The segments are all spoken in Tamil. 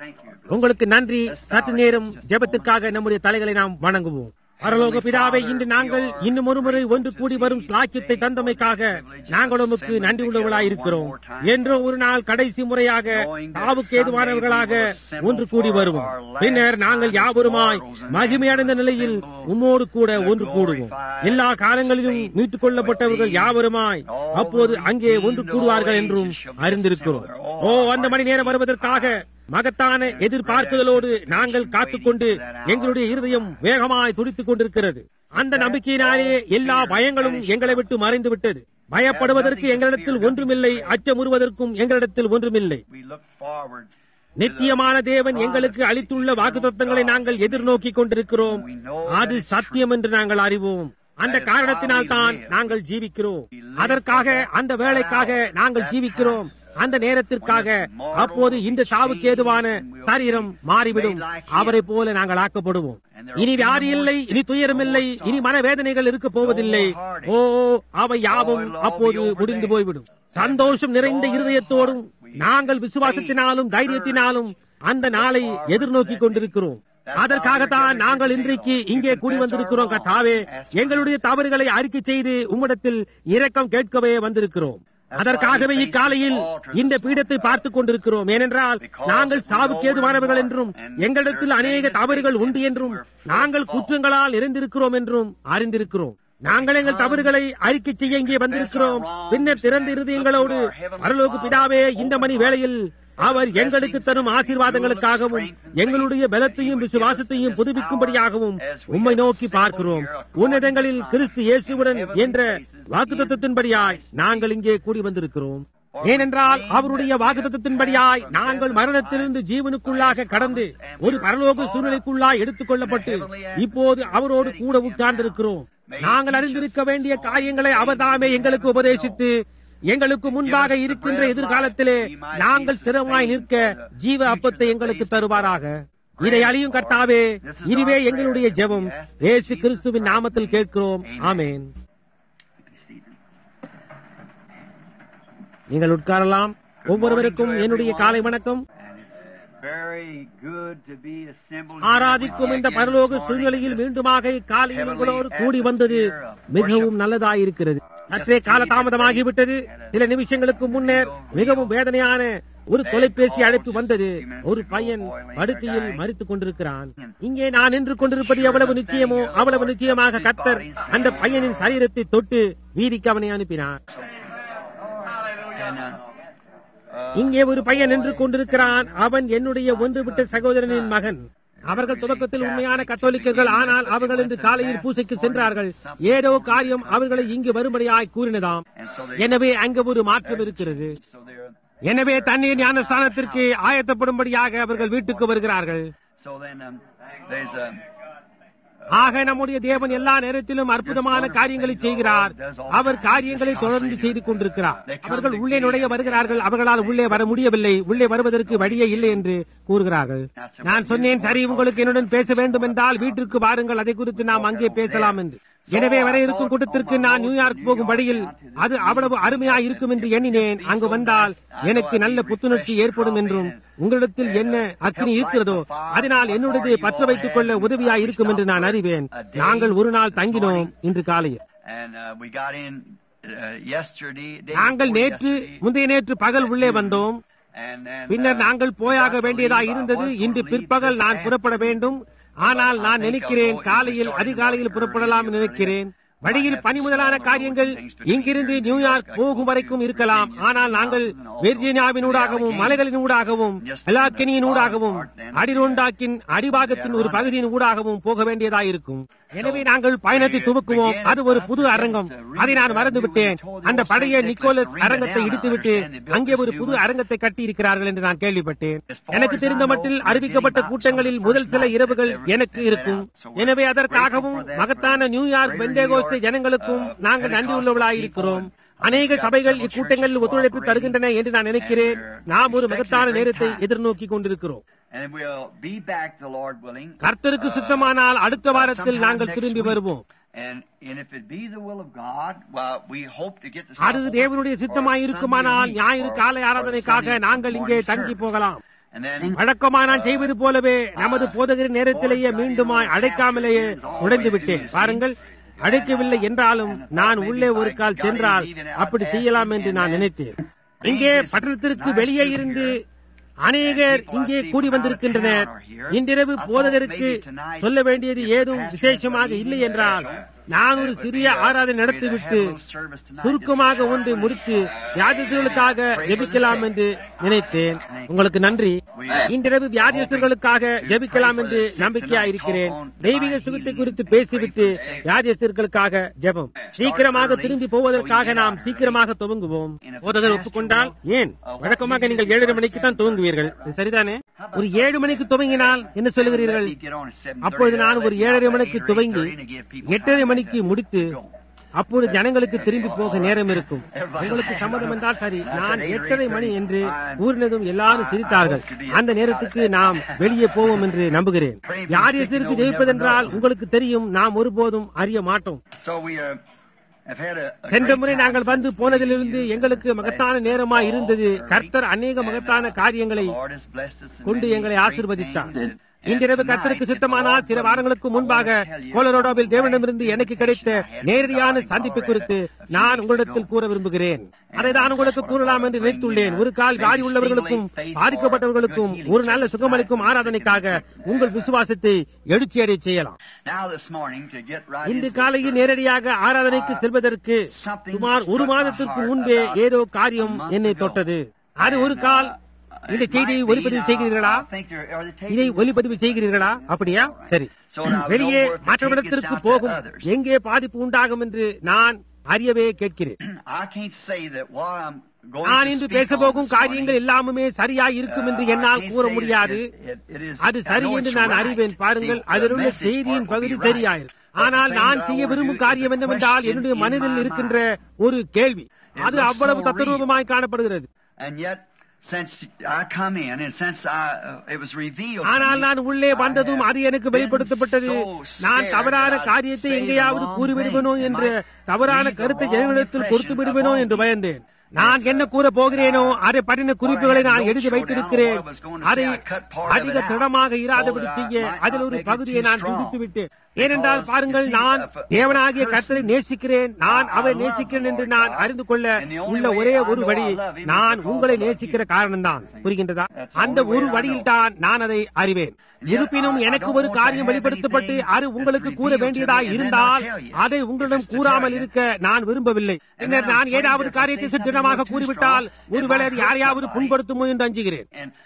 உங்களுக்கு நன்றி சற்று நேரம் ஜெபத்திற்காக நம்முடைய தலைகளை நாம் வணங்குவோம் பரலோக பிதாவை இன்று நாங்கள் இன்னும் ஒருமுறை ஒன்று கூடி வரும் சாக்கியத்தை தந்தமைக்காக நாங்கள் உமக்கு நன்றி உள்ளவர்களாய் இருக்கிறோம் என்றோ ஒரு நாள் கடைசி முறையாக தாவுக்கு ஏதுவானவர்களாக ஒன்று கூடி வருவோம் பின்னர் நாங்கள் யாவருமாய் மகிமையடைந்த நிலையில் உம்மோடு கூட ஒன்று கூடுவோம் எல்லா காலங்களிலும் மீட்டுக் கொள்ளப்பட்டவர்கள் யாவருமாய் அப்போது அங்கே ஒன்று கூடுவார்கள் என்றும் அறிந்திருக்கிறோம் ஓ அந்த மணி நேரம் வருவதற்காக மகத்தான எதிர்பார்க்குதலோடு நாங்கள் காத்துக்கொண்டு எங்களுடைய இருதயம் வேகமாய் துடித்துக் கொண்டிருக்கிறது அந்த நம்பிக்கையினாலே எல்லா பயங்களும் எங்களை விட்டு மறைந்து விட்டது பயப்படுவதற்கு எங்களிடத்தில் ஒன்றுமில்லை அச்சமுறுவதற்கும் எங்களிடத்தில் ஒன்றுமில்லை நித்தியமான தேவன் எங்களுக்கு அளித்துள்ள வாக்குத்தத்தங்களை நாங்கள் எதிர்நோக்கி கொண்டிருக்கிறோம் அது சத்தியம் என்று நாங்கள் அறிவோம் அந்த காரணத்தினால் தான் நாங்கள் ஜீவிக்கிறோம் அதற்காக அந்த வேலைக்காக நாங்கள் ஜீவிக்கிறோம் அந்த நேரத்திற்காக அப்போது இந்த சாவுக்கு ஏதுவான சரீரம் மாறிவிடும் அவரை போல நாங்கள் ஆக்கப்படுவோம் இனி வியாதி இல்லை இனி துயரம் இல்லை இனி மனவேதனைகள் இருக்க போவதில்லை ஓ அவை யாவும் அப்போது முடிந்து போய்விடும் சந்தோஷம் நிறைந்த இருதயத்தோடும் நாங்கள் விசுவாசத்தினாலும் தைரியத்தினாலும் அந்த நாளை எதிர்நோக்கி கொண்டிருக்கிறோம் அதற்காகத்தான் நாங்கள் இன்றைக்கு இங்கே கூடி வந்திருக்கிறோம் கத்தாவே எங்களுடைய தவறுகளை அறிக்கை செய்து உம்மிடத்தில் இரக்கம் கேட்கவே வந்திருக்கிறோம் அதற்காகவே இக்காலையில் இந்த பீடத்தை பார்த்துக் கொண்டிருக்கிறோம் ஏனென்றால் நாங்கள் சாவுக்கு ஏதுவானவர்கள் என்றும் எங்களிடத்தில் அநேக தவறுகள் உண்டு என்றும் நாங்கள் குற்றங்களால் நிறைந்திருக்கிறோம் என்றும் அறிந்திருக்கிறோம் நாங்கள் எங்கள் தவறுகளை அறிக்கை செய்ய இங்கே வந்திருக்கிறோம் பின்னர் திறந்த இருதயங்களோடு பரலோக பிதாவே இந்த மணி வேளையில் அவர் எங்களுக்கு தரும் ஆசீர்வாதங்களுக்காகவும் எங்களுடைய பலத்தையும் விசுவாசத்தையும் புதுப்பிக்கும்படியாகவும் உம்மை நோக்கி பார்க்கிறோம் உன்னதங்களில் கிறிஸ்து இயேசுவுடன் என்ற வாக்குத்தத்தின்படியாய் நாங்கள் இங்கே கூடி வந்திருக்கிறோம் ஏனென்றால் அவருடைய வாக்குத்தத்தின்படியாய் நாங்கள் மரணத்திலிருந்து ஜீவனுக்குள்ளாக கடந்து ஒரு பரலோக சூழ்நிலைக்குள்ளாய் எடுத்துக் கொள்ளப்பட்டு இப்போது அவரோடு கூட உட்கார்ந்திருக்கிறோம் நாங்கள் அறிந்திருக்க வேண்டிய காரியங்களை அவர்தாமே எங்களுக்கு உபதேசித்து எங்களுக்கு முன்பாக இருக்கின்ற எதிர்காலத்திலே நாங்கள் ஸ்திரமாய் நிற்க ஜீவ அப்பத்தை எங்களுக்கு தருவாராக இதை அழியும் கர்த்தாவே இதுவே எங்களுடைய ஜெபம் ஏசு கிறிஸ்துவின் நாமத்தில் கேட்கிறோம் ஆமேன் நீங்கள் உட்காரலாம் ஒவ்வொருவருக்கும் என்னுடைய காலை வணக்கம் ஆராதிக்கும் இந்த பரலோக சூழ்நிலையில் மீண்டுமாக காலையில் உங்களோடு கூடி வந்தது மிகவும் நல்லதாயிருக்கிறது சற்றே கால தாமதமாகிவிட்டது சில நிமிஷங்களுக்கு முன்னர் மிகவும் வேதனையான ஒரு தொலைபேசி அழைப்பு வந்தது ஒரு பையன் படுக்கையில் மறித்துக் கொண்டிருக்கிறான் இங்கே நான் நின்று கொண்டிருப்பது எவ்வளவு நிச்சயமோ அவ்வளவு நிச்சயமாக கத்தர் அந்த பையனின் சரீரத்தை தொட்டு வீதிக்கு அவனை அனுப்பினார் இங்கே ஒரு பையன் நின்று கொண்டிருக்கிறான் அவன் என்னுடைய ஒன்று விட்ட சகோதரனின் மகன் அவர்கள் துவக்கத்தில் உண்மையான கத்தோலிக்கர்கள் ஆனால் அவர்கள் இன்று காலையில் பூசைக்கு சென்றார்கள் ஏதோ காரியம் அவர்களை இங்கு வரும்படியாய் கூறினதாம் எனவே அங்கு ஒரு மாற்றம் இருக்கிறது எனவே தண்ணீர் ஞானஸ்தானத்திற்கு ஆயத்தப்படும்படியாக அவர்கள் வீட்டுக்கு வருகிறார்கள் ஆக நம்முடைய தேவன் எல்லா நேரத்திலும் அற்புதமான காரியங்களை செய்கிறார் அவர் காரியங்களை தொடர்ந்து செய்து கொண்டிருக்கிறார் அவர்கள் உள்ளே நுழைய வருகிறார்கள் அவர்களால் உள்ளே வர முடியவில்லை உள்ளே வருவதற்கு வழியே இல்லை என்று கூறுகிறார்கள் நான் சொன்னேன் சரி உங்களுக்கு என்னுடன் பேச வேண்டும் என்றால் வீட்டிற்கு வாருங்கள் அதை குறித்து நாம் அங்கே பேசலாம் என்று எனவே வர இருக்கும் கூட்டத்திற்கு நான் நியூயார்க் போகும் வழியில் அது அவ்வளவு அருமையா இருக்கும் என்று எண்ணினேன் அங்கு வந்தால் எனக்கு நல்ல புத்துணர்ச்சி ஏற்படும் என்றும் உங்களிடத்தில் என்ன அக்னி இருக்கிறதோ அதனால் என்னுடைய பற்ற வைத்துக் கொள்ள உதவியா இருக்கும் என்று நான் அறிவேன் நாங்கள் ஒரு நாள் தங்கினோம் இன்று காலையில் நாங்கள் நேற்று முந்தைய நேற்று பகல் உள்ளே வந்தோம் பின்னர் நாங்கள் போயாக வேண்டியதா இருந்தது இன்று பிற்பகல் நான் புறப்பட வேண்டும் ஆனால் நான் நினைக்கிறேன் காலையில் அதிகாலையில் புறப்படலாம் நினைக்கிறேன் வழியில் பனி முதலான காரியங்கள் இங்கிருந்து நியூயார்க் போகும் வரைக்கும் இருக்கலாம் ஆனால் நாங்கள் வெர்ஜீனியாவினூடாகவும் மலைகளின் ஊடாகவும் எலாக்கினியின் ஊடாகவும் அடிரோண்டாக்கின் அடிபாகத்தின் ஒரு பகுதியின் ஊடாகவும் போக வேண்டியதாயிருக்கும் எனவே நாங்கள் பயணத்தை துவக்குவோம் அது ஒரு புது அரங்கம் அதை நான் மறந்துவிட்டேன் அந்த பழைய நிக்கோலஸ் அரங்கத்தை இடித்துவிட்டு அங்கே ஒரு புது அரங்கத்தை கட்டி இருக்கிறார்கள் என்று நான் கேள்விப்பட்டேன் எனக்கு தெரிந்த மட்டில் அறிவிக்கப்பட்ட கூட்டங்களில் முதல் சில இரவுகள் எனக்கு இருக்கும் எனவே அதற்காகவும் மகத்தான நியூயார்க் பெந்தேகோஸ்து ஜனங்களுக்கும் நாங்கள் நன்றியுள்ளவர்களாயிருக்கிறோம் அநேக சபைகள் இக்கூட்டங்களில் ஒத்துழைப்பு தருகின்றன என்று நான் நினைக்கிறேன் நாம் ஒரு மகத்தான நேரத்தை எதிர்நோக்கி கொண்டிருக்கிறோம் கர்த்தருக்கு சுத்தமானால் அடுத்த வாரத்தில் நாங்கள் திரும்பி வருவோம் அது தேவனுடைய சித்தமாயிருக்குமானால் ஞாயிறு காலை ஆராதனைக்காக நாங்கள் இங்கே தங்கி போகலாம் And then he வழக்கமா நான் செய்வது போலவே நமது போதகரின் நேரத்திலேயே மீண்டுமாய் அடைக்காமலேயே நுழைந்து விட்டேன் பாருங்கள் அழைக்கவில்லை என்றாலும் நான் உள்ளே ஒரு கால் சென்றால் அப்படி செய்யலாம் என்று நான் நினைத்தேன் இங்கே பட்டணத்திற்கு வெளியே இருந்து அநேகர் இங்கே கூடி வந்திருக்கின்றனர் இன்றிரவு போதகருக்கு சொல்ல வேண்டியது ஏதும் விசேஷமாக இல்லை என்றால் நான் ஒரு சிறிய ஆராதனை நடத்திவிட்டு சுருக்கமாக ஒன்று முடித்து வியாதிகளுக்காக ஜெபிக்கலாம் என்று நினைத்தேன் உங்களுக்கு நன்றி இன்றிரவு வியாதியஸ்தர்களுக்காக ஜெபிக்கலாம் என்று நம்பிக்கையாயிருக்கிறேன் தெய்வீக சுகத்தை குறித்து பேசிவிட்டு வியாதியஸ்தர்களுக்காக ஜெபம் சீக்கிரமாக திரும்பி போவதற்காக நாம் சீக்கிரமாக துவங்குவோம் போதகர் ஒப்புக்கொண்டால் ஏன் வழக்கமாக நீங்கள் ஏழரை மணிக்கு தான் துவங்குவீர்கள் இது சரிதானே ஒரு ஏழு மணிக்கு துவங்கினால் என்ன சொல்லுகிறீர்கள் அப்பொழுது நான் ஒரு ஏழரை மணிக்கு துவங்கி எட்டரை மணிக்கு முடித்து அப்போது ஜனங்களுக்கு திரும்பி போக நேரம் இருக்கும் உங்களுக்கு சம்மதம் என்றால் சரி நான் எட்டரை மணி என்று கூறினதும் எல்லாரும் சிரித்தார்கள் அந்த நேரத்துக்கு நாம் வெளியே போவோம் என்று நம்புகிறேன் யார் எதிர்க்கு ஜெயிப்பதென்றால் உங்களுக்கு தெரியும் நாம் ஒருபோதும் அறிய மாட்டோம் So we uh, have had a, a சென்ற great முறை time நாங்கள் வந்து போனதிலிருந்து since எங்களுக்கு we மகத்தான last நேரமாய் saw இருந்தது very கர்த்தர் அநேக and, மகத்தான uh, காரியங்களை the Lord has blessed us in கொண்டு many எங்களை great ஆசீர்வதித்தார் things. And இன்றிரவு tonight, கர்த்தருக்கு if the சித்தமானால் Lord சில willing, வாரங்களுக்கு I முன்பாக want to tell you கோலரோடாவில் the தேவனிடமிருந்து last எனக்கு கிடைத்த invitation I had நேரடியான from God சந்திப்பு in குறித்து Colorado a few நான் weeks உங்களிடத்தில் ago. கூற விரும்புகிறேன் அதை நான் And உங்களுக்கு that's what கூறலாம் I என்று thought I'd நினைத்துள்ளேன் bring ஒரு கால் you, uh, வியாதி maybe உள்ளவர்களுக்கும் stimulate faith பாதிக்கப்பட்டவர்களுக்கும் for a good ஒரு நல்ல healing சுகமளிக்கும் service ஆராதனைக்காக tonight. உங்கள் விசுவாசத்தை எழுச்சியடை செய்யலாம் Now this morning, to get right இன்று into the காலையில் service, நேரடியாக ஆராதனைக்கு செல்வதற்கு சுமார் ஒரு மாதத்திற்கு முன்பே ஏதோ காரியம் என்னை தொட்டது அது ஒரு கால் இந்த செய்தியை ஒலிப்பதிவு செய்கிறீர்களா இதை ஒலிப்பதிவு செய்கிறீர்களா அப்படியா சரி வெளியே மற்றவரிடத்திற்கு போகும் எங்கே பாதிப்பு உண்டாகும் என்று நான் அறியவே கேட்கிறேன் நான் இன்று பேசப்போகும் காரியங்கள் எல்லாமுமே சரியாய் இருக்கும் என்று என்னால் கூற முடியாது அது சரி என்று நான் அறிவேன் பாருங்கள் அதில் உள்ள செய்தியின் பகுதி சரியாயிரும் ஆனால் நான் செய்ய விரும்பும் காரியம் என்னவென்றால் என்னுடைய மனதில் இருக்கின்ற ஒரு கேள்வி அது அவ்வளவு தத்துரூபமாய் காணப்படுகிறது Since I come in and since I, uh, it was revealed, ஆனால் நான் உள்ளே வந்ததும் அது எனக்கு வெளிப்படுத்தப்பட்டது நான் தவறான காரியத்தை எங்கேயாவது கூறிவிடுவேனோ என்ற தவறான கருத்தை ஜனங்களிடத்தில் கொடுத்து விடுவேனோ என்று பயந்தேன் நான் என்ன கூற போகிறேனோ அதை பற்றின குறிப்புகளை நான் எழுதி வைத்திருக்கிறேன் அதை அதிக திடமாக இராதபடி செய்ய அதில் ஒரு பகுதியை நான் துண்டித்து விட்டேன் ஏனென்றால் பாருங்கள் நான் தேவனாகிய கர்த்தரை நேசிக்கிறேன் நான் அவரை நேசிக்கிறேன் என்று நான் அறிந்து கொள்ள உள்ள ஒரே ஒரு வழி நான் உங்களை நேசிக்கிற காரணம்தான் புரிகின்றதா அந்த ஒரு வழியில் தான் நான் அதை அறிவேன் இருப்பினும் எனக்கு ஒரு காரியம் வெளிப்படுத்தப்பட்டு அது உங்களுக்கு கூற வேண்டியதாய் இருந்தால் அதை உங்களிடம் கூறாமல் இருக்க நான் விரும்பவில்லை பின்னர் நான் ஏதாவது காரியத்தை சுற்றிடமாக கூறிவிட்டால் ஒருவேளை அது யாரையாவது புண்படுத்துமோ என்று அஞ்சுகிறேன்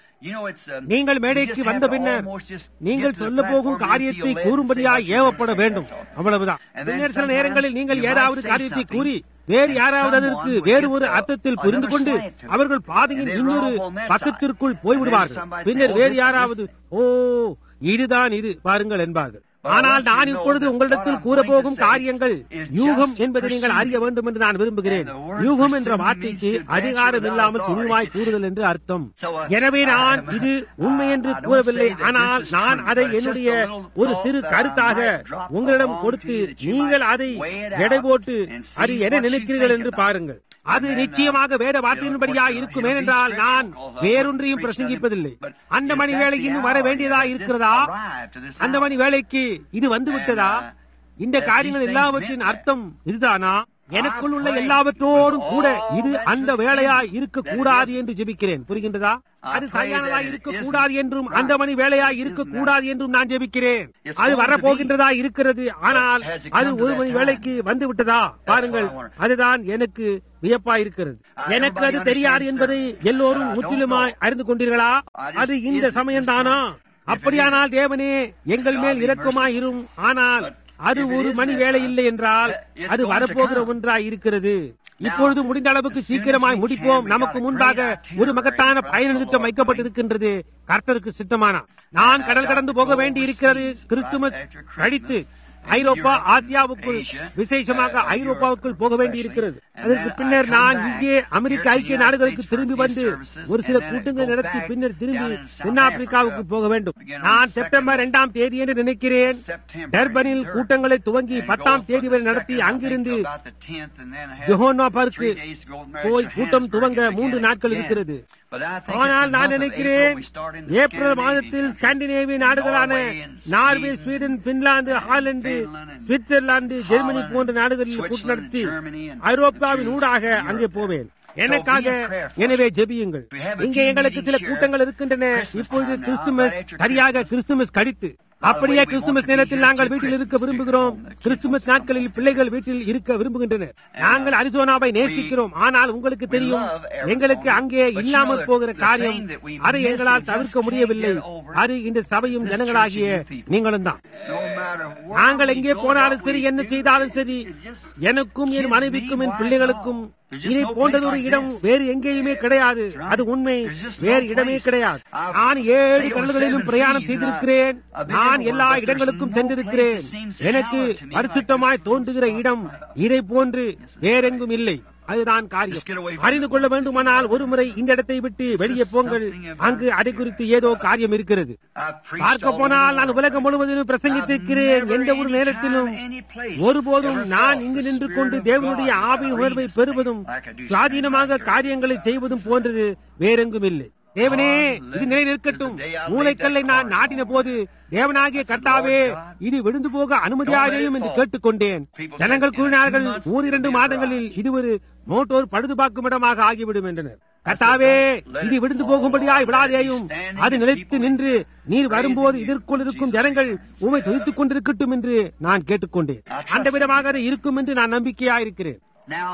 நீங்கள் மேடைக்கு வந்த பின்னர் நீங்கள் சொல்ல போகும் காரியத்தை கூறும்படியாய் ஏவப்பட வேண்டும் அவ்வளவுதான் பின்னர் சில நேரங்களில் நீங்கள் ஏதாவது காரியத்தை கூறி வேறு யாராவது அதற்கு வேறு ஒரு அர்த்தத்தில் புரிந்து கொண்டு அவர்கள் பாதையின் இன்னொரு பக்கத்திற்குள் போய்விடுவார்கள் பின்னர் வேறு யாராவது ஓ இதுதான் இது பாருங்கள் என்பார்கள் ஆனால் நான் இப்பொழுது உங்களிடத்தில் கூறப்போகும் காரியங்கள் யூகம் என்பதை நீங்கள் அறிய வேண்டும் என்று நான் விரும்புகிறேன் யூகம் என்ற வார்த்தைக்கு அதிகாரம் இல்லாமல் துணிவாய் கூறுதல் என்று அர்த்தம் எனவே நான் இது உண்மை என்று கூறவில்லை ஆனால் நான் அதை என்னுடைய ஒரு சிறு கருத்தாக உங்களிடம் கொடுத்து நீங்கள் அதை எடை போட்டு அது என்ன நினைக்கிறீர்கள் என்று பாருங்கள் அது நிச்சயமாக வேத வார்த்தையின்படியா இருக்கும் ஏனென்றால் நான் வேறொன்றையும் பிரசங்கிப்பதில்லை அந்த மணி வேலை இன்னும் வர வேண்டியதா இருக்கிறதா அந்த மணி வேலைக்கு இது வந்து விட்டதா இந்த காரியங்கள் எல்லாவற்றின் அர்த்தம் இதுதானா எனக்குள் உள்ள எல்லாவற்றோடும் கூட இது அந்த வேலையா இருக்க கூடாது என்று ஜெபிக்கிறேன் புரிகின்றதா அது சரியானதா இருக்க கூடாது என்றும் அந்த மணி வேலையா இருக்க கூடாது என்றும் நான் ஜெபிக்கிறேன் அது வரப்போகின்றதா இருக்கிறது ஆனால் அது ஒரு மணி வேலைக்கு வந்து விட்டதா பாருங்கள் அதுதான் எனக்கு வியப்பா இருக்கிறது எனக்கு அது தெரியாது என்பதை எல்லோரும் முற்றிலுமாய் அறிந்து கொண்டீர்களா அது இந்த சமயம்தானா அப்படியானால் தேவனே எங்கள் மேல் இரக்கமாய் இரும் ஆனால் அது ஒரு மணி வேலை இல்லை என்றால் அது வரப்போகிற ஒன்றாய் இருக்கிறது இப்பொழுது முடிந்த அளவுக்கு சீக்கிரமாய் முடிப்போம் நமக்கு முன்பாக ஒரு மகத்தான பயண நிறுத்தம் வைக்கப்பட்டிருக்கின்றது கர்த்தருக்கு சித்தமானா நான் கடல் கடந்து போக வேண்டி இருக்கிறது கிறிஸ்துமஸ் கழித்து ஐரோப்பா ஆசியாவுக்குள் விசேஷமாக ஐரோப்பாவுக்குள் போக வேண்டி இருக்கிறது அதற்கு பின்னர் நான் இங்கே அமெரிக்க ஐக்கிய நாடுகளுக்கு திரும்பி வந்து ஒரு சில கூட்டங்கள் நடத்தி பின்னர் திரும்பி தென்னாப்பிரிக்காவுக்கு போக வேண்டும் நான் செப்டம்பர் இரண்டாம் தேதி என்று நினைக்கிறேன் டர்பனில் கூட்டங்களை துவங்கி பத்தாம் தேதி வரை நடத்தி அங்கிருந்து ஜொஹோனா பார்க்கு போய் கூட்டம் துவங்க மூன்று நாட்கள் இருக்கிறது But I think ஆனால் it's the நான் month of நினைக்கிறேன் April we start in April மாதத்தில் ஸ்காண்டினேவிய நாடுகளான Norway Sweden Finland Holland Switzerland Germany போன்ற நாடுகளில் கூட்டு நடத்தி ஐரோப்பாவின் ஊடாக அங்கே போவேன் எனக்காக எனவே ஜெபியுங்கள் இங்கே எங்களுக்கு சில கூட்டங்கள் இருக்கின்றன இப்பொழுது கிறிஸ்துமஸ் சரியாக கிறிஸ்துமஸ் கடித்து அப்படியே கிறிஸ்துமஸ் நேரத்தில் நாங்கள் வீட்டில் இருக்க விரும்புகிறோம் கிறிஸ்துமஸ் நாட்களில் பிள்ளைகள் வீட்டில் இருக்க விரும்புகின்றனர் நாங்கள் அரிசோனாவை நேசிக்கிறோம் ஆனால் உங்களுக்கு தெரியும் எங்களுக்கு அங்கே இல்லாமல் போகிற காரியம் அதை எங்களால் தவிர்க்க முடியவில்லை அது இந்த சபையும் ஜனங்களாகிய நீங்களும் தான் No matter where நாங்கள் we எங்கே go, போனாலும் what சரி we என்ன do, செய்தாலும் சரி it's just எனக்கும் என் kids, மனைவிக்கும் me, என் wife, பிள்ளைகளுக்கும் There's just இதை no போன்றது place ஒரு like இடம் this. வேறு எங்கேயுமே கிடையாது That's right. அது உண்மை There's just no வேறு இடமே place. கிடையாது I've நான் ஏழு sailed கடல்களிலும் seven பிரயாணம் seas and செய்திருக்கிறேன் I've been நான் everywhere, எல்லா but there's இடங்களுக்கும் no சென்றிருக்கிறேன் place that seems எனக்கு hallowed to me like பரிசுத்தமாய் this தோன்றுகிற spot. இடம் இதை போன்று வேறெங்கும் இல்லை அதுதான் Just get காரியம் away from அறிந்து it. கொள்ள வேண்டுமானால் ஒரு முறை இந்த இடத்தை விட்டு வெளியே போங்கள் அங்கு அதை குறித்து ஏதோ காரியம் இருக்கிறது I've preached பார்க்க all போனால் over நான் the உலகம் world. முழுவதிலும் பிரசங்கித்திருக்கிறேன் எந்த ஒரு நேரத்திலும் ஒருபோதும் நான் இங்கு நின்று கொண்டு தேவனுடைய ஆவியின் உணர்வை பெறுவதும் சுவாதீனமாக காரியங்களை செய்வதும் போன்றது வேறெங்கும் இல்லை தேவனே இது நிலை நிற்கட்டும் மூளைக்கல்லை நான் நாட்டின போது தேவனாகிய கர்த்தாவே இது விழுந்து போக அனுமதியாகேயும் என்று கேட்டுக்கொண்டேன் ஜனங்கள் கூறினார்கள் ஓரிரண்டு மாதங்களில் இது ஒரு மோட்டோர் பழுதுபார்க்கும் இடமாக ஆகிவிடும் என்றனர் கர்த்தாவே இது விழுந்து போகும்படியாய் விடாதேயும் அது நிலைத்து நின்று நீர் வரும்போது இதற்குள் இருக்கும் ஜனங்கள் உமை துதித்துக் கொண்டிருக்கட்டும் என்று நான் கேட்டுக்கொண்டேன் அந்த விதமாக அது இருக்கும் என்று நான் நம்பிக்கையாயிருக்கிறேன் Now,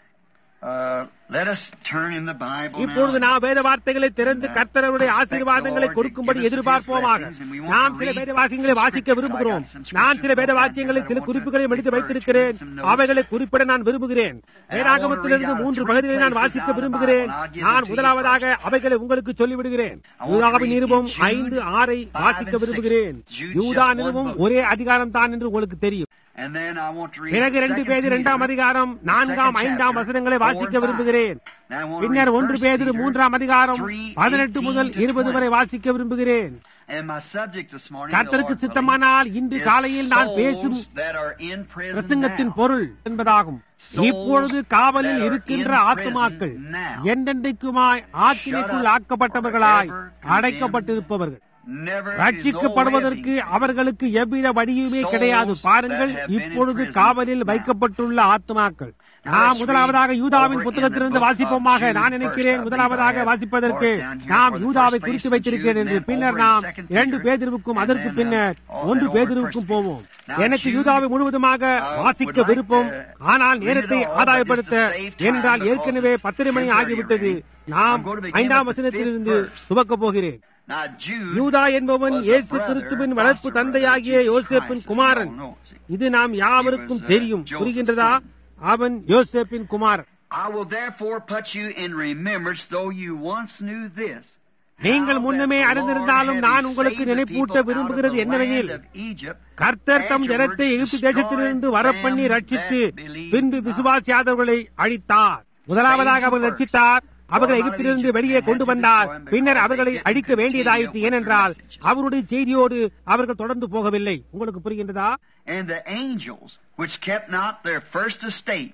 uh, let us turn in the Bible இப்பொழுது now. நாம் வேத வார்த்தைகளை திறந்து கர்த்தருடைய ஆசீர்வாதங்களை கொடுக்கும்படி எதிர்பார்ப்போமாக நாம் சில வேத வாக்கியங்களை வாசிக்க விரும்புகிறோம் நான் சில வேத வாக்கியங்களை சில குறிப்புகளை எடுத்து வைத்திருக்கிறேன் அவைகளை குறிப்பிட நான் விரும்புகிறேன் வேதாகமத்திலிருந்து மூன்று பகுதிகளை நான் வாசிக்க விரும்புகிறேன் நான் முதலாவதாக அவைகளை உங்களுக்கு சொல்லிவிடுகிறேன் யூதாவின் நிருபம் ஐந்து ஆறை வாசிக்க விரும்புகிறேன் யூதா நிருபம் ஒரே அதிகாரம் தான் என்று உங்களுக்கு தெரியும் And then I want to read பிறகு ரெண்டு Second பேர் Peter, இரண்டாம் அதிகாரம் நான்காம் second ஐந்தாம் chapter, வசனங்களை four வாசிக்க and five. விரும்புகிறேன் Now I want to பின்னர் read ஒன்று First பேதிரு Peter மூன்றாம் அதிகாரம் 3, பதினெட்டு 18 முதல் to இருபது 20. வரை வாசிக்க விரும்புகிறேன் And my subject this morning, கர்த்தருக்கு Lord சித்தமானால் willing, இன்று is காலையில் நான் souls பேசும் that are in prison பிரசங்கத்தின் now. பொருள் என்பதாகும் Souls இப்பொழுது காவலில் that are இருக்கின்ற in ஆத்துமாக்கள் prison now. என்றென்றைக்குமாய் ஆக்கினைக்குள் ஆக்கப்பட்டவர்களாய் அடைக்கப்பட்டிருப்பவர்கள் Never is no ரட்சிக்கப்படுவதற்கு way of அவர்களுக்கு எவ்வித வழியுமே கிடையாது பாருங்கள் இப்பொழுது காவலில் வைக்கப்பட்டுள்ள ஆத்துமாக்கள் நாம் முதலாவதாக யூதாவின் புத்தகத்திலிருந்து வாசிப்போமாக நான் நினைக்கிறேன் முதலாவதாக வாசிப்பதற்கு நாம் யூதாவை குறித்து வைத்திருக்கிறேன் என்று பின்னர் நாம் இரண்டு பேதிருவுக்கும் அதற்கு பின்னர் ஒன்று பேதிருவுக்கும் போவோம் எனக்கு யூதாவை முழுவதுமாக வாசிக்க விருப்பம் ஆனால் நேரத்தை ஆதாயப்படுத்த என்றால் ஏற்கனவே பத்தரை மணி ஆகிவிட்டது நாம் ஐந்தாம் வசனத்திலிருந்து துவக்கப் போகிறேன் Now, Jude யூதா என்பவன் was a இயேசு brother, கிறிஸ்துவின் a வளர்ப்பு foster தந்தையாகிய brother of யோசேப்பின் Jesus Kumaran Christ. We all know, see. இது நாம் யாவருக்கும் He was, uh, தெரியும் Joseph's புரிகின்றதா son. அவன் யோசேப்பின் குமாரன் I will therefore put you in remembrance, though you once knew this. நீங்கள் how முன்னமே that the அறிந்திருந்தாலும் Lord நான் having உங்களுக்கு saved the நினைப்பூட்ட people out of விரும்புகிறது the என்னவெனில் land of Egypt, கர்த்தர் தம் afterwards ஜனத்தை எகிப்து தேசத்திலிருந்து destroyed வரப்பண்ணி them ரட்சித்து that believed பின்பு not. விசுவாசியாதவர்களை அழித்தார் முதலாவதாக அவர் ரட்சித்தார் அவர்களை எகிப்திலிருந்து வெளியே கொண்டு வந்தார் பின்னர் அவர்களை அழிக்க வேண்டியதாயிற்று ஏனென்றால் அவருடைய செய்தியோடு அவர்கள் தொடர்ந்து போகவில்லை உங்களுக்கு புரிகின்றதா And the angels, which kept not their first estate,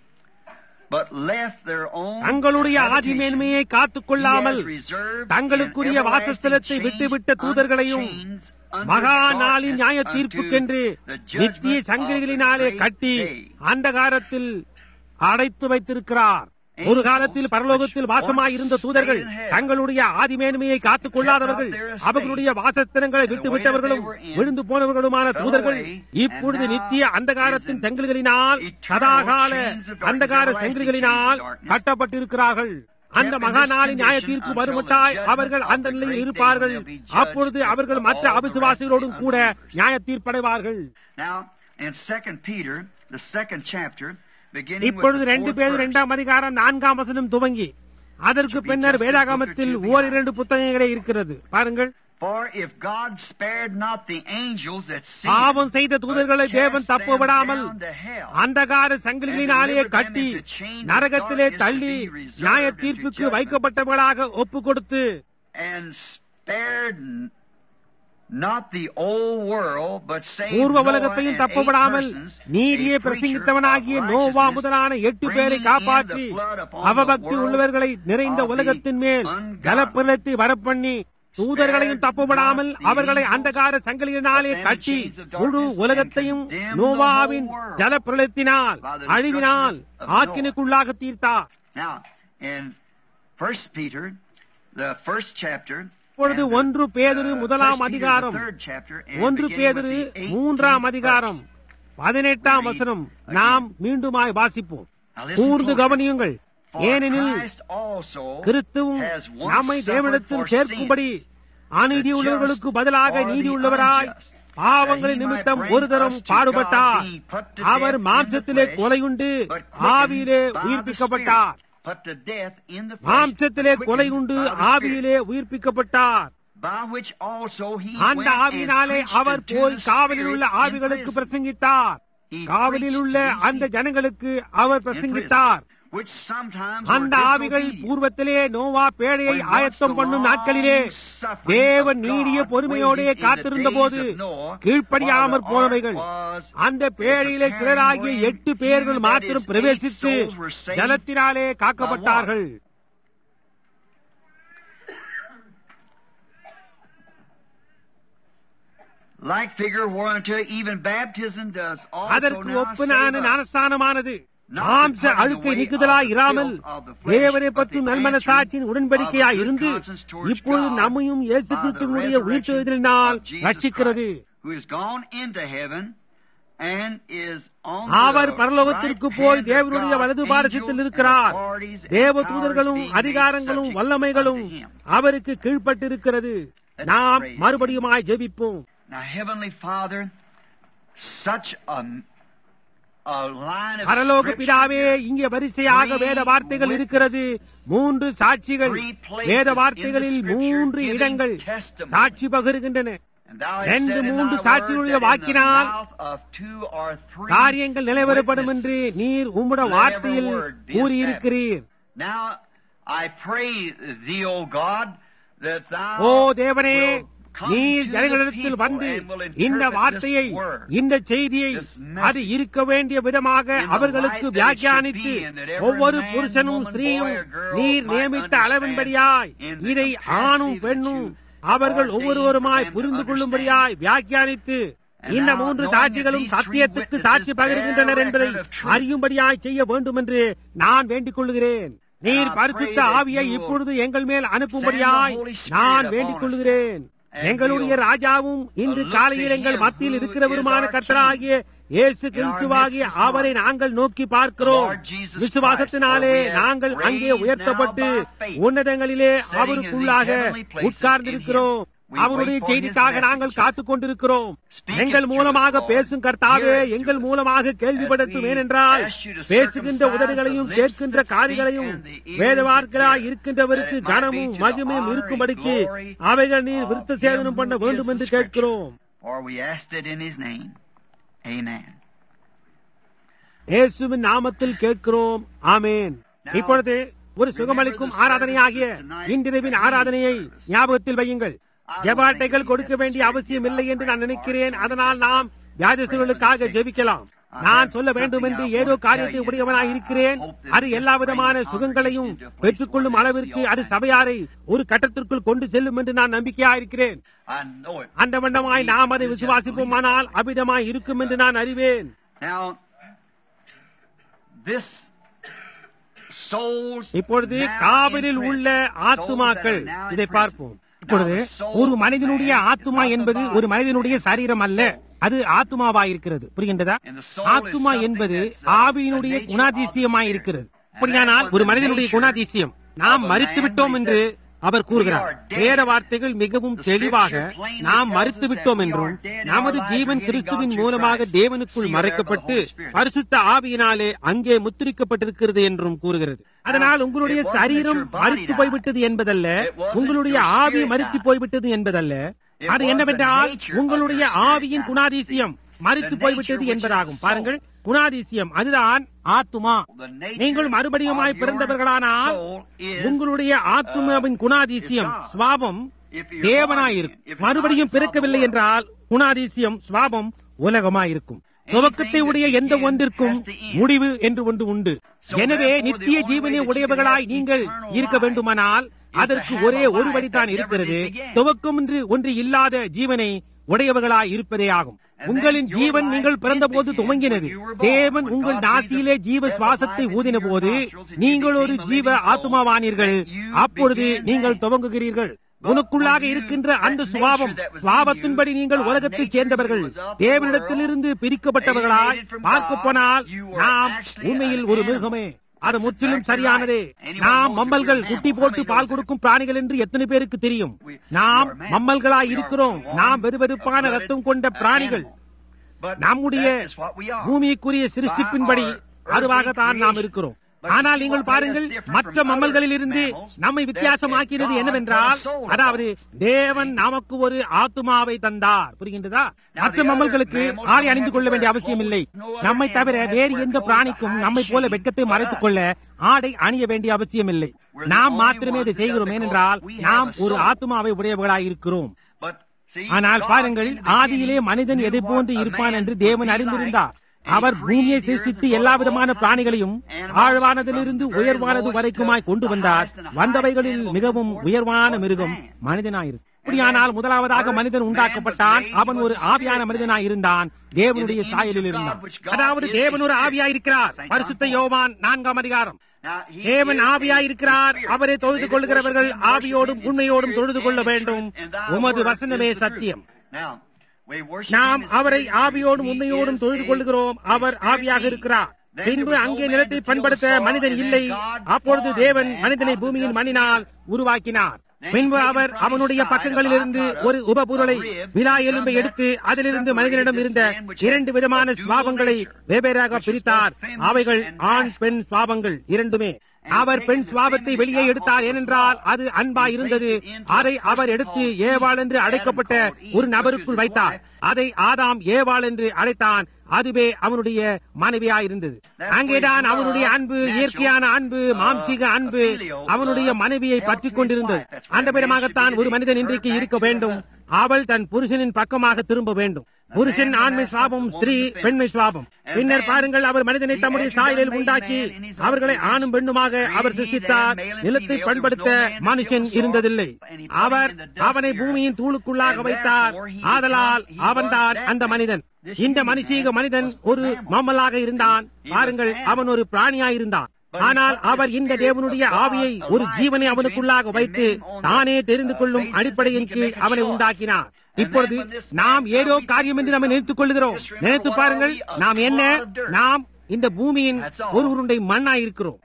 but left their own தங்களுடைய habitation, ஆதிமேன்மையை காத்துக் கொள்ளாமல் he has reserved தங்களுக்குரிய in everlasting வாசஸ்தலத்தை chains விட்டுவிட்ட தூதர்களையும் unchains under மகா darkness நாளின் நியாய unto தீர்ப்புக்கென்று the நித்திய judgment of சங்கிலிகளினாலே the great கட்டி day. அந்தகாரத்தில் அடைத்து வைத்திருக்கிறார் ஒரு காலத்தில் பரலோகத்தில் வாசமாயிருந்த தூதர்கள் தங்களுடைய ஆதிமேன்மையை காத்துக் கொள்ளாதவர்கள் அவர்களுடைய வாசஸ்தலங்களை விட்டு விட்டவர்களும் விழுந்து போனவர்களுமான தூதர்கள் இப்பொழுது நித்திய அந்தகாரத்தின் செங்கல்களினால் சதாகால அந்தகார செங்கல்களினால் கட்டப்பட்டிருக்கிறார்கள் அந்த மகா நாளின் நியாய தீர்ப்பு வருமட்டாய் அவர்கள் அந்த நிலையில் இருப்பார்கள் அப்பொழுது அவர்கள் மற்ற அவிசுவாசிகளோடும் கூட நியாய தீர்ப்படைவார்கள் Now, in Second Peter, the second chapter, beginning with இப்பொழுது the ரெண்டு fourth பேர் verse, இரண்டாம் அதிகாரம் நான்காம் வசனம் துவங்கி அதற்கு பின்னர் வேதாகமத்தில் ஓர் இரண்டு புத்தகங்களே இருக்கிறது பாருங்கள் For if God spared not the angels that பாவம் sinned, செய்த தூதர்களை but தேவன் cast தப்ப them விடாமல் down to hell, அந்தகார சங்கிலிகளினாலே கட்டி நரகத்திலே தள்ளி நியாய தீர்ப்புக்கு வைக்கப்பட்டவர்களாக ஒப்பு கொடுத்து and spared n- not the old world, but saved பூர்வ Noah உலகத்தையும் and தப்பவிடாமல் eight persons, நீதியை a preacher பிரசங்கித்தவனாகிய of Noah righteousness, முதலான எட்டு பேரை bringing in காப்பாற்றி the flood upon அவபக்தி the world உள்ளவர்களை நிறைந்த of the உலகத்தின் மேல் ungodly. ஜலப்பிரளத்தை வரப்பண்ணி தூதர்களையும் தப்பவிடாமல் அவர்களை அந்தகார சங்கிலியினாலே கட்டி முழு உலகத்தையும் நோவாவின் ஜலப்பிரளத்தினால் அழிவினால் ஆக்கினுக்குள்ளாக தீர்த்தார் Now, in First Peter, the first chapter, இப்பொழுது and the, ஒன்று பேதுரு uh, முதலாம் First Peter, the அதிகாரம் third chapter, and ஒன்று beginning with பேதுரு the 18th மூன்றாம் verse. அதிகாரம் பதினெட்டாம் வசனம் நாம் மீண்டுமாய் வாசிப்போம் Now listen கூர்ந்து closely. கவனியுங்கள் For ஏனெனில் Christ also கிறிஸ்துவும் has once நம்மை suffered தேவனிடத்தில் for சேர்க்கும்படி sins, அநீதி the உள்ளவர்களுக்கு just பதிலாக for the நீதி உள்ளவராய் unjust, பாவங்களின் that he might நிமித்தம் bring ஒரு தரம் us to பாடுபட்டார் God, he put to our death in the மாம்சத்திலே flesh, கொலையுண்டு but quickened ஆவியிலே by the உயிர்ப்பிக்கப்பட்டார் Spirit. Put to death in the flesh, மாம்சத்திலே quickened கொலையுண்டு by the Spirit, ஆவியிலே உயிர்ப்பிக்கப்பட்டார் by which also he அந்த went and ஆவியினாலே preached அவர் unto போய் the காவலில் உள்ள spirits in ஆவிகளுக்கு prison. பிரசங்கித்தார் He காவலில் preached உள்ள to these அந்த people ஜனங்களுக்கு அவர் in prison, பிரசங்கித்தார் which sometimes அந்த were ஆவிகள் disobedient. பூர்வத்திலே நோவா பேழையை When ஆயத்தம் once the பண்ணும் long நாட்களிலே suffering தேவன் of நீடிய God பொறுமையோடே waited in the காத்திருந்த days போது of Noah, கீழ்ப்படியாமற் while the போனவைகள் ark was அந்த பேழையிலே preparing சிலராகிய wherein எட்டு பேர்கள் few, that மாத்திரம் is, பிரவேசித்து eight souls were saved ஜலத்தினாலே காக்கப்பட்டார்கள் like figure whereunto even baptism does also அதற்கு now ஒப்புனான save us. ஞானஸ்தானமானது Not மாம்ச departing அழுக்கை away நீக்குதலாய் of the இராமல் filth of the flesh, தேவனை but பற்றும் the நல்மனசாட்சியின் answering உடன்படிக்கையாய் of a good இருந்து conscience towards இப்பொழுது God நம்மையும் இயேசு by the கிறிஸ்துவனுடைய resurrection உயிர்த்தெழுதலினால் of Jesus ரட்சிக்கிறது Christ, who is gone into heaven and is on our the பரலோகத்திற்கு right போய் hand of தேவனுடைய God, வலது பாரசத்தில் angels இருக்கிறார் and authorities and தேவ powers தூதர்களும் being made அதிகாரங்களும் subject வல்லமைகளும் unto him. அவருக்கு கீழ்ப்பட்டிருக்கிறது நாம் மறுபடியுமாய் ஜெபிப்போம் Now, Heavenly Father, such a, a line of பரலோக scripture பிதாவே here. இங்கே வரிசையாக வேத வார்த்தைகள் இருக்கிறது மூன்று சாட்சிகள் Three places வேத in வார்த்தைகளில் the scripture மூன்று giving இடங்கள் testimony. சாட்சி பகருகின்றன And thou hast ரெண்டு said in மூன்று thy சாட்சிகளுடைய word that in the வாக்கினால் mouth of two or three காரியங்கள் நிலைவரப்படும் என்று witnesses, நீர் உம்முட let every வார்த்தையில் word be கூறியிருக்கிறீர் Now, I pray thee, O God, that thou ஓ தேவனே will come நீர் to the ஜனங்களிடத்தில் people வந்து and will இந்த interpret வார்த்தையை this word. இந்த செய்தியை this message அது இருக்க வேண்டிய விதமாக in the அவர்களுக்கு light that it வியாக்கியானித்து should be, and that every ஒவ்வொரு man, புருஷனும் woman, ஸ்திரீயும் boy or girl நீர் might நியமித்த understand அளவின்படியாய் in the இதை capacity ஆணும் that பெண்ணும் you அவர்கள் ordained ஒவ்வொருவருமாய் for them to புரிந்து understand. கொள்ளும்படியாய் வியாக்கியானித்து And இந்த now, மூன்று knowing சாட்சிகளும் that these three சத்தியத்துக்கு witnesses சாட்சி பகிர்கின்றனர் bear என்பதை record of truth. அறியும்படியாய் செய்ய வேண்டும் என்று நான் வேண்டிக் கொள்கிறேன் நீர் I பரிசுத்த pray that ஆவியை you will இப்பொழுது எங்கள் மேல் அனுப்பும்படியாய் send the Holy Spirit நான் upon வேண்டிக் us. கொள்கிறேன் And எங்களுடைய we'll ராஜாவும் இன்று look காலையில் to எங்கள் him மத்தியில் who இருக்கிறவருமான is our கர்த்தராகிய இயேசு our கிறிஸ்துவாகிய midst this அவரை morning. நாங்கள் நோக்கி பார்க்கிறோம் Lord Jesus விசுவாசத்தினாலே Christ, for we have நாங்கள் அங்கே raised உயர்த்தப்பட்டு now by faith, உன்னதங்களிலே sitting in அவருக்குள்ளாக these heavenly places உட்கார்ந்திருக்கிறோம் in him. We அவருடைய wait for செய்திக்காக his நாங்கள் message. காத்துக் கொண்டிருக்கிறோம் Speak எங்கள் it to மூலமாக us, Lord. பேசும் கர்த்தாவே Hear it to எங்கள் us. மூலமாக கேள்விப்படுத்தும் As we ஏனென்றால் ask you to பேசுகின்ற circumcise உதடுகளையும் the lips கேட்கின்ற that speak காதுகளையும் and the ears வேதவார்க்களாய் that hear, இருக்கின்றவருக்கு that it might கனமும் be to the மகிமையும் honor இருக்கும்படிக்கு and glory அவைகள் நீர் of விருத்த him சேதனம் பண்ண who வேண்டும் is என்று the Scripture. கேட்கிறோம் For we asked it in his name. Amen. இயேசுவின் நாமத்தில் கேட்கிறோம் ஆமேன் இப்பொழுது ஒரு சுகமளிக்கும் ஆராதனையாகிய இன்றிரவின் ஆராதனையை ஞாபகத்தில் வையுங்கள் ஜெபாட்டைகள் கொடுக்க வேண்டிய அவசியம் இல்லை என்று நான் நினைக்கிறேன் அதனால் நாம் வியாதிஸ்தர்களுக்காக ஜெபிக்கலாம் நான் சொல்ல வேண்டும் என்று ஏதோ காரியத்தை உடையவனாய் இருக்கிறேன் அது எல்லா விதமான சுகங்களையும் பெற்றுக்கொள்ளும் அளவிற்கு அது சபையாரை ஒரு கட்டத்திற்குள் கொண்டு செல்லும் என்று நான் நம்பிக்கையா இருக்கிறேன் I know it. அந்த வண்ணமாய் நாம் அதை விசுவாசிப்போமானால் அபிதமாய் இருக்கும் என்று நான் அறிவேன் Now, this souls இப்பொழுது now காவிரில் in உள்ள prison, ஆத்துமாக்கள் souls that are now in இதை prison. பார்ப்போம் இப்பொழுது Now, the soul ஒரு of மனிதனுடைய man is ஆத்துமா not the என்பது body. ஒரு மனிதனுடைய சரீரம் அல்ல அது ஆத்துமாவாய் இருக்கிறது புரிகின்றதா And the soul is ஆத்துமா something என்பது that's, uh, ஆவியினுடைய a nature குணாதிசயமாய் of the இருக்கிறது spirit. அப்படியானால் And ஒரு that's மனிதனுடைய the குணாதிசயம் நாம் of a மறித்து man, விட்டோம் he என்று said, அவர் கூறுகிறார் "We are dead." வேத வார்த்தைகள் மிகவும் The தெளிவாக scripture plainly நாம் tells மறித்து us விட்டோம் that we என்றும் are dead and நமது our lives Jeevan are getting கிறிஸ்துவின் gone through மூலமாக Christ. தேவனுக்குள் See there மறைக்கப்பட்டு by the Holy Spirit. பரிசுத்த ஆவியினாலே அங்கே முத்திரிக்கப்பட்டிருக்கிறது என்றும் கூறுகிறது அதனால் உங்களுடைய it wasn't சரீரம் that your body மறித்து died. போய்விட்டது என்பதல்ல It wasn't உங்களுடைய your ஆவி spirit மறித்து died. போய்விட்டது என்பதல்ல It அது was the என்னவென்றால் nature of உங்களுடைய your spirit ஆவியின் died. குணாதிசயம் மறித்து The போய்விட்டது nature which என்பதாகும் is the பாருங்கள் குணாதிசயம் அதுதான் ஆத்துமா The nature நீங்கள் மறுபடியுமாய் of your பிறந்தவர்களானால் soul is உங்களுடைய ஆத்துமாவின் குணாதிசயம் is God. சுவாபம் தேவனாயிருக்கும் மறுபடியும் பிறக்கவில்லை என்றால் குணாதிசயம் சுவாபம் உலகமாயிருக்கும் துவக்கத்தை உடைய எந்த ஒன்றிற்கும் முடிவு என்று ஒன்று உண்டு எனவே நித்திய ஜீவனை உடையவர்களாய் நீங்கள் இருக்க வேண்டுமானால் அதற்கு ஒரே ஒரு வழிதான் இருக்கிறது துவக்கம் என்று ஒன்று இல்லாத ஜீவனை உடையவர்களாய் இருப்பதே ஆகும் உங்களின் ஜீவன் நீங்கள் பிறந்தபோது துவங்கினது தேவன் உங்கள் நாசியிலே ஜீவ சுவாசத்தை ஊதின போது நீங்கள் ஒரு ஜீவ ஆத்மாவானீர்கள் அப்பொழுது நீங்கள் துவங்குகிறீர்கள் உனக்குள்ளாக இருக்கின்ற அந்த சுபாவம் சுவாபத்தின்படி நீங்கள் உலகத்தைச் சேர்ந்தவர்கள் தேவனிடத்திலிருந்து பிரிக்கப்பட்டவர்களாய் பார்க்க போனால் நாம் உண்மையில் ஒரு மிருகமே அது முற்றிலும் சரியானதே நாம் மம்மல்கள் குட்டி போட்டு பால் கொடுக்கும் பிராணிகள் என்று எத்தனை பேருக்கு தெரியும் நாம் மம்மல்களாய் இருக்கிறோம் நாம் வெறுவெறுப்பான ரத்தம் கொண்ட பிராணிகள் நம்முடைய பூமிக்குரிய சிருஷ்டிப்பின்படி அதுவாகத்தான் நாம் இருக்கிறோம் ஆனால் நீங்கள் பாருங்கள் மற்ற மம்மல்களில் இருந்து நம்மை வித்தியாசமாக்கினது என்னவென்றால் அதாவது தேவன் நமக்கு ஒரு ஆத்துமாவை தந்தார் புரிகின்றதா மற்ற மம்மல்களுக்கு ஆடை அணிந்து கொள்ள வேண்டிய அவசியம் இல்லை நம்மை தவிர வேறு எந்த பிராணிக்கும் நம்மை போல வெட்கத்தை மறைத்துக் கொள்ள ஆடை அணிய வேண்டிய அவசியம் இல்லை நாம் மாத்திரமே இதை செய்கிறோம் ஏனென்றால் நாம் ஒரு ஆத்மாவை உடையவர்களாய் இருக்கிறோம் ஆனால் பாருங்கள் ஆதியிலே மனிதன் எதை போன்று இருப்பான் என்று தேவன் அறிந்திருந்தார் அவர் பூமியை சிருஷ்டித்து எல்லா விதமான பிராணிகளையும் ஆழ்வானதிலிருந்து உயர்வானது வரைக்குமாய் கொண்டு வந்தார் வந்தவைகளில் மிகவும் உயர்வான மிருகம் மனிதனாயிருக்கு அப்படியானால் முதலாவதாக மனிதன் உண்டாக்கப்பட்டான் அவன் ஒரு ஆவியான மனிதனாய் இருந்தான் தேவனுடைய சாயலில் இருந்தான் அதாவது தேவன் ஒரு ஆவியாயிருக்கிறார் பரிசுத்த யோவான் நான்காம் அதிகாரம் தேவன் ஆவியாயிருக்கிறார் அவரை தொழுது கொள்கிறவர்கள் ஆவியோடும் உண்மையோடும் தொழுது கொள்ள வேண்டும் உமது வசனமே சத்தியம் நாம் அவரை ஆவியோடும் உண்மையோடும் தொழுது கொள்கிறோம் அவர் ஆவியாக இருக்கிறார் பின்பு அங்கே நிலத்தை பண்படுத்த மனிதன் இல்லை அப்பொழுது தேவன் மனிதனை பூமியின் மண்ணினால் உருவாக்கினார் பின்பு அவர் அவனுடைய பக்கங்களிலிருந்து ஒரு உபபொருளை விழா எலும்பை எடுத்து அதிலிருந்து மனிதனிடம் இருந்த இரண்டு விதமான சுவாபங்களை வெவ்வேறாக பிரித்தார் அவைகள் ஆண் பெண் சுவாபங்கள் இரண்டுமே அவர் பெண் சுவாபத்தை வெளியே எடுத்தார் ஏனென்றால் அது அன்பா இருந்தது அதை அவர் எடுத்து ஏவாள் என்று அழைக்கப்பட்ட ஒரு நபருக்குள் வைத்தார் அதை ஆதாம் ஏவாள் என்று அழைத்தான் அதுவே அவனுடைய மனைவியாயிருந்தது அங்கேதான் அவனுடைய அன்பு இயற்கையான அன்பு மாம்சீக அன்பு அவனுடைய மனைவியை பற்றி கொண்டிருந்தது அந்த விதமாகத்தான் ஒரு மனிதன் இன்றைக்கு இருக்க வேண்டும் அவள் தன் புருஷனின் பக்கமாக திரும்ப வேண்டும் புருஷன் ஆண்மை சுவாபம் ஸ்திரீ பெண்மை சுவாபம் பின்னர் பாருங்கள் அவர் மனிதனை தம்முடைய சாயலில் உண்டாக்கி அவர்களை ஆணும் பெண்ணுமாக அவர் சிருஷ்டித்தார் நிலத்தை பண்படுத்த மனுஷன் இருந்ததில்லை அவர் அவனை பூமியின் தூளுக்குள்ளாக வைத்தார் ஆதலால் அவன்தான் அந்த மனிதன் இந்த மனுஷீக மனிதன் ஒரு மம்மலாக இருந்தான் பாருங்கள் அவன் ஒரு பிராணியாயிருந்தான் ஆனால் அவர் இந்த தேவனுடைய ஆவியை ஒரு ஜீவனை அவனுக்குள்ளாக வைத்து தானே தெரிந்து கொள்ளும் அடிப்படையின் கீழ் அவனை உண்டாக்கினார் இப்பொழுது நாம் ஏதோ காரியம் என்று நம்ம நினைத்துக் கொள்கிறோம் நினைத்து பாருங்கள் நாம் என்ன நாம் இந்த பூமியின் ஒரு உருண்டை மண்ணாய் இருக்கிறோம்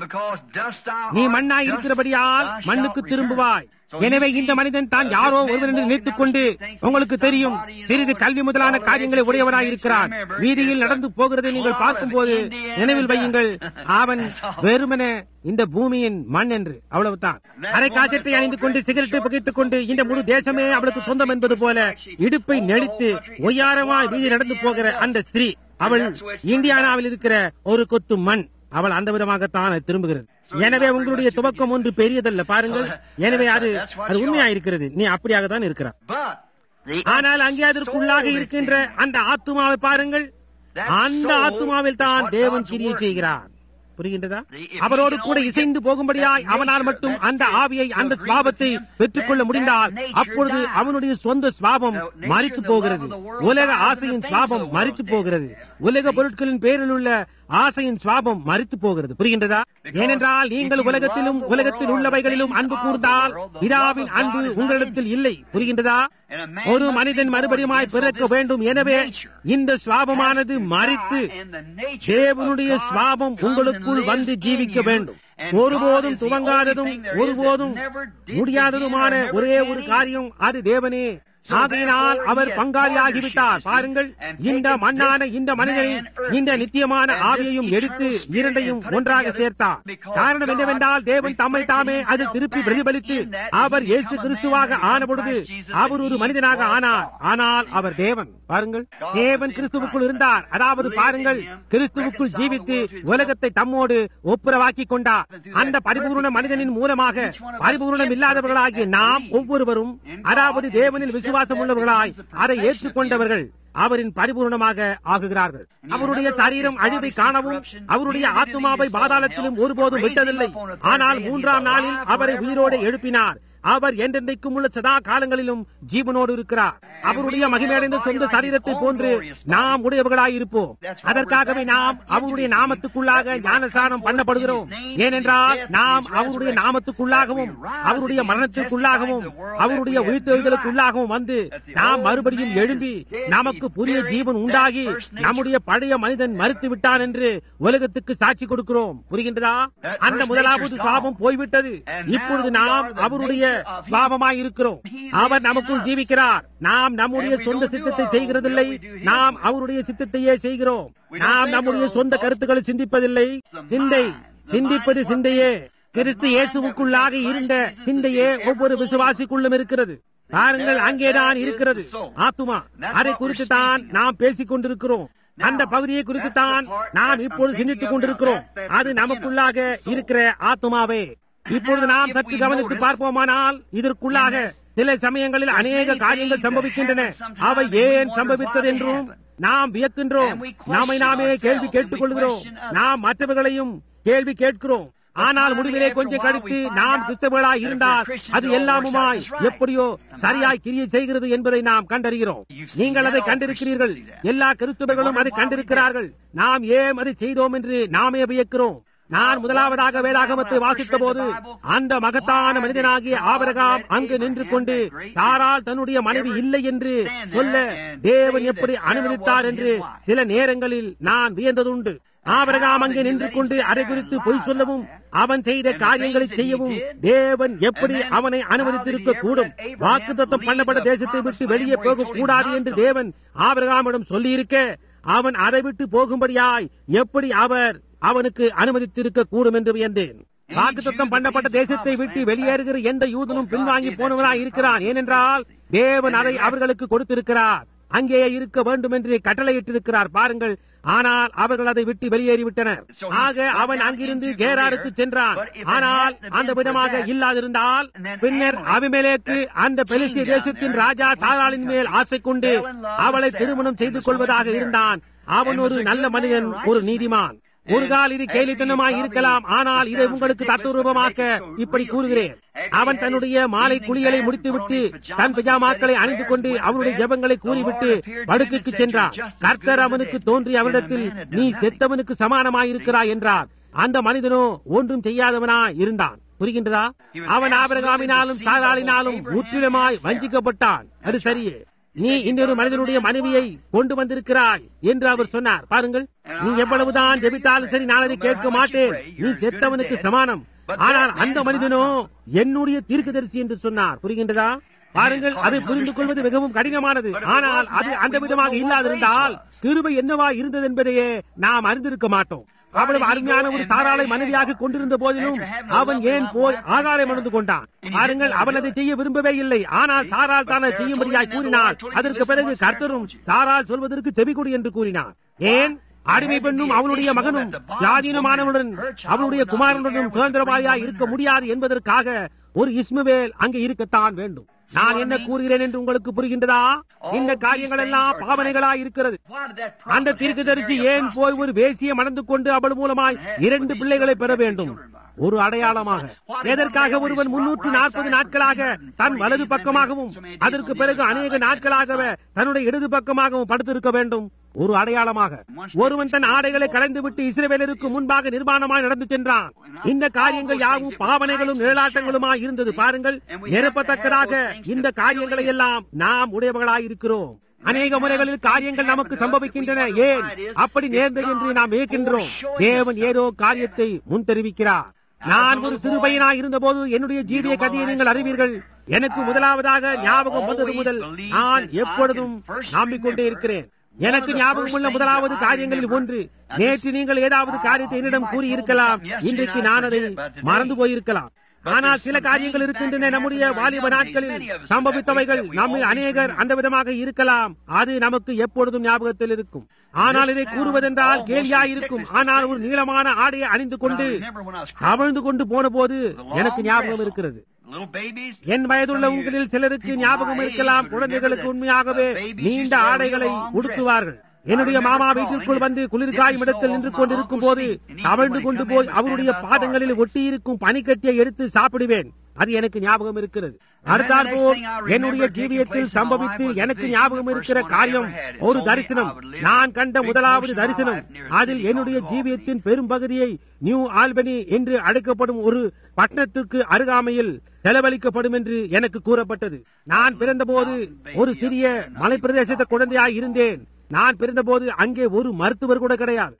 நீ மண்ணாய் இருக்கிறபடியால் மண்ணுக்கு திரும்புவாய் எனவே இந்த மனிதன் தான் யாரோ ஒருவர் என்று நினைத்துக் கொண்டு உங்களுக்கு தெரியும் சிறிது கல்வி முதலான காரியங்களை உடையவராய் இருக்கிறான் வீதியில் நடந்து போகிறதை நீங்கள் பார்க்கும்போது நினைவில் வையுங்கள் அவன் வெறுமன இந்த பூமியின் மண் என்று அவ்வளவுதான் அரை காய்ச்சத்தை அணிந்து கொண்டு சிகரெட்டை புகைத்துக் கொண்டு இந்த முழு தேசமே அவளுக்கு சொந்தம் என்பது போல இடுப்பை நெளித்து ஒய்யாரமாய் வீதி நடந்து போகிற அந்த ஸ்திரீ அவள் இந்தியானாவில் இருக்கிற ஒரு கொத்து மண் அவள் அந்த விதமாகத்தான் திரும்புகிறது எனவே உங்களுடைய துவக்கம் ஒன்று பெரியதல்ல பாருங்கள் எனவே அது அது உண்மையா இருக்கிறது நீ அப்படியாக தான் இருக்கிறார் ஆனால் அங்கே அதற்குள்ளாக இருக்கின்ற அந்த ஆத்துமாவை பாருங்கள் அந்த ஆத்துமாவில் தான் தேவன் கிரியை செய்கிறார் புரிகின்றதா அவரோடு கூட இசைந்து போகும்படியாய் அவனால் மட்டும் அந்த ஆவியை அந்த சுவாபத்தை பெற்றுக்கொள்ள முடிந்தால் அப்பொழுது அவனுடைய சொந்த சுவாபம் மறித்து போகிறது உலக ஆசையின் சுவாபம் மறித்து போகிறது உலக பொருட்களின் பேரில் உள்ள ஆசையின் சுவாபம் மறித்து போகிறது புரிகின்றதா ஏனென்றால் நீங்கள் உலகத்திலும் உலகத்தில் உள்ளவைகளிலும் அன்பு கூர்ந்தால் பிதாவின் அன்பு உங்களிடத்தில் இல்லை புரிகின்றதா ஒரு மனிதன் மறுபடியுமாய் பிறக்க வேண்டும் எனவே இந்த சுவாபமானது மறித்து தேவனுடைய சுவாபம் உங்களுக்குள் வந்து ஜீவிக்க வேண்டும் ஒருபோதும் துவங்காததும் ஒருபோதும் முடியாததுமான ஒரே ஒரு காரியம் அது தேவனே ஆகையினால் அவர் பங்காளியாகிவிட்டார் பாருங்கள் இந்த மண்ணான இந்த மனிதனை இந்த நித்தியமான ஆவியையும் எடுத்து இரண்டையும் ஒன்றாக சேர்த்தார் காரணம் என்னவென்றால் தேவன் தம்மை தாமே அது திருப்பி பிரதிபலித்து அவர் இயேசு கிறிஸ்துவாக ஆன பொழுது அவர் ஒரு மனிதனாக ஆனார் ஆனால் அவர் தேவன் பாருங்கள் தேவன் கிறிஸ்துவுக்குள் இருந்தார் அதாவது பாருங்கள் கிறிஸ்துவுக்குள் ஜீவித்து உலகத்தை தம்மோடு ஒப்புரவாக்கி கொண்டார் அந்த பரிபூர்ண மனிதனின் மூலமாக பரிபூர்ணம் இல்லாதவர்களாகிய நாம் ஒவ்வொருவரும் அதாவது தேவனில் விசுவாசம் உள்ளவர்களாய் அதை ஏற்றுக்கொண்டவர்கள் அவரின் பரிபூர்ணமாக ஆகுகிறார்கள் அவருடைய சரீரம் அழிவை காணவும் அவருடைய ஆத்மாவை பாதாளத்திலும் ஒருபோதும் விட்டதில்லை ஆனால் மூன்றாம் நாளில் அவரை உயிரோடு எழுப்பினார் அவர் என்றென்றைக்கும் உள்ள சதா காலங்களிலும் ஜீவனோடு இருக்கிறார் அவருடைய மகிமையடைந்த சொந்த சரீரத்தை போன்று நாம் உடையவர்களாய் இருப்போம் அதற்காகவே நாம் அவருடைய நாமத்துக்குள்ளாக ஞானஸ்தானம் பண்ணப்படுகிறோம் ஏனென்றால் நாம் அவருடைய நாமத்துக்குள்ளாகவும் அவருடைய மரணத்திற்குள்ளாகவும் அவருடைய உயிர்த்தெழுதலுக்குள்ளாகவும் வந்து நாம் மறுபடியும் எழும்பி நமக்கு புதிய ஜீவன் உண்டாகி நம்முடைய பழைய மனிதன் மறுத்து விட்டான் என்று உலகத்துக்கு சாட்சி கொடுக்கிறோம் புரிகின்றதா அந்த முதலாவது சாபம் போய்விட்டது இப்பொழுது நாம் அவருடைய சுவாபமாய் இருக்கிறோம் அவர் நமக்குள் ஜீவிக்கிறார் நாம் நம்முடைய சொந்த சித்தத்தை செய்கிறதில்லை நாம் அவருடைய சித்தத்தையே செய்கிறோம் நாம் நம்முடைய சொந்த கருத்துக்களை சிந்திப்பதில்லை சிந்தை சிந்திப்பது சிந்தையே கிறிஸ்து இயேசுவுக்குள்ளாக இருந்த சிந்தையே ஒவ்வொரு விசுவாசிக்குள்ளும் இருக்கிறது பாருங்கள் அங்கேதான் இருக்கிறது ஆத்துமா அதை குறித்து தான் நாம் பேசிக் கொண்டிருக்கிறோம் அந்த பகுதியை குறித்து தான் நாம் இப்பொழுது சிந்தித்துக் கொண்டிருக்கிறோம் அது நமக்குள்ளாக இருக்கிற ஆத்துமாவே இப்பொழுது நாம் சற்று கவனித்து பார்ப்போமானால் இதற்குள்ளாக சில சமயங்களில் அநேக காரியங்கள் சம்பவிக்கின்றன அவை ஏன் சம்பவித்தது என்றும் நாம் வியக்கின்றோம் நாமை நாமே கேள்வி கேட்டுக் கொள்கிறோம் நாம் மற்றவர்களையும் கேள்வி கேட்கிறோம் ஆனால் முடிவிலே கொஞ்சம் கழித்து நாம் கிறிஸ்தவர்களாய் இருந்தால் அது எல்லாமுமாய் எப்படியோ சரியாய் கிரியை செய்கிறது என்பதை நாம் கண்டறிகிறோம் நீங்கள் அதை கண்டிருக்கிறீர்கள் எல்லா கிறிஸ்தவர்களும் அதை கண்டிருக்கிறார்கள் நாம் ஏன் அதை செய்தோம் என்று நாமே வியக்கிறோம் நான் முதலாவதாக வேதாகமத்தை வாசித்த போது அந்த மகத்தான மனிதனாகிய ஆபரகாம் அங்கு நின்று கொண்டு தாரால் தன்னுடைய மனைவி இல்லை என்று சொல்ல தேவன் எப்படி அனுமதித்தார் என்று சில நேரங்களில் நான் வியந்ததுண்டு ஆபரகாம் அங்கே நின்று கொண்டு அதை குறித்து பொய் சொல்லவும் அவன் செய்த காரியங்களை செய்யவும் தேவன் எப்படி அவனை அனுமதித்திருக்க கூடும் வாக்கு தத்தம் பண்ணப்பட்ட தேசத்தை விட்டு வெளியே போக கூடாது என்று தேவன் ஆபரகாமிடம் சொல்லியிருக்க அவன் அதை விட்டு போகும்படியாய் எப்படி அவர் அவனுக்கு அனுமதித்திருக்க கூடும் என்று வியந்தேன் வாக்குத்தத்தம் பண்ணப்பட்ட தேசத்தை விட்டு வெளியேறுகிற எந்த யூதனும் பின்வாங்கி போனவனாய் இருக்கிறான் ஏனென்றால் தேவன் அதை அவர்களுக்கு கொடுத்திருக்கிறார் அங்கேயே இருக்க வேண்டும் என்று கட்டளையிட்டிருக்கிறார் பாருங்கள் ஆனால் அவர்கள் அதை விட்டு வெளியேறிவிட்டனர் ஆக அவன் அங்கிருந்து கேராருக்கு சென்றான் ஆனால் அந்த விதமாக இல்லாதிருந்தால் பின்னர் அபிமேலேக்கு அந்த பெலிஸ்திய தேசத்தின் ராஜா சாராளின் மேல் ஆசை கொண்டு அவளை திருமணம் செய்து கொள்வதாக இருந்தான் அவன் ஒரு நல்ல மனிதன் ஒரு நீதிமான் ஒரு கால் இது கேலித்தனமாய் இருக்கலாம் ஆனால் இதை உங்களுக்கு தத்துவரூபமாக்க இப்படி கூறுகிறேன் அவன் தன்னுடைய மாலை குளியலை முடித்துவிட்டு தன் பிஜாமாக்களை அணிந்து கொண்டு அவனுடைய ஜெபங்களை கூறிவிட்டு படுக்கைக்கு சென்றான் கர்த்தர் அவனுக்கு தோன்றி அவனிடத்தில் நீ செத்தவனுக்கு சமானமாயிருக்கிறாய் என்றார் அந்த மனிதனோ ஒன்றும் செய்யாதவனாய் இருந்தான் புரிகின்றதா அவன் ஆபரகாமினாலும் சாராளினாலும் முற்றிலுமாய் வஞ்சிக்கப்பட்டான் அது சரியே நீ இன்னொரு மனிதனுடைய மனைவியை கொண்டு வந்திருக்கிறாய் என்று அவர் சொன்னார் பாருங்கள் நீ எவ்வளவுதான் ஜெபித்தாலும் சரி நான் அதை கேட்க மாட்டேன் நீ செத்தவனுக்கு சமானம் ஆனால் அந்த மனிதனோ என்னுடைய தீர்க்கதரிசி என்று சொன்னார் புரிகின்றதா பாருங்கள் அதை புரிந்து கொள்வது மிகவும் கடினமானது ஆனால் அது அந்த விதமாக இல்லாதிருந்தால் கிருபை என்னவா இருந்தது என்பதையே நாம் அறிந்திருக்க மாட்டோம் அவ்வளவு அருமையான ஒரு சாராளை மனைவியாக கொண்டிருந்த போதிலும் அவன் ஏன் போய் ஆகாரம் அணிந்து கொண்டான் பாருங்கள் அவன் அதை செய்ய விரும்பவே இல்லை ஆனால் சாரால் தானே செய்யும்படியாய் கூறினார் அதற்கு பிறகு கர்த்தரும் சாரால் சொல்வதற்கு செவிகொடு என்று கூறினார் ஏன் அடிமை பெண்ணும் அவனுடைய மகனும் ஜாதீனமானவனுடன் அவனுடைய குமாரனுடனும் சுதந்திரமாயா இருக்க முடியாது என்பதற்காக ஒரு இஸ்மவேல் அங்கே இருக்கத்தான் வேண்டும் நான் என்ன கூறுகிறேன் என்று உங்களுக்கு புரிகின்றதா இந்த காரியங்கள் எல்லாம் பாவனைகளா இருக்கிறது அந்த தீர்க்கதரிசி ஏன் போய் ஒரு வேசியை மணந்து கொண்டு அவள் மூலமாய் இரண்டு பிள்ளைகளை பெற வேண்டும் ஒரு அடையாளமாக எதற்காக ஒருவன் முன்னூற்று நாற்பது நாட்களாக தன் வலது பக்கமாகவும் அதற்கு பிறகு அநேக நாட்களாகவே தன்னுடைய இடது பக்கமாகவும் படுத்திருக்க வேண்டும் ஒரு அடையாளமாக ஒருவன் தன் ஆடைகளை கலைந்து விட்டு இஸ்ரேவேலருக்கு முன்பாக நிர்மாணமாய் நடந்து சென்றான் இந்த காரியங்கள் யாவும் பாவனைகளும் நிழலாட்டங்களுமாய் இருந்தது பாருங்கள் நிரப்பத்தக்கதாக இந்த காரியங்களை எல்லாம் நாம் உடையவர்களாய் இருக்கிறோம் அநேக முறைகளில் காரியங்கள் நமக்கு சம்பவிக்கின்றன ஏன் அப்படி நேர்ந்தது என்று நாம் ஏற்கின்றோம் தேவன் ஏதோ காரியத்தை முன் தெரிவிக்கிறார் நான் ஒரு சிறு பையனாய் இருந்தபோது என்னுடைய ஜீவிய கதையை நீங்கள் அறிவீர்கள் எனக்கு முதலாவதாக ஞாபகம் வந்தது முதல் நான் எப்பொழுதும் நம்பிக்கொண்டே இருக்கிறேன் எனக்கு ஞாபகம் உள்ள முதலாவது காரியங்களில் ஒன்று நேற்று நீங்கள் ஏதாவது காரியத்தை என்னிடம் கூறியிருக்கலாம் இன்றைக்கு நான் அதை மறந்து போயிருக்கலாம் ஆனால் சில காரியங்கள் இருக்கின்றன நம்முடைய வாலிப நாட்களில் சம்பவித்தவைகள் நம்மில் அநேகர் அந்த விதமாக இருக்கலாம் அது நமக்கு எப்பொழுதும் ஞாபகத்தில் இருக்கும் ஆனால் இதை கூறுவதென்றால் கேலியா இருக்கும் ஆனால் ஒரு நீளமான ஆடையை அணிந்து கொண்டு கவிழ்ந்து கொண்டு போன போது எனக்கு ஞாபகம் இருக்கிறது என் வயதுள்ள உங்களில் சிலருக்கு ஞாபகம் இருக்கலாம் குழந்தைகளுக்கு உண்மையாகவே நீண்ட ஆடைகளை உடுத்துவார்கள் என்னுடைய மாமா வீட்டிற்குள் வந்து குளிர்காயும் இடத்தில் நின்று கொண்டிருக்கும் போது கவிழ்ந்து கொண்டு போய் அவருடைய பாதங்களில் ஒட்டியிருக்கும் பனிக்கட்டியை எடுத்து சாப்பிடுவேன் அது எனக்கு ஞாபகம் இருக்கிறது அடுத்தாற்போல் என்னுடைய ஜீவியத்தில் சம்பவித்து எனக்கு ஞாபகம் இருக்கிற காரியம் ஒரு தரிசனம் நான் கண்ட முதலாவது தரிசனம் அதில் என்னுடைய ஜீவியத்தின் பெரும் பகுதியை நியூ ஆல்பனி என்று அழைக்கப்படும் ஒரு பட்டணத்திற்கு அருகாமையில் செலவழிக்கப்படும் என்று எனக்கு கூறப்பட்டது நான் பிறந்தபோது ஒரு சிறிய மலைப்பிரதேசத்த குழந்தையாய் இருந்தேன் நான் பிறந்தபோது அங்கே ஒரு மருத்துவர் கூட கிடையாது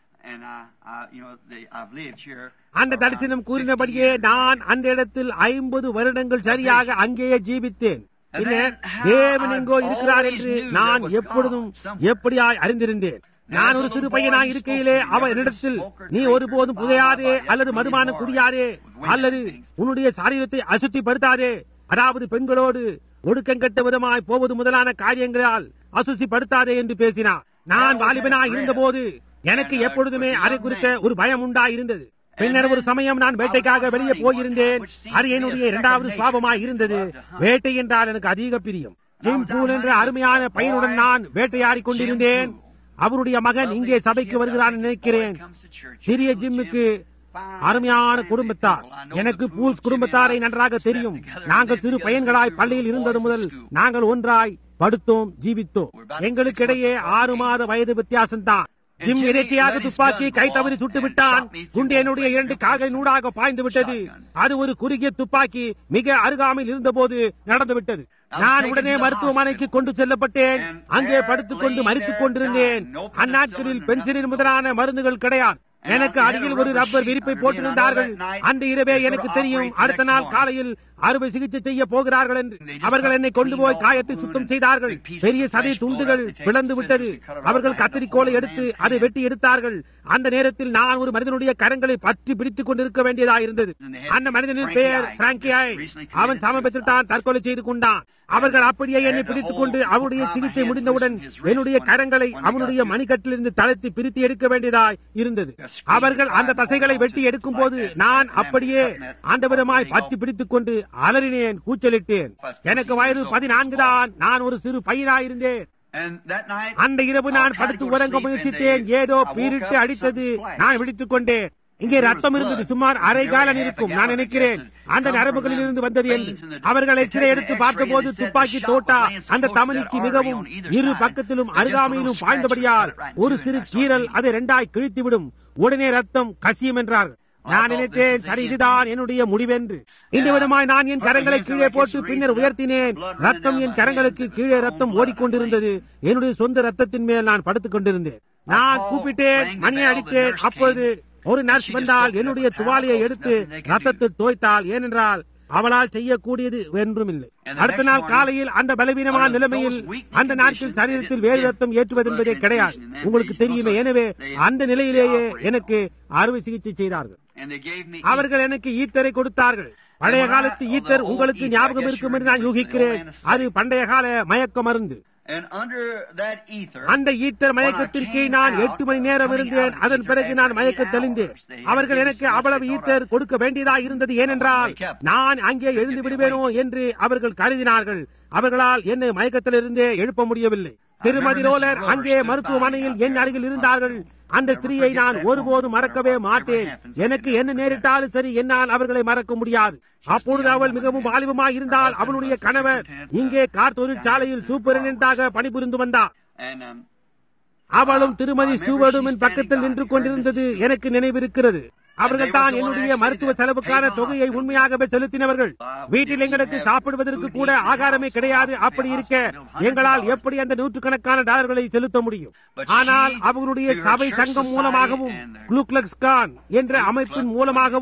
அந்த தரிசனம் கூறினபடியே நான் அந்த இடத்தில் ஐம்பது வருடங்கள் சரியாக அங்கேயே ஜீவித்தேன் பின்னர் தேவன் எங்கோ இருக்கிறார் என்று நான் எப்பொழுதும் எப்படியாய் அறிந்திருந்தேன் நான் ஒரு சிறு பையனாய் இருக்கையிலே அவன் என்னிடத்தில் நீ ஒருபோதும் புதையாதே அல்லது மதுமானம் குடியாதே அல்லது உன்னுடைய சாரீரத்தை அசுத்திப்படுத்தாதே அதாவது பெண்களோடு ஒடுக்கங்கட்ட விதமாய் போவது முதலான காரியங்களால் அசுசிப்படுத்தாதே என்று பேசினார் நான் வாலிபனாய் இருந்தபோது எனக்கு எப்பொழுதுமே அதை குறித்த ஒரு பயம் உண்டா இருந்தது பின்னர் ஒரு சமயம் நான் வேட்டைக்காக வெளியே போயிருந்தேன் அது என்னுடைய இரண்டாவது சுவாபமாய் இருந்தது வேட்டை என்றால் எனக்கு அதிக பிரியம் ஜிம் பூல் என்ற அருமையான பையனுடன் நான் வேட்டையாடி கொண்டிருந்தேன் அவருடைய மகன் இங்கே சபைக்கு வருகிறான் நினைக்கிறேன் சிறிய ஜிம்முக்கு அருமையான குடும்பத்தார் எனக்கு பூல்ஸ் குடும்பத்தாரை நன்றாக தெரியும் நாங்கள் சிறு பையன்களாய் பள்ளியில் இருந்தது முதல் நாங்கள் ஒன்றாய் படுத்தோம் ஜீவித்தோம் எங்களுக்கு இடையே ஆறு மாத வயது வித்தியாசம்தான் ஜிம் இறைக்கையாக துப்பாக்கி கை தவறி சுட்டு விட்டான் குண்டு என்னுடைய இரண்டு கால்களின் ஊடாக பாய்ந்து விட்டது அது ஒரு குறுகிய துப்பாக்கி மிக அருகாமையில் இருந்தபோது நடந்து விட்டது நான் உடனே மருத்துவமனைக்கு கொண்டு செல்லப்பட்டேன் அங்கே படுத்துக் கொண்டு மறித்துக் கொண்டிருந்தேன் அந்நாட்களில் பென்சிலின் முதலான மருந்துகள் கிடையாது எனக்கு அருகில் ஒரு ரப்பர் விரிப்பை போட்டிருந்தார்கள் அந்த இரவே எனக்கு தெரியும் அடுத்த நாள் காலையில் அறுவை சிகிச்சை செய்ய போகிறார்கள் என்று அவர்கள் என்னை கொண்டு போய் காயத்தை சுத்தம் செய்தார்கள் பெரிய சதை துண்டுகள் பிளந்து விட்டது அவர்கள் கத்திரிக்கோலை எடுத்து அதை வெட்டி எடுத்தார்கள் அந்த நேரத்தில் நான் ஒரு மனிதனுடைய கரங்களை பற்றி பிடித்துக் கொண்டிருக்க வேண்டியதாக இருந்தது அந்த மனிதனின் பெயர் பிராங்கியாய் அவன் சமீபத்தில் தான் தற்கொலை செய்து கொண்டான் அவர்கள் அப்படியே என்னை பிடித்துக் கொண்டு அவருடைய சிகிச்சை முடிந்தவுடன் என்னுடைய கரங்களை அவனுடைய மணிக்கட்டிலிருந்து தளர்த்தி பிரித்து எடுக்க வேண்டியதாய் இருந்தது அவர்கள் அந்த தசைகளை வெட்டி எடுக்கும் போது நான் அப்படியே அந்த விதமாய் பற்றி பிடித்துக் கொண்டு அலறினேன் கூச்சலிட்டேன் எனக்கு வயது பதினான்கு தான் நான் ஒரு சிறு பையனாயிருந்தேன் அந்த இரவு நான் படுத்து உறங்க முயற்சித்தேன் ஏதோ பீரிட்டு அடித்தது நான் விழித்துக் கொண்டேன் இங்கே ரத்தம் இருந்தது சுமார் அரை காலம் இருக்கும் நான் நினைக்கிறேன் அந்த நரம்புகளில் இருந்து வந்தது என்று அவர்கள் எச்சரை எடுத்து பார்த்தபோது துப்பாக்கி தோட்டா அந்த தமனிக்கு மிகவும் இரு பக்கத்திலும் அருகாமையிலும் பாய்ந்தபடியால் ஒரு சிறு கீரல் அதை இரண்டாய் கிழித்துவிடும் உடனே ரத்தம் கசியும் என்றார் நான் நினைத்தேன் சரி இதுதான் என்னுடைய முடிவென்று இந்த விதமாய் நான் என் கரங்களை கீழே போட்டு பின்னர் உயர்த்தினேன் ரத்தம் என் கரங்களுக்கு கீழே ரத்தம் ஓடிக்கொண்டிருந்தது என்னுடைய சொந்த ரத்தத்தின் மேல் நான் படுத்துக் கொண்டிருந்தேன் நான் கூப்பிட்டேன் மணியை அடித்தேன் அப்போது ஒரு நர்ஸ் வந்தால் என்னுடைய துவாலியை எடுத்து ரத்தத்தை தோய்த்தாள் ஏனென்றால் அவளால் செய்யக்கூடியது ஒன்றும் இல்லை அடுத்த நாள் காலையில் அந்த பலவீனமான நிலைமையில் அந்த நாட்கள் சரீரத்தில் வேறு ரத்தம் ஏற்றுவது என்பதே கிடையாது உங்களுக்கு தெரியுமே எனவே அந்த நிலையிலேயே எனக்கு அறுவை சிகிச்சை செய்தார்கள் அவர்கள் எனக்கு ஈத்தரை கொடுத்தார்கள் பழைய காலத்து ஈத்தர் உங்களுக்கு ஞாபகம் இருக்கும் என்று நான் யூகிக்கிறேன் அது பண்டைய கால மயக்க மருந்து அந்த ஈத்தர் மயக்கத்தின் கீழ் நான் எட்டு மணி நேரம் இருந்தேன் அதன் பிறகு நான் மயக்க தெளிந்தேன் அவர்கள் எனக்கு அவ்வளவு ஈத்தர் கொடுக்க வேண்டியதா இருந்தது ஏனென்றால் நான் அங்கே எழுந்து விடுவேனோ என்று அவர்கள் கருதினார்கள் அவர்களால் என்னை மயக்கத்திலிருந்தே எழுப்ப முடியவில்லை திருமதி ரோலர் அங்கே மருத்துவமனையில் என் அருகில் இருந்தார்கள் அந்த ஸ்திரீயை நான் ஒருபோதும் மறக்கவே மாட்டேன் எனக்கு என்ன நேரிட்டாலும் சரி என்னால் அவர்களை மறக்க முடியாது அப்பொழுது அவள் மிகவும் வாலிபமாய் இருந்தால் அவளுடைய கணவர் இங்கே கார் தொழிற்சாலையில் சூப்பரிண்டாக பணிபுரிந்து வந்தார் அவளும் திருமதி ஸ்டூவர்டும் என் பக்கத்தில் நின்று கொண்டிருந்தது எனக்கு நினைவிருக்கிறது அவர்கள் தான் என்னுடைய மருத்துவ செலவுக்கான தொகையை உண்மையாகவே செலுத்தினவர்கள் வீட்டில் எங்களுக்கு சாப்பிடுவதற்கு கூட ஆகாரமே கிடையாது அப்படி இருக்க எங்களால் எப்படி அந்த நூற்றுக்கணக்கான டாலர்களை செலுத்த முடியும் ஆனால் அவர்களுடைய சபை சங்கம் மூலமாகவும் குளுக்லக்ஸ் கான் என்ற அமைப்பின் மூலமாகவும்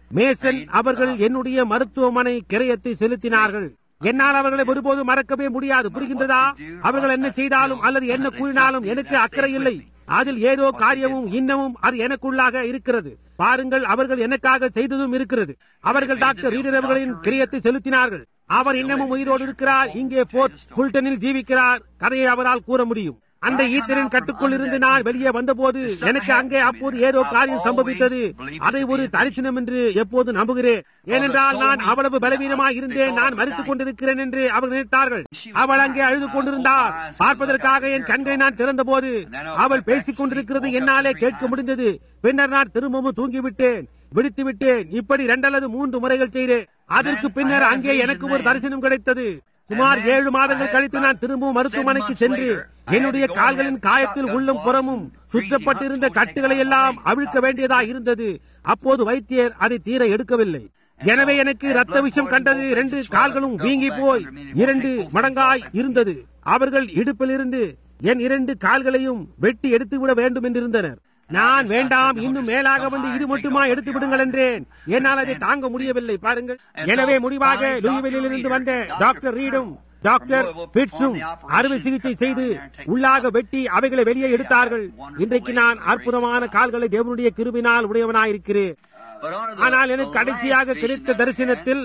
மேசன் அவர்கள் என்னுடைய மருத்துவமனை கிரயத்தை செலுத்தினார்கள் என்னால் அவர்களை ஒருபோது மறக்கவே முடியாது புரிகின்றதா அவர்கள் என்ன செய்தாலும் அல்லது என்ன கூறினாலும் எனக்கு அக்கறை இல்லை அதில் ஏதோ காரியமும் இன்னமும் அது எனக்குள்ளாக இருக்கிறது பாருங்கள் அவர்கள் எனக்காக செய்ததும் இருக்கிறது அவர்கள் டாக்டர் ரீடர் அவர்களின் கிரியத்தை செலுத்தினார்கள் அவர் இன்னமும் உயிரோடு இருக்கிறார் இங்கே போர்ட் புல்டனில் ஜீவிக்கிறார் கதையை அவரால் கூற முடியும் அந்த ஈத்தரின் கட்டுக்குள் இருந்து நான் வெளியே வந்தபோது எனக்கு அங்கே அப்போது ஏதோ காரியம் சம்பவித்தது அதை ஒரு தரிசனம் என்று எப்போது நம்புகிறேன் ஏனென்றால் நான் அவ்வளவு பலவீனமாக இருந்தேன் நான் மறித்துக் கொண்டிருக்கிறேன் என்று அவர் நினைத்தார்கள் அவள் அங்கே அழுது கொண்டிருந்தார் பார்ப்பதற்காக என் கண்களை நான் திறந்தபோது அவள் பேசிக் கொண்டிருக்கிறது என்னாலே கேட்க முடிந்தது பின்னர் நான் திரும்பவும் தூங்கிவிட்டேன் விடுத்து விட்டேன் இப்படி இரண்டு அல்லது மூன்று முறைகள் செய்தேன் அதற்கு பின்னர் அங்கே எனக்கு ஒரு தரிசனம் கிடைத்தது சுமார் ஏழு மாதங்கள் கழித்து நான் திரும்பவும் மருத்துவமனைக்கு சென்று என்னுடைய கால்களின் காயத்தில் உள்ளும் புறமும் சுற்றப்பட்டிருந்த கட்டுகளை எல்லாம் அவிழ்க்க வேண்டியதா இருந்தது அப்போது வைத்தியர் அதை தீர எடுக்கவில்லை எனவே எனக்கு ரத்த விஷம் கண்டது இரண்டு கால்களும் வீங்கி போய் இரண்டு மடங்காய் இருந்தது அவர்கள் இடுப்பிலிருந்து என் இரண்டு கால்களையும் வெட்டி எடுத்து விட வேண்டும் என்றிருந்தனர் நான் வேண்டாம் இன்னும் மேலாக வந்து இது மட்டுமா எடுத்து விடுங்கள் என்றேன் என்னால் அதை தாங்க முடியவில்லை பாருங்கள் எனவே முடிவாக லூயிவெளியில் இருந்து வந்த டாக்டர் ரீடும் டாக்டர் பிட்ஸும் அறுவை சிகிச்சை செய்து உள்ளாக வெட்டி அவைகளை வெளியே எடுத்தார்கள் இன்றைக்கு நான் அற்புதமான கால்களை தேவனுடைய கிருபினால் உடையவனாயிருக்கிறேன் ஆனால் எனக்கு கடைசியாக கிடைத்த தரிசனத்தில்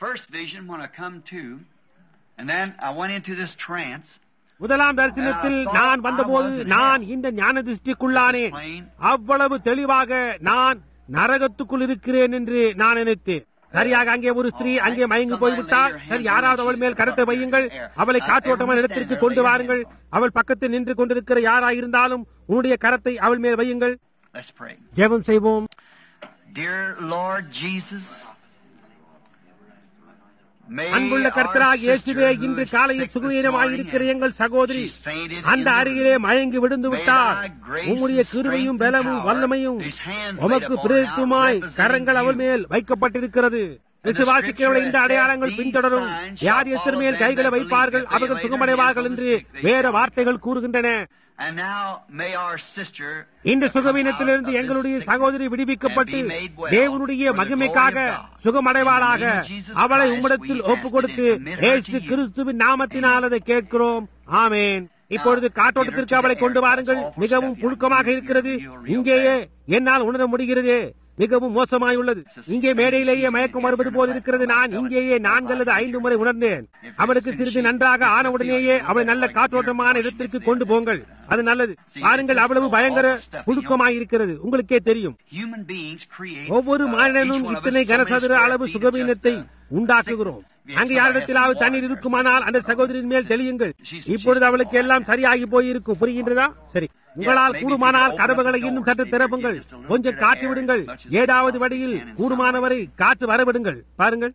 முதலாம் தரிசனத்தில் நான் வந்தபோது நான் இந்த ஞான திருஷ்டிக்குள்ளானேன் அவ்வளவு தெளிவாக நான் நரகத்துக்குள் இருக்கிறேன் என்று நான் நினைத்தேன் சரியாக அங்கே ஒரு ஸ்திரீ அங்கே மயங்கி போய்விட்டால் சரி யாராவது அவள் மேல் கருத்தை வையுங்கள் அவளை காற்றோட்டமான இடத்திற்கு கொண்டு வாருங்கள் அவள் பக்கத்தில் நின்று கொண்டிருக்கிற யாராயிருந்தாலும் உன்னுடைய கரத்தை அவள் மேல் வையுங்கள் ஜெபம் செய்வோம் Dear Lord Jesus, அன்புள்ள கர்த்தராக இயேசுவே இன்று காலையில் சுகவீனமாயிருக்கிற எங்கள் சகோதரி அந்த அருகிலே மயங்கி விழுந்து விட்டார் உம்முடைய கிருவையும் பலமும் வல்லமையும் உமக்கு பிரேத்துமாய் கரங்கள் அவள் மேல் வைக்கப்பட்டிருக்கிறது விசுவாசிக்கிறவளை இந்த அடையாளங்கள் பின்தொடரும் யார் எத்தனை மேல் கைகளை வைப்பார்கள் அவர்கள் சுகமடைவார்கள் என்று வேற வார்த்தைகள் கூறுகின்றன இந்த சுகவீனத்திலிருந்து எங்களுடைய சகோதரி விடுவிக்கப்பட்டு தேவனுடைய மகிமைக்காக சுகமடைவாளாக அவளை உம்மிடத்தில் ஒப்பு கொடுத்து ஏசு கிறிஸ்துவின் நாமத்தினால் அதை கேட்கிறோம் ஆமேன் இப்பொழுது காற்றோட்டத்திற்கு அவளை கொண்டு வாருங்கள் மிகவும் புழுக்கமாக இருக்கிறது இங்கேயே என்னால் உணர முடிகிறது மிகவும் மோசமாய் உள்ளது இங்கே மேடையிலேயே மயக்கம் வருவது போல் இருக்கிறது நான் இங்கேயே நான்கு அல்லது ஐந்து முறை உணர்ந்தேன் அவளுக்கு சிறிது நன்றாக ஆனவுடனேயே அவளை நல்ல காற்றோட்டமான இடத்திற்கு கொண்டு போங்கள் அது நல்லது பாருங்கள் அவ்வளவு பயங்கர புழுக்கமாய் இருக்கிறது உங்களுக்கே தெரியும் ஒவ்வொரு மாநிலனும் இத்தனை கனசதுர அளவு சுகவீனத்தை உண்டாக்குகிறோம் அங்கு யாரிடத்திலாவது தண்ணீர் இருக்குமானால் அந்த சகோதரின் மேல் தெளியுங்கள் இப்பொழுது அவளுக்கு எல்லாம் சரியாகி போயிருக்கும் புரிகின்றதா சரி உங்களால் கூடுமானால் கதவுகளை இன்னும் சற்று திறப்புங்கள் கொஞ்சம் காற்று விடுங்கள் ஏதாவது வழியில் கூடுமானவரை காற்று வரவிடுங்கள் பாருங்கள்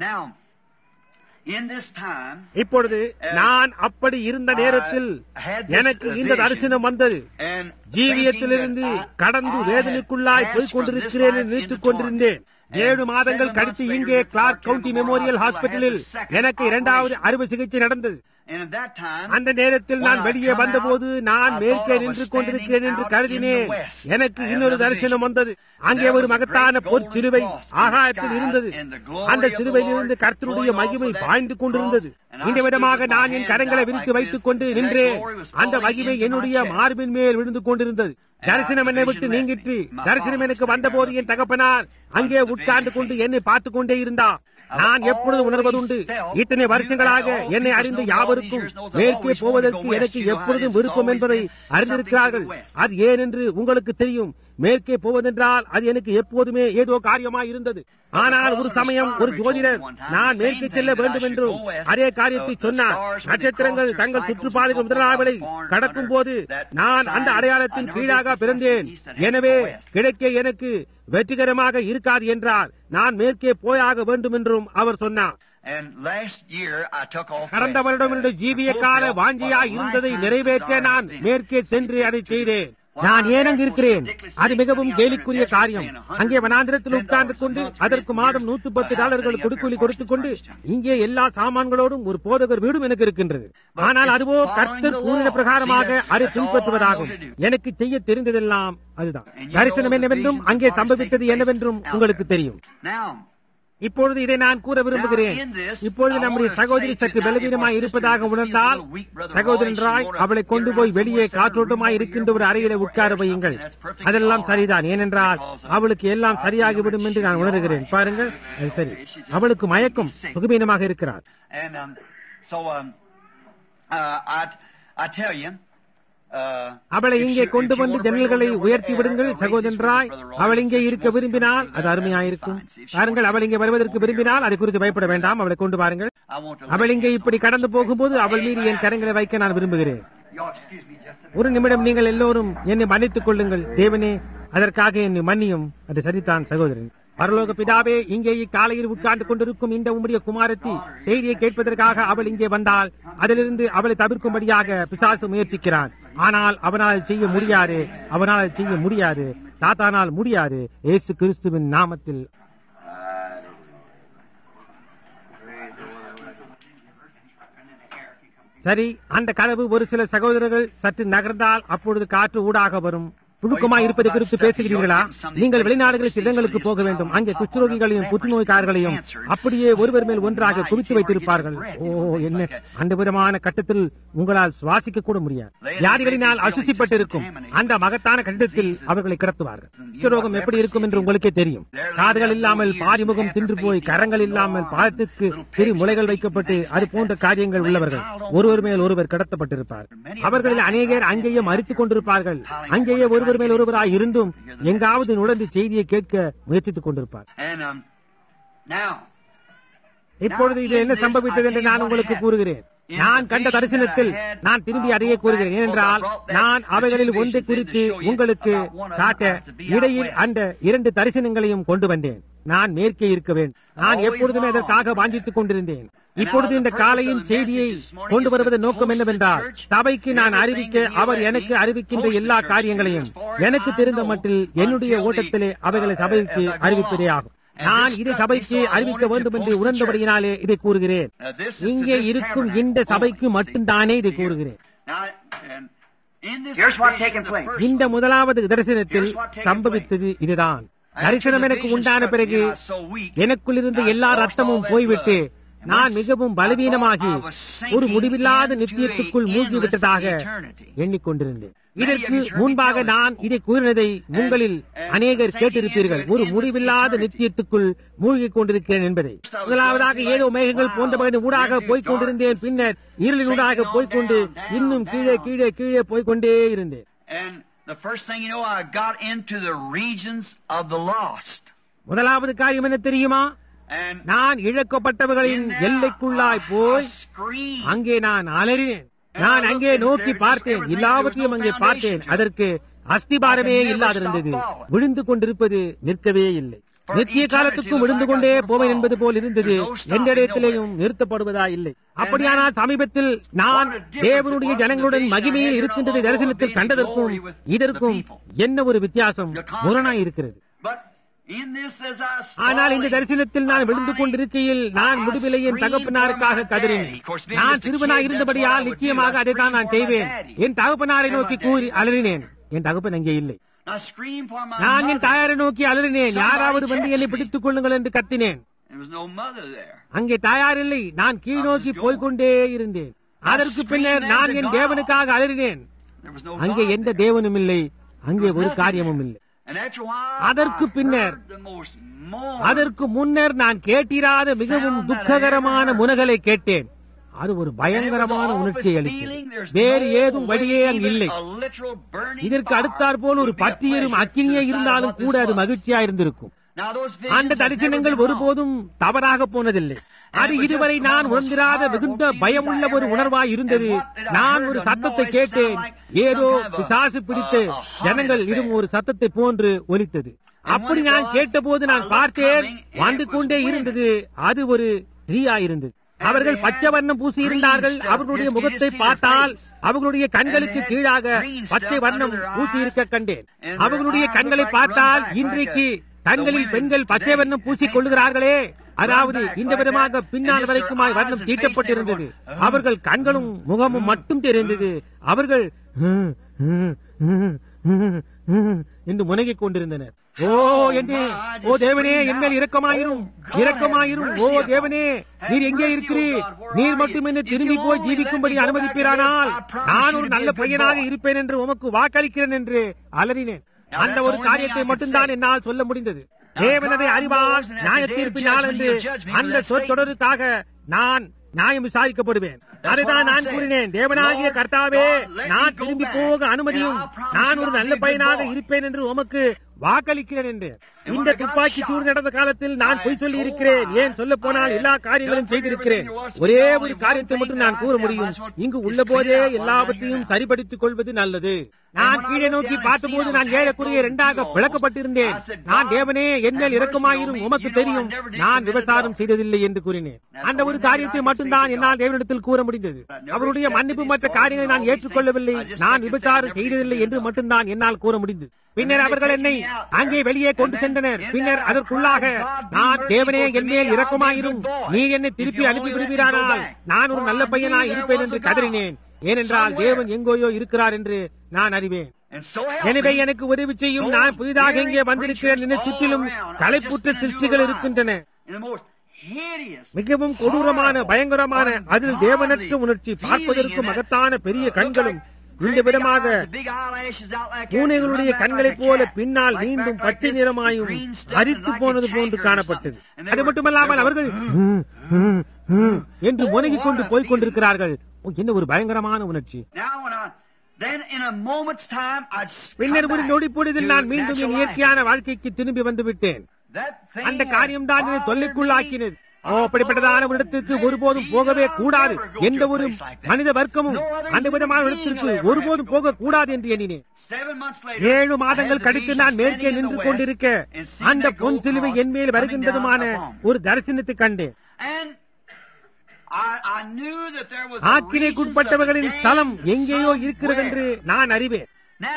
இப்பொழுது நான் அப்படி இருந்த நேரத்தில் எனக்கு இந்த தரிசனம் வந்தது ஜீவியத்திலிருந்து கடந்து வேதனைக்குள்ளாய் போய்க் கொண்டிருக்கிறேன் நினைத்துக் கொண்டிருந்தேன் ஏழு மாதங்கள் கழித்து இங்கே கிளார்க் கவுண்டி மெமோரியல் ஹாஸ்பிட்டலில் எனக்கு இரண்டாவது அறுவை சிகிச்சை நடந்தது அந்த நேரத்தில் நான் வெளியே வந்தபோது நான் மேற்கே நின்று கொண்டிருக்கிறேன் என்று கருதினேன் எனக்கு இன்னொரு தரிசனம் வந்தது அங்கே ஒரு மகத்தான பொற் சிலுவை ஆகாயத்தில் இருந்தது அந்த சிலுவையிலிருந்து கர்த்தருடைய மகிமை பாய்ந்து கொண்டிருந்தது இந்த விதமாக நான் என் கரங்களை விரித்து வைத்துக் கொண்டு நின்றேன் அந்த மகிமை என்னுடைய மார்பின் மேல் விழுந்து கொண்டிருந்தது தரிசனம் என்னை விட்டு நீங்கிற்று தரிசனம் எனக்கு வந்தபோது என் தகப்பனார் அங்கே உட்கார்ந்து கொண்டு என்னை பார்த்துக் கொண்டே இருந்தார் நான் எப்பொழுது உணர்வதுண்டு இத்தனை வருஷங்களாக என்னை அறிந்து யாவருக்கும் மேற்கே போவதற்கு எனக்கு எப்பொழுதும் விருப்பம் என்பதை அறிந்திருக்கிறார்கள் அது ஏன் என்று உங்களுக்கு தெரியும் மேற்கே போவதென்றால் அது எனக்கு எப்போதுமே ஏதோ காரியமாய் இருந்தது ஆனால் ஒரு சமயம் ஒரு ஜோதிடர் நான் மேற்கே செல்ல வேண்டும் என்றும் அதே காரியத்தை சொன்னார் நட்சத்திரங்கள் தங்கள் சுற்றுப்பாதைகள் முதலாவலை கடக்கும் போது நான் அந்த அடையாளத்தின் கீழாக பிறந்தேன் எனவே கிடைக்க எனக்கு வெற்றிகரமாக இருக்காது என்றார் நான் மேற்கே போயாக வேண்டும் என்றும் அவர் சொன்னார் கடந்த வருடம் என்னுடைய ஜீவிய கால வாஞ்சியாய் இருந்ததை நிறைவேற்ற நான் மேற்கே சென்று அதை செய்தேன் நான் ஏன் அங்கு இருக்கிறேன் அது மிகவும் கேலிக்குரிய காரியம் அங்கே வனாந்திரத்தில் உட்கார்ந்து கொண்டு அதற்கு மாதம் நூத்தி பத்து டாலர்கள் கொடுக்கூலி கொடுத்துக் கொண்டு இங்கே எல்லா சாமான்களோடும் ஒரு போதகர் வீடும் எனக்கு இருக்கின்றது ஆனால் அதுவோ கர்த்தர் கூறின பிரகாரமாக அதை பின்பற்றுவதாகும் எனக்கு செய்ய தெரிந்ததெல்லாம் அதுதான் தரிசனம் என்னவென்றும் அங்கே சம்பவித்தது என்னவென்றும் உங்களுக்கு தெரியும் Now, இப்பொழுது இதை நான் கூற விரும்புகிறேன் இப்பொழுது நம்முடைய சகோதரி சற்று பலவீனமாய் இருப்பதாக உணர்ந்தால் சகோதரன் ராய் அவளை கொண்டு போய் வெளியே காற்றோட்டமாய் இருக்கின்ற ஒரு அறையில உட்கார வையுங்கள் அதெல்லாம் சரிதான் ஏனென்றால் அவளுக்கு எல்லாம் சரியாகிவிடும் என்று நான் உணர்கிறேன் பாருங்கள் அது சரி அவளுக்கு மயக்கம் சுகவீனமாக இருக்கிறார் and um, so um, uh, I I tell you. Uh, அவளை if இங்கே you- கொண்டு if you வந்து want to bring ஜன்னல்களை her over உயர்த்தி there, விடுங்கள் uh, raise சகோதரன் this ராய் Brother Roy, அவள் இங்கே if she இருக்க wants to விரும்பினால் do அது that, அருமையாயிருக்கும் fine. See, if she பாருங்கள் wants அவள் இங்கே to வருவதற்கு over here, விரும்பினால் அதை குறித்து பயப்பட வேண்டாம் அவளை கொண்டு வாருங்கள் I want to அவள் lay இங்கே hands இப்படி on கடந்து போகும்போது அவள் மீது என் கரங்களை வைக்க நான் விரும்புகிறேன் Y'all excuse me just a minute. ஒரு நிமிடம் நீங்கள் எல்லோரும் என்னை மன்னித்துக் கொள்ளுங்கள் தேவனே அதற்காக என்னை மன்னியும் அது சரிதான் சகோதரன் பரலோக பிதாவே இங்கே இக்காலையில் உட்கார்ந்து கொண்டிருக்கும் இந்த உம்முடைய குமாரத்தி செய்தியை கேட்பதற்காக அவள் இங்கே வந்தால் அதிலிருந்து அவளை தவிர்க்கும்படியாக பிசாசு முயற்சிக்கிறான் ஆனால் அவனால் செய்ய முடியாது அவனால் செய்ய முடியாது தாத்தானால் முடியாது இயேசு கிறிஸ்துவின் நாமத்தில் சரி அந்த கதவு ஒரு சில சகோதரர்கள் சற்று நகர்ந்தால் அப்பொழுது காற்று ஊடாக வரும் புழுக்கமாய் இருப்பது குறித்து பேசுகிறீர்களா நீங்கள் வெளிநாடுகளுக்கு இடங்களுக்கு போக வேண்டும் அங்கே குஷ்டரோகிகளையும் புற்றுநோய்க்காரர்களையும் அப்படியே ஒருவர் மேல் ஒன்றாக குவித்து வைத்திருப்பார்கள் ஓ என்ன அந்த விதமான கட்டத்தில் உங்களால் சுவாசிக்க கூட முடியாது வியாதிகளினால் அசுசிப்பட்டிருக்கும் அந்த மகத்தான கட்டிடத்தில் அவர்களை கிடத்துவார்கள் குஷ்டரோகம் எப்படி இருக்கும் என்று உங்களுக்கே தெரியும் காதுகள் இல்லாமல் பாரிமுகம் தின்று போய் கரங்கள் இல்லாமல் பாதத்திற்கு சிறு முளைகள் வைக்கப்பட்டு அது போன்ற காரியங்கள் உள்ளவர்கள் ஒருவர் மேல் ஒருவர் கடத்தப்பட்டிருப்பார் அவர்களில் அநேகர் அங்கேயே மறித்துக் கொண்டிருப்பார்கள் அங்கேயே ஒருவர் மேல் ஒருவராய் இருந்தும் எங்காவது நுழைந்து செய்தியை கேட்க முயற்சித்துக் கொண்டிருப்பார் And um, now, இப்பொழுது இது என்ன சம்பவித்தது என்று நான் உங்களுக்கு கூறுகிறேன் நான் கண்ட தரிசனத்தில் நான் திரும்பி அதையே கூறுகிறேன் ஏனென்றால் நான் அவைகளில் ஒன்றை குறித்து உங்களுக்கு காட்ட இடையில் அந்த இரண்டு தரிசனங்களையும் கொண்டு வந்தேன் நான் மேற்கே இருக்க வேண்டும் நான் எப்பொழுதுமே அதற்காக வாஞ்சித்துக் கொண்டிருந்தேன் இப்பொழுது இந்த காலையின் செய்தியை கொண்டு வருவதன் நோக்கம் என்னவென்றால் சபைக்கு நான் அறிவிக்க அவர் எனக்கு அறிவிக்கின்ற எல்லா காரியங்களையும் எனக்கு தெரிந்த மட்டில் என்னுடைய ஓட்டத்திலே அவைகளை சபைக்கு அறிவிப்பதே ஆகும் நான் இதை சபைக்கு அறிவிக்க வேண்டும் என்று உணர்ந்தபடியினாலே இதை கூறுகிறேன் uh, this is to இங்கே this இருக்கும் tabernacle இந்த சபைக்கு only. மட்டும்தானே இதை கூறுகிறேன் Now, and in this Here's what's vision, taking the place. first இந்த one, முதலாவது தரிசனத்தில் Here's what taken சம்பவித்தது இதுதான் after தரிசனம் the எனக்கு vision உண்டான struck me, பிறகு I was so weak, எனக்குள் இருந்த I எல்லா lost ரத்தமும் all that போய்விட்டு blood. And நான் once மிகவும் I பலவீனமாகி thought I was sinking ஒரு முடிவில்லாத into நித்தியத்துக்குள் a மூழ்கி endless விட்டதாக eternity. எண்ணிக்கொண்டிருந்தேன் Many of இதற்கு you heard me முன்பாக tell this நான் before. இதை கூறினதை உங்களில் and அநேகர் sinking கேட்டிருப்பீர்கள் into an ஒரு endless முடிவில்லாத eternity. நித்தியத்துக்குள் மூழ்கிக் கொண்டிருக்கிறேன் என்பதை First I was முதலாவதாக going ஏதோ through மேகங்கள் like போன்ற clouds, ஊடாக then through போய்க் கொண்டிருந்தேன் darkness, பின்னர் இருளினூடாக sinking on போய்க்கொண்டு down, down, இன்னும் கீழே down. கீழே கீழே போய்க்கொண்டே இருந்தேன் And the first thing you know, I got into the regions of the lost. முதலாவது காரியம் என்ன தெரியுமா And நான் இழக்கப்பட்டவர்களின் in there, எல்லைக்குள்ளாய் I- போய் I screamed. அங்கே நான் அலறினேன் நான் அங்கே நோக்கி பார்த்தேன் எல்லாவற்றையும் அங்கே பார்த்தேன் அதற்கு அஸ்திபாரமே இல்லாதிருந்தது விழுந்து கொண்டிருப்பது நிற்கவே இல்லை நித்திய காலத்துக்கும் விழுந்து கொண்டே போவேன் என்பது போல் இருந்தது எந்த இடத்திலேயும் நிறுத்தப்படுவதா இல்லை அப்படியானால் சமீபத்தில் நான் தேவனுடைய ஜனங்களுடன் மகிமையில் இருக்கின்றது தரிசனத்தில் கண்டதற்கும் இதற்கும் என்ன ஒரு வித்தியாசம் முரணாய் இருக்கிறது But in this, as I was ஆனால் இந்த falling, தரிசனத்தில் நான் விழுந்து கொண்டிருக்கையில் நான் முடிவிலே என் தகப்பனாருக்காக கதறினேன் நான் சிறுவனாய் இருந்தபடியால் நிச்சயமாக அதை தான் நான் செய்வேன் என் தகப்பனாரை நோக்கி கூறி அலறினேன் என் தகப்பன் அங்கே இல்லை I screamed for my நான் என் mother. தாயாரை நோக்கி அலறினேன் யாராவது வந்து என்னை பிடித்துக் கொள்ளுங்கள் என்று கத்தினேன் There was no mother there. அங்கே தாயார் இல்லை நான் கீழ் நோக்கி போய்க்கொண்டே இருந்தேன் அதற்கு பின்னர் நான் என் தேவனுக்காக அலறினேன் There was no அங்கே God எந்த there. தேவனும் இல்லை There அங்கே was ஒரு nothing காரியமும் there. இல்லை And after a while, அதற்கு I பின்னர் heard the most mourn- அதற்கு முன்னர் நான் கேட்டிராத மிகவும் துக்ககரமான முனகலை கேட்டேன் அது ஒரு பயங்கரமான உணர்ச்சியை அளித்தது வேறு ஏதும் வழியே அங்கு இல்லை இதற்கு அடுத்தாற் போல் ஒரு பற்றியரும் அக்கினியே இருந்தாலும் கூட அது மகிழ்ச்சியா இருந்திருக்கும் அந்த தரிசனங்கள் ஒருபோதும் தவறாக போனதில்லை அது இதுவரை நான் உணர்ந்திராத மிகுந்த பயமுள்ள ஒரு உணர்வாய் இருந்தது நான் ஒரு சத்தத்தை கேட்டேன் ஏதோ பிசாசு பிடித்து ஜனங்கள் இடும் ஒரு சத்தத்தை போன்று ஒலித்தது அப்படி நான் கேட்டபோது நான் பார்த்தேன் வந்து கொண்டே இருந்தது அது ஒரு ஸ்திரீயா இருந்தது அவர்கள் பச்சை வண்ணம் பூசியிருந்தார்கள் அவர்களுடைய முகத்தை பார்த்தால் அவர்களுடைய கண்களுக்கு கீழாக பச்சை வண்ணம் பூசியிருக்க கண்டேன் அவர்களுடைய கண்களை பார்த்தால் இன்றைக்கு கண்களில் பெண்கள் பச்சை வண்ணம் பூசிக் கொள்ளுகிறார்களே அதாவது இந்த விதமாக பின்னால் வரைக்குமாய் வர்ணம் தீட்டப்பட்டிருந்தது அவர்கள் கண்களும் முகமும் மட்டும் தெரிந்தது அவர்கள் என்று முனகிக் கொண்டிருந்தனர் ஓ என்னே ஓ தேவனே என்மேல் இரக்கமாயிரும் இரக்கமாயிரும் ஓ தேவனே நீர் எங்கே இருக்கிறீர் நீர் மட்டும் என்ன திரும்பி போய் ஜீவிக்கும்படி அனுமதிப்பீரானால் நான் ஒரு நல்ல பையனாக இருப்பேன் என்று உமக்கு வாக்களிக்கிறேன் என்று அலறினேன் அந்த ஒரு காரியத்தை மட்டும்தான் என்னால் சொல்ல முடிந்தது தேவனதை அறிவார் நியாய தீர்ப்பினால் என்று அந்த சொற்றொடருக்காக நான் நியாயம் விசாரிக்கப்படுவேன் அதுதான் நான் கூறினேன் தேவனாகிய கர்த்தாவே நான் திரும்பி போக அனுமதியும் நான் ஒரு நல்ல பையனாக இருப்பேன் என்று உமக்கு வாக்களிக்கிறேன் என்று இந்த துப்பாக்கி சூடு நடந்த காலத்தில் நான் பொய் சொல்லி இருக்கிறேன் ஏன் சொல்ல போனால் எல்லா காரியங்களும் செய்திருக்கிறேன் ஒரே ஒரு காரியத்தை மட்டும் நான் கூற முடியும் இங்கு உள்ள போதே எல்லாவற்றையும் சரிபடுத்திக் கொள்வது நல்லது நான் கீழே நோக்கி பார்த்தபோது நான் ஏறக்குறைய இரண்டாக பிளக்கப்பட்டிருந்தேன் நான் தேவனே என்மேல் இறக்கமாயிரும் உமக்கு தெரியும் நான் விபச்சாரம் செய்ததில்லை என்று கூறினேன் அந்த ஒரு காரியத்தை மட்டும்தான் என்னால் தேவனிடத்தில் கூற முடிந்தது அவருடைய மன்னிப்பு மற்ற காரியங்களை நான் ஏற்றுக்கொள்ளவில்லை நான் விபச்சாரம் செய்ததில்லை என்று மட்டும்தான் என்னால் கூற முடிந்தது பின்னர் அவர்கள் என்னை அங்கே வெளியே கொண்டு சென்றனர் பின்னர் அதற்குள்ளாக நான் தேவனே என்மேல் இறக்குமாயிரும் நீ என்னை திருப்பி அனுப்பி விடுவீரானால் நான் ஒரு நல்ல பையனாய் இருப்பேன் என்று கதறினேன் ஏனென்றால் தேவன் எங்கோயோ இருக்கிறார் என்று நான் அறிவேன் எனவே எனக்கு உதவி செய்யும் நான் புதிதாக இங்கே வந்திருக்கிறேன் என சுற்றிலும் களைப்புற்ற சிருஷ்டிகள் இருக்கின்றன மிகவும் கொடூரமான பயங்கரமான அதில் தேவனற்ற உணர்ச்சி பார்ப்பதற்கு மகத்தான பெரிய கண்களும் இந்த விதமாக பூனைகளுடைய கண்களைப் போல பின்னால் மீண்டும் பச்சை நிறமாயும் அரித்து போனது போன்று காணப்பட்டது அது மட்டுமல்லாமல் அவர்கள் என்று முனகிக் கொண்டு போய்க் கொண்டிருக்கிறார்கள் என்ன ஒரு பயங்கரமான உணர்ச்சி பின்னர் ஒரு நொடி பொழுதில் நான் மீண்டும் என் இயற்கையான வாழ்க்கைக்கு திரும்பி வந்து விட்டேன் அந்த காரியம் தான் என்னை தொல்லைக்குள்ளாக்கினது அப்படிப்பட்டதான இடத்திற்கு ஒருபோதும் போகவே கூடாது எந்த ஒரு மனித வர்க்கமும் அந்த விதமான இடத்திற்கு ஒருபோதும் போக கூடாது என்று எண்ணினேன் ஏழு மாதங்கள் கழித்து நான் மேற்கே நின்று கொண்டிருக்க அந்த பொன் சிலுவை என் மேல் வருகின்றதுமான ஒரு தரிசனத்தை கண்டேன் ஆக்கினைக்குட்பட்டவர்களின் ஸ்தலம் எங்கேயோ இருக்கிறது என்று நான் அறிவேன்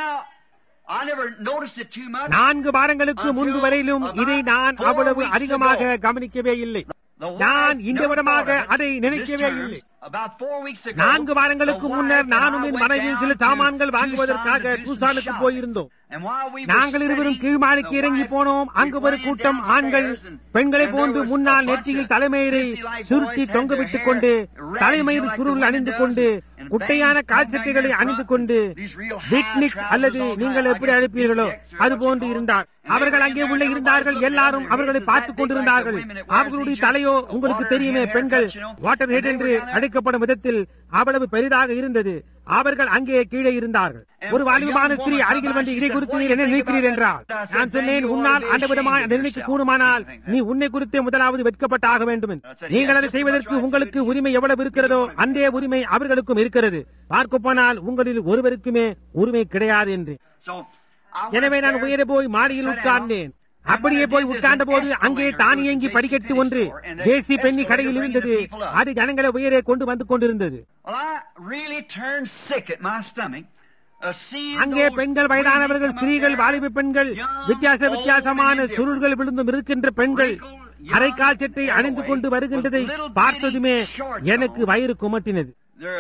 நான்கு வாரங்களுக்கு முன்பு வரையிலும் இதை நான் அவ்வளவு அதிகமாக கவனிக்கவே இல்லை நான் இந்த விதமாக அதை நினைக்கவே இல்லை நான்கு வாரங்களுக்கு முன்னர் நானும் என் மனைவியில் சில சாமான்கள் வாங்குவதற்காக டூசானுக்கு போயிருந்தோம் நாங்கள் இருவரும் கீழ்மாடிக்கு இறங்கி போனோம் அங்கு ஒரு கூட்டம் ஆண்கள் பெண்களை போன்று முன்னால் நெற்றியில் தலைமயிரை சுருட்டி தொங்கவிட்டுக் கொண்டு தலைமயிர் சுருள் அணிந்து கொண்டு குட்டையான கால்சட்டைகளை அணிந்து கொண்டு பிக்னிக்ஸ் அல்லது நீங்கள் எப்படி அழைப்பீர்களோ அது போன்று இருந்தார் அவர்கள் அங்கே உள்ள இருந்தார்கள் எல்லாரும் அவர்களை பார்த்துக் கொண்டிருந்தார்கள் அவர்களுடைய தலையோ உங்களுக்கு தெரியுமே பெண்கள் வாட்டர் ஹெட் என்று அழைக்கப்படும் விதத்தில் அவ்வளவு பெரிதாக இருந்தது அவர்கள் அங்கே கீழே இருந்தார்கள் ஒரு வாலிபமான ஸ்திரீ அருகில் வந்து இதை குறித்து நீர் என்ன நினைக்கிறீர் என்றால் நான் சொன்னேன் உன்னால் அந்த விதமாக நிர்ணயிக்க கூடுமானால் நீ உன்னை குறித்து முதலாவது வெட்கப்பட்டு ஆக வேண்டும் நீங்கள் அதை செய்வதற்கு உங்களுக்கு உரிமை எவ்வளவு இருக்கிறதோ அந்த உரிமை அவர்களுக்கும் இருக்கிறது பார்க்க போனால் உங்களில் ஒருவருக்குமே உரிமை கிடையாது என்று எனவே நான் உயர போய் மாடியில் உட்கார்ந்தேன் அப்படியே போய் உட்கார்ந்த போது அங்கே தானியங்கி படிக்கட்டு ஒன்று தேசி பெண்ணி கடையில் இருந்தது அது ஜனங்களை உயரே கொண்டு வந்து கொண்டிருந்தது அங்கே பெண்கள் வயதானவர்கள் ஸ்திரீகள் வாலிப பெண்கள் வித்தியாச வித்தியாசமான சுருள்கள் விழுந்தும் இருக்கின்ற பெண்கள் அரைக்கால் சட்டை அணிந்து கொண்டு வருகின்றதை பார்த்ததுமே எனக்கு வயிறு குமட்டினது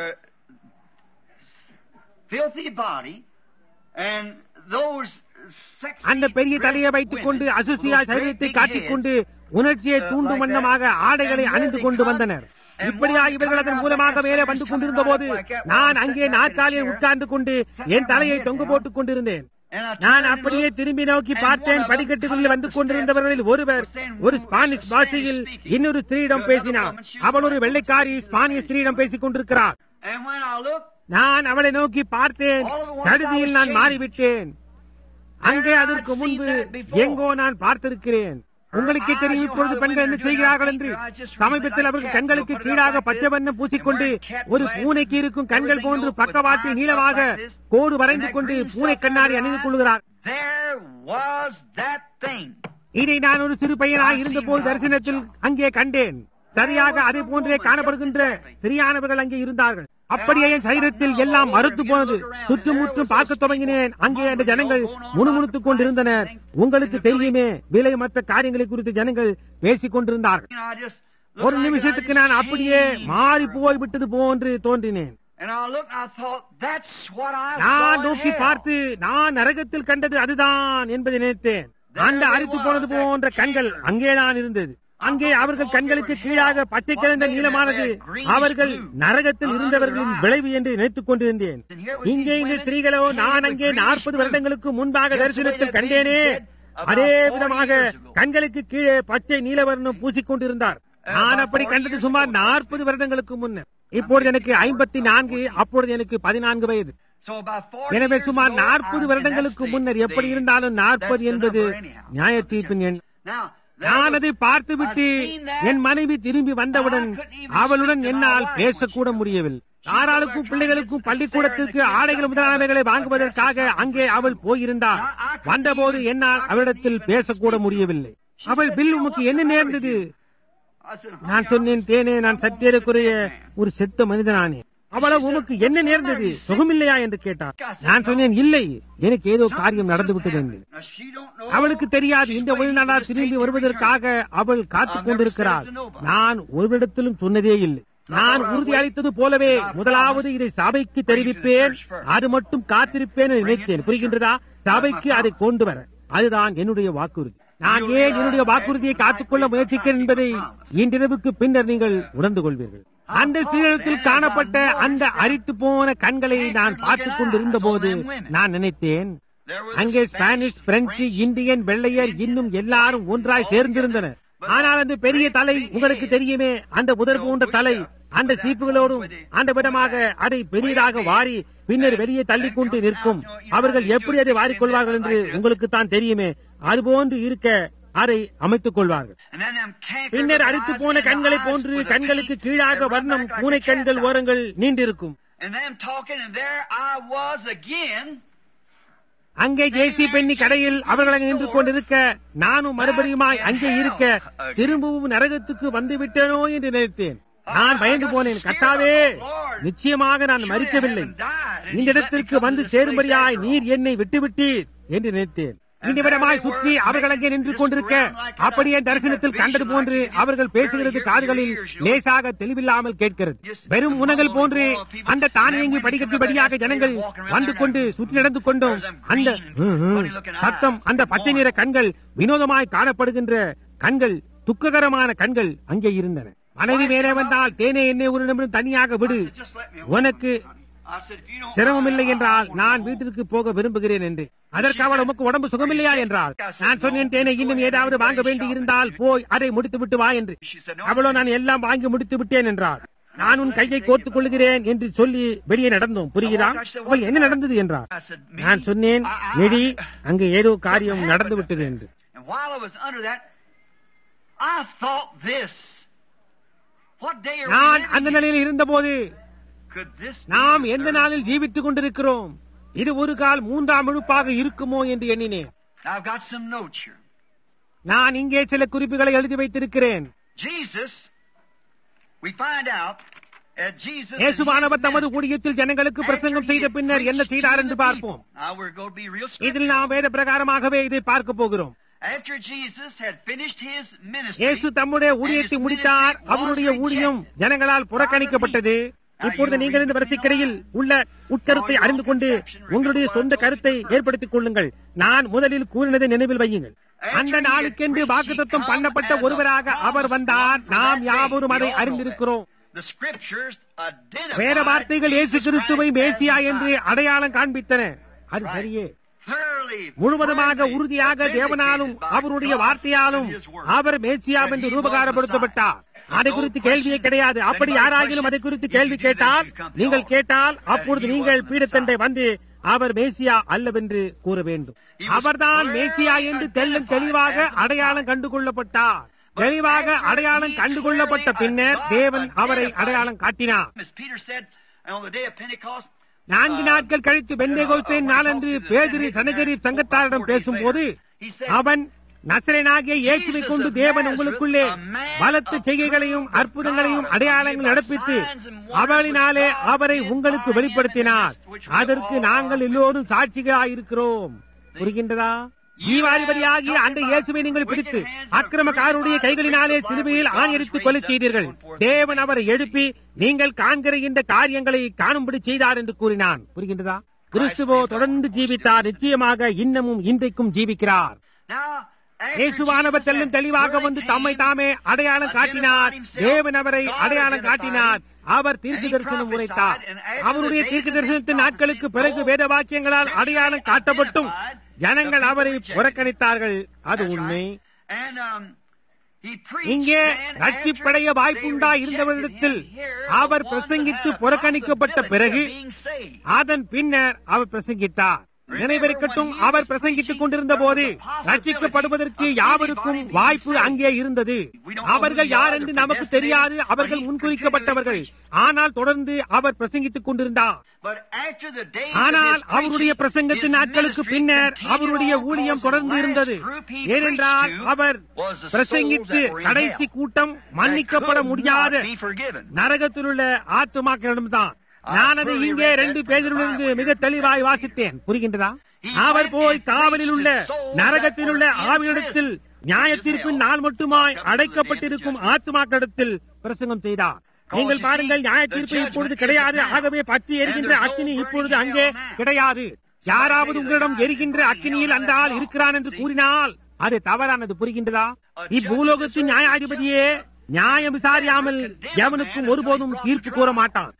அந்த பெரிய தலையை வைத்துக் கொண்டு அசுசியா சரீரத்தை காட்டிக்கொண்டு உணர்ச்சியை தூண்டும் வண்ணமாக ஆடைகளை அணிந்து கொண்டு வந்தனர் இப்படியா இவர்கள் அதன் மூலமாக மேலே வந்து கொண்டிருந்த போது நான் அங்கே நாற்காலியில் உட்கார்ந்து கொண்டு என் தலையை தொங்கு போட்டுக் கொண்டிருந்தேன் நான் அப்படியே திரும்பி நோக்கி பார்த்தேன் படிக்கட்டுகளில் வந்து கொண்டிருந்தவர்களில் ஒருவர் ஒரு ஸ்பானிஷ் பாஷையில் இன்னொரு ஸ்திரீயிடம் பேசினார் அவள் ஒரு வெள்ளைக்காரி ஸ்பானிய ஸ்திரீயிடம் பேசிக் கொண்டிருக்கிறார் நான் அவளை நோக்கி பார்த்தேன் சடுதியில் நான் மாறிவிட்டேன் அங்கே அதற்கு முன்பு எங்கோ நான் பார்த்திருக்கிறேன் உங்களுக்கே தெரியும் இப்பொழுது பெண்கள் என்ன செய்கிறார்கள் என்று சமீபத்தில் அவர்கள் கண்களுக்கு கீழாக பச்சை வண்ணம் பூசிக்கொண்டு ஒரு பூனைக்கு இருக்கும் கண்கள் போன்று பக்கவாட்டில் நீளமாக கோடு வரைந்து கொண்டு பூனை கண்ணாடி அணிந்து கொள்கிறார் இதை நான் ஒரு சிறு பையனாக இருந்த போது தரிசனத்தில் அங்கே கண்டேன் சரியாக அதே போன்றே காணப்படுகின்ற ஸ்திரியானவர்கள் அங்கே இருந்தார்கள் அப்படியே என் சரீரத்தில் எல்லாம் மறுத்து போனது சுற்றும் முற்றும் பார்க்க தொடங்கினேன் அங்கே அந்த ஜனங்கள் முணுமுணுத்துக் கொண்டிருந்தனர் உங்களுக்கு தெரியுமே விலை மற்ற காரியங்களை குறித்து ஜனங்கள் பேசிக் கொண்டிருந்தார்கள் You know, I just looked ஒரு like நிமிஷத்துக்கு I நான் just அப்படியே changed. மாறி போய் விட்டது போன்று தோன்றினேன் And I looked and I thought, that's what I நான் saw in நோக்கி hell. பார்த்து நான் நரகத்தில் கண்டது அதுதான் என்பதை நினைத்தேன் அந்த அரித்து போனது போன்ற கண்கள் அங்கேதான் இருந்தது அங்கே அவர்கள் கண்களுக்கு கீழாக பச்சை கிழந்த நீளமானது அவர்கள் நரகத்தில் இருந்தவர்களின் விளைவு என்று நினைத்துக் கொண்டிருந்தேன் இங்கே இந்த ஸ்திரீகளோ நான் அங்கே நாற்பது வருடங்களுக்கு முன்பாக தரிசனத்தில் கண்டேனே அதே விதமாக கண்களுக்கு கீழே பச்சை நீலவர்ணம் பூசிக்கொண்டிருந்தார் நான் அப்படி கண்டது சுமார் நாற்பது வருடங்களுக்கு முன்னர் இப்பொழுது எனக்கு ஐம்பத்தி நான்கு அப்பொழுது எனக்கு பதினான்கு வயது So about 40 எனவே years சுமார் ago, நாற்பது I- வருடங்களுக்கு and that's முன்னர் the- எப்படி the- இருந்தாலும் நாற்பது that's the என்பது number anyhow. நியாய தீர்ப்பின் எண் Now, that நான் was- அதை பார்த்துவிட்டு I've seen that. என் மனைவி திரும்பி வந்தவுடன் I couldn't even அவளுடன் speak to my என்னால் wife பேசக்கூட when she முடியவில்லை was தாராளுக்கும் trying பிள்ளைகளுக்கும் to பள்ளிக்கூடத்திற்கு stare in the ஆடைகள் kids' முதலானவைகளை sometimes, வாங்குவதற்காக but that's அங்கே something. அவள் போயிருந்தாள் I- I couldn't வந்தபோது even- என்னால் I couldn't அவளிடத்தில் even பேசக்கூட speak to முடியவில்லை She அவள் said, பில் "Bill, உமக்கு what's என்ன the matter நேர்ந்தது with I said, நான் "Honey, சொன்னேன் I'm- தேனே நான் I'm சத்தியருக்குரிய almost a dead man." ஒரு செத்த மனிதனானே அவள உமக்கு என்ன நேர்ந்தது சுகமில்லையா என்று கேட்டார் நான் சொன்னேன் இல்லை எனக்கு ஏதோ காரியம் நடந்து விட்டது என்று Now, she don't know. அவளுக்கு தெரியாது இந்த She's waiting வெளிநாடா for the திரும்பி state to வருவதற்காக அவள் காத்துக் கொண்டிருக்கிறாள் I've never said it to nobody. நான் ஒருவிடத்திலும் சொன்னதே இல்லை நான் உறுதி அளித்தது போலவே முதலாவது இதை சபைக்கு தெரிவிப்பேன் அது மட்டும் காத்திருப்பேன் என்று நினைத்தேன் புரிகின்றதா சபைக்கு அதை கொண்டு வர அதுதான் என்னுடைய வாக்குறுதி நான் ஏன் என்னுடைய வாக்குறுதியை காத்துக்கொள்ள முயற்சிக்கிறேன் என்பதை இன்றிரவுக்கு பின்னர் நீங்கள் உணர்ந்து கொள்வீர்கள் அந்த ஸ்ரீரத்தில் காணப்பட்ட அந்த அரித்து போன கண்களை நான் பார்த்துக் கொண்டிருந்த போது நான் நினைத்தேன் There was அங்கே a ஸ்பானிஷ் பிரெஞ்சு இந்தியன் வெள்ளையர் இன்னும் எல்லாரும் ஒன்றாய் சேர்ந்திருந்தனர் ஆனால் அந்த பெரிய தலை உங்களுக்கு தெரியுமே அந்த புதர் போன்ற தலை அந்த சீப்புகளோடும் அந்த விதமாக அதை பெரியதாக வாரி பின்னர் வெளியே தள்ளிக்கொண்டு நிற்கும் அவர்கள் எப்படி அதை வாரிக்கொள்வார்கள் என்று உங்களுக்கு தான் தெரியுமே அதுபோன்று இருக்க அதை அமைத்துக் கொள்வார்கள் And then them canker பின்னர் with அரித்து eyes போன and the கண்களை eyes போன்று with the கண்களுக்கு feet கீழாக and வர்ணம் run back like பூனை a கண்கள் cat's eye. ஓரங்கள் நீண்டிருக்கும் And them talking, and there I was again. அங்கே ஜேசி பெண்ணி கடையில் அவர்கள் அங்கே நின்று கொண்டிருக்க நானும் மறுபடியுமாய் அங்கே இருக்க திரும்பவும் நரகத்துக்கு வந்து விட்டேனோ என்று நினைத்தேன் நான் பயந்து போனேன் கத்தாவே நிச்சயமாக நான் மறிக்கவில்லை இந்த இடத்திற்கு வந்து சேரும்படியாய் நீர் என்னை விட்டுவிட்டீர் என்று நினைத்தேன் இந்த விதமாய் சுற்றி அவர்கள் அங்கே நின்று கொண்டிருக்க அப்படியே தரிசனத்தில் கண்டது போன்று அவர்கள் பேசுகிறது காதுகளில் லேசாக தெளிவில்லாமல் கேட்கிறது வெறும் உணங்கள் போன்று அந்த தானியங்கி படிக்கட்டுபடியாக ஜனங்கள் வந்து கொண்டு சுற்றி நடந்து கொண்டும் அந்த ஹம், ஹம், சத்தம் அந்த பச்சை நிற கண்கள் வினோதமாய் காணப்படுகின்ற கண்கள் துக்ககரமான கண்கள் அங்கே இருந்தன மனைவி மேலே வந்தால் தேனே என்னை ஒரு நிமிடம் தனியாக விடு Just let me உனக்கு I said, if you don't சிரமமில்லை mind, என்றால் I நான் want to வீட்டிற்கு போக விரும்புகிறேன் என்று அதற்கு அவள் உமக்கு உடம்பு சுகமில்லையா என்றால் நான் சொன்னேன் தேனை இன்னும் ஏதாவது வாங்க வேண்டி இருந்தால் போய் அதை முடித்து விட்டு வா என்று அவளோ நான் எல்லாம் வாங்கி முடித்து விட்டேன் என்றார் நான் உன் கையை கோர்த்துக் கொள்கிறேன் என்று சொல்லி வெளியே நடந்தோம் புரிகிறா அவள் என்ன நடந்தது என்றார் I said, "Me?" நான் சொன்னேன் I- I- எடி அங்கு ஏதோ காரியம் நடந்து விட்டது என்று And while I was under that, I thought this. What day are நான் we அந்த living in? நிலையில் இருந்தபோது Could this be நாம் the எந்த third நாளில் month? ஜீவித்துக் கொண்டிருக்கிறோம் இது ஒரு கால் மூன்றாம் முழுப்பாக இருக்குமோ என்று எண்ணினேன் I've got some notes here. நான் இங்கே சில குறிப்புகளை எழுதி வைத்திருக்கிறேன் Jesus, we find out that Jesus in இயேசுவானவர் his தமது ministry, ஊழியத்தில் ஜனங்களுக்கு பிரசங்கம் after he செய்த had பின்னர் என்ன preached செய்தார் to என்று the பார்ப்போம் people. Now we're going to be real இதில் நாம் scriptural. வேத பிரகாரமாகவே இதை பார்க்க போகிறோம் After Jesus had finished his ministry, இயேசு தம்முடைய ஊழியத்தை முடித்தார் அவருடைய ஊழியம் ஜனங்களால் புறக்கணிக்கப்பட்டது இப்பொழுது நீங்கள் இந்த வரிசைக்கரையில் உள்ள உட்கருத்தை அறிந்து கொண்டு உங்களுடைய சொந்த கருத்தை ஏற்படுத்திக் கொள்ளுங்கள் நான் முதலில் கூறினதை நினைவில் வையுங்கள் அந்த நாளுக்கென்று வாக்குத்தத்தம் பண்ணப்பட்ட ஒருவராக அவர் வந்தார் நாம் யாவரும் அதை அறிந்திருக்கிறோம் the scriptures வேற identified வார்த்தைகள் இயேசு Jesus கிறிஸ்துவை Christ as மேசியா Messiah. என்று அடையாளம் காண்பித்தன அது சரியே Thoroughly, முழுவதுமாக firmly உறுதியாக vindicated தேவனாலும் by அவருடைய God வார்த்தையாலும் and His word. Our Messiah That என்று he was ரூபகாரப்படுத்தப்பட்டார் Messiah. அதை No குறித்து question. கேள்வியே கிடையாது அப்படி Anybody யாராகிலும் question? அதை குறித்து If கேள்வி you do, then கேட்டால் you come to நீங்கள் know கேட்டால் that அப்பொழுது he நீங்கள் was the பீடத்தண்டை Messiah. வந்து அவர் மேசியா அல்லவென்று கூற வேண்டும் He was அவர்தான் clearly மேசியா என்று தெல்லும் identified தெளிவாக as the Messiah. அடையாளம் கண்டு கொள்ளப்பட்டார் But தெளிவாக after அடையாளம் he கண்டு கொள்ளப்பட்ட clearly பின்னர் God தேவன் அவரை identified அடையாளம் காட்டினார் As Peter said on the day of Pentecost, நான்கு நாட்கள் கழித்து பெந்தேகோஸ்தேன் நாளன்று பேதிரி சனகரி சங்கத்தாரிடம் பேசும்போது அவன் நசரனாகிய இயேசுவை கொண்டு தேவன் உங்களுக்குள்ளே பலத்த செய்கைகளையும் அற்புதங்களையும் அடையாளங்கள் நடப்பித்து அவளினாலே அவரை உங்களுக்கு வெளிப்படுத்தினார் அதற்கு நாங்கள் எல்லோரும் சாட்சிகளாயிருக்கிறோம் புரிகின்றதா ஜீவாதிபதியாகிய அந்த இயேசுவை நீங்கள் பிடித்து அக்கிரமக்காரருடைய கைகளினாலே சிலுவையில் ஆணியடித்து கொலை செய்தீர்கள் தேவன் அவரை எழுப்பி நீங்கள் காண்கிற இந்த காரியங்களை காணும்படி செய்தார் என்று கூறினான் புரிகின்றதா கிறிஸ்துவோ தொடர்ந்து ஜீவித்தார் நிச்சயமாக இன்னமும் இன்றைக்கும் ஜீவிக்கிறார் இயேசுவானவர் செல்லும் தெளிவாக வந்து தம்மை தாமே அடையாளம் காட்டினார் தேவன் அவரை அடையாளம் காட்டினார் அவர் தீர்க்கு தரிசனம் உரைத்தார் அவருடைய தீர்க்கு தரிசனத்தின் நாட்களுக்கு பிறகு வேத வாக்கியங்களால் அடையாளம் காட்டப்பட்டும் ஜனங்கள் அவரை புறக்கணித்தார்கள் அது உண்மை இங்கே ரட்சிப்படைய வாய்ப்புண்டா இருந்தவரிடத்தில் அவர் பிரசங்கித்து புறக்கணிக்கப்பட்ட பிறகு அதன் பின்னர் அவர் பிரசங்கித்தார் நினைவிருக்கட்டும் அவர் பிரசங்கித்துக் கொண்டிருந்த போது ரட்சிக்கப்படுவதற்கு யாவருக்கும் வாய்ப்பு அங்கே இருந்தது அவர்கள் யார் என்று நமக்கு தெரியாது அவர்கள் முன்குறிக்கப்பட்டவர்கள் ஆனால் தொடர்ந்து அவர் பிரசங்கித்துக் கொண்டிருந்தார் ஆனால் அவருடைய பிரசங்கத்தின் நாட்களுக்கு பின்னர் அவருடைய ஊழியம் தொடர்ந்து இருந்தது ஏனென்றால் அவர் பிரசங்கித்து கடைசி கூட்டம் மன்னிக்கப்பட முடியாத நரகத்திலுள்ள ஆத்துமாக்களிடம்தான் நான் அதை இங்கே ரெண்டு பேரிலிருந்து மிக தெளிவாய் வாசித்தேன் புரிகின்றதா அவர் போய் காவலில் உள்ள நரகத்தில் உள்ள ஆவியிடத்தில் நியாயத்தீர்ப்பின் நாள் மட்டுமாய் அடைக்கப்பட்டிருக்கும் ஆத்மாக்களிடத்தில் பிரசங்கம் செய்தார் நீங்கள் பாருங்கள் நியாய தீர்ப்பு இப்பொழுது கிடையாது ஆகவே பற்றி எரிகின்ற அக்கினி இப்பொழுது அங்கே கிடையாது யாராவது உங்களிடம் எரிகின்ற அக்கினியில் அந்த ஆள் இருக்கிறான் என்று கூறினால் அது தவறானது புரிகின்றதா இப்பூலோகத்தின் நியாயாதிபதியே நியாயம் விசாரியாமல் எவனுக்கும் ஒருபோதும் தீர்ப்பு கூற மாட்டான்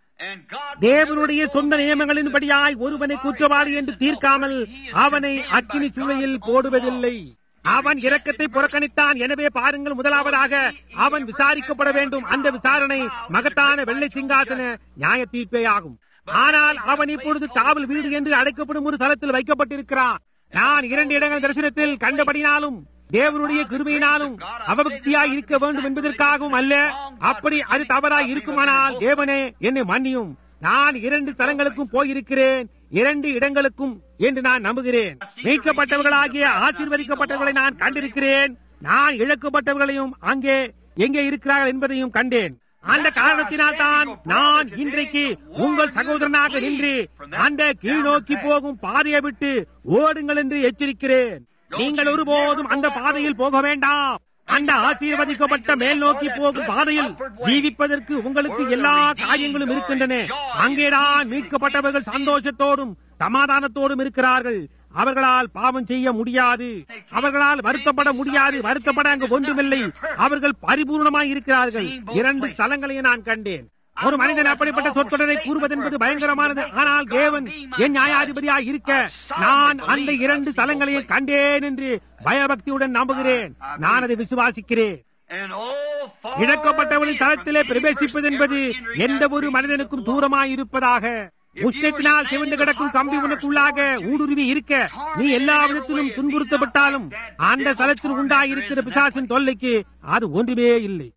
தேவனுடைய சொந்த நியமங்களின்படியாய் ஒருவனை குற்றவாளி என்று தீர்க்காமல் அவனை அக்கினி சூளையில் போடுவதில்லை அவன் இரக்கத்தை புறக்கணித்தான் எனவே பாருங்கள் முதலாவதாக அவன் விசாரிக்கப்பட வேண்டும் அந்த விசாரணை மகத்தான வெள்ளை சிங்காசன நியாய தீர்ப்பே ஆகும் ஆனால் அவன் இப்பொழுது காவல் வீடு என்று அழைக்கப்படும் ஒரு தளத்தில் வைக்கப்பட்டிருக்கிறான் நான் இரண்டு இடங்கள் தரிசனத்தில் கண்டபடினாலும் தேவனுடைய கிருமையினாலும் அவபக்தியாய் இருக்க வேண்டும் என்பதற்காகவும் அல்ல அப்படி அது தவறாய் இருக்குமானால் தேவனே என்னை மன்னியும் நான் இரண்டு தலங்களுக்கும் போயிருக்கிறேன் இரண்டு இடங்களுக்கும் என்று நான் நம்புகிறேன் மீட்கப்பட்டவர்களாகிய ஆசீர்வதிக்கப்பட்டவர்களை நான் கண்டிருக்கிறேன் நான் இழக்கப்பட்டவர்களையும் அங்கே எங்கே இருக்கிறார்கள் என்பதையும் கண்டேன் அந்த காரணத்தினால் தான் நான் இன்றைக்கு உங்கள் சகோதரனாக நின்று அந்த கீழ்நோக்கி போகும் பாதையை விட்டு ஓடுங்கள் என்று எச்சரிக்கிறேன் நீங்கள் ஒருபோதும் அந்த பாதையில் போக வேண்டாம் அந்த ஆசீர்வதிக்கப்பட்ட மேல் நோக்கி போகும் பாதையில் ஜீவிப்பதற்கு உங்களுக்கு எல்லா காரியங்களும் இருக்கின்றன அங்கேதான் மீட்கப்பட்டவர்கள் சந்தோஷத்தோடும் சமாதானத்தோடும் இருக்கிறார்கள் அவர்களால் பாவம் செய்ய முடியாது அவர்களால் வருத்தப்பட முடியாது வருத்தப்பட அங்கு ஒன்றுமில்லை அவர்கள் பரிபூர்ணமாய் இருக்கிறார்கள் இரண்டு ஸ்தலங்களையும் நான் கண்டேன் ஒரு மனிதன் அப்படிப்பட்ட சொற்றொடரை கூறுவதென்பது பயங்கரமானது ஆனால் தேவன் என் நியாயாதிபதியாக இருக்க நான் அந்த இரண்டு தலங்களையும் கண்டேன் என்று பயபக்தியுடன் நம்புகிறேன் நான் அதை விசுவாசிக்கிறேன் இழக்கப்பட்டவனின் தளத்திலே பிரவேசிப்பது என்பது எந்த ஒரு மனிதனுக்கும் தூரமாய் இருப்பதாக உஷ்ணத்தினால் சிவந்து கிடக்கும் கம்பி உனக்குள்ளாக ஊடுருவி இருக்க நீ எல்லா விதத்திலும் துன்புறுத்தப்பட்டாலும் அந்த தளத்தில் உண்டாயிருக்கிற பிசாசின் தொல்லைக்கு அது ஒன்றுமே இல்லை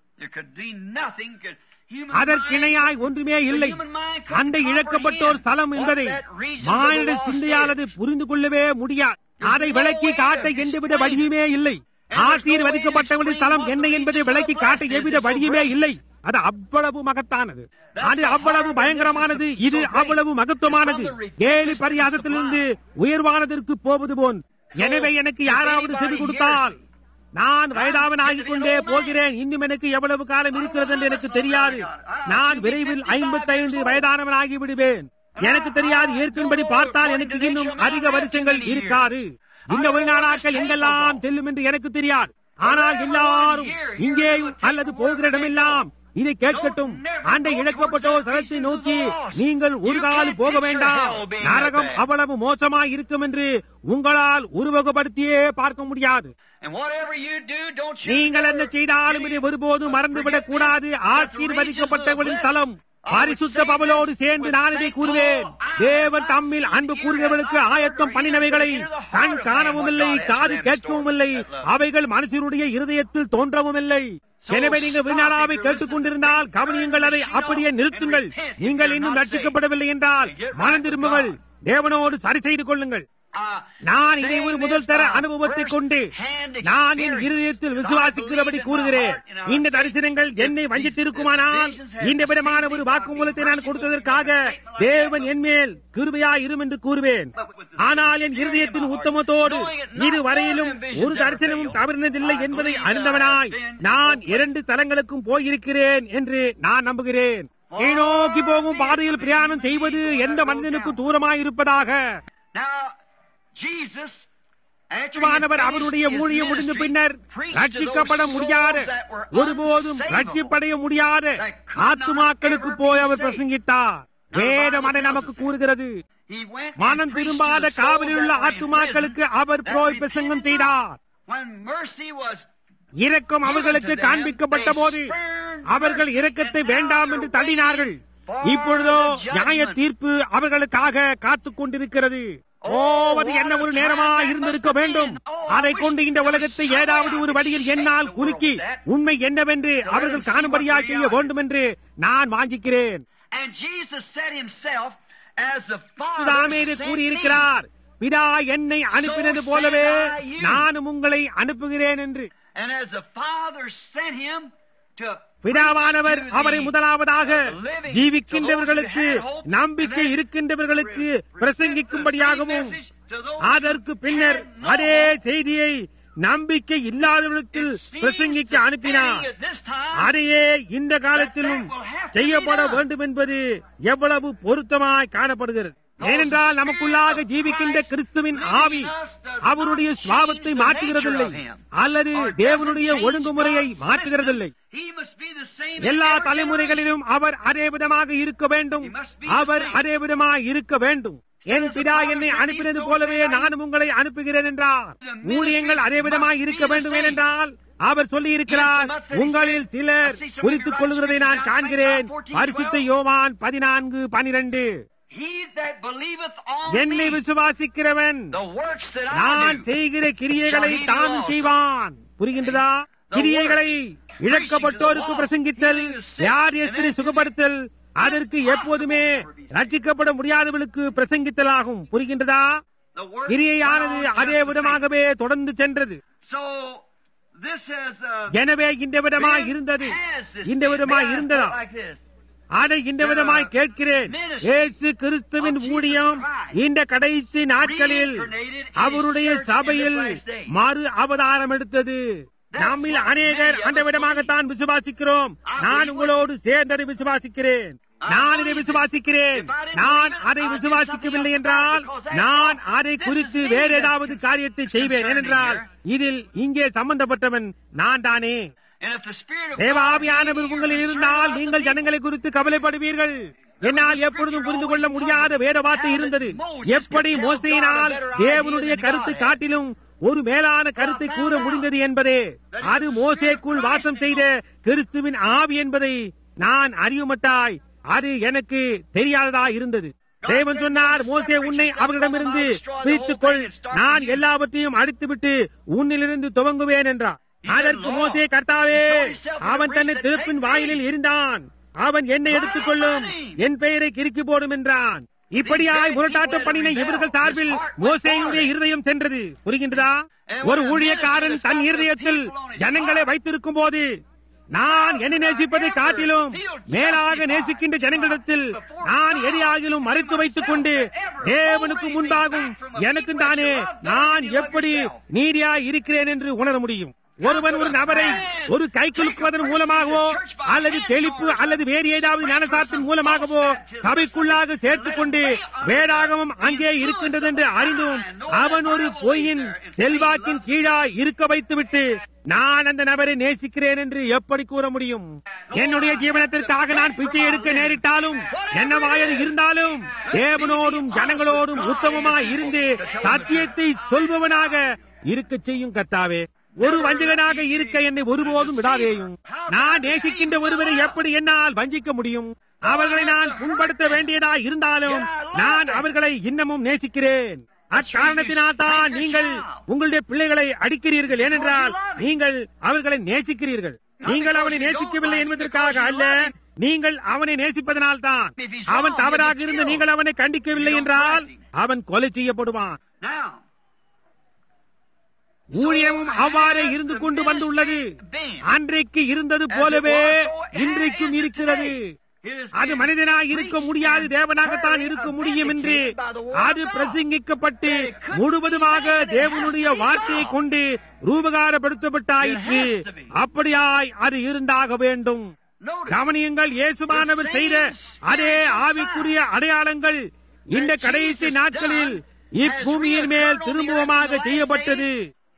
அதற்கிணையாய் ஒன்றுமே இல்லை அந்த இழக்கப்பட்டோர் ஸ்தலம் என்பதை மானிட சிந்தையானது புரிந்து கொள்ளவே முடியாது அதை விளக்கி காட்ட எந்தவித வழியுமே இல்லை ஆசீர்வதிக்கப்பட்டவர்களின் ஸ்தலம் என்ன என்பதை விளக்கி காட்ட எவ்வித வழியுமே இல்லை அது அவ்வளவு மகத்தானது அது அவ்வளவு பயங்கரமானது இது அவ்வளவு மகத்துவமானது ஏழு பரியாசத்திலிருந்து உயர்வானதற்கு போவது போன் எனவே எனக்கு யாராவது செவி கொடுத்தால் நான் வயதாவன் ஆகிக் கொண்டே போகிறேன் இன்னும் எனக்கு எவ்வளவு காலம் இருக்கிறது என்று எனக்கு தெரியாது நான் விரைவில் ஐம்பத்தைந்து வயதானவன் ஆகி விடுவேன் எனக்கு தெரியாது ஏற்கனபடி பார்த்தால் எனக்கு இன்னும் அதிக வருஷங்கள் இருக்காது இந்த வெளிநாடாக்கள் எங்கெல்லாம் செல்லும் என்று எனக்கு தெரியாது ஆனால் எல்லாரும் இங்கேயும் அல்லது போகிற இடமெல்லாம் இதை கேட்கட்டும் அந்த இழக்கப்பட்டோர் தளத்தை நோக்கி நீங்கள் ஒரு காலம் போக வேண்டாம் நரகம் அவ்வளவு மோசமாய் இருக்கும் என்று உங்களால் உருவகப்படுத்தியே பார்க்க முடியாது நீங்கள் என்ன செய்தாலும் இதை ஒருபோதும் மறந்துவிடக் கூடாது ஆசீர்வதிக்கப்பட்டவர்களின் தலம் பரிசுத்த பவலோடு சேர்ந்து நான் இதை கூறுவேன் தேவன் தம்மில் அன்பு கூறுகிறவர்களுக்கு ஆயத்தம் பண்ணினவைகளை கண் காணவும் இல்லை காது கேட்கவும் இல்லை அவைகள் மனுஷனுடைய இருதயத்தில் தோன்றவும் இல்லை எனவே நீங்கள் வினாடாவை கேட்டுக் கொண்டிருந்தால் கவனியுங்கள் அதை அப்படியே நிறுத்துங்கள் நீங்கள் இன்னும் ரட்சிக்கப்படவில்லை என்றால் மனம் திரும்புங்கள் தேவனோடு சரி செய்து கொள்ளுங்கள் நான் இதை ஒரு முதல் தர அனுபவத்தை கொண்டு நான் என் இருதயத்தில் விசுவாசிக்கிறபடி கூறுகிறேன் இந்த தரிசனங்கள் என்னை வஞ்சித்திருக்குமானால் இந்த விதமான ஒரு வாக்குமூலத்தை நான் கொடுத்ததற்காக தேவன் என் மேல் கிருபையா இரும் என்று கூறுவேன் ஆனால் என் இருதயத்தின் உத்தமத்தோடு இது வரையிலும் ஒரு தரிசனமும் தவறினதில்லை என்பதை அறிந்தவனாய் நான் இரண்டு தலங்களுக்கும் போயிருக்கிறேன் என்று நான் நம்புகிறேன் கீழ்நோக்கி போகும் பாதையில் பிரயாணம் செய்வது எந்த மனிதனுக்கும் தூரமாய் இருப்பதாக மாணவர் அவருடைய ஊழியம் முடிந்த பின்னர் ரட்சிக்கப்பட முடியாத ஒருபோதும் ரட்சிப்படைய முடியாத ஆத்துமாக்களுக்கு போய் அவர் பிரசங்கித்தார் வேதம் அதை நமக்கு கூறுகிறது மனம் திரும்பாத காவலில் உள்ள ஆத்துமாக்களுக்கு அவர் போய் பிரசங்கம் செய்தார் இரக்கம் அவர்களுக்கு காண்பிக்கப்பட்ட போது அவர்கள் இரக்கத்தை வேண்டாம் என்று தள்ளினார்கள் இப்பொழுதோ நியாய தீர்ப்பு அவர்களுக்காக காத்துக் கொண்டிருக்கிறது ஓ அது என்ன ஒரு நேரமா இருந்திருக்க வேண்டும் அதை கொண்டு இந்த உலகத்தை ஏதாவது ஒரு வழியில் என்னால் குலுக்கி உண்மை என்னவென்று அவர்கள் காணும்படியா செய்ய வேண்டும் என்று நான் வாஞ்சிக்கிறேன் தாமேது கூறியிருக்கிறார் பிதா என்னை அனுப்பினது போலவே நானும் உங்களை அனுப்புகிறேன் என்று பிதாவானவர் அவரை முதலாவதாக ஜீவிக்கின்றவர்களுக்கு நம்பிக்கை இருக்கின்றவர்களுக்கு பிரசங்கிக்கும்படியாகவும் அதற்கு பின்னர் அதே செய்தியை நம்பிக்கை இல்லாதவர்களுக்கு பிரசங்கிக்க அனுப்பினார் அதையே இந்த காலத்திலும் செய்யப்பட வேண்டும் என்பது எவ்வளவு பொருத்தமாய் காணப்படுகிறது ஏனென்றால் நமக்குள்ளாக ஜீவிக்கின்ற கிறிஸ்துவின் ஆவி அவருடைய சுவாபத்தை மாற்றுகிறதில்லை அல்லது தேவனுடைய ஒழுங்குமுறையை மாற்றுகிறதில்லை எல்லா தலைமுறைகளிலும் அவர் அதே விதமாக இருக்க வேண்டும் அவர் அதே விதமாக இருக்க வேண்டும் என் பிதா என்னை அனுப்பினது போலவே நானும் உங்களை அனுப்புகிறேன் என்றார் ஊழியங்கள் அதே விதமாக இருக்க வேண்டும் ஏனென்றால் அவர் சொல்லி இருக்கிறார் உங்களில் சிலர் குறித்துக் கொள்கிறதை நான் காண்கிறேன் பரிசுத்த யோவான் பதினான்கு பனிரெண்டு என்னை விசுவாசிக்கிறவன் நான் செய்கிற கிரியைகளை தான் செய்வான் புரிகின்றதா கிரியைகளை இழக்கப்பட்டோருக்கு பிரசங்கித்தல் யார் எத்தனை சுகப்படுத்தல் அதற்கு எப்போதுமே ரட்சிக்கப்பட முடியாதவர்களுக்கு பிரசங்கித்தலாகும் புரிகின்றதா கிரியையானது அதே விதமாகவே தொடர்ந்து சென்றது எனவே இந்த விதமாய் இருந்தது இந்த விதமாய் இருந்ததா அதை இந்த விதமாய் கேட்கிறேன் ஏசு கிறிஸ்துவின் ஊழியம் இந்த கடைசி நாட்களில் அவருடைய சபையில் மறு அவதாரம் எடுத்தது நம்மில் அநேகர் அந்த விதமாகத்தான் விசுவாசிக்கிறோம் நான் உங்களோடு சேர்ந்ததை விசுவாசிக்கிறேன் நான் இதை விசுவாசிக்கிறேன் நான் அதை விசுவாசிக்கவில்லை என்றால் நான் அதை குறித்து வேற ஏதாவது காரியத்தை செய்வேன் ஏனென்றால் இதில் இங்கே சம்பந்தப்பட்டவன் நான் தானே தேவாவியானவர் உங்களில் இருந்தால் நீங்கள் ஜனங்களை குறித்து கவலைப்படுவீர்கள் என்னால் எப்பொழுதும் புரிந்து கொள்ள முடியாத வேத வார்த்தை இருந்தது எப்படி மோசையினால் தேவனுடைய கருத்து காட்டிலும் ஒரு மேலான கருத்தை கூற முடிந்தது என்பதே அது மோசேக்குள் வாசம் செய்த கிறிஸ்துவின் ஆவி என்பதை நான் அறியுமட்டாய் அது எனக்கு தெரியாததா இருந்தது தேவன் சொன்னார் மோசே உன்னை அவர்களிடமிருந்து பிரித்துக் கொள் நான் எல்லாவற்றையும் அடித்துவிட்டு உன்னிலிருந்து துவங்குவேன் என்றார் அதற்கு மோசே கர்த்தாவே அவன் தன்னை திருப்பின் வாயிலில் இருந்தான் அவன் என்னை எடுத்துக் கொள்ளும் என் பெயரை கிறுக்கி போடும் என்றான் இப்படியாய் முரட்டாட்டம் பண்ணின இவர்கள் சார்பில் மோசேயுடைய இருதயம் சென்றது புரிகின்றதா ஒரு ஊழியக்காரன் தன் இருதயத்தில் ஜனங்களை வைத்திருக்கும் போது நான் என்னை நேசிப்பதை காட்டிலும் மேலாக நேசிக்கின்ற ஜனங்களிடத்தில் நான் எதையாகிலும் மறைத்து வைத்துக் கொண்டு தேவனுக்கு முன்பாகும் எனக்கு தானே நான் எப்படி நீதியா இருக்கிறேன் என்று உணர முடியும் ஒருவன் ஒரு நபரை ஒரு கை குலுக்குவதன் மூலமாகவோ அல்லது தெளிப்பு அல்லது வேறு ஏதாவது ஞானசாரத்தின் மூலமாகவோ சபைக்குள்ளாக சேர்த்துக் கொண்டு வேடாகமும் அங்கே இருக்கின்றது என்று அறிந்தும் அவன் ஒரு பொய்யின் செல்வாக்கின் கீழாய் இருக்க வைத்துவிட்டு நான் அந்த நபரை நேசிக்கிறேன் என்று எப்படி கூற முடியும் என்னுடைய ஜீவனத்திற்காக நான் பிச்சை எடுக்க நேரிட்டாலும் என்னவாயது இருந்தாலும் தேவனோடும் ஜனங்களோடும் உத்தமமாய் இருந்து சத்தியத்தை சொல்பவனாக இருக்க செய்யும் கத்தாவே ஒரு வஞ்சகனாக இருக்க என்னை ஒருபோதும் விடாதேயும் நான் நேசிக்கின்ற ஒருவரை எப்படி என்னால் வஞ்சிக்க முடியும் அவர்களை நான் புண்படுத்த வேண்டியதா இருந்தாலும் நான் அவர்களை இன்னமும் நேசிக்கிறேன் அக்காரணத்தினால் தான் நீங்கள் உங்களுடைய பிள்ளைகளை அடிக்கிறீர்கள் ஏனென்றால் நீங்கள் அவர்களை நேசிக்கிறீர்கள் நீங்கள் அவனை நேசிக்கவில்லை என்பதற்காக அல்ல நீங்கள் அவனை நேசிப்பதனால் தான் அவன் தவறாக இருந்து நீங்கள் அவனை கண்டிக்கவில்லை என்றால் அவன் கொலை செய்யப்படுவான் ஊழியமும் அவ்வாறே இருந்து கொண்டு வந்துள்ளது அன்றைக்கு இருந்தது போலவே இன்றைக்கும் இருக்கிறது அது மனிதனாய் இருக்க முடியாது தேவனாகத்தான் இருக்க முடியும் என்று அது பிரசங்கிக்கப்பட்டு முழுவதுமாக தேவனுடைய வார்த்தையை கொண்டு ரூபகாரப்படுத்தப்பட்டாயிற்று அப்படியாய் அது இருந்தாக வேண்டும் கவனியங்கள் இயேசுமானவர் செய்த அதே ஆவிக்குரிய அடையாளங்கள் இந்த கடைசி நாட்களில் இப்பூமியின் மேல் திரும்புவமாக செய்யப்பட்டது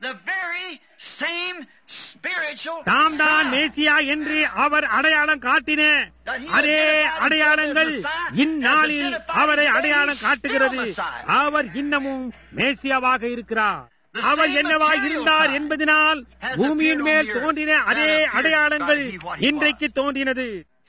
தாம் தான் மேசியா என்று அவர் அடையாளம் காட்டின அதே அடையாளங்கள் இந்நாளில் அவரை அடையாளம் காட்டுகிறது அவர் இன்னமும் மேசியாவாக இருக்கிறார் அவர் என்னவாய் இருந்தார் என்பதனால் பூமியின் மேல் தோன்றின அதே அடையாளங்கள் இன்றைக்கு தோன்றினது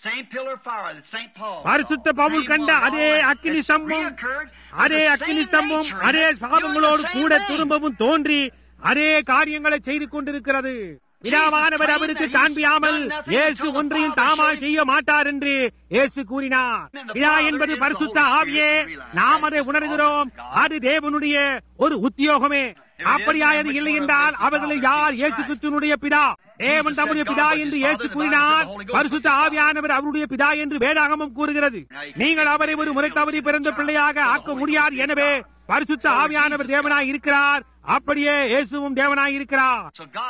பரிசுத்த பவுல் கண்ட அதே அக்கினி ஸ்தம்பம் அதே அக்கினி ஸ்தம்பம் அதே சாபங்களோடு கூட திரும்பவும் தோன்றி அதே காரியங்களை செய்து கொண்டிருக்கிறது பிதாவானவர் அவருக்கு காண்பியாமல் இயேசு ஒன்றையும் தாமாய் செய்ய மாட்டார் என்று இயேசு கூறினார் பிதா என்பது பரிசுத்த ஆவியே நாம் அதை உணர்கிறோம் அது தேவனுடைய ஒரு உத்தியோகமே அப்படியாயது இல்லை என்றால் அவர்களை யார் இயேசு கிறிஸ்துவனுடைய பிதா தேவன் தம்முடைய பிதா என்று இயேசு கூறினார் பரிசுத்த ஆவியானவர் அவருடைய பிதா என்று வேதாகமம் கூறுகிறது நீங்கள் அவரை ஒரு முறை தவறி பிறந்த பிள்ளையாக ஆக்க முடியாது எனவே பரிசுத்த ஆவியானவர் தேவனாய் இருக்கிறார் அப்படியே இயேசுவும் தேவனாய் இருக்கிறார்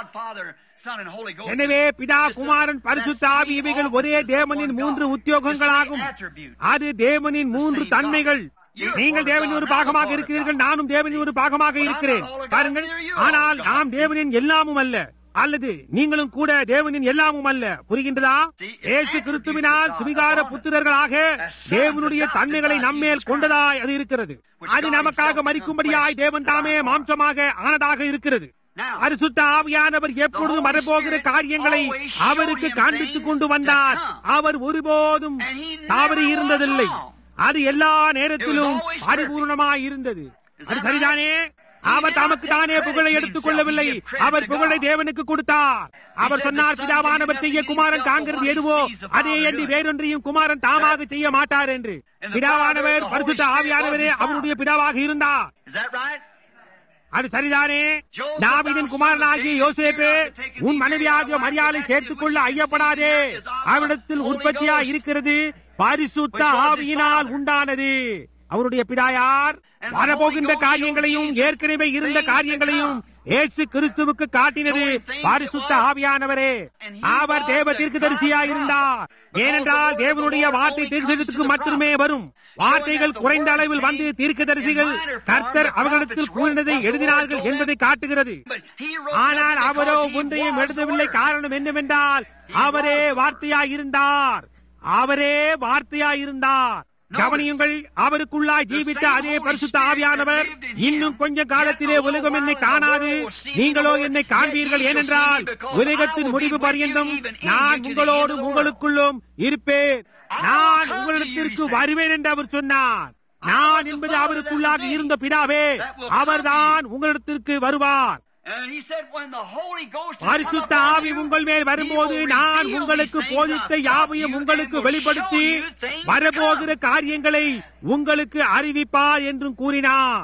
எனவே பிதா குமாரன் பரிசுத்த ஆவி இவைகள் ஒரே தேவனின் மூன்று உத்தியோகங்களாகும் அது தேவனின் மூன்று தன்மைகள் நீங்கள் தேவனின் ஒரு பாகமாக இருக்கிறீர்கள் நானும் தேவனின் ஒரு பாகமாக இருக்கிறேன் பாருங்கள் ஆனால் நாம் தேவனின் எல்லாமும் அல்ல அல்லது நீங்களும் கூட தேவனின் எல்லாமும் அல்ல புரிகின்றதா ஏசு கிறிஸ்துவினால் சுவிகார புத்திரர்களாக தேவனுடைய தன்மைகளை நம்மேல் கொண்டதாய் அது இருக்கிறது அது நமக்காக மறிக்கும்படியாய் தேவன் தாமே மாம்சமாக ஆனதாக இருக்கிறது பரிசுத்த ஆவியானவர் எப்பொழுது வரப்போகிற காரியங்களை அவருக்கு காண்பித்துக் கொண்டு வந்தார் அவர் ஒருபோதும் தவறி இருந்ததில்லை அது எல்லா நேரத்திலும் பரிபூர்ணமாய் இருந்தது அது சரிதானே அவர் தமக்கு தானே புகழை எடுத்துக் கொள்ளவில்லை அவர் புகழை தேவனுக்கு கொடுத்தார் அவர் சொன்னார் பிதாவானவர் செய்ய குமாரன் தாங்கிறது எதுவோ அதே என்று வேறொன்றையும் குமாரன் தாமாக செய்ய மாட்டார் என்று பிதாவானவர் பரிசுத்த ஆவியானவரே அவருடைய பிதாவாக இருந்தார் அது சரிதானே தாவிதின் குமாரனாகிய யோசேப்பே உன் மனைவியாகிய மரியாதை சேர்த்துக் கொள்ள ஐயப்படாதே அவரிடத்தில் உற்பத்தியா இருக்கிறது பரிசுத்த ஆவியினால் உண்டானது அவருடைய பிதாயார் வரப்போகின்ற காரியங்களையும் ஏற்கனவே இருந்த காரியங்களையும் ஏசு கிறிஸ்துவுக்கு காட்டினது பரிசுத்த ஆவியானவரே அவர் தேவ தீர்க்கதரிசியா இருந்தார் ஏனென்றால் தேவனுடைய வார்த்தை தீர்க்கதரிசிக்கு மட்டுமே வரும் வார்த்தைகள் குறைந்த அளவில் வந்து தீர்க்கதரிசிகள் கர்த்தர் அவர்களிடத்தில் கூறினதை எழுதினார்கள் என்பதை காட்டுகிறது ஆனால் அவரோ ஒன்றையும் எழுதவில்லை காரணம் என்னவென்றால் அவரே வார்த்தையாய் இருந்தார் அவரே வார்த்தையாய் இருந்தார் கவனியுங்கள் அவருக்குள்ளாய் ஜீவித்த அதே பரிசுத்த ஆவியானவர் இன்னும் கொஞ்ச காலத்திலே உலகம் என்னை காணாது நீங்களோ என்னை காண்பீர்கள் ஏனென்றால் உலகத்தின் முடிவு பரியந்தம் நான் உங்களோடும் உங்களுக்குள்ளும் இருப்பேன் நான் உங்களிடத்திற்கு வருவேன் என்று அவர் சொன்னார் நான் என்பது அவருக்குள்ளாக இருந்த பிதாவே அவர்தான் உங்களிடத்திற்கு வருவார் பரிசுத்த ஆவி உங்கள் மேல் வரும்போது நான் உங்களுக்கு போதித்த யாவையும் உங்களுக்கு வெளிப்படுத்தி வரப்போகிற காரியங்களை உங்களுக்கு அறிவிப்பார் என்றும் கூறினார்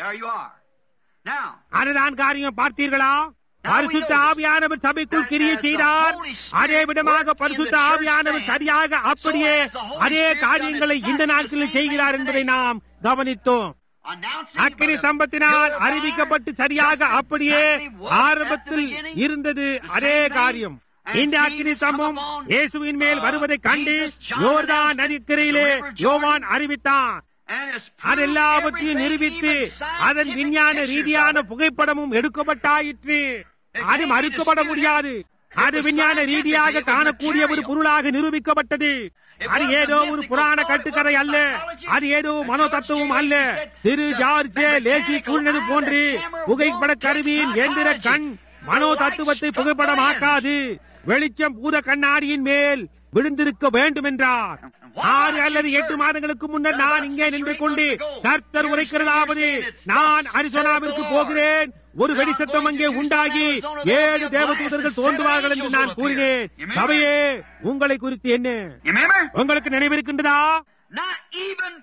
அதுதான் காரியம் பார்த்தீர்களா பரிசுத்த ஆவியானவர் சபைக்குள் கிரிய செய்தார் அதே விதமாக பரிசுத்த ஆவியானவர் சரியாக அப்படியே அதே காரியங்களை இந்த நாட்களில் செய்கிறார் என்பதை நாம் கவனித்தோம் அக்கினி சம்பத்தினால் அறிவிக்கப்பட்டு சரியாக அப்படியே ஆரம்பத்தில் இருந்தது அதே காரியம் இந்த அக்கினி சம்பம் இயேசுவின் மேல் வருவதை கண்டு யோர்தான் நதிக்கரையிலே யோவான் அறிவித்தான் அது எல்லாவற்றையும் நிரூபித்து அதன் விஞ்ஞான ரீதியான புகைப்படமும் எடுக்கப்பட்டாயிற்று அது மறுக்கப்பட முடியாது அது விஞ்ஞான ரீதியாக காணக்கூடிய ஒரு பொருளாக நிரூபிக்கப்பட்டது அது ஏதோ ஒரு புராண கட்டுக்கதை அல்ல அது ஏதோ மனோ தத்துவம் அல்ல திரு ஜார்ஜ் லேசி கூறினது போன்று புகைப்பட கருவியின் எந்திர கண் மனோ தத்துவத்தை புகைப்படமாக்காது வெளிச்சம் பூத கண்ணாடியின் மேல் விழுந்திருக்க வேண்டும் என்றார் ஆறு அல்லது எட்டு மாதங்களுக்கு முன்னர் நான் இங்கே நின்று கொண்டு கர்த்தர் உரைக்கிறதாவது நான் அரிசோனாவிற்கு போகிறேன் ஒரு வெடிசத்தம் அங்கே உண்டாகி ஏழு தேவதூதர்கள் தோன்றுவார்கள் என்று நான் கூறினேன் சபையே உங்களை குறித்து என்ன உங்களுக்கு நினைவிருக்கின்றதா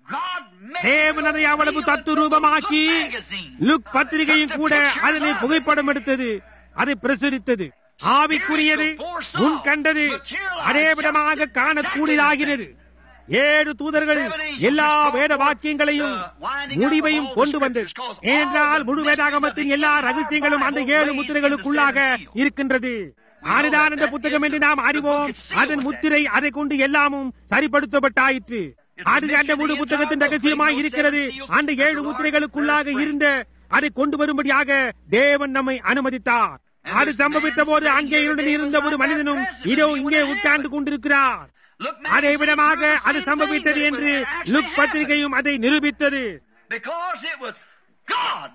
God made தேவன் அதை அவ்வளவு தத்துரூபமாக்கி லுக் பத்திரிகையும் கூட அதனை புகைப்படம் எடுத்தது அதை பிரசுரித்தது ஆவிக்குரியது முன் கண்டது அதே விதமாக காணக்கூடியதாகிறது ஏழு தூதர்கள் எல்லா வேத வாக்கியங்களையும் முடிவையும் கொண்டு வந்தது ஏனென்றால் முழு வேதாகமத்தின் எல்லா ரகசியங்களும் அந்த ஏழு முத்திரைகளுக்குள்ளாக இருக்கின்றது அதுதான் அந்த புத்தகம் என்று நாம் அறிவோம் அதன் முத்திரை அதை கொண்டு எல்லாமும் சரிப்படுத்தப்பட்டாயிற்று அது அந்த முழு புத்தகத்தின் ரகசியமாய் இருக்கிறது அந்த ஏழு முத்திரைகளுக்குள்ளாக இருந்த அதை கொண்டு வரும்படியாக தேவன் நம்மை அனுமதித்தார் அது சம்பவித்த போது அங்கே இருடன் இருந்த ஒரு மனிதனும் இதோ இங்கே உட்கார்ந்து கொண்டிருக்கிறார் அதே விதமாக அது சம்பவித்தது என்று லுக் பத்திரிகையும் அதை நிரூபித்தது Because it was God.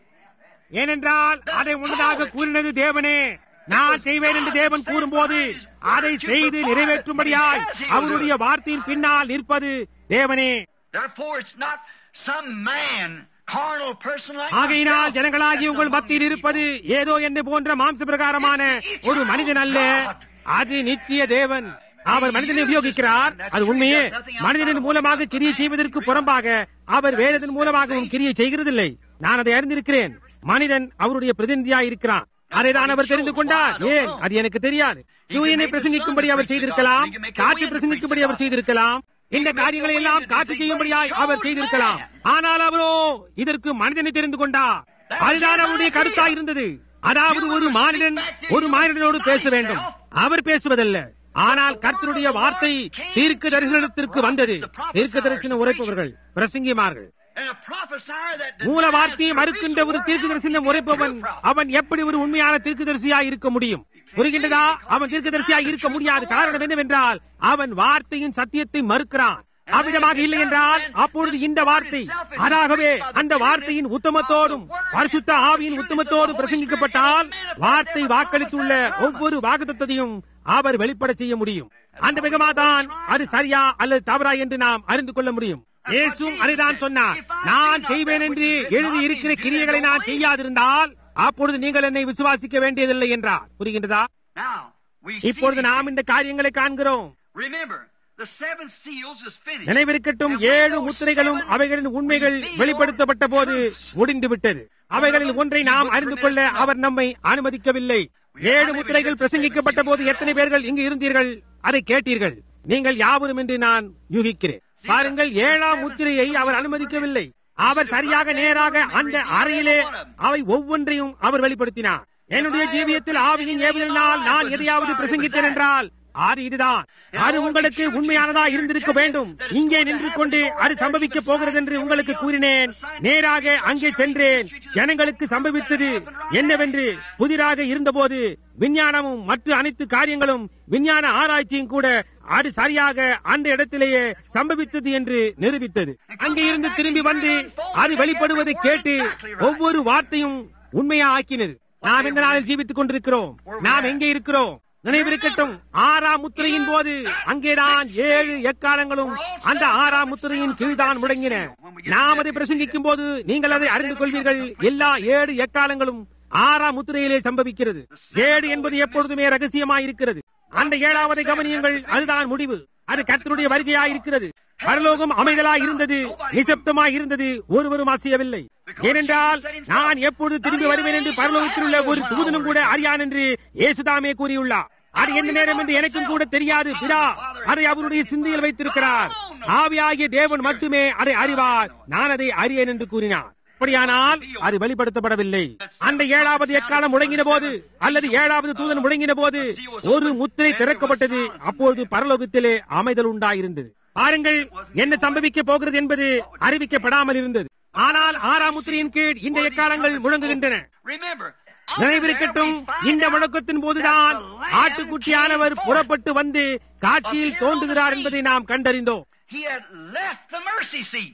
ஏனென்றால் அதை முன்னதாக கூறினது தேவனே நான் செய்வேன் என்று தேவன் கூறும்போது அதை செய்து நிறைவேற்றும்படியாய் அவருடைய வார்த்தையின் பின்னால் நிற்பது தேவனே Therefore, it's not some man, carnal person like ஆகையினால் myself. ஜனங்களாகி That's உங்கள் the மத்தியில் Lord இருப்பது ஏதோ என்ன போன்ற மாம்ச பிரகாரமான ஒரு மனிதன் அல்ல அது நித்திய தேவன் அவர் மனிதனை உபயோகிக்கிறார் அது உண்மையே மனிதனின் மூலமாக கிரியை செய்வதற்கு புறம்பாக அவர் வேதத்தின் மூலமாகவும் கிரியை செய்கிறதில்லை நான் அதை அறிந்திருக்கிறேன் மனிதன் அவருடைய பிரதிநிதியாய் இருக்கிறான் அதை தான் அவர் தெரிந்து கொண்டார் ஏன் அது எனக்கு தெரியாது சூரியனை பிரசங்கிக்கும்படி அவர் செய்திருக்கலாம் காற்றை பிரசங்கிக்கும்படி அவர் செய்திருக்கலாம் இந்த காரியங்களை எல்லாம் காற்று செய்யும்படியாய் அவர் செய்திருக்கலாம் ஆனால் அவரோ இதற்கு மனிதனை தெரிந்து கொண்டார் அதுதான் அவருடைய கருத்தா இருந்தது அதாவது ஒரு மானிடன் ஒரு மானிடனோடு பேச வேண்டும் அவர் பேசுவதல்ல ஆனால் கர்த்தருடைய வார்த்தை தீர்க்க தரிசனத்திற்கு வந்தது தீர்க்க தரிசனம் உரைப்பவர்கள் பிரசங்கிமார்கள் And a prophesier that மூல வார்த்தையை மறுக்கின்ற ஒரு தீர்க்க தரிசனம் உரைப்பவன் அவன் எப்படி ஒரு உண்மையான தீர்க்கதரிசியாய் இருக்க முடியும் புரிகின்றதா அவன் தீர்க்கதரிசியாய் இருக்க முடியாது காரணம் என்னவென்றால் அவன் வார்த்தையின் சத்தியத்தை மறுக்கிறான் அவ்விதமாக இல்லை என்றால் அப்பொழுது இந்த வார்த்தை அதாகவே அந்த வார்த்தையின் உத்தமத்தோடும் பரிசுத்த ஆவியின் உத்தமத்தோடும் பிரசங்கிக்கப்பட்டால் வார்த்தை வாக்களித்துள்ள ஒவ்வொரு வாக்குத்தத்தையும் அவர் வெளிப்பட செய்ய முடியும் அந்த விதமாதான் அது சரியா அல்லது தவறா என்று நாம் அறிந்து கொள்ள முடியும் இயேசுவும் அதைதான் சொன்னார் நான் செய்வேன் என்று எழுதி இருக்கிற கிரியைகளை நான் செய்யாதிருந்தால் அப்பொழுது நீங்கள் என்னை விசுவாசிக்க வேண்டியதில்லை என்றார் புரிகின்றதா Now, we see இப்பொழுது நாம் இந்த காரியங்களை காண்கிறோம் Remember, the seven seals is finished. நினைவிருக்கட்டும் ஏழு முத்திரைகளும் அவைகளின் உண்மைகள் வெளிப்படுத்தப்பட்ட போது முடிந்துவிட்டது அவைகளில் ஒன்றை நாம் அறிந்து கொள்ள அவர் நம்மை அனுமதிக்கவில்லை ஏழு முத்திரைகள் பிரசங்கிக்கப்பட்ட போது எத்தனை பேர்கள் இங்கு இருந்தீர்கள் அதை கேட்டீர்கள் நீங்கள் யாவரும் என்று நான் யூகிக்கிறேன் பாருங்கள் ஏழாம் முத்திரையை அவர் அனுமதிக்கவில்லை அவர் சரியாக நேராக அந்த அறையிலே அவை ஒவ்வொன்றையும் அவர் வெளிப்படுத்தினார் என்னுடைய ஜீவியத்தில் ஆவியின் ஏவுதலினால் நான் எதையாவது பிரசங்கித்தேன் என்றால் அது இதுதான் அது உங்களுக்கு உண்மையானதா இருந்திருக்க வேண்டும் இங்கே நின்று கொண்டு அது சம்பவிக்க போகிறது என்று உங்களுக்கு கூறினேன் நேராக அங்கே சென்றேன் ஜனங்களுக்கு சம்பவித்தது என்னவென்று புதிராக இருந்தபோது விஞ்ஞானமும் மற்ற அனைத்து காரியங்களும் விஞ்ஞான ஆராய்ச்சியும் கூட அது சரியாக அந்த இடத்திலேயே சம்பவித்தது என்று நிரூபித்தது அங்கே இருந்து திரும்பி வந்து அது வெளிப்படுவதை கேட்டு ஒவ்வொரு வார்த்தையும் உண்மையா ஆக்கினது நாம் இந்த நாளில் ஜீவித்துக் கொண்டிருக்கிறோம் நாம் எங்கே இருக்கிறோம் நினைவிருக்கட்டும் ஆறாம் முத்திரையின் போது அங்கேதான் ஏழு எக்காலங்களும் அந்த ஆறாம் முத்திரையின் கீழ்தான் முடங்கின நாம் அதை பிரசங்கிக்கும் போது நீங்கள் அதை அறிந்து கொள்வீர்கள் எல்லா ஏழு எக்காலங்களும் ஆறாம் முத்திரையிலே சம்பவிக்கிறது ஏழு என்பது எப்பொழுதுமே ரகசியமாயிருக்கிறது அந்த ஏழாவதை கவனியுங்கள் அதுதான் முடிவு அது கர்த்தருடைய வருகையாய் இருக்கிறது பரலோகம் அமைதலாய் இருந்தது நிசப்தமாய் இருந்தது ஒருவரும் அசையவில்லை ஏனென்றால் நான் எப்பொழுது திரும்பி வருவேன் என்று பரலோகத்தில் உள்ள ஒரு தூதனும் கூட அறியான் என்று இயேசுதாமே கூறியுள்ளார் அது என்ன நேரம் என்று எனக்கும் கூட தெரியாது பிதா அதை அவருடைய சிந்தையில் வைத்திருக்கிறார் ஆவியாகிய தேவன் மட்டுமே அதை அறிவார் நான் அதை அறியேன் என்று கூறினார் அப்படியானால் அது வெளிப்படுத்தப்படவில்லை அந்த ஏழாவது எக்காலம் முழங்கின போது அல்லது ஏழாவது தூதன் முழங்கின போது ஒரு முத்திரை திறக்கப்பட்டது அப்பொழுது பரலோகத்திலே அமைதல் உண்டாயிருந்தது பாருங்கள் என்ன சம்பவிக்க போகிறது என்பது அறிவிக்கப்படாமல் இருந்தது ஆனால் ஆறாம் முத்திரையின் கீழ் இந்த எக்காலங்கள் முழங்குகின்றன Remember, நினைவிருக்கட்டும் இந்த முழக்கத்தின் போதுதான் ஆட்டுக்குட்டியானவர் புறப்பட்டு வந்து காட்சியில் தோன்றுகிறார் என்பதை நாம் கண்டறிந்தோம் he had left the mercy seat.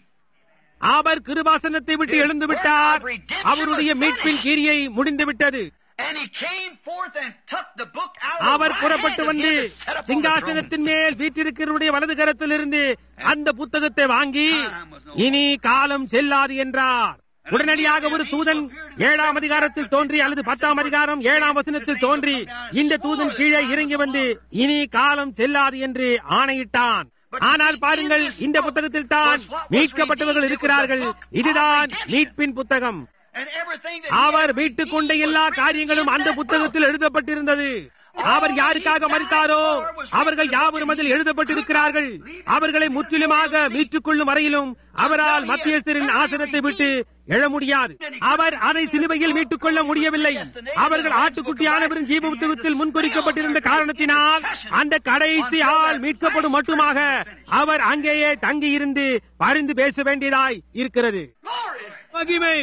அவர் கிருபாசனத்தை விட்டு எழுந்து விட்டார் அவருடைய மீட்பின் கிரியை முடிந்து விட்டது And he came forth and took the book out of our the புறப்பட்டு hand of வந்து him that sat upon the சிங்காசனத்தின் throne. மேல் வீட்டிருக்கிறவருடைய வலது கரத்திலிருந்து அந்த புத்தகத்தை வாங்கி இனி காலம் செல்லாது என்றார் உடனடியாக ஒரு தூதன் ஏழாம் அதிகாரத்தில் தோன்றி அல்லது பத்தாம் அதிகாரம் ஏழாம் வசனத்தில் தோன்றி இந்த தூதன் கீழே இறங்கி வந்து இனி காலம் செல்லாது என்று ஆணையிட்டான் ஆனால் பாருங்கள் இந்த புத்தகத்தில் தான் மீட்கப்பட்டவர்கள் இருக்கிறார்கள் இதுதான் மீட்பின் புத்தகம் And everything that அவர் மீட்டுக் கொண்ட எல்லா காரியங்களும் அந்த புத்தகத்தில் எழுதப்பட்டிருந்தது அவர் யாருக்காக மறித்தாரோ அவர்கள் யாவரும் அதில் எழுதப்பட்டிருக்கிறார்கள் அவர்களை முற்றிலுமாக மீட்டுக் கொள்ளும் வரையிலும் அவரால் மத்தியஸ்தரின் ஆசனத்தை விட்டு எழ முடியாது அவர் அதை சிலுவையில் மீட்டுக் கொள்ள முடியவில்லை அவர்கள் ஆட்டுக்குட்டியானவரின் ஜீவ புத்தகத்தில் முன்குறிக்கப்பட்டிருந்த காரணத்தினால் அந்த கடைசி ஆள் மீட்கப்படும் மட்டுமாக அவர் அங்கேயே தங்கியிருந்து பரிந்து பேச வேண்டியதாய் இருக்கிறது glory. மகிமை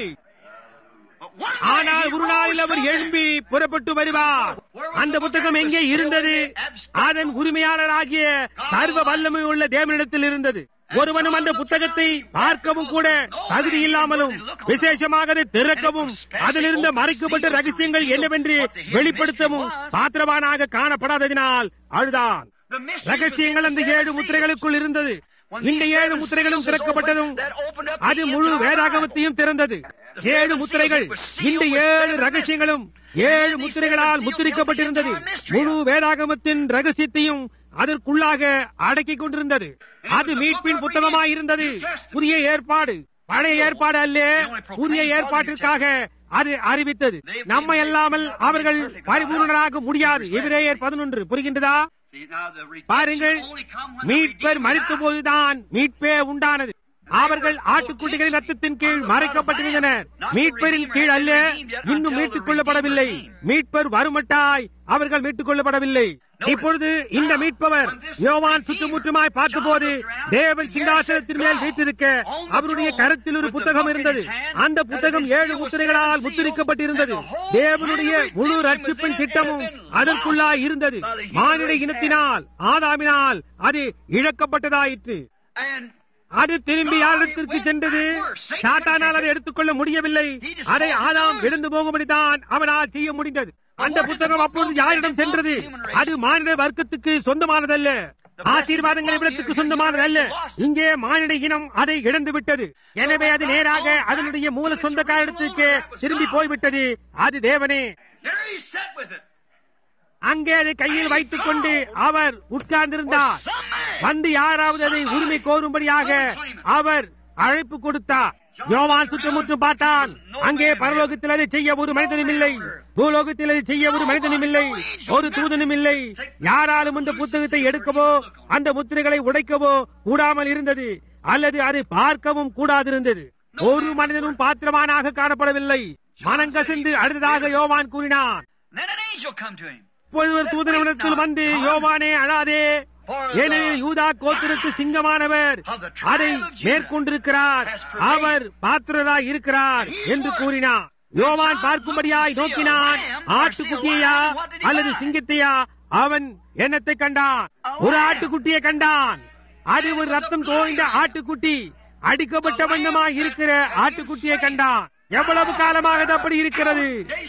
But one ஆனால் ஒரு நாளில் அவர் எழும்பி புறப்பட்டு வருவார் அந்த புத்தகம் எங்கே இருந்தது அதன் உரிமையாளராகிய சர்வ வல்லமை உள்ள தேவனிடத்தில் இருந்தது ஒருவனும் அந்த புத்தகத்தை பார்க்கவும் கூட தகுதி இல்லாமலும் விசேஷமாக அதை திறக்கவும் அதிலிருந்த மறைக்கப்பட்ட ரகசியங்கள் என்னவென்று வெளிப்படுத்தவும் பாத்திரவானாக காணப்படாததினால் அழுதான் the mystery ரகசியங்கள் அந்த ஏழு முத்திரைகளுக்குள் இருந்தது இந்த ஏழு முத்திரைகளும் திறக்கப்பட்டதும் அது முழு வேதாகமத்தையும் திறந்தது ஏழு முத்திரைகள் இந்த ஏழு ரகசியங்களும் ஏழு முத்திரைகளால் முத்திரிக்கப்பட்டிருந்தது முழு வேதாகமத்தின் ரகசியத்தையும் அதற்குள்ளாக அடக்கிக் கொண்டிருந்தது அது மீட்பின் புத்தகமாய் இருந்தது புதிய ஏற்பாடு பழைய ஏற்பாடு அல்ல புதிய ஏற்பாட்டிற்காக அது அறிவித்தது நம்மை அல்லாமல் அவர்கள் பரிபூர்ணராக முடியாது எபிரேயர் பதினொன்று புரிகின்றதா See, now the redemption பாருங்கள் only come when the மீட்பர் Redeemer மறித்த died. போதுதான் மீட்பே உண்டானது அவர்கள் ஆட்டுக்குட்டிகளின் ரத்தத்தின் கீழ் மறைக்கப்பட்டிருந்தனர் மீட்பரின் கீழ் அல்ல இன்னும் மீட்டுக் கொள்ளப்படவில்லை மீட்பர் வருமட்டாய் அவர்கள் மீட்டுக் கொள்ளப்படவில்லை இப்பொழுது இந்த மீட்பவர் யோவான் சுற்றுமுற்றுமாய் பார்த்தபோது தேவன் சிங்காசனத்தின் மேல் வைத்திருக்க அவருடைய கரத்தில் ஒரு புத்தகம் இருந்தது அந்த புத்தகம் ஏழு முத்திரைகளால் முத்திரிக்கப்பட்டிருந்தது தேவனுடைய முழு ரட்சிப்பின் திட்டமும் அதற்குள்ளாய் இருந்தது மானிட இனத்தினால் ஆதாமினால் அது இழக்கப்பட்டதாயிற்று And அது திரும்பி யாரிடத்திற்கு சென்றது சாத்தானால் அதை எடுத்துக்கொள்ள முடியவில்லை அதை ஆதாம் எழுந்து போகும்படிதான் அவனால் செய்ய முடிந்தது அந்த புத்தகம் அப்பொழுது யாரிடம் சென்றது அது மானிட வர்க்கத்துக்கு சொந்தமானதல்ல ஆசீர்வாதங்கள் இவ்விடத்துக்கு சொந்தமானதல்ல இங்கே மானிட இனம் அதை இழந்து விட்டது எனவே அது நேராக அதனுடைய மூல சொந்தக்காரத்துக்கு திரும்பி போய்விட்டது அது தேவனே there he sat with it. அங்கே அதை கையில் வைத்துக் கொண்டு அவர் உட்கார்ந்திருந்தார் Some man. வந்து யாராவது அதை உரிமை கோரும்படியாக அவர் அழைப்பு கொடுத்தார் யோவான் சுற்றமுற்றும் பார்த்தான் அங்கே பரலோகத்தில் அதை செய்ய ஒரு மனிதனும் இல்லை பூலோகத்தில் அதை செய்ய ஒரு மனிதனும் இல்லை ஒரு தூதனும் இல்லை யாராலும் இந்த புத்தகத்தை எடுக்கவோ அந்த முத்திரைகளை உடைக்கவோ கூடாமல் இருந்தது அல்லது அதை பார்க்கவும் கூடாதிருந்தது ஒரு மனிதனும் பாத்திரமானாக காணப்படவில்லை மனங்கசிந்து அடுத்ததாக யோவான் கூறினான் Then an angel come to him. இப்பொழுது ஒரு தூதனிடத்தில் வந்து யோவானே அழாதே ஏனெனில் யூதா கோத்திரத்து சிங்கமானவர் அதை மேற்கொண்டிருக்கிறார் அவர் பாத்திரராய் இருக்கிறார் என்று கூறினார் யோவான் பார்க்கும்படியாய் நோக்கினான் ஆட்டுக்குட்டியா அல்லது சிங்கத்தையா அவன் எண்ணத்தை கண்டான் ஒரு ஆட்டுக்குட்டியை கண்டான் அது ஒரு ரத்தம் தோய்ந்த ஆட்டுக்குட்டி அடிக்கப்பட்ட வண்ணமாய் இருக்கிற ஆட்டுக்குட்டியை கண்டான் எவ்வளவு காலமாக அது அப்படி இருக்கிறது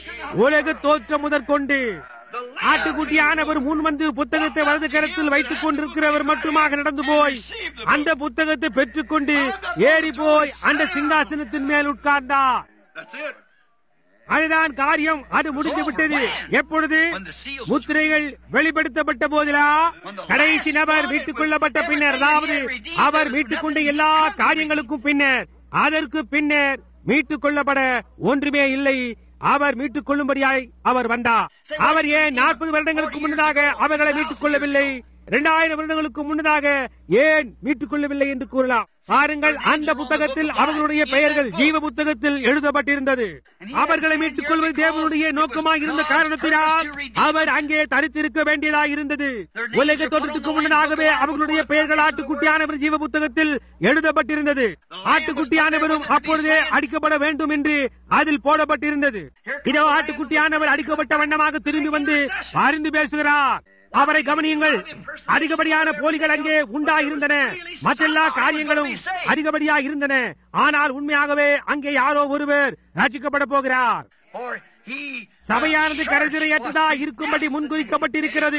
உலக தோற்றம் முதற்கொண்டு ஆட்டுக்குட்டியானவர் முன் வந்து புத்தகத்தை வலது கரத்தில் வைத்துக் கொண்டிருக்கிறவர் மட்டுமாக நடந்து போய் அந்த புத்தகத்தை பெற்றுக்கொண்டு ஏறி போய் அந்த சிங்காசனத்தின் மேல் உட்கார்ந்தார் That's it. அதுதான் காரியம் அது முடிந்து விட்டது எப்பொழுது முத்திரைகள் வெளிப்படுத்தப்பட்ட போதிலா கடைசி நபர் மீட்டுக் கொள்ளப்பட்ட பின்னர் அதாவது அவர் மீட்டுக் கொண்ட எல்லா காரியங்களுக்கும் பின்னர் அதற்கு பின்னர் மீட்டுக் கொள்ளப்பட ஒன்றுமே இல்லை அவர் மீட்டுக் கொள்ளும்படியாய் அவர் வந்தார் அவர் ஏன் நாற்பது வருடங்களுக்கு முன்னதாக அவர்களை மீட்டுக் கொள்ளவில்லை இரண்டாயிரம் வருடங்களுக்கு முன்னதாக ஏன் மீட்டுக் கொள்ளவில்லை என்று கூறலாம் பாருங்கள் அந்த புத்தகத்தில் அவர்களுடைய பெயர்கள் ஜீவ புத்தகத்தில் எழுதப்பட்டிருந்தது அவர்களை மீட்டுக் கொள்வது தேவனுடைய நோக்கமாக இருந்த காரணத்தினால் அவர் அங்கே தரித்திருக்க வேண்டியதாக இருந்தது உலக தோற்றத்துக்கு முன்னதாகவே அவர்களுடைய பெயர்கள் ஆட்டுக்குட்டியானவர் ஜீவ புத்தகத்தில் எழுதப்பட்டிருந்தது ஆட்டுக்குட்டியானவரும் அப்பொழுதே அடிக்கப்பட வேண்டும் என்று அதில் போடப்பட்டிருந்தது இதோ ஆட்டுக்குட்டியானவர் அடிக்கப்பட்ட வண்ணமாக திரும்பி வந்து அறிந்து பேசுகிறார் அவரை கவனியுங்கள் அதிகப்படியான போலிகள் அங்கே உண்டாயிருந்தன மற்றெல்லா காரியங்களும் அதிகப்படியா இருந்தன ஆனால் உண்மையாகவே அங்கே யாரோ ஒருவர் ரட்சிக்கப்பட போகிறார் For he சபையானது கரைதுரையற்றதா இருக்கும்படி முன்குறிக்கப்பட்டிருக்கிறது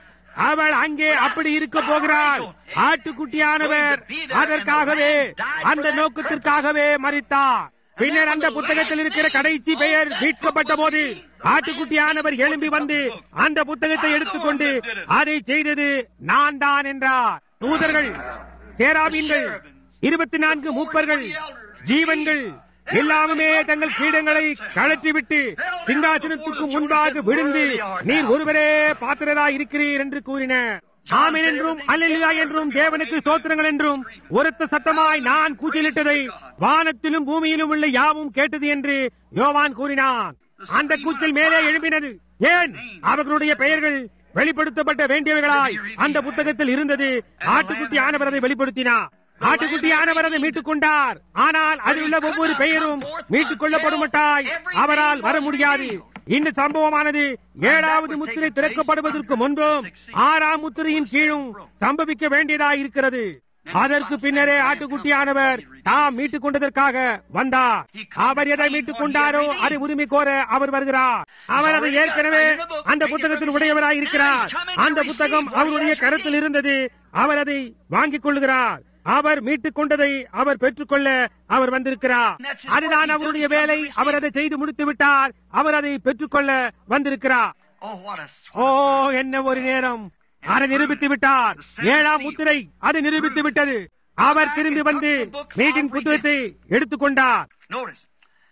அவள் அங்கே அப்படி இருக்க போகிறாள் ஆட்டுக்குட்டியானவர் அதற்காகவே அந்த நோக்கத்திற்காகவே மறித்தார் பின்னர் அந்த புத்தகத்தில் இருக்கிற கடைசி பெயர் மீட்கப்பட்ட போது ஆட்டுக்குட்டியானவர் எழும்பி வந்து அந்த புத்தகத்தை எடுத்துக்கொண்டு அதை செய்தது நான் தான் என்றார் தூதர்கள் சேராபீன்கள் இருபத்தி நான்கு மூப்பர்கள் ஜீவன்கள் எல்லாருமே தங்கள் கிரீடங்களை கழற்றிவிட்டு சிங்காசனத்துக்கு முன்பாக விழுந்து நீர் ஒருவரே பாத்திரராய் இருக்கிறீர் என்று கூறினர் ஆமென் என்றும் அல்லா என்றும் தேவனுக்கு ஸ்தோத்திரங்கள் என்றும் ஒருத்த சத்தமாய் நான் கூச்சலிட்டதை வானத்திலும் பூமியிலும் உள்ள யாவும் கேட்டது என்று யோவான் கூறினான் அந்த கூச்சல் மேலே எழும்பினது ஏன் அவர்களுடைய பெயர்கள் வெளிப்படுத்தப்பட்ட வேண்டியவைகளாய் அந்த புத்தகத்தில் இருந்தது ஆட்டுக்குட்டி ஆனவர் அதை வெளிப்படுத்தினார் ஆட்டுக்குட்டி ஆனவர் அதை மீட்டுக் கொண்டார் ஆனால் அதில் உள்ள ஒவ்வொரு பெயரும் மீட்டுக் கொள்ளப்படுமட்டாய் அவரால் வர முடியாது இந்த சம்பவமானது ஏழாவது முத்திரை திறக்கப்படுவதற்கு முன்பும் ஆறாம் முத்திரையின் கீழும் சம்பவிக்க வேண்டியதாய் இருக்கிறது அதற்கு பின்னரே ஆட்டுக்குட்டியானவர் தாம் மீட்டுக் கொண்டதற்காக வந்தார் அவர் எதை மீட்டுக் கொண்டாரோ அதை உரிமை கோர அவர் வருகிறார் அவர் அதை ஏற்கனவே அந்த புத்தகத்தில் உடையவராய் இருக்கிறார் அந்த புத்தகம் அவருடைய கருத்தில் இருந்தது அவர் அதை வாங்கிக் கொள்கிறார் அவர் மீட்டுக் கொண்டதை அவர் பெற்றுக்கொள்ள அவர் வந்திருக்கிறார் அதுதான் அவருடைய வேலை அவர் அதை செய்து முடித்து விட்டார் அவர் அதை பெற்றுக்கொள்ள வந்திருக்கிறார் Oh, what a ஓ என்ன ஒரு நேரம் அதை நிரூபித்து விட்டார் ஏழாம் முத்திரை அது நிரூபித்து விட்டது அவர் திரும்பி வந்து மீட்டின் புத்தகத்தை எடுத்துக்கொண்டார் Notice.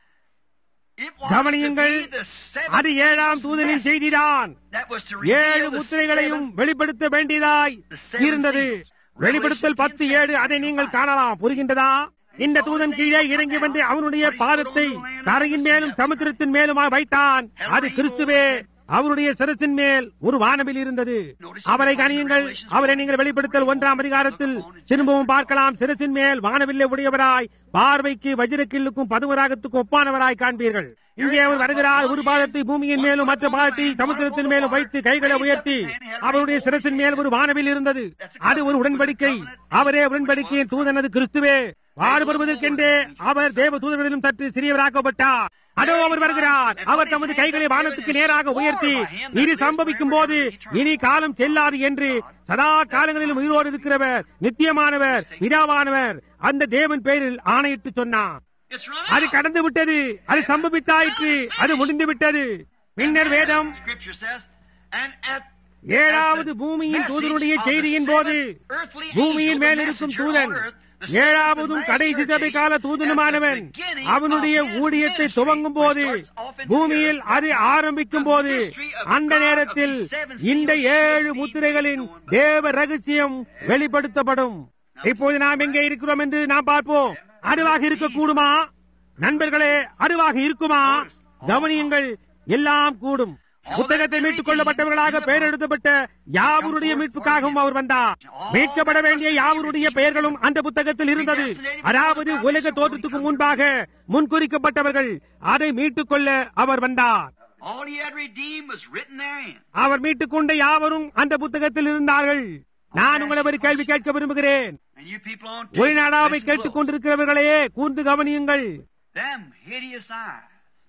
It was கவனியுங்கள் to be the seventh அது ஏழாம் தூதனின் செய்திதான் that was to ஏழு reveal the முத்திரைகளையும் seven வெளிப்படுத்த வேண்டியதாய் இருந்தது வெளிப்படுத்தல் பத்து ஏழு அதை நீங்கள் காணலாம் புரிகின்றதா இந்த தூதன் கீழே இறங்கி வந்து அவனுடைய பாதத்தை தரையின் மேலும் சமுத்திரத்தின் மேலுமா வைத்தான் அது கிறிஸ்துவே அவருடைய சிரசின் மேல் ஒரு வானவில் இருந்தது அவரை கணியுங்கள் அவரை நீங்கள் வெளிப்படுத்தல் ஒன்றாம் அதிகாரத்தில் திரும்பவும் பார்க்கலாம் சிரசின் மேல் வானவில்லை உடையவராய் பார்வைக்கு வஜ்ரக்கில்லுக்கும் பதுவராகத்துக்கும் ஒப்பானவராய் காண்பீர்கள் இங்கே அவர் வருகிறார் ஒரு பாதத்தை பூமியின் மேலும் மற்ற பாதத்தை சமுத்திரத்தின் மேலும் வைத்து கைகளை உயர்த்தி அவருடைய சிரசின் மேல் ஒரு வானவில் இருந்தது அது ஒரு உடன்படிக்கை அவரே உடன்படிக்கையின் தூதனது கிறிஸ்துவே பாடுபடுவதற்கென்றே அவர் தேவ தூதர்களிலும் சற்று சிறியவராக்கப்பட்டார் அதோ அவர் வருகிறார் அவர் தமது கைகளை வானத்துக்கு நேராக உயர்த்தி இது சம்பவிக்கும் போது இனி காலம் செல்லாது என்று சதா காலங்களிலும் உயிரோடு இருக்கிறவர் நித்தியமானவர் பிதாவானவர் அந்த தேவன் பெயரில் ஆணையிட்டு சொன்னார் It's run அது out. கடந்து விட்டது அது சம்பவித்தாயிற்று அது முடிந்து விட்டது பின்னர் வேதம் Scripture says, and at ஏழாவது பூமியின் தூதனுடைய செய்தியின் போது பூமியின் மேல் இருக்கும் தூதன் ஏழாவதும் கடைசி சபை கால தூதனுமானவன் அவனுடைய ஊழியத்தை துவங்கும் போது பூமியில் அது ஆரம்பிக்கும் போது அந்த நேரத்தில் இந்த ஏழு முத்திரைகளின் தேவ ரகசியம் வெளிப்படுத்தப்படும் இப்போது நாம் எங்கே இருக்கிறோம் என்று நாம் பார்ப்போம் அதுவாக இருக்கக்கூடுமா நண்பர்களே அதுவாக இருக்குமா கவனியுங்கள் எல்லாம் கூடும் புத்தகத்தை மீட்டுக் கொள்ளப்பட்டவர்களாக பெயர் எழுதப்பட்ட யாவருடைய மீட்புக்காகவும் அவர் வந்தார் மீட்கப்பட வேண்டிய யாவருடைய பெயர்களும் அந்த புத்தகத்தில் இருந்தது அதாவது உலக தோற்றத்துக்கு முன்பாக முன்குறிக்கப்பட்டவர்கள் அதை மீட்டுக் கொள்ள அவர் வந்தார் all he had redeemed was written therein. அவர் மீட்டுக் கொண்ட யாவரும் அந்த புத்தகத்தில் இருந்தார்கள் நான் உங்களை ஒரு கேள்வி கேட்க விரும்புகிறேன் And you people on ஒளிநாடாவை listen கேட்டுக் close. கொண்டிருக்கிறவர்களே கூர்ந்து கவனியுங்கள் Them hideous eyes.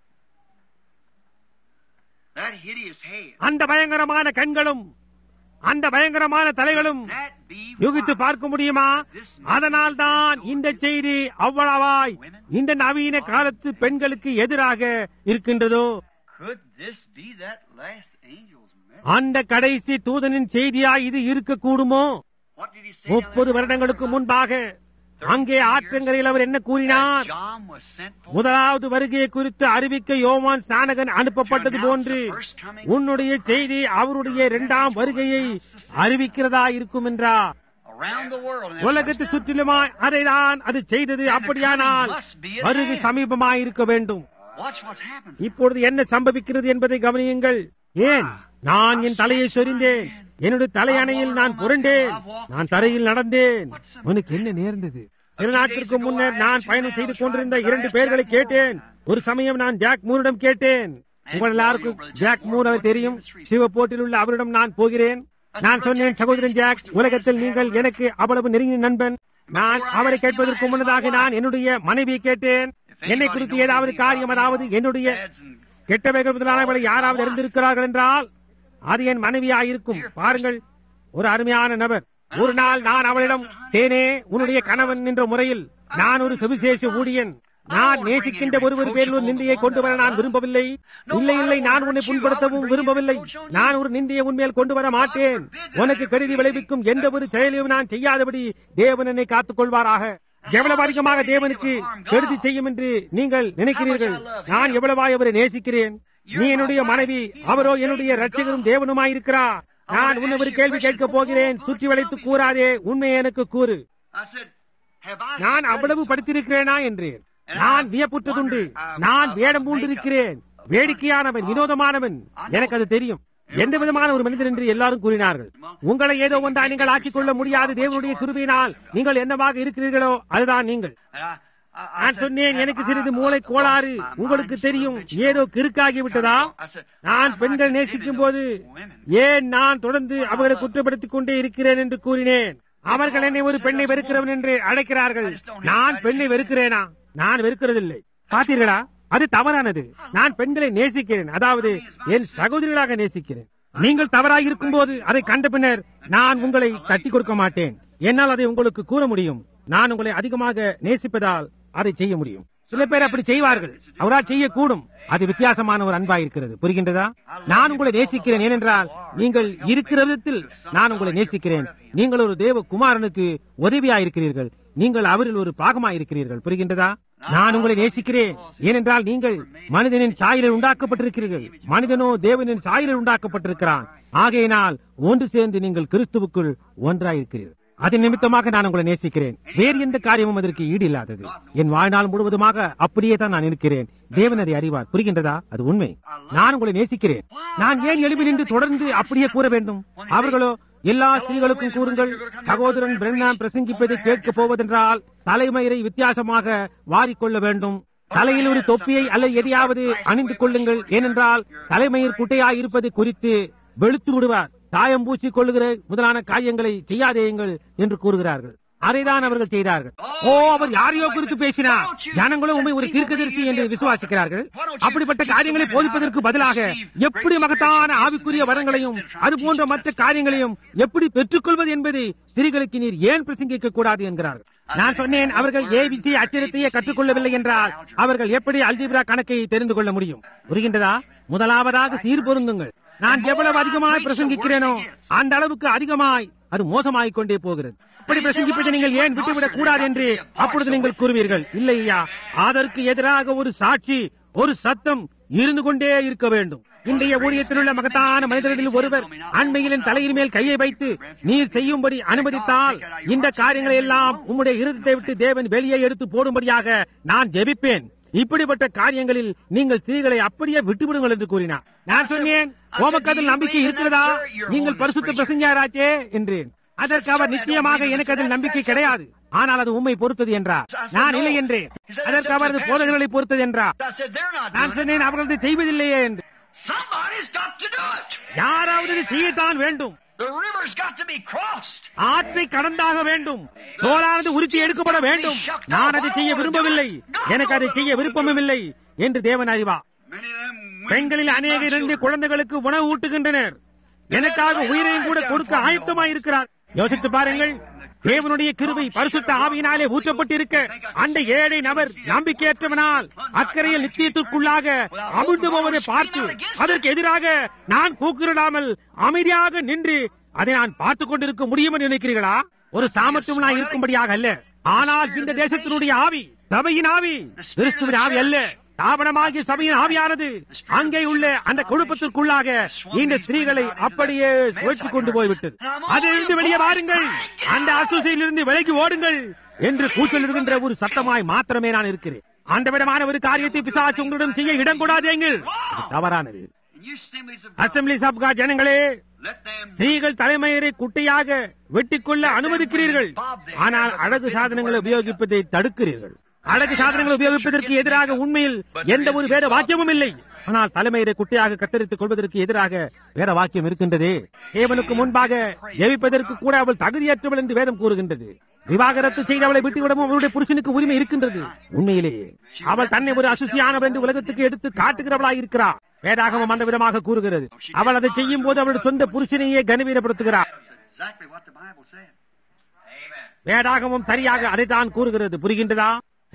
That hideous head. அந்த பயங்கரமான கண்களும் அந்த பயங்கரமான தலைகளும் That be யுகித்து why பார்க்க முடியுமா அதனால் தான் இந்த செய்தி அவ்வளவாய் இந்த நவீன காலத்து பெண்களுக்கு எதிராக இருக்கின்றதோ Could this be that last angel's message? அந்த கடைசி தூதனின் செய்தியா இது இருக்கக்கூடுமோ What did he say? முப்பது வருடங்களுக்கு முன்பாக அங்கே ஆற்றங்கரையில் அவர் என்ன கூறினார் John was sent for. முதலாவது வருகையை குறித்து அறிவிக்க யோவான் ஸ்நானகன் அனுப்பப்பட்டது போன்று உன்னுடைய செய்தி அவருடைய இரண்டாம் வருகையை அறிவிக்கிறதா இருக்கும் என்றார் Around the world. And உலகத்து சுற்றிலுமாய் அதைதான் அது செய்தது அப்படியானால் வருகை சமீபமாய் இருக்க வேண்டும் Watch what's happened. இப்பொழுது என்ன சம்பவிக்கிறது என்பதை கவனியுங்கள் ஏன் நான் என் தலையை சொரிந்தேன் என்னுடைய தலையணையில் நான் புரண்டேன் நான் தரையில் நடந்தேன் உனக்கு என்ன நேர்ந்தது சில நாட்களுக்கு முன்னர் நான் பயணம் செய்து கொண்டிருந்த இரண்டு பேர்களை கேட்டேன் ஒரு சமயம் நான் ஜாக் மூரிடம் கேட்டேன் உங்கள் எல்லாருக்கும் ஜாக் மூர் அவர் தெரியும் சிவப்போட்டில் உள்ள அவரிடம் நான் போகிறேன் நான் சொன்னேன் சகோதரன் ஜாக் உலகத்தில் நீங்கள் எனக்கு அவ்வளவு நெருங்கிய நண்பன் நான் அவரை கேட்பதற்கு முன்னதாக நான் என்னுடைய மனைவியை கேட்டேன் என்னை குறித்து ஏதாவது காரியம் அதாவது என்னுடைய கெட்டவைகள் முதலானவர்களை யாராவது அறிந்திருக்கிறார்கள் என்றால் அது என் மனைவியாயிருக்கும் பாருங்கள் ஒரு அருமையான நபர் ஒரு நாள் நான் அவளிடம் தேனே உன்னுடைய கணவன் என்ற முறையில் நான் ஒரு சுவிசேஷ ஊழியன் நான் நேசிக்கின்ற ஒருவர் பேரில் ஒரு நிந்தையை கொண்டு வர நான் விரும்பவில்லை இல்லை இல்லை நான் உன்னை புண்படுத்தவும் விரும்பவில்லை நான் ஒரு நிந்தையை உண்மையில் கொண்டு வர மாட்டேன் உனக்கு கருதி விளைவிக்கும் எந்த ஒரு செயலையும் நான் செய்யாதபடி தேவன் என்னை காத்துக் கொள்வாராக எவ்வளவு அதிகமாக தேவனுக்கு கருதி செய்யும் என்று நீங்கள் நினைக்கிறீர்கள் நான் எவ்வளவாய் அவரை நேசிக்கிறேன் நீ என்னுடைய மனைவி அவரோ என்னுடைய ரட்சகரும் தேவனுமாயிருக்கிறார் நான் உன்னை ஒரு கேள்வி கேட்கப் போகிறேன் சுற்றி வளைத்து கூறாதே உண்மையை எனக்கு கூறு I said, have I நான் அவ்வளவு படித்திருக்கிறேனா என்றேன் நான் வியப்புற்றதுண்டு நான் வேடம் பூண்டிருக்கிறேன் வேடிக்கையானவன் வினோதமானவன் எனக்கு அது தெரியும் எந்த விதமான ஒரு மனிதன் என்று எல்லாரும் கூறினார்கள் உங்களை ஏதோ ஒன்றா நீங்கள் ஆக்கிக் கொள்ள முடியாது தேவனுடைய கிருபையினால் நீங்கள் என்னவாக இருக்கிறீர்களோ அதுதான் நீங்கள் And I, I, I நான் said, சொன்னேன் have எனக்கு I சிறிது மூளை let கோளாறு lost my உங்களுக்கு mind தெரியும் so that ஏதோ கிறுக்காகி விட்டதா I said, நான் why பெண்கள் am I நேசிக்கும் condemning போது those women? ஏன் நான் தொடர்ந்து அவர்களை குற்றப்படுத்திக் கொண்டே இருக்கிறேன் என்று கூறினேன் அவர்கள் என்னை ஒரு பெண்ணை வெறுக்கிறவன் என்று அழைக்கிறார்கள் நான் பெண்ணை வெறுக்கிறேனா நான் வெறுக்கிறதில்லை பார்த்தீர்களா அது தவறானது நான் பெண்களை நேசிக்கிறேன் அதாவது என் சகோதரிகளாக நேசிக்கிறேன் நீங்கள் தவறாக இருக்கும் போது அதை கண்ட பின்னர் நான் உங்களை தட்டி கொடுக்க மாட்டேன் என்னால் அதை உங்களுக்கு கூற முடியும் நான் உங்களை அதிகமாக நேசிப்பதால் அதை செய்ய முடியும் சில பேர் அப்படி செய்வார்கள் அவரால் செய்யக்கூடும் அது வித்தியாசமான ஒரு அன்பா இருக்கிறது புரிகின்றதா நான் உங்களை நேசிக்கிறேன் ஏனென்றால் நீங்கள் இருக்கிற விதத்தில் நான் உங்களை நேசிக்கிறேன் நீங்கள் ஒரு தேவ குமாரனுக்கு உதவியாயிருக்கிறீர்கள் நீங்கள் அவரில் ஒரு பாகமாயிருக்கிறீர்கள் புரிகின்றதா நான் உங்களை நேசிக்கிறேன் ஏனென்றால் நீங்கள் மனிதனின் சாயலில் உண்டாக்கப்பட்டிருக்கிறீர்கள் மனிதனோ தேவனின் சாயலில் உண்டாக்கப்பட்டிருக்கிறான் ஆகையினால் ஒன்று சேர்ந்து நீங்கள் கிறிஸ்துவுக்குள் ஒன்றாயிருக்கிறீர்கள் அதன் நிமித்தமாக நான் உங்களை நேசிக்கிறேன் வேறு எந்த காரியமும் அதற்கு ஈடு இல்லாதது என் வாழ்நாள் முழுவதுமாக அப்படியே தான் நான் இருக்கிறேன் தேவன் அதை அறிவார் புரிகின்றதா அது உண்மை நான் உங்களை நேசிக்கிறேன் நான் ஏன் எழுப்பி நின்று தொடர்ந்து அப்படியே கூற வேண்டும் அவர்களோ எல்லா ஸ்திரீகளுக்கும் கூறுங்கள் சகோதரன் பிரண்ணாம் பிரசங்கிப்பதை கேட்க போவதென்றால் தலைமயிரை வித்தியாசமாக வாரிக்கொள்ள வேண்டும் தலையில் ஒரு தொப்பியை அல்லது எதையாவது அணிந்து கொள்ளுங்கள் ஏனென்றால் தலைமயிர் குட்டையாய் இருப்பது குறித்து வெளுத்து விடுவார் தாயம் பூச்சிக் கொள்ளுகிற முதலான காரியங்களை செய்யாதேயுங்கள் என்று கூறுகிறார்கள் அதைதான் அவர்கள் செய்தார்கள் ஓ அவர் யாரையோ குறித்து பேசினார் ஜனங்களும் உண்மை ஒரு தீர்க்கதரிசி என்று விசுவாசிக்கிறார்கள் அப்படிப்பட்ட காரியங்களை போதிப்பதற்கு பதிலாக எப்படி மகத்தான ஆவிக்குரிய வரங்களையும் அது போன்ற மற்ற காரியங்களையும் எப்படி பெற்றுக்கொள்வது என்பதை ஸ்திரீகளுக்கு நீர் ஏன் பிரசங்கிக்க கூடாது என்கிறார்கள் நான் சொன்னேன் அவர்கள் ஏபிசி அச்சரத்தையே கற்றுக்கொள்ளவில்லை என்றால் அவர்கள் எப்படி அல்ஜிப்ரா கணக்கை தெரிந்து கொள்ள முடியும் புரிகின்றதா முதலாவதாக சீர் பொருந்துங்கள் நான் எவ்வளவு அதிகமாய் பிரசங்கிக்கிறேனோ அந்த அளவுக்கு அதிகமாய் அது மோசமாகிக் கொண்டே போகிறது அப்படி பிரசங்கிப்பதை நீங்கள் ஏன் விட்டுவிடக் கூடாது என்று அப்பொழுது நீங்கள் கூறுவீர்கள் இல்லை ஐயா அதற்கு எதிராக ஒரு சாட்சி ஒரு சத்தம் இருந்து கொண்டே இருக்க வேண்டும் இன்றைய ஊழியத்தில் உள்ள மகத்தான மனிதர்களில் ஒருவர் அண்மையில் என் தலையின் மேல் கையை வைத்து நீர் செய்யும்படி அனுமதித்தால் இந்த காரியங்களை எல்லாம் உம்முடைய இருதத்தை விட்டு தேவன் வெளியே எடுத்து போடும்படியாக நான் ஜெபிப்பேன் இப்படிப்பட்ட காரியங்களில் நீங்கள் ஸ்திரீகளை அப்படியே விட்டுவிடுங்கள் என்று கூறினார் நான் சொன்னேன் உமக்கு அதில் நம்பிக்கை இருக்கிறதா நீங்கள் பரிசுத்த பிரசங்கியாராச்சே என்றேன் அதற்கு அவர் நிச்சயமாக எனக்கு அதில் நம்பிக்கை கிடையாது ஆனால் அது உண்மை பொறுத்தது என்றார் நான் இல்லை என்றேன் அதற்கு அவரது போதகர்களை பொறுத்தது என்றார் I said, they're not நான் doing it. சொன்னேன் அவர்கள் இதை செய்வதில்லையே என்று Somebody's got to do it. யாராவது இதை செய்யத்தான் வேண்டும் The river's got to be crossed. ஆற்றை கடந்தாக வேண்டும் தோலானது உறுத்தி எடுக்கப்பட வேண்டும் நான் அதை செய்ய விரும்பவில்லை எனக்கு அதை செய்ய விருப்பமும் இல்லை என்று தேவன் அறிவா Many of them women பெண்களில் அநேக இரண்டு குழந்தைகளுக்கு உணவு ஊட்டுகின்றனர் எனக்காக உயிரையும் கூட கொடுக்க ஆயத்தமாய் இருக்கிறார் யோசித்து பாருங்கள் தேவனுடைய கிருபை பரிசுத்த ஆவியினாலே ஊற்றப்பட்டிருக்க அந்த ஏழை நபர் நம்பிக்கையற்றவனால் அக்கறையில் நித்தியத்திற்குள்ளாக அமிழ்ந்து போவதை பார்த்து அதற்கு எதிராக நான் கூக்குரலாமல் அமைதியாக நின்று அதை நான் பார்த்துக் கொண்டிருக்க முடியும் என்று நினைக்கிறீர்களா ஒரு சாமர்த்தியம்னா இருக்கும்படியாக அல்ல ஆனால் இந்த தேசத்தினுடைய ஆவி சபையின் ஆவி கிறிஸ்துவின் ஆவி அல்ல தாபனமாகிய சபையின் ஆவியானது அங்கே உள்ள அந்த குழுப்பத்திற்குள்ளாக இந்த ஸ்திரீகளை அப்படியே சுழற்சி கொண்டு போய்விட்டது அதிலிருந்து வெளியே வாருங்கள் அந்த அசூசையிலிருந்து விலகி ஓடுங்கள் என்று கூச்சலிடுகின்ற ஒரு சத்தமாய் மாத்திரமே நான் இருக்கிறேன் அந்த விதமான ஒரு காரியத்தை பிசாசு உங்களிடம் செய்ய இடம் கூடாதேங்கள் இது தவறானது And you assemblies of assembly சப்கா ஜனங்களே let them ஸ்திரீகள் தலைமயிரை குட்டையாக வெட்டிக்கொள்ள அனுமதிக்கிறீர்கள் ஆனால் அழகு சாதனங்களை உபயோகிப்பதை தடுக்கிறீர்கள் அழகு சாதனங்களை உபயோகிப்பதற்கு எதிராக உண்மையில் எந்த ஒரு வேத வாக்கியமும் இல்லை ஆனால் தலைமையை குட்டையாக கத்தரித்துக் கொள்வதற்கு எதிராக வேத வாக்கியம் இருக்கின்றதே தேவனுக்கு முன்பாக ஜெயிப்பதற்கு கூட அவள் தகுதியற்றவள் என்று வேதம் கூறுகின்றது விவாகரத்து செய்து அவளை விட்டுவிடவும் அவளுடைய புருஷனுக்கு உரிமை இருக்கின்றது உண்மையிலேயே அவள் தன்னை ஒரு அசுசியானவள் என்று உலகத்துக்கு எடுத்து காட்டுகிறவளாய் இருக்கிறார் வேதாகமம் அந்த விதமாக கூறுகிறது அவள் அதை செய்யும் போது அவளுடைய சொந்த புருஷனையே கனவீனப்படுத்துகிறார் That's exactly what the Bible said. Amen. வேதாகமம் சரியாக அதைத்தான் கூறுகிறது புரிகின்றதா சரி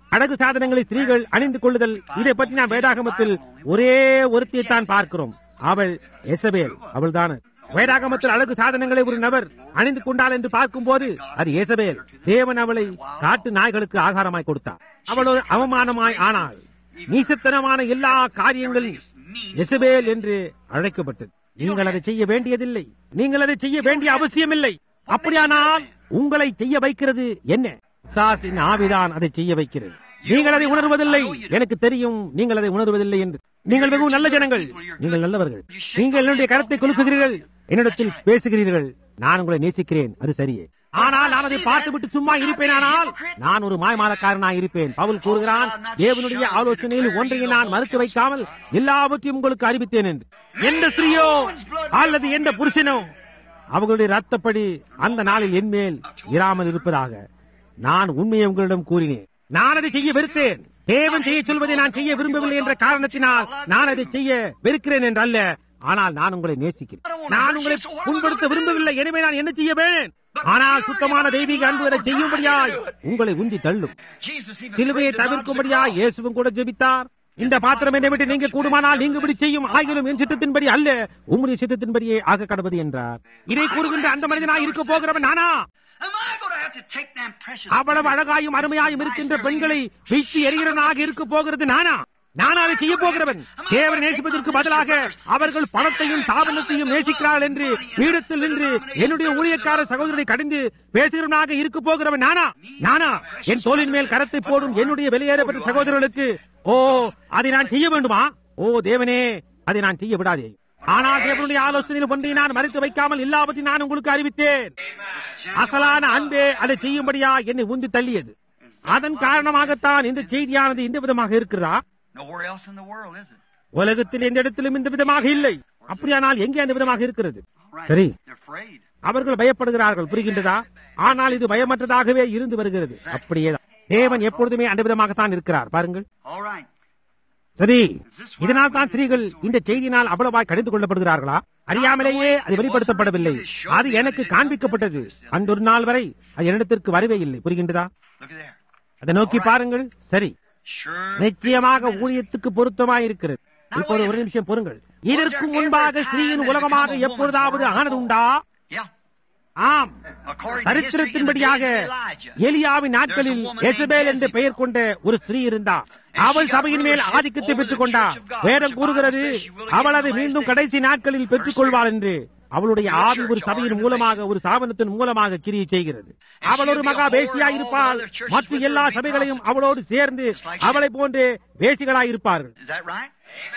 அழகு சாதனங்களை ஸ்திரீகள் அணிந்து கொள்ளுதல் இதை பற்றி நாம் வேதாகமத்தில் ஒரே ஒருத்தியை தான் பார்க்கிறோம் அவள் எசபேல் அவள்தான் வேதாகமத்தில் அழகு சாதனங்களை ஒரு நபர் அணிந்து கொண்டாள் என்று பார்க்கும்போது அது ஏசபேல் தேவன் அவளை காட்டு நாய்களுக்கு ஆகாரமாய் கொடுத்தார் அவள் ஒரு அவமானமாய் ஆனாள் நீசத்தனமான எல்லா காரியங்களும் எசபேல் என்று அழைக்கப்பட்டது நீங்கள் அதை செய்ய வேண்டியதில்லை நீங்கள் அதை செய்ய வேண்டிய அவசியமில்லை அப்படியானால் உங்களை செய்ய வைக்கிறது என்ன சாசின் ஆவிதான் அதை செய்ய வைக்கிறது நீங்கள் அதை உணர்வதில்லை எனக்கு தெரியும் நீங்கள் அதை உணர்வதில்லை என்று நீங்கள் மிகவும் நல்ல ஜனங்கள் நீங்கள் நல்லவர்கள் நீங்கள் என்னுடைய கருத்தை கொலுக்குகிறீர்கள் என்னிடத்தில் பேசுகிறீர்கள் நான் உங்களை நேசிக்கிறேன் அது சரியே ஆனால் நான் அதை பார்த்துவிட்டு சும்மா இருப்பேனானால் நான் ஒரு மாய்மாலக்காரனாக இருப்பேன் பவுல் கூறுகிறான் தேவனுடைய ஆலோசனையில் ஒன்றையும் நான் மறுத்து வைக்காமல் எல்லாவற்றையும் உங்களுக்கு அறிவித்தேன் என்று எந்த ஸ்திரீயோ அல்லது எந்த புருஷனோ அவர்களுடைய ரத்தப்படி அந்த நாளில் என்மேல் இராமல் இருப்பதாக நான் உண்மையை உங்களிடம் கூறினேன் நான் அதை செய்ய வெறுத்தேன் தேவன் செய்ய சொல்வதை நான் செய்ய விரும்பவில்லை என்ற காரணத்தினால் நான் அதை செய்ய வெறுக்கிறேன் என்று அல்ல ஆனால் நான் உங்களை நேசிக்கிறேன் நான் உங்களை புண்படுத்த விரும்பவில்லை எனவே நான் என்ன செய்ய வேணும் ஆனால் சுத்தமான தெய்வீக அன்பு அதை செய்யும்படியாய் உங்களை உந்தி தள்ளும் சிலுவையை தவிர்க்கும்படியாய் இயேசுவும் கூட ஜெபித்தார் இந்த பாத்திரம் என்னை விட்டு நீங்க கூடுமானால் நீங்க இப்படி செய்யும் ஆகிலும் என் சித்தத்தின்படி அல்ல உம்முடைய சித்தத்தின்படியே ஆக கடவுது என்றார் இதை கூறுகின்ற அந்த மனிதனாய் இருக்க போகிறவன் நானா Am I going to have to take them precious அவ்வளவு அழகாயும் அருமையாயும் இருக்கின்ற பெண்களை வீசி எறிகிறவனாக இருக்க போகிறது நானா நான் அதை செய்ய போகிறவன் தேவனை நேசிப்பதற்கு பதிலாக அவர்கள் பணத்தையும் தாபனத்தையும் நேசிக்கிறார்கள் என்று பீடத்தில் நின்று என்னுடைய ஊழியக்கார சகோதரனை கடிந்து பேசுகிறவனாக இருக்க போகிறவன் நானா நானா என் தோளின் மேல் கரத்தை போடும் என்னுடைய வெளியேறப்பட்ட சகோதரர்களுக்கு ஓ அதை நான் செய்ய வேண்டுமா ஓ தேவனே அதை நான் செய்ய விடாதே ஆனால் தேவனுடைய ஆலோசனையில் ஒன்றை நான் மறைத்து வைக்காமல் எல்லாவற்றையும் நான் உங்களுக்கு அறிவித்தேன் அசலான அன்பே அதை செய்யும்படியா என்னை உந்தி தள்ளியது அதன் காரணமாகத்தான் இந்த செய்தியானது இந்த விதமாக இருக்கிறதா Nowhere else in the world, is it? உலகத்தில் எந்த இடத்திலும் இந்த விதமாக இல்லை அப்படியானால் எங்கே அந்த விதமாக இருக்கிறது Right. சரி They're afraid. அவர்கள் பயப்படுகிறார்கள் புரிகின்றதா ஆனால் இது பயமற்றதாகவே இருந்து வருகிறது அப்படியேதான் தேவன் எப்பொழுதுமே அந்த விதமாகத்தான் இருக்கிறார் பாருங்கள் All right. சரி இதனால் தான் ஸ்திரீகள் இந்த செய்தியினால் அவ்வளவாய் கடிந்து கொள்ளப்படுகிறார்களா அறியாமலேயே அது வெளிப்படுத்தப்படவில்லை அது எனக்கு காண்பிக்கப்பட்டது அன்றொரு நாள் வரை அது என்னிடத்திற்கு வரவே இல்லை புரிகின்றதா Look at there. அதை நோக்கி பாருங்கள் சரி Sure. நிச்சயமாக ஊழியத்துக்கு பொருத்தமாய் இருக்கிறது இப்போது ஒரு நிமிஷம் பொறுங்கள் இதற்கு முன்பாக ஸ்திரீயின் உலகமாக எப்பொழுதாவது ஆனது உண்டா Yeah. ஆம் According to history, in the days சரித்திரத்தின்படியாக of Elijah, எலியாவின் நாட்களில் எசபேல் என்று பெயர் கொண்ட ஒரு ஸ்திரீ இருந்தார் அவள் சபையின் மேல் ஆதிக்கத்தை பெற்றுக் கொண்டார் வேதம் கூறுகிறது அவள் அதை மீண்டும் கடைசி நாட்களில் பெற்றுக் கொள்வாள் என்று அவளுடைய ஆவி ஒரு சபையின் மூலமாக ஒரு ஸ்தாபனத்தின் மூலமாக கிரியை செய்கிறது அவள் ஒரு மகா வேசியாய் இருப்பாள் மற்ற எல்லா சபைகளையும் அவளோடு சேர்ந்து அவளை போன்று வேசிகளாய் இருப்பார்கள் Is that right?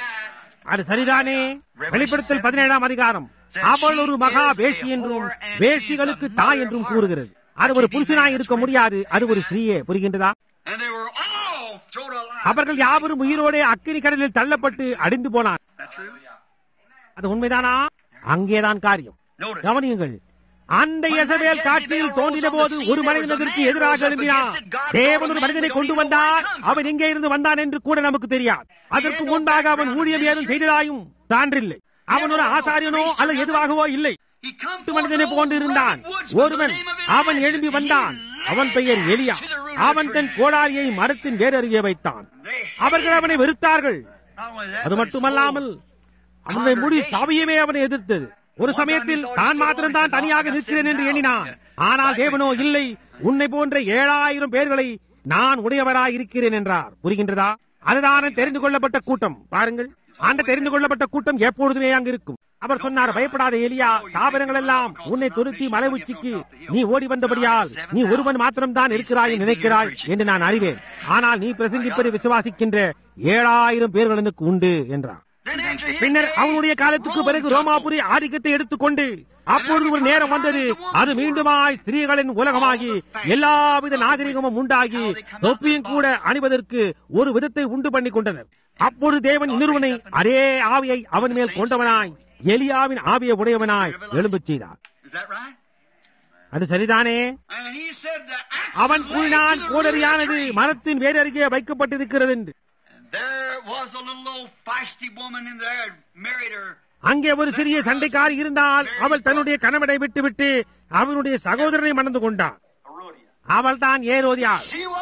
அது சரிதானே வெளிப்படுத்தல் பதினேழாம் அதிகாரம் அவள் ஒரு மகா வேசி என்றும் வேசிகளுக்கு தாய் என்றும் கூறுகிறது அது ஒரு புருஷனாய் இருக்க முடியாது அது ஒரு ஸ்திரீயே புரிகின்றதா And they were all thrown alive. அவர்கள் யாவரும் உயிரோடே அக்கினி கடலில் தள்ளப்பட்டு அடிந்து போனார் That's true. அது உண்மைதானா அங்கேதான் காரியம் Notice. கவனியுங்கள் அந்த எசபேல் காட்சியில் தோன்றின போது ஒரு மனிதனதற்கு எதிராக எழும்பினார் தேவன் ஒரு மனிதனை கொண்டு வந்தார் அவன் எங்கே இருந்து வந்தான் என்று கூட நமக்கு தெரியாது அதற்கு முன்பாக அவன் ஊழியம் ஏதும் செய்ததாயும் சான்றில்லை அவன் ஒரு ஆசாரியனோ அல்லது எதுவாகவோ இல்லை He come காட்டு மனிதனை போன்று இருந்தான் ஒருவன் அவன் எழும்பி வந்தான் அவன் பெயர் எலியா அவன் தன் கோடாரியை மரத்தின் வேறு அருகே வைத்தான் அவர்கள் அவனை வெறுத்தார்கள் அது மட்டுமல்லாமல் அவனுடைய முடி சபையுமே அவனை எதிர்த்தது ஒரு சமயத்தில் தான் மாத்திரம்தான் தனியாக நிற்கிறேன் என்று எண்ணினான் ஆனால் தேவனோ இல்லை உன்னை போன்ற ஏழாயிரம் பேர்களை நான் உடையவராய் இருக்கிறேன் என்றார் புரிகின்றதா அதுதான் தெரிந்து கொள்ளப்பட்ட கூட்டம் பாருங்கள் அந்த தெரிந்து கொள்ளப்பட்ட கூட்டம் எப்பொழுதுமே அங்கு இருக்கும் அவர் சொன்னார் பயப்படாத எலியா தாவரங்கள் எல்லாம் உன்னை துருத்தி மலை உச்சிக்கு நீ ஓடி வந்தபடியால் நீ ஒருவன் மாத்திரம்தான் இருக்கிறாய் நினைக்கிறாய் என்று நான் அறிவேன் ஆனால் நீ பிரசங்கிப்பதை விசுவாசிக்கின்ற ஏழாயிரம் பேர்கள் எனக்கு உண்டு என்றார் பின்னர் அவனுடைய காலத்துக்கு பிறகு ரோமாபுரி ஆதிக்கத்தை எடுத்துக்கொண்டு அப்பொழுது ஒரு நேரம் வந்தது அது மீண்டுமாய் ஸ்திரீகளின் உலகமாகி எல்லாவித நாகரிகமும் உண்டாகி தொப்பியும் கூட அணிவதற்கு ஒரு விதத்தை உண்டு பண்ணி கொண்டனர் அப்பொழுது தேவன் இன்னொருவனை அதே ஆவியை அவன் மேல் கொண்டவனாய் எலியாவின் ஆவியை உடையவனாய் எழும்பச் செய்தார் Is that right? அது சரிதானே And he said the axe அவன் lay கூறினான் to the root of the கோடரியானது tree. மரத்தின் வேறு அருகே வைக்கப்பட்டிருக்கிறது என்று And there was a little old feisty woman in there, married her. அங்கே ஒரு சிறிய சண்டைக்காரி இருந்தால் அவள் தன்னுடைய கணவனை விட்டுவிட்டு அவனுடைய சகோதரனை மணந்து கொண்டாள் Herodias. அவள் தான் ஏரோதியாள் She was a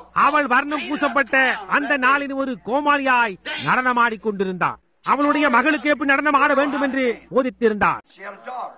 அவள் வர்ணம் பூசப்பட்ட அந்த நாளின் ஒரு கோமாளியாய் நடனமாடிக் கொண்டிருந்தார் அவளுடைய மகளுக்கு எப்படி நடனம் ஆட வேண்டும் என்று போதித்திருந்தார் She had a daughter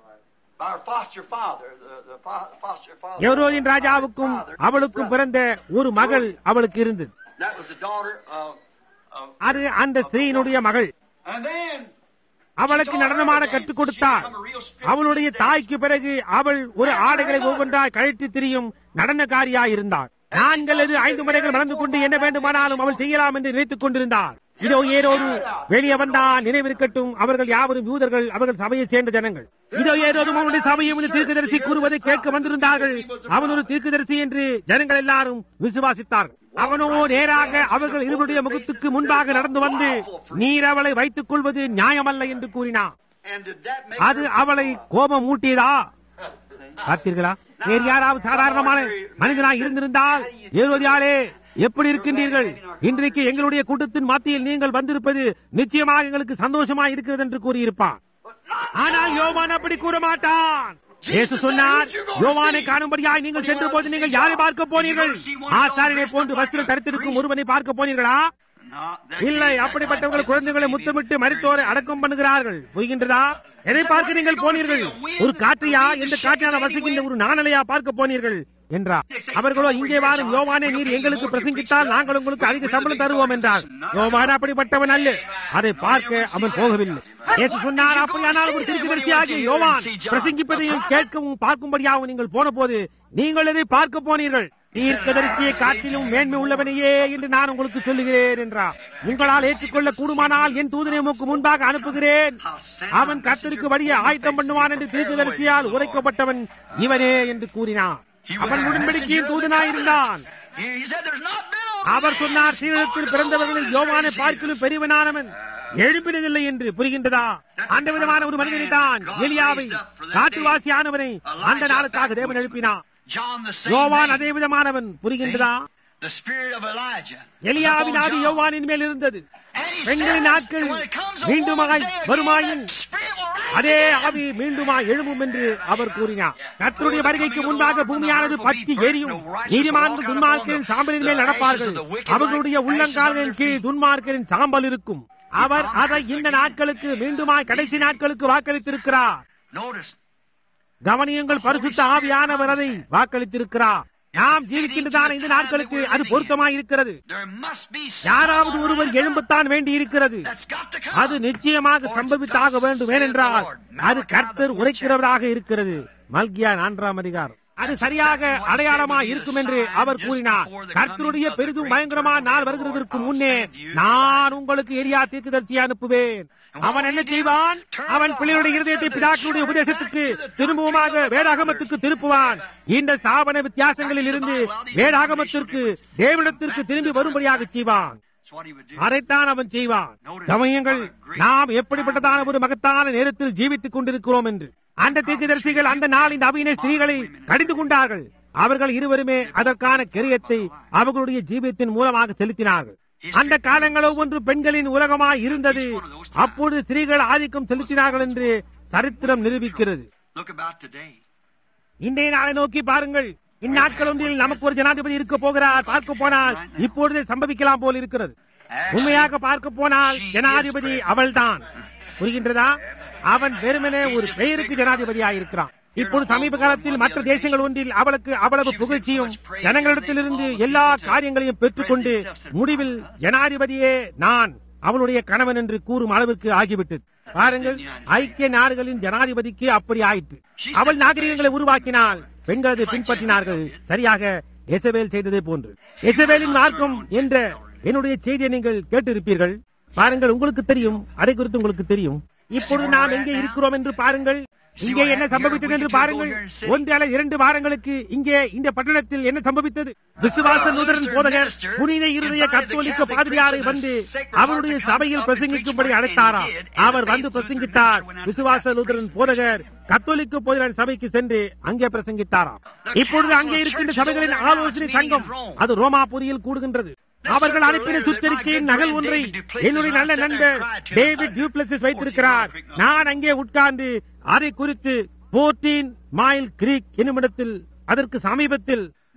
by her foster father, the, the fo- foster father. எவரோதின் ராஜாவுக்கும் அவளுக்கும் பிறந்த ஒரு மகள் அவளுக்கு இருந்தது That was the daughter of. of அது அந்த ஸ்திரீயினுடைய மகள் and then அவளுக்கு நடனமாட கற்றுக் கொடுத்தார் அவளுடைய தாய்க்கு பிறகு அவள் ஒரு ஆடைகளை ஒவ்வொன்றாய் கழற்றி திரியும் நடனக்காரியாய் இருந்தார் நான்கு இது ஐந்து முறைகள் மறந்து கொண்டு என்ன வேண்டுமானாலும் அவள் செய்யலாம் என்று நினைத்துக் கொண்டிருந்தார் இதோ ஏரோது வெளியே வந்தான் நினைவிருக்கட்டும் அவர்கள் யாவரும் யூதர்கள் அவர்கள் சபையை சேர்ந்த ஜனங்கள் இதோ ஏரோதும் அவனுடைய சபையை வந்து தீர்க்கதரிசி கூறுவதை கேட்க வந்திருந்தார்கள் அவன் ஒரு தீர்க்கதரிசி என்று ஜனங்கள் எல்லாரும் விசுவாசித்தார்கள் அவனோ நேராக அவர்கள் இருவருடைய முகத்துக்கு முன்பாக நடந்து வந்து நீர் அவளை வைத்துக் கொள்வது நியாயமல்ல என்று கூறினான் and did that make அது her- அவளை கோபம் ஊட்டியதா பார்த்தீர்களா வேறு யாராவது சாதாரணமான மனிதனாய் இருந்திருந்தால் ஏரோதியாலே எப்படி இருக்கின்றீர்கள் இன்றைக்கு எங்களுடைய கூட்டத்தின் மத்தியில் நீங்கள் வந்திருப்பது நிச்சயமாக எங்களுக்கு சந்தோஷமா இருக்கிறது என்று கூறியிருப்பான் ஆனால் யோவான் அப்படி கூற மாட்டான் இயேசு சொன்னார் யோவானை காணும்படியாய் நீங்கள் சென்ற போது நீங்கள் யாரை பார்க்க போனீர்கள் ஆசாரியனை போன்று வஸ்திரம் தரித்திருக்கும் ஒருவனை பார்க்க போனீர்களா No, that- இல்லை அப்படிப்பட்டவர்கள் குழந்தைகளை முத்தமிட்டு மறித்தோரை அடக்கம் பண்ணுகிறார்கள் புரிகின்றதா எதை பார்க்க நீங்கள் போனீர்கள் ஒரு காற்றையா எந்த காற்றினால வசிக்கின்ற ஒரு நாணலையா பார்க்க போனீர்கள் என்றார் அவர்களோ இங்கே வாரும் யோவானே நீர் எங்களுக்கு பிரசங்கித்தால் நாங்கள் உங்களுக்கு அதிக சம்பளம் தருவோம் என்றார் யோவான் அப்படிப்பட்டவன் அல்ல அதை பார்க்க அவன் போகவில்லை இயேசு சொன்னார் அப்படியானால் ஒரு திருச்சிதரிசியாகிய யோவான் பிரசங்கிப்பதையும் கேட்கவும் பார்க்கும்படியாகவும் நீங்கள் போன போது நீங்கள் எதை பார்க்க போனீர்கள் தீர்க்கதரிசியை காட்டிலும் மேன்மை உள்ளவனையே என்று நான் உங்களுக்கு சொல்லுகிறேன் என்றார் உங்களால் ஏற்றுக்கொள்ள கூடுமானால் என் தூதனை உமக்கு முன்பாக அனுப்புகிறேன் அவன் கர்த்தருக்கு வழியை ஆயத்தம் பண்ணுவான் என்று தீர்க்கதரிசியால் உரைக்கப்பட்டவன் இவனே என்று கூறினான் அவன் உடன்படிக்கையின் தூதனாயிருந்தான் He he said, "There's not been a அவர் சொன்னார் சீரத்தில் பிறந்தவர்களில் யோவானை பார்க்கலும் பெரியவனானவன் எழுப்பினதில்லை என்று புரிகின்றதா அந்த விதமான ஒரு மனிதனை தான் எலியாவை காட்டுவாசியானவனை அந்த நாளுக்காக தேவன் எழுப்பினான் John the same யோவான் name. அதே விதமானவன் புரிகின்றதா The spirit of Elijah. எலியாவின் was ஆதி upon John. யோவானின் மேல் இருந்தது And he பெண்களின் says, நாட்கள் when it comes மீண்டுமாய் on one day வருமாயின் again, that spirit will rise அதே again. ஆவி மீண்டுமா எழும்பும் என்று அவர் கூறினார் கர்த்தருடைய வருகைக்கு முன்பாக பூமியானது பற்றி எரியும் நீதிமான்கள் துன்மார்க்கரின் சாம்பலின் மேல் நடப்பார்கள் அவர்களுடைய உள்ளங்கால்களின் கீழ் துன்மார்க்கரின் சாம்பல் இருக்கும் அவர் அதை இந்த நாட்களுக்கு மீண்டுமாய் கடைசி நாட்களுக்கு வாக்களித்திருக்கிறார் Notice, கவனியங்கள் பரிசுத்த ஆவியானவர் அதை வாக்களித்திருக்கிறார் நாம் ஜீவிக்கின்றதான இந்த நாட்களுக்கு அது பொருத்தமாய் இருக்கிறது there must be யாராவது someone ஒருவர் rise up எழும்பத்தான் வேண்டி இருக்கிறது that's got to come. அது நிச்சயமாக சம்பவித்தாக வேண்டும் ஏனென்றால் அது கர்த்தர் உரைக்கிறவராக இருக்கிறது மல்கியா நான்காம் அதிகாரம் அது சரியாக அடையாளமா இருக்கும் என்று அவர் கூறினார் கர்த்தருடைய பெரிதும் பயங்கரமான நாள் வருகிறதற்கு முன்னே நான் உங்களுக்கு எரியா தீர்க்கதரிசியை அனுப்புவேன் அவன் என்ன செய்வான் அவன் பிள்ளைகளுடைய இருதயத்தை பிதாக்களுடைய உபதேசத்துக்கு திரும்பவுமாக வேதாகமத்துக்கு திருப்புவான் இந்த ஸ்தாபன வித்தியாசங்களில் இருந்து வேதாகமத்திற்கு தேவனிடத்திற்கு திரும்பி வரும்படியாக செய்வான் That's what he would do. அதைத்தான் அவன் செய்வான் கவனியங்கள் நாம் எப்படிப்பட்டதான ஒரு மகத்தான நேரத்தில் ஜீவித்துக் கொண்டிருக்கிறோம் என்று அந்த தீர்க்கதரிசிகள் அந்த நாளின் அபிநய ஸ்திரீகளை கடிந்து கொண்டார்கள் அவர்கள் இருவருமே அதற்கான கிரியத்தை அவர்களுடைய ஜீவியத்தின் மூலமாக செலுத்தினார்கள் அந்த காலங்கள் ஒவ்வொன்று பெண்களின் உலகமாய் இருந்தது அப்பொழுது ஸ்திரீகள் ஆதிக்கம் செலுத்தினார்கள் என்று சரித்திரம் நிரூபிக்கிறது Look about today. இன்றைய நாளை நோக்கி பாருங்கள் இந்நாட்கள் ஒன்றில் நமக்கு ஒரு ஜனாதிபதி இருக்க போகிறார் பார்க்க போனால் இப்பொழுதே சம்பவிக்கலாம் போல் இருக்கிறது உண்மையாக பார்க்க போனால் ஜனாதிபதி அவள்தான் புரிகின்றதா அவன் வெறுமனே ஒரு பெயருக்கு ஜனாதிபதியாக இருக்கிறான் இப்போது சமீப காலத்தில் மற்ற தேசங்கள் ஒன்றில் அவளுக்கு அவ்வளவு புகழ்ச்சியும் ஜனங்களிடத்திலிருந்து எல்லா காரியங்களையும் பெற்றுக்கொண்டு முடிவில் ஜனாதிபதியே நான் அவளுடைய கணவன் என்று கூறும் அளவிற்கு ஆகிவிட்டது பாருங்கள் ஐக்கிய நாடுகளின் ஜனாதிபதிக்கு அப்படி ஆயிற்று அவள் நாகரிகங்களை உருவாக்கினால் பெண்கள் அதை பின்பற்றினார்கள் சரியாக எசபேல் செய்ததே போன்று எசபேலின் மார்க்கம் என்ற என்னுடைய செய்தியை நீங்கள் கேட்டிருப்பீர்கள் பாருங்கள் உங்களுக்கு தெரியும் அதை குறித்து உங்களுக்கு தெரியும் இப்பொழுது நாம் எங்கே இருக்கிறோம் என்று பாருங்கள் இங்கே என்ன சம்பவித்தது என்று பாருங்கள் ஒன்று அல்ல இரண்டு வாரங்களுக்கு இங்கே இந்த பட்டணத்தில் என்ன சம்பவித்தது விசுவாச நூதரன் போதகர் புனித இருதய கத்தோலிக்க பாதிரியாரை வந்து அவருடைய சபையில் பிரசங்கிக்கும்படி அழைத்தாராம் அவர் வந்து பிரசங்கித்தார் விசுவாச லூதரன் போதகர் கத்தோலிக்க போதகர் சபைக்கு சென்று அங்கே பிரசங்கித்தாராம் இப்பொழுது அங்கே இருக்கின்ற சபைகளின் ஆலோசனை சங்கம் அது ரோமாபுரியில் கூடுகின்றது அவர்கள் அனுப்பின சுற்றறிக்கையின் நகல் ஒன்றை என்னுடைய நல்ல நண்பர் டேவிட் டியூப்ளசிஸ் வைத்திருக்கிறார் நான் அங்கே உட்கார்ந்து அதை குறித்து போர்டீன் மைல் கிரீக் என்னுமிடத்தில் அதற்கு சமீபத்தில்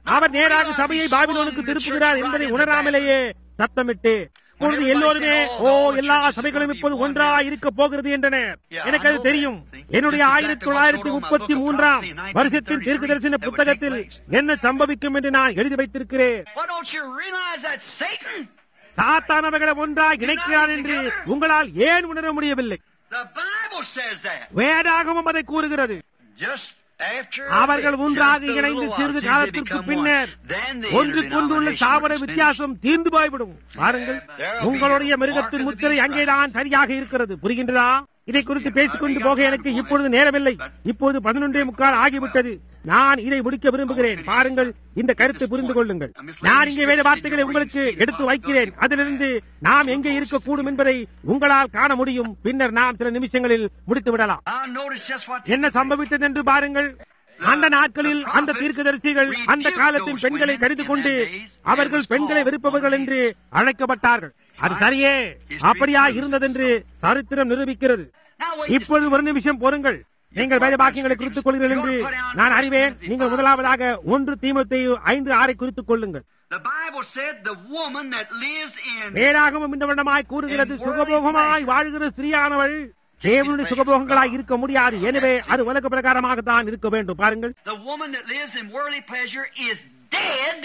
அவர் நேராக சபையை பாபிலோனுக்கு திருப்புகிறார் என்பதை உணராமலேயே சத்தமிட்டு இப்பொழுது எல்லோருமே ஓ எல்லா சபைகளும் இப்போது ஒன்றா இருக்க போகிறது என்றனர் எனக்கு அது தெரியும் என்னுடைய ஆயிரத்தி தொள்ளாயிரத்தி முப்பத்தி மூன்றாம் வருஷத்தின் தீர்க்க தரிசன புத்தகத்தில் என்ன சம்பவிக்கும் என்று நான் எழுதி வைத்திருக்கிறேன் Why don't you realize that Satan, சாத்தானவர்களை ஒன்றாய் இணைக்கிறான் என்று உங்களால் ஏன் உணர முடியவில்லை the Bible says that. வேதாகமம் அதை கூறுகிறது Just after அவர்கள் a ஒன்றாக bit, just a இணைந்து little while, சிறிது since they காலத்திற்கு become பின்னர் one, then the ஒன்றுக்கொன்றுள்ள interdenominational சாவர will finish. வித்தியாசம் தீர்ந்து போய்விடும் பாருங்கள் உங்களுடைய மிருகத்தின் முத்திரை அங்கேதான் சரியாக இருக்கிறது புரிகின்றதா இதை குறித்து பேசிக்கொண்டு போக எனக்கு இப்பொழுது நேரமில்லை இப்போது பதினொன்றே முக்கால் ஆகிவிட்டது நான் இதை முடிக்க விரும்புகிறேன் பாருங்கள் இந்த கருத்தை புரிந்து கொள்ளுங்கள் நான் இங்கே வேறு வார்த்தைகளை உங்களுக்கு எடுத்து வைக்கிறேன் அதிலிருந்து நாம் எங்கே இருக்கக்கூடும் என்பதை உங்களால் காண முடியும் பின்னர் நாம் சில நிமிஷங்களில் முடித்து விடலாம் I noticed just what என்ன சம்பவித்தது என்று பாருங்கள் அந்த நாட்களில் அந்த தீர்க்கதரிசிகள் அந்த காலத்தின் பெண்களை கருது கொண்டு அவர்கள் பெண்களை வெறுப்பவர்கள் என்று அழைக்கப்பட்டார்கள் அது சரியே அப்படியா இருந்ததென்று சரித்திரம் நிரூபிக்கிறது Now wait இப்பொழுது ஒரு நிமிஷம் பொறுங்கள் நீங்கள் வேலை பாக்கியங்களை குறித்துக் கொள்கிறீர்கள் என்று நான் அறிவேன் நீங்கள் முதலாவதாக ஒன்று தீமத்தை ஐந்து ஆறை குறித்துக் கொள்ளுங்கள் The Bible said the woman that lives in வேறாகவும் இந்த வண்ணமாய் கூறுகிறது சுகபோகமாய் வாழ்கிற ஸ்திரீயானவள் தேவனுடைய சுகபோகங்களாய் இருக்க முடியாது எனவே அது உலக பிரகாரமாகத்தான் இருக்க வேண்டும் பாருங்கள் the woman that lives in worldly pleasure is dead.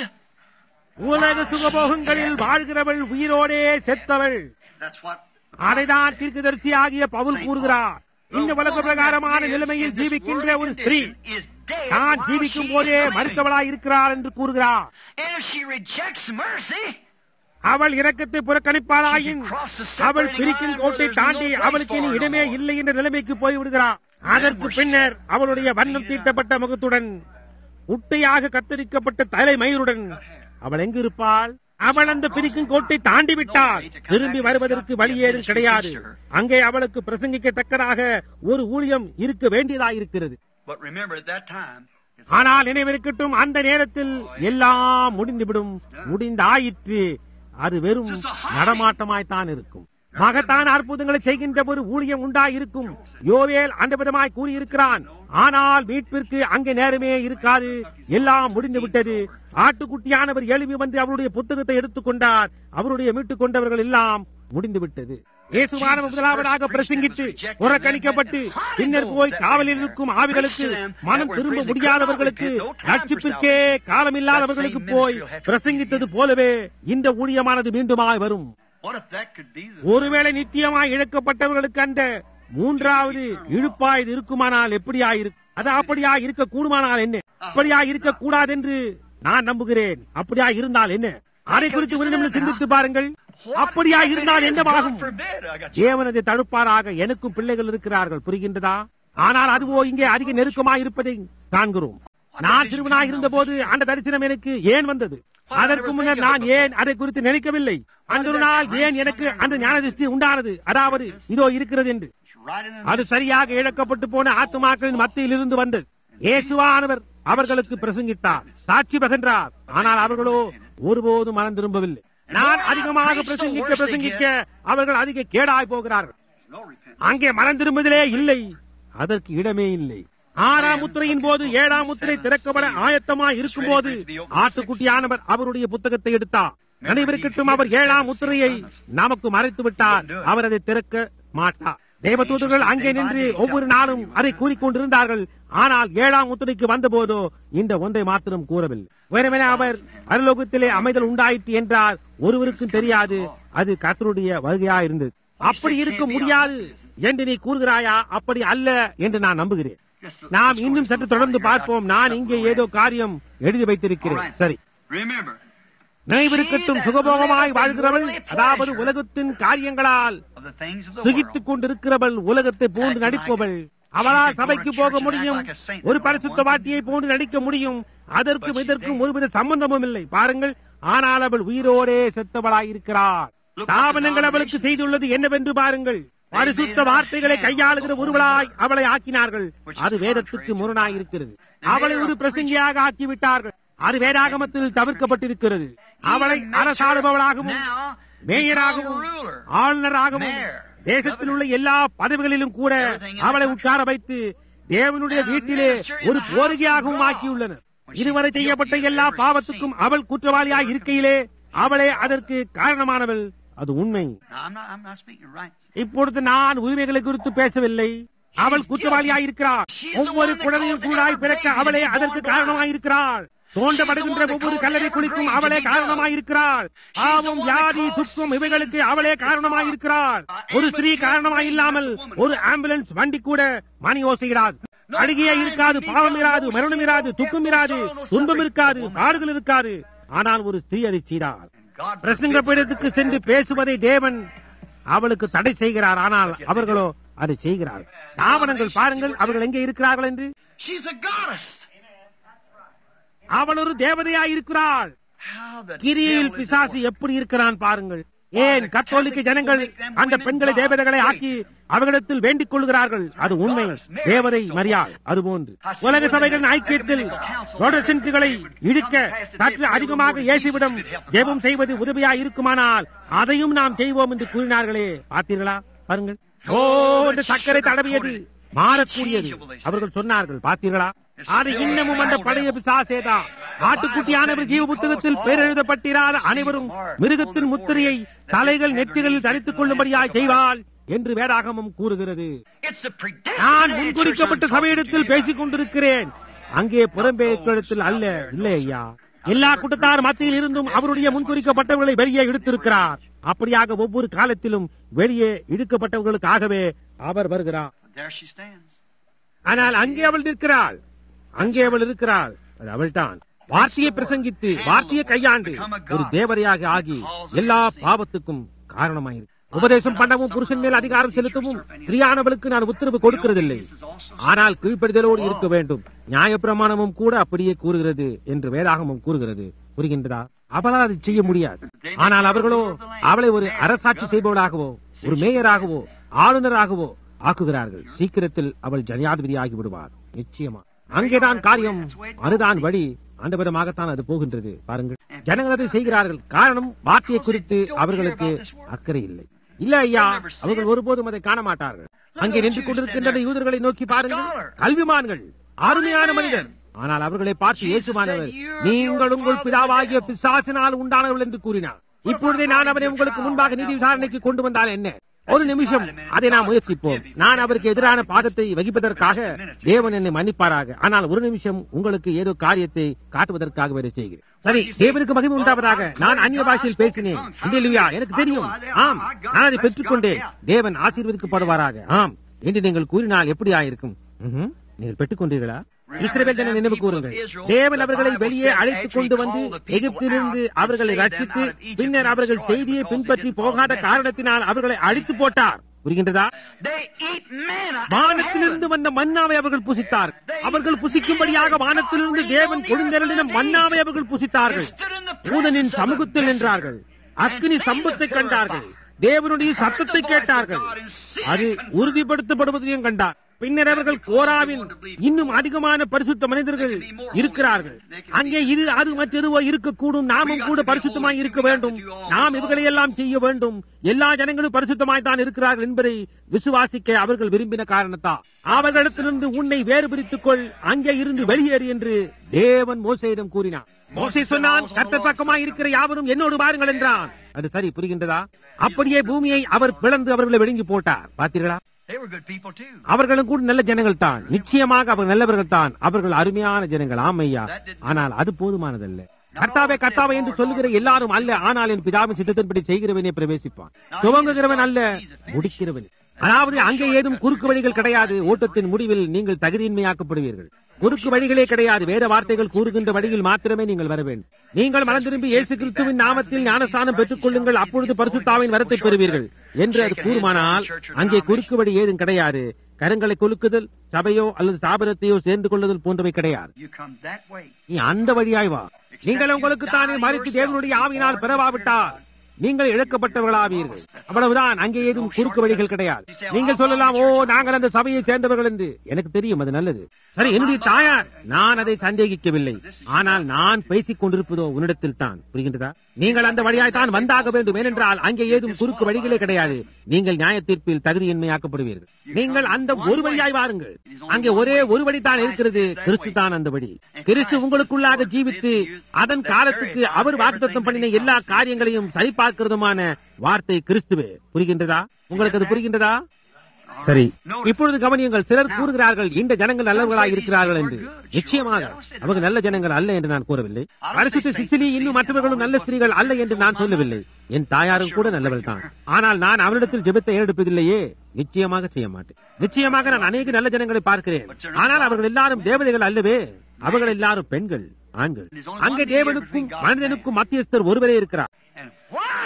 உலக சுகபோகங்களில் வாழ்கிறவள் உயிரோடே செத்தவள் That's what அதைதான் தீர்க்கதரிசி ஆகிய பவுல் கூறுகிறார் இந்த உலக பிரகாரமான நிலைமையில் ஜீவிக்கின்ற ஒரு ஸ்திரீ is dead. தான் while ஜீவிக்கும் she போதே is living. மறுத்தவளாய் இருக்கிறார் என்று கூறுகிறார் And if she rejects mercy, அவள் இரக்கத்தை புறக்கணிப்பாளாயின் அவள் பிரிக்கும் கோட்டை தாண்டி அவளுக்கு இனி இடமே இல்லை என்ற நிலைமைக்கு போய்விடுகிறார் அதற்கு பின்னர் அவளுடைய வண்ணம் தீட்டப்பட்ட முகத்துடன் உட்டையாக கத்தரிக்கப்பட்ட தலைமயிருடன் அவள் எங்கு இருப்பாள் அவள் அந்த பிரிக்கும் கோட்டை தாண்டி விட்டாள் திரும்பி வருவதற்கு வழி ஏதும் கிடையாது அங்கே அவளுக்கு பிரசங்கிக்கத்தக்கதாக ஒரு ஊழியம் இருக்க வேண்டியதாயிருக்கிறது but remember at that time, it's ஆனால் நினைவிருக்கட்டும் அந்த நேரத்தில் எல்லாம் முடிந்துவிடும் முடிந்தாயிற்று அது வெறும் நடமாட்டமாய்த்தான் இருக்கும் மகத்தான அற்புதங்களை செய்கின்ற ஒரு ஊழியம் உண்டாயிருக்கும் யோவேல் அந்த விதமாய் கூறியிருக்கிறான் ஆனால் மீட்பிற்கு அங்கே நேரமே இருக்காது எல்லாம் முடிந்து விட்டது ஆட்டுக்குட்டியானவர் எழுப்பி வந்து அவருடைய புத்தகத்தை எடுத்துக்கொண்டார் அவருடைய மீட்டுக் கொண்டவர்கள் எல்லாம் முடிந்து விட்டது இயேசுவானவர் முதலாவதாக பிரசங்கித்து புறக்கணிக்கப்பட்டு பின்னர் போய் காவலில் இருக்கும் ஆவிகளுக்கு மனம் திரும்ப முடியாதவர்களுக்கு ரட்சிப்பிற்கே காலமில்லாதவர்களுக்கு போய் பிரசங்கித்தது போலவே இந்த ஊழியமானது மீண்டுமாய் வரும் what if that could be the ஒருவேளை நித்தியமாய் இழக்கப்பட்டவர்களுக்கு அந்த மூன்றாவது இழுப்பா இது இருக்குமானால் எப்படியா இருக்கு அது அப்படியா இருக்க கூடுமானால் என்ன அப்படியா இருக்க கூடாது என்று நான் நம்புகிறேன் அப்படியா இருந்தால் என்ன அதை குறித்து ஒரு நிமிடம் சிந்தித்து பாருங்கள் அப்படியா இருந்தால் என்னவாகும் God forbid, I got தேவனதை தடுப்பாராக எனக்கும் பிள்ளைகள் இருக்கிறார்கள் புரிகின்றதா ஆனால் அதுவோ இங்கே அதிக நெருக்கமாய் இருப்பதை காண்கிறோம் நான் சிறுவனாய் இருந்த போது அந்த தரிசனம் எனக்கு ஏன் வந்தது அதற்கு முன்னர் நான் ஏன் அதை குறித்து நினைக்கவில்லை அந்த ஒரு நாள் ஏன் எனக்கு அந்த ஞானதிஷ்டி உண்டானது அதாவது இதோ இருக்கிறது என்று It's right in the அது சரியாக இழக்கப்பட்டு போன ஆத்துமாக்களின் மத்தியில் இருந்து வந்தது இயேசுவானவர் அவர்களுக்கு பிரசங்கித்தார் சாட்சி பகன்றார் ஆனால் அவர்களோ ஒருபோதும் மனம் திரும்பவில்லை நான் அதிகமாக பிரசங்கிக்க பிரசங்கிக்க அவர்கள் அதிக கேடாய் போகிறார்கள் no repentance. அங்கே மனம் திரும்புதலே இல்லை அதற்கு இடமே இல்லை ஆறாம் முத்திரையின் போது ஏழாம் முத்திரை திறக்கப்பட ஆயத்தமாய் இருக்கும் போது ஆட்டுக்குட்டியானவர் அவருடைய புத்தகத்தை எடுத்தார் நினைவிருக்கட்டும் அவர் ஏழாம் முத்திரையை நமக்கு மறைத்து விட்டார் அவர் அதை திறக்க மாட்டார் தேவதூதர்கள் அங்கே நின்று ஒவ்வொரு நாளும் அதை கூறிக்கொண்டிருந்தார்கள் ஆனால் ஏழாம் முத்திரைக்கு வந்தபோதோ இந்த ஒன்றை மாத்திரம் கூறவில்லை வெறுமனே அவர் அருலோகத்திலே அமைதல் உண்டாயிற்று என்றால் ஒருவருக்கும் தெரியாது அது கர்த்தருடைய வருகையா இருந்தது அப்படி இருக்க முடியாது என்று நீ கூறுகிறாயா அப்படி அல்ல என்று நான் நம்புகிறேன் Just நாம் let's இன்னும் go சற்று to தொடர்ந்து the பார்ப்போம் நான் இங்கே ஏதோ காரியம் எழுதி All வைத்திருக்கிறேன் right. சரி Remember, நினைவிருக்கட்டும் சுகபோகமாய் வாழ்கிறவள் அதாவது உலகத்தின் காரியங்களால் of the things of the சுகித்துக் world. கொண்டிருக்கிறவள் உலகத்தை போன்று நடிப்பவள் அவளால் சபைக்கு போக முடியும் ஒரு பரிசுத்த வாட்டியை போன்று நடிக்க முடியும் அதற்கும் இதற்கும் ஒருவித சம்பந்தமும் இல்லை பாருங்கள் ஆனால் அவள் உயிரோடே செத்தவளாயிருக்கிறார் தாபனங்கள் அவளுக்கு செய்துள்ளது என்னவென்று பாருங்கள் பரிசுத்த வார்த்தைகளை கையாளுகிற ஒருவளாய் அவளை ஆக்கினார்கள் அது வேதத்துக்கு முரணாய் இருக்கிறது அவளை ஒரு பிரசங்கியாக ஆக்கிவிட்டார்கள் அது வேதாகமத்தில் தவிர்க்கப்பட்டிருக்கிறது அவளை அரசாளுபவளாகவும் Now, மேயராகவும் become a ruler. ஆளுநராகவும் Mayor. தேசத்தில் உள்ள எல்லா பதவிகளிலும் கூட அவளை உட்கார வைத்து தேவனுடைய வீட்டிலே ஒரு போரிகையாகவும் ஆக்கியுள்ளனர் இதுவரை செய்யப்பட்ட எல்லா பாவத்துக்கும் அவள் குற்றவாளியாய் இருக்கையிலே அவளே அதற்கு காரணமானவள் அது உண்மை Now, I'm not, I'm not speaking right. இப்பொழுது நான் உரிமைகளை குறித்து பேசவில்லை அவள் குற்றவாளியாய் இருக்கிறாள் ஒவ்வொரு குழந்தையும் கூடாய் பிறக்க அவளே அதற்கு காரணமாய் இருக்கிறாள் தோண்டப்படுகின்ற ஒவ்வொரு கல்லறை குழிக்கும் அவளே காரணமாய் இருக்கிறாள் பாவம் வியாதி துக்கம் இவைகளுக்கு அவளே காரணமாய் இருக்கிறாள் ஒரு ஸ்திரீ காரணமாய் இல்லாமல் ஒரு ஆம்புலன்ஸ் வண்டி கூட மணி ஓசையிடாது அழுகியே இருக்காது பாவம் இராது மரணம் இராது துக்கம் இராது துன்பம் இருக்காது பாடுதல் இருக்காது ஆனால் ஒரு ஸ்திரீ அதை செய்தாள் God பிரசங்க பீடத்துக்கு சென்று பேசுவதை தேவன் அவளுக்கு தடை செய்கிறார் ஆனால் அவர்களோ அதை செய்கிறார் தாவனங்கள் பாருங்கள் அவர்கள் எங்கே இருக்கிறார்கள் என்று She's a goddess. அவள் ஒரு தேவதையாய் இருக்கிறாள் How the கிரியில் devil is பிசாசு எப்படி இருக்கிறான் பாருங்கள் ஏன் கத்தோலிக்க ஜனங்கள் அந்த பெண்களை தேவதைகளை ஆக்கி அவர்களிடத்தில் வேண்டிக் கொள்கிறார்கள் அது உண்மை தேவதை மரியாள் அதுபோன்று உலக சபைகளின் ஐக்கியத்தில் புரோட்டஸ்டன்ட்டுகளை இழுக்க சற்று அதிகமாக இயேசுவிடம் ஜெபம் செய்வது உதவியா இருக்குமானால் அதையும் நாம் செய்வோம் என்று கூறினார்களே பார்த்தீர்களா பாருங்கள் ஓ என்று சர்க்கரை தடவியது மாறக்கூடியது அவர்கள் சொன்னார்கள் பார்த்தீர்களா அது இன்னமும் அந்த பழைய பிசாசேதான் ஆட்டுக்குட்டியானவர் ஜீவ புத்தகத்தில் பேரெழுதப்பட்டிராத அனைவரும் மிருகத்தின் முத்திரையை தலைகள் நெற்றிகளில் தரித்துக் கொள்ளும்படியாய் செய்வாள் என்று வேதாகமம் கூறுகிறது It's the predestinated நான் church முன்குறிக்கப்பட்ட I'm talking சபையிடத்தில் to you பேசிக் கொண்டிருக்கிறேன் அங்கே புறம்பேக்கிடத்தில் அல்ல இல்லை ஐயா எல்லா கூட்டத்தார் மத்தியில் இருந்தும் அவருடைய முன்குறிக்கப்பட்டவர்களை வெளியே இழுத்திருக்கிறார் அப்படியாக ஒவ்வொரு காலத்திலும் வெளியே இழுக்கப்பட்டவர்களுக்காகவே அவர் வருகிறார் about. There she stands. ஆனால் அங்கே அவள் நிற்கிறாள் அங்கே அவள் இருக்கிறாள் அது அவள்தான் வார்த்தையை பிரசங்கித்து வார்த்தையை கையாண்டு ஒரு தேவதையாக ஆகி எல்லா பாவத்துக்கும் காரணமாயிருக்கு உபதேசம் பண்ணவும் புருஷன் மேல் அதிகாரம் செலுத்தவும் ஸ்திரியானவளுக்கு நான் உத்தரவு கொடுக்கிறதில்லை ஆனால் கீழ்ப்படிதலோடு இருக்க வேண்டும் நியாயப்பிரமாணமும் கூட அப்படியே கூறுகிறது என்று வேதாகமும் கூறுகிறது புரிகின்றதா அவளால் அதை செய்ய முடியாது ஆனால் அவர்களோ அவளை ஒரு அரசாட்சி செய்பவளாகவோ ஒரு மேயராகவோ ஆளுநராகவோ ஆக்குகிறார்கள் சீக்கிரத்தில் அவள் ஜனாதிபதியாகி விடுவார் நிச்சயமா அங்கேதான் காரியம் அதுதான் வழி அந்த விதமாகத்தான் அது போகின்றது பாருங்கள் ஜனங்கள் அதை செய்கிறார்கள் காரணம் வார்த்தையை குறித்து அவர்களுக்கு அக்கறை இல்லை இல்ல ஐயா அவர்கள் ஒருபோதும் அதை காண மாட்டார்கள் அங்கே நின்று கொண்டிருக்கின்ற யூதர்களை நோக்கி பாருங்கள் கல்விமான்கள் அருமையான மனிதர் ஆனால் அவர்களை பார்த்து இயேசுவானவர் நீங்கள் உங்கள் பிதாவாகிய பிசாசினால் உண்டானவர்கள் என்று கூறினார் இப்பொழுதே நான் அவரை உங்களுக்கு முன்பாக நீதி விசாரணைக்கு கொண்டு வந்தால் என்ன ஒரு நிமிஷம் அதை நாம் முயற்சிப்போம் நான் அவருக்கு எதிரான பாதத்தை வகிப்பதற்காக தேவன் என்னை மன்னிப்பாராக ஆனால் ஒரு நிமிஷம் உங்களுக்கு ஏதோ காரியத்தை காட்டுவதற்காக வேறு செய்கிறேன் சரி தேவனுக்கு மகிமை உண்டாவதாக நான் அந்நிய பாஷையில் பேசினேன் இல்லையா எனக்கு தெரியும் ஆம் நான் அதை பெற்றுக்கொண்டேன் தேவன் ஆசீர்வதிக்கப்படுவாராக ஆம் என்று நீங்கள் கூறினால் எப்படி ஆயிருக்கும் ம்ஹும். நீங்கள் பெற்றுக்கொண்டீர்களா இஸ்ரவேல் ஜன நினைவு கூறுங்கள் தேவன் அவர்களை வெளியே அழைத்துக் கொண்டு வந்து எகிப்திலிருந்து அவர்களை ரட்சித்து பின்னர் அவர்கள் செய்தியை பின்பற்றி போகாத காரணத்தினால் அவர்களை அழித்து போட்டார் புரிகின்றதா They eat manna. வானத்திலிருந்து வந்த மன்னாவை அவர்கள் புசித்தார் அவர்கள் புசிக்கும்படியாக வானத்திலிருந்து தேவன் கொடுந்தருளின மன்னாவை அவர்கள் புசித்தார்கள் பூதனின் சமூகத்தில் நின்றார்கள் அக்னி சம்பத்தை கண்டார்கள் தேவனுடைய சத்தத்தை கேட்டார்கள் அது உறுதிப்படுத்தப்படுவதையும் கண்டார் பின்னர் அவர்கள் கோராவின் இன்னும் அதிகமான பரிசுத்த மனிதர்கள் இருக்கிறார்கள் அங்கே இது அது மற்றெதுவோ இருக்கக்கூடும் நாமும் கூட பரிசுத்தமாய் இருக்க வேண்டும் நாம் இவர்களை எல்லாம் செய்ய வேண்டும் எல்லா ஜனங்களும் பரிசுத்தமாய் தான் இருக்கிறார்கள் என்பதை விசுவாசிக்க அவர்கள் விரும்பின காரணத்தால் அவர்களிடத்திலிருந்து உன்னை வேறு பிரித்துக் கொள் அங்கே இருந்து வெளியேறு என்று தேவன் மோசையிடம் கூறினார் மோசை சொன்னான் கர்த்தர் பக்கமாய் இருக்கிற யாவரும் என்னோடு பாருங்கள் என்றான் அது சரி புரிகின்றதா அப்படியே பூமியை அவர் பிளந்து அவர்களை விழுங்கி போட்டார் பார்த்தீர்களா They were good people too. அவர்களும் கூட நல்ல ஜனங்கள் தான் நிச்சயமாக அவர் நல்லவர்கள் தான் அவர்கள் அருமையான ஜனங்கள் ஆமையா ஆனால் அது போதுமானதல்ல கர்த்தாவே கர்த்தாவே என்று சொல்லுகிற எல்லாரும் அல்ல ஆனால் என் பிதாவின் சித்தத்தின்படி செய்கிறவனே பிரவேசிப்பான் துவங்குகிறவன் அல்ல முடிக்கிறவன் அதாவது அங்கே ஏதும் குறுக்கு வழிகள் கிடையாது ஓட்டத்தின் முடிவில் நீங்கள் தகுதியின்மையாக்கப்படுவீர்கள் குறுக்கு வழிகளே கிடையாது வேற வார்த்தைகள் கூறுகின்ற வழியில் மாத்திரமே நீங்கள் வர வேண்டும் நீங்கள் மனம் திரும்பி இயேசு கிறிஸ்துவின் நாமத்தில் ஞானஸ்தானம் பெற்றுக் கொள்ளுங்கள் அப்பொழுது பரிசுத்தாவின் வரத்தை பெறுவீர்கள் என்று அது கூறுமானால் அங்கே குறுக்கு வழி ஏதும் கிடையாது கரங்களை கொலுக்குதல் சபையோ அல்லது ஸ்தாபனத்தையோ சேர்ந்து கொள்ளுதல் போன்றவை கிடையாது You come that way. நீ அந்த வழியாய் வா நீங்கள் உங்களுக்கு தானே மறித்து தேவனுடைய ஆவியினால் பெறவாவிட்டால் நீங்கள் இழக்கப்பட்டவர்களாவீர்கள் அவ்வளவுதான் அங்கே ஏதும் குறுக்கு வழிகள் கிடையாது நீங்கள் சொல்லலாம் ஓ நாங்கள் அந்த சபையை சேர்ந்தவர்கள் என்று எனக்கு தெரியும் அது நல்லது சரி என்னுடைய தாயார் நான் அதை சந்தேகிக்கவில்லை ஆனால் நான் பேசிக் கொண்டிருப்பதோ உன்னிடத்தில் தான் புரிகின்றதா நீங்கள் அந்த வழியாய் தான் வந்தாக வேண்டும் ஏனென்றால் அங்கே ஏதும் குறுக்கு வழிகளே கிடையாது நீங்கள் நியாய தீர்ப்பில் தகுதியின்மையாக்கப்படுவீர்கள் நீங்கள் அந்த ஒரு வழியாய் வாருங்கள் அங்கே ஒரே ஒரு வழி தான் இருக்கிறது கிறிஸ்து தான் அந்த வழி கிறிஸ்து உங்களுக்குள்ளாக ஜீவித்து அதன் காலத்துக்கு அவர் வாக்குத்தத்தம் பண்ணின எல்லா காரியங்களையும் சரிபார்க்கிறதுமான வார்த்தை கிறிஸ்துவே புரிகின்றதா உங்களுக்கு அது புரிகின்றதா சரி இப்பொழுது கவனியுங்கள் சிலர் கூறுகிறார்கள் இந்த ஜனங்கள் நல்லவர்களாய் இருக்கிறார்கள் என்று நிச்சயமாக அவர்கள் நல்ல ஜனங்கள் அல்ல என்று நான் கூறவில்லை பரிசுத்த சிசிலி இன்னும் மற்றவர்களும் நல்ல ஸ்திரீகள் அல்ல என்று நான் சொல்லவில்லை என் தாயாரும் கூட நல்லவள் தான் ஆனால் நான் அவரிடத்தில் ஜெபத்தை ஏறெடுப்பதில்லையே நிச்சயமாக செய்ய மாட்டேன் நிச்சயமாக நான் அநேக நல்ல ஜனங்களை பார்க்கிறேன் ஆனால் அவர்கள் எல்லாரும் தேவதைகள் அல்லவே அவர்கள் எல்லாரும் பெண்கள் ஆண்கள் அங்கே தேவனுக்கும் மனிதனுக்கும் மத்தியஸ்தர் ஒருவரே இருக்கிறார் And why?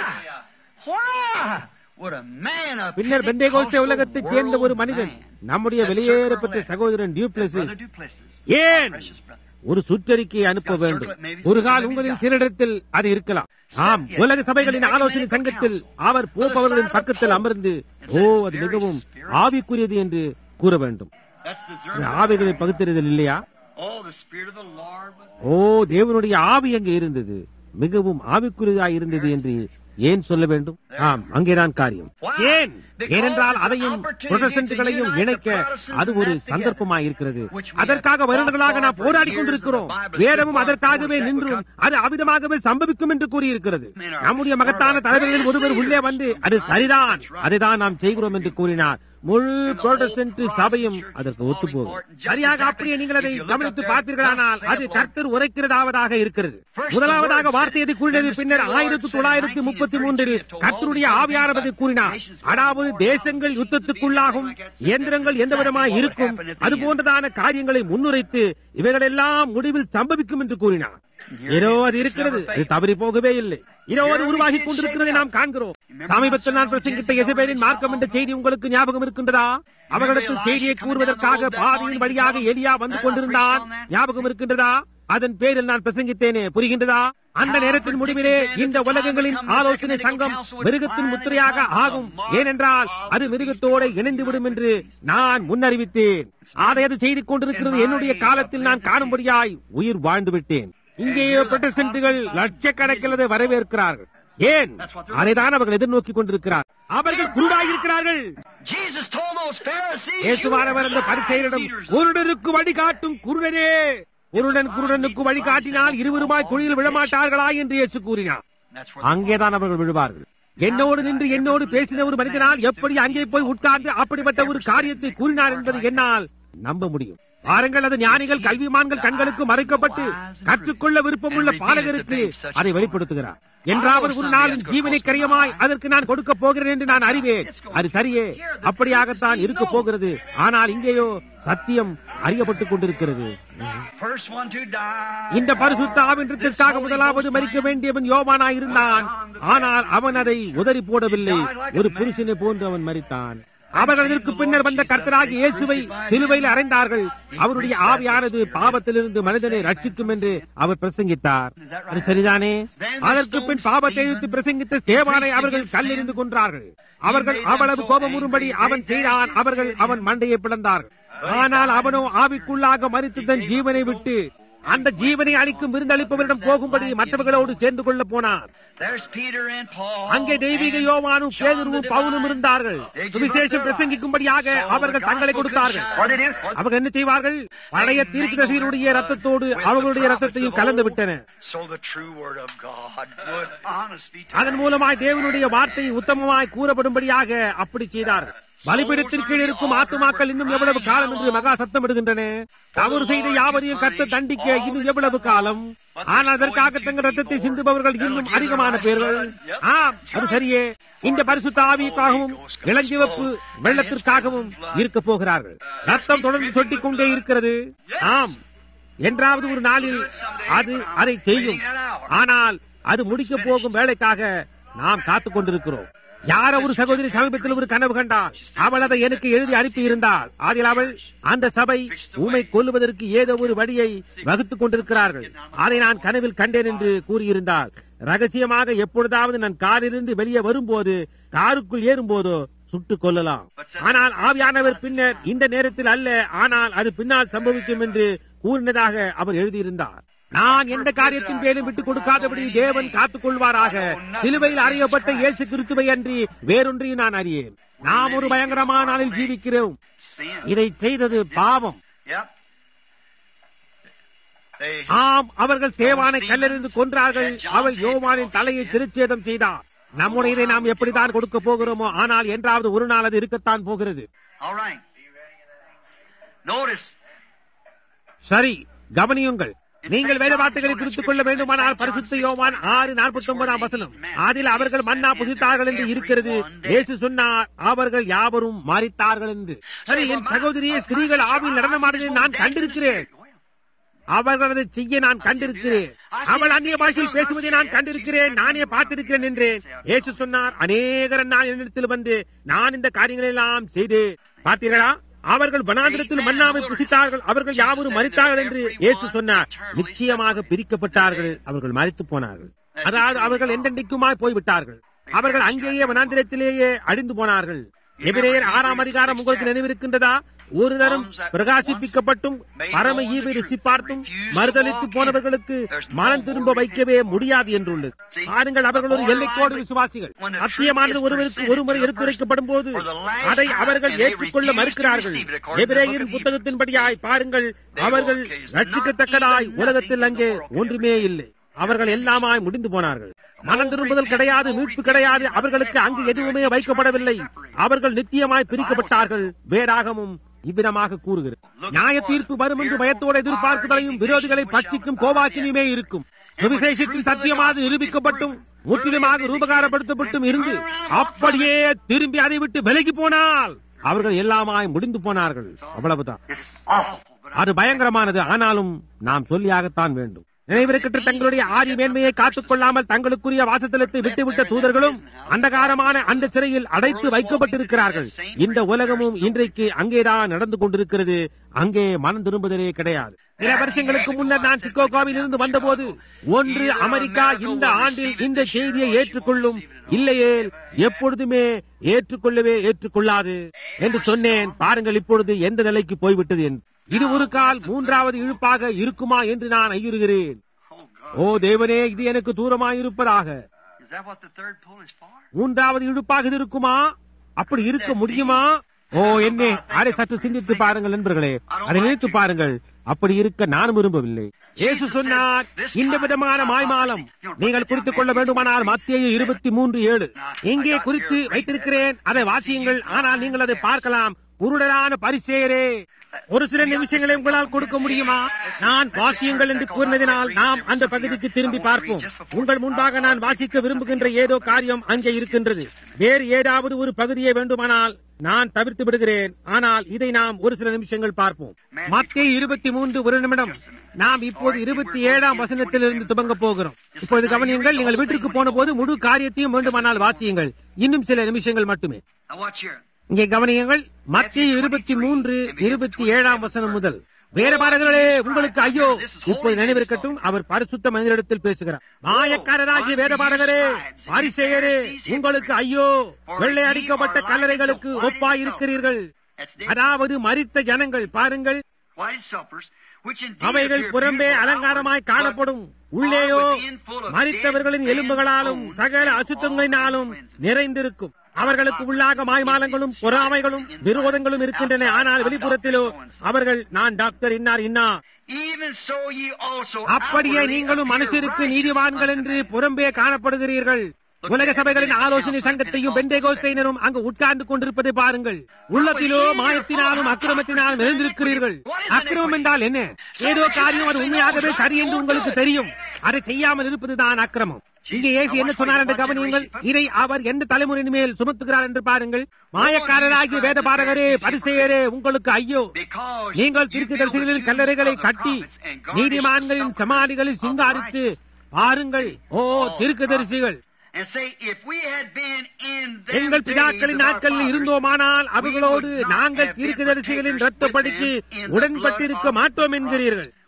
Why would a man of பின்னர் பெந்தேகோஸ்தே Pentecostal உலகத்தைச் சேர்ந்த ஒரு world மனிதன் man நம்முடைய that வெளியேறப்பட்ட circumvent சகோதரன் Brother டியூப்ளசிஸ் Duplessis, ஏன் precious brother. ஒரு சுற்றறிக்கையை அனுப்ப வேண்டும் ஒரு கால் உங்களின் சிலரிடத்தில் அது இருக்கலாம் ஆம் உலக சபைகளின் ஆலோசனை சங்கத்தில் அவர் போப் அவர்களின் பக்கத்தில் அமர்ந்து ஓ அது மிகவும் ஆவிக்குரியது என்று கூற வேண்டும் That's அது deserving. ஆவிகளை பகுத்தறிதல் இல்லையா Oh, the Spirit of the Lord was ஓ தேவனுடைய ஆவி அங்கே இருந்தது மிகவும் ஆவிக்குரியதாய் இருந்தது என்று ஏன் சொல்ல வேண்டும் ஆம் அங்கேதான் காரியம் ஏன் ஏனென்றால் அதையும் புரொட்டஸ்டன்ட்களையும் இணைக்க அது ஒரு சந்தர்ப்பமாய் இருக்கிறது அதற்காக வருடங்களாக நாம் போராடி கொண்டிருக்கிறோம் வேதமும் அதற்காகவே நின்றும் அது அவிதமாகவே சம்பவிக்கும் என்று கூறியிருக்கிறது நம்முடைய மகத்தான தலைவர்களில் ஒருவர் உள்ளே வந்து அது சரிதான் அதைதான் நாம் செய்கிறோம் என்று கூறினார் முழு புரோட்டஸ்டன்ட் சபையும் அதற்கு ஒத்துப்போகும் சரியாக அப்படியே நீங்கள் அதை கவனித்து பார்த்தீர்களானால் அது கர்த்தர் உரைக்கிறதாவதாக இருக்கிறது முதலாவதாக வார்த்தையதை கூறினது பின்னர் ஆயிரத்தி தொள்ளாயிரத்தி முப்பத்தி மூன்றில் கர்த்தருடைய ஆவியானவதை கூறினார் அதாவது தேசங்கள் யுத்தத்துக்குள்ளாகும் இயந்திரங்கள் எந்த விதமாய் இருக்கும் அது போன்றதான காரியங்களை முன்னுரைத்து இவைகளெல்லாம் முடிவில் சம்பவிக்கும் என்று கூறினார் இதோ அது இருக்கிறது அது தவறி போகவே இல்லை இதோ அது உருவாகி கொண்டிருக்கிறதை நாம் காண்கிறோம் சமீபத்தில் நான் பிரசங்கித்த எசபேலின் மார்க்கம் என்ற செய்தி உங்களுக்கு ஞாபகம் இருக்கின்றதா அவர்களிடத்தில் செய்தியை கூறுவதற்காக பாதையின் வழியாக எலியா வந்து கொண்டிருந்தான் ஞாபகம் இருக்கின்றதா அதன் பேரில் நான் பிரசங்கித்தேனே புரிகின்றதா அந்த நேரத்தின் முடிவிலே இந்த உலகங்களின் ஆலோசனை சங்கம் மிருகத்தின் முத்திரையாக ஆகும் ஏனென்றால் அது மிருகத்தோடு இணைந்துவிடும் என்று நான் முன்னறிவித்தேன் அதை அது செய்து கொண்டிருக்கிறது என்னுடைய காலத்தில் நான் காணும்படியாய் உயிர் வாழ்ந்து விட்டேன் இங்கேயே பிரொட்டஸ்டன்ட்டுகள் லட்சக்கணக்கில் அதை வரவேற்கிறார்கள் ஏன் அதைதான் அவர்கள் எதிர்நோக்கி கொண்டிருக்கிறார் அவர்கள் குருடாயிருக்கிறார்கள் Jesus told those Pharisees, இயேசுவானவர் அந்த பரிசெயரிடம் குருடனுக்கு வழிகாட்டும் குருடனே குருடன் குருடனுக்கு வழிகாட்டினால் இருவருமாய் குழியில் விழமாட்டார்களா என்று இயேசு கூறினார் That's where அங்கேதான் அவர்கள் விழுவார்கள் என்னோடு நின்று என்னோடு பேசின ஒரு மனிதனால் எப்படி அங்கே போய் உட்கார்ந்து அப்படிப்பட்ட ஒரு காரியத்தை கூறினார் என்பது என்னால் நம்ப முடியும் பாருங்கள் அது ஞானிகள் கல்விமான்கள் கண்களுக்கு மறைக்கப்பட்டு கற்றுக்கொள்ள விருப்பமுள்ள பாலகருக்கு அதை வெளிப்படுத்துகிறார் என்றாவது ஒரு நாளின் ஜீவனை கரியமாய் அதற்கு நான் கொடுக்க போகிறேன் என்று நான் அறிவேன் அது சரியே அப்படியாகத்தான் இருக்க போகிறது ஆனால் இங்கேயோ சத்தியம் அறியப்பட்டுக் கொண்டிருக்கிறது first one to die. இந்த பரிசுத்த ஆவின்றத்திற்காக முதலாவது மறிக்க வேண்டியவன் யோவானாய் இருந்தான் ஆனால் அவன் அதை உதறி போடவில்லை ஒரு புருஷனை போன்று அவன் மறித்தான் அவர்கள் இதற்கு பின்னர் வந்த கர்த்தராகி இயேசுவை சிலுவையில் அறைந்தார்கள் அவருடைய ஆவியானது பாவத்திலிருந்து மனிதனை ரட்சிக்கும் என்று அவர் பிரசங்கித்தார் அது சரிதானே அதற்கு பின் பாவத்தை எதிர்த்து பிரசங்கித்த தேவானை அவர்கள் கல்லெறிந்து கொன்றார்கள் அவர்கள் அவ்வளவு கோபமுறும்படி அவன் செய்தான் அவர்கள் அவன் மண்டையை பிளந்தார்கள் ஆனால் அவனோ ஆவிக்குள்ளாக மறித்து தன் ஜீவனை விட்டு அந்த ஜீவனை அளிக்கும் விருந்தளிப்பவரிடம் போகும்படி மற்றவர்களோடு சேர்ந்து கொள்ள போனான் There's Peter and Paul. அங்கே தெய்வீக and யோவானும் John பேதுருவும் the பவுலும் Divine. இருந்தார்கள் They gave சுவிசேஷம் up their பிரசங்கிக்கும்படியாக lives. So the அவர்கள் தங்களை gospel could கொடுத்தார்கள் shine. What did they do? அவர்கள் என்ன செய்வார்கள் பழைய தீர்க்கதரிசியருடைய ரத்தத்தோடு அவர்களுடைய ரத்தத்தையும் கலந்து விட்டன So the true word of God would honest be அதன் மூலமாய் தேவனுடைய வார்த்தை உத்தமமாய் கூறப்படும்படியாக அப்படி செய்தார்கள் பலிபீடத்தின் கீழ் இருக்கும் ஆத்துமாக்கள் இன்னும் எவ்வளவு காலம் என்று மகா சத்தமிடுகின்றன தவறு செய்த யாவரையும் கத்த தண்டிக்க இன்னும் எவ்வளவு காலம் ஆனால் அதற்காக தங்கள் ரத்தத்தை சிந்துபவர்கள் இன்னும் அதிகமான பேர்கள் ஆம் அது சரியே இந்த பரிசுத்த ஆவியக்காகவும் இளஞ்சிவப்பு வெள்ளத்திற்காகவும் இருக்க போகிறார்கள் ரத்தம் தொடர்ந்து சொட்டிக் கொண்டே இருக்கிறது ஆம் என்றாவது ஒரு நாளில் அது அதை செய்யும் ஆனால் அது முடிக்க போகும் வேலைக்காக நாம் காத்துக் கொண்டிருக்கிறோம் யார ஒரு சகோதரி சமீபத்தில் ஒரு கனவு கண்டாள் அவள் அதை எனக்கு எழுதி அனுப்பி இருந்தாள் அதில் அவள் அந்த சபை உமை கொல்லுவதற்கு ஏதோ ஒரு வழியை வகுத்துக் கொண்டிருக்கிறார்கள் அதை நான் கனவில் கண்டேன் என்று கூறியிருந்தாள் ரகசியமாக எப்பொழுதாவது நான் காரிலிருந்து வெளியே வரும்போது காருக்குள் ஏறும்போதோ சுட்டுக் கொள்ளலாம் ஆனால் ஆவியானவர் பின்னர் இந்த நேரத்தில் அல்ல ஆனால் அது பின்னால் சம்பவிக்கும் என்று கூறினதாக அவர் எழுதியிருந்தார் நான் எந்த காரியத்தின் பேரும் விட்டுக் கொடுக்காதபடி தேவன் காத்துக் கொள்வாராக சிலுவையில் அறியப்பட்ட இயேசு கிறிஸ்துவை அன்றி வேறொன்றையும் நான் அறியேன் நாம் ஒரு பயங்கரமான நாளில் ஜீவிக்கிறோம் Sin. இதை செய்தது பாவம் Yep. They ஆம் அவர்கள் தேவானை கல்லெறிந்து கொன்றார்கள் அவள் யோவானின் தலையை திருச்சேதம் செய்தார் நம்முடைய இதை நாம் எப்படித்தான் கொடுக்க போகிறோமோ ஆனால் என்றாவது ஒரு நாள் அது இருக்கத்தான் போகிறது All right. Notice. சரி கவனியுங்கள் நீங்கள் வேத வார்த்தைகளை குறித்துக் கொள்ள வேண்டுமானால் பரிசுத்த யோவான் ஆறு நாற்பத்தி ஒன்பதாம் வசனம் அதில் அவர்கள் மன்னா புதித்தார்கள் என்று இருக்கிறது இயேசு சொன்னார் அவர்கள் யாவரும் மறித்தார்கள் என்று சரி என் சகோதரியே ஸ்திரீகள் ஆவில் நடனமாடுவதை நான் கண்டிருக்கிறேன் அவர்கள் அதை செய்ய நான் கண்டிருக்கிறேன் அவள் அந்நிய பாஷையில் பேசுவதை நான் கண்டிருக்கிறேன் நானே பார்த்திருக்கிறேன் என்றேன் இயேசு சொன்னார் அநேகர் நான் என்னிடத்தில் வந்து நான் இந்த காரியங்களை எல்லாம் செய்தேன் பார்த்தீர்களா அவர்கள் வனாந்திரத்தில் மன்னாவை புசித்தார்கள் அவர்கள் யாவரும் மறித்தார்கள் என்று இயேசு சொன்னார் நிச்சயமாக பிரிக்கப்பட்டார்கள் அவர்கள் மறித்து போனார்கள் அதாவது அவர்கள் என்றென்றைக்குமாய் போய்விட்டார்கள் அவர்கள் அங்கேயே வனாந்திரத்திலேயே அழிந்து போனார்கள் எபிரேயர் ஆறாம் அதிகாரம் உங்களுக்கு நினைவிருக்கின்றதா ஒரு தரம் பிரகாசிப்பிக்கப்பட்டும் பரம ஈவை ருசி பார்த்தும் மறுதளித்து போனவர்களுக்கு மனம் திரும்ப வைக்கவே முடியாது என்றுள்ளது பாருங்கள் அவர்கள் ஒரு எல்லைக்கோடு விசுவாசிகள் சத்தியமானது ஒருவருக்கு ஒருமுறை எடுத்துரைக்கப்படும் போது அதை அவர்கள் ஏற்றுக்கொள்ள மறுக்கிறார்கள் எபிரேயரின் புத்தகத்தின்படியாய் பாருங்கள் அவர்கள் ரட்சிக்கத்தக்கதாய் உலகத்தில் அங்கே ஒன்றுமே இல்லை அவர்கள் எல்லாமாய் முடிந்து போனார்கள் மனம் திரும்புதல் கிடையாது மீட்பு கிடையாது அவர்களுக்கு அங்கு எதுவுமே வைக்கப்படவில்லை அவர்கள் நித்தியமாய் பிரிக்கப்பட்டார்கள் வேறாகமும் இவ்விதமாக கூறுகிறது நியாய தீர்ப்பு வரும் என்று பயத்தோடு எதிர்பார்க்குதலையும் விரோதிகளை பட்சிக்கும் கோபாக்கினியுமே இருக்கும் சுவிசேஷத்தில் சத்தியமாக நிரூபிக்கப்பட்டும் முற்றிலுமாக ரூபகாரப்படுத்தப்பட்டும் இருந்து அப்படியே திரும்பி அதை விட்டு விலகி போனால் அவர்கள் எல்லாமாய் முடிந்து போனார்கள் அவ்வளவுதான் It's awful. But அது பயங்கரமானது ஆனாலும் நாம் சொல்லியாகத்தான் வேண்டும் நினைவிருக்கட்டு தங்களுடைய ஆதி மேன்மையை காத்துக் கொள்ளாமல் தங்களுக்குரிய வாசத்தலத்தை விட்டுவிட்ட தூதர்களும் அந்தகாரமான அந்த சிறையில் அடைத்து வைக்கப்பட்டிருக்கிறார்கள் இந்த உலகமும் இன்றைக்கு அங்கேதான் நடந்து கொண்டிருக்கிறது அங்கே மனம் திரும்புதலே கிடையாது சில வருஷங்களுக்கு முன்னர் நான் சிக்கோகாவில் இருந்து வந்தபோது ஒன்று அமெரிக்கா இந்த ஆண்டில் இந்த செய்தியை ஏற்றுக்கொள்ளும் இல்லையேல் எப்பொழுதுமே ஏற்றுக்கொள்ளவே ஏற்றுக்கொள்ளாது என்று சொன்னேன் பாருங்கள் இப்பொழுது எந்த நிலைக்கு போய்விட்டது என்று இது ஒரு கால் மூன்றாவது இழுப்பாக இருக்குமா என்று நான் ஐயுறுகிறேன் oh God, ஓ தேவனே இது எனக்கு தூரமாயிருப்பதாக is that what the third pull is for? மூன்றாவது இழுப்பாக இது இருக்குமா அப்படி இருக்க முடியுமா ஓ என்னே அதை சற்று சிந்தித்து பாருங்கள் நண்பர்களே அதை நினைத்து பாருங்கள் அப்படி இருக்க நான் விரும்பவில்லை இயேசு சொன்னார் இந்த விதமான மாய்மாலம் நீங்கள் குறித்துக் கொள்ள வேண்டுமானால் மத்திய இருபத்தி மூன்று ஏழு இங்கே குறித்து வைத்திருக்கிறேன் அதை வாசியுங்கள் ஆனால் நீங்கள் அதை பார்க்கலாம் உருடரான பரிசேயரே ஒரு சில நிமிஷங்களை உங்களால் கொடுக்க முடியுமா நான் வாசியுங்கள் என்று கூறினதினால் நாம் அந்த பகுதிக்கு திரும்பி பார்ப்போம் உங்கள் முன்பாக நான் வாசிக்க விரும்புகின்ற ஏதோ காரியம் அங்கே இருக்கின்றது வேறு ஏதாவது ஒரு பகுதியை வேண்டுமானால் நான் தவிர்த்து விடுகிறேன் ஆனால் இதை நாம் ஒரு சில நிமிஷங்கள் பார்ப்போம் மத்திய இருபத்தி மூன்று ஒரு நிமிடம் நாம் இப்போது இருபத்தி ஏழாம் வசனத்திலிருந்து துவங்க போகிறோம் இப்பொழுது கவனியுங்கள் நீங்கள் வீட்டிற்கு போன போது முழு காரியத்தையும் வேண்டுமானால் வாசியுங்கள் இன்னும் சில நிமிஷங்கள் மட்டுமே Now watch here. இங்கே கவனியுங்கள் மத்திய இருபத்தி மூன்று இருபத்தி ஏழாம் வசனம் முதல் வேதபாரகர்களே உங்களுக்கு ஐயோ இப்போது நினைவிருக்கட்டும் அவர் பரிசுத்த மனிதரிடத்தில் பேசுகிறார் மாயக்காரராகிய வேதபாரகரே பரிசெயரே உங்களுக்கு ஐயோ வெள்ளை அடிக்கப்பட்ட கல்லறைகளுக்கு ஒப்பாய் இருக்கிறீர்கள் That's the அதாவது மரித்த ஜனங்கள் பாருங்கள் white suppers, which indeed அவைகள் appear புறம்பே beautiful அலங்காரமாய் outward, காணப்படும் but உள்ளேயோ are within full of மரித்தவர்களின் dead எலும்புகளாலும் men's சகல bones and அசுத்தங்களினாலும் all cleansing. நிறைந்திருக்கும் அவர்களுக்கு உள்ளாக மாய்மாலங்களும் பொறாமைகளும் விரோதங்களும் இருக்கின்றன ஆனால் வெளிப்புறத்திலோ அவர்கள் நான் டாக்டர் இன்னார் இன்னா Even so ye also அப்படியே outwardly நீங்களும் appear மனுஷருக்கு righteous நீதிவான்கள் unto என்று men. புறம்பே காணப்படுகிறீர்கள் உலக சபைகளின் ஆலோசனை சங்கத்தையும் பெண்டேகோஸ்தையினரும் அங்கு உட்கார்ந்து கொண்டிருப்பதை பாருங்கள் உள்ளத்திலோ மாயத்தினாலும் அக்கிரமத்தினாலும் நிறைந்திருக்கிறீர்கள் அக்கிரமம் என்றால் என்ன ஏதோ காரியம் அது உண்மையாகவே சரி என்று உங்களுக்கு தெரியும் அதை செய்யாமல் இருப்பதுதான் அக்கிரமம் இங்கே இயேசு என்ன சொன்னார் என்று கவனியுங்கள் இதை அவர் எந்த தலைமுறையின் மேல் சுமத்துகிறார் என்று பாருங்கள் மாயக்காரராகிய வேத பாரகரே பரிசெயரே உங்களுக்கு ஐயோ Because நீங்கள் you தீர்க்கதரிசிகளின் build the கல்லறைகளை tombs of the கட்டி prophets and garnished நீதிமான்களின் the சமாதிகளில் sepulchres of the சிங்காரித்து righteous. பாருங்கள் ஓ தீர்க்கதரிசிகள் And say, if we had been in them எங்கள் days பிதாக்களின் of our நாட்களில் fathers, இருந்தோமானால் அவர்களோடு we would not நாங்கள் have been தீர்க்கதரிசிகளின் partakers இரத்தப்படிக்கு with them in the உடன்பட்டிருக்க blood of மாட்டோம் the என்கிறீர்கள்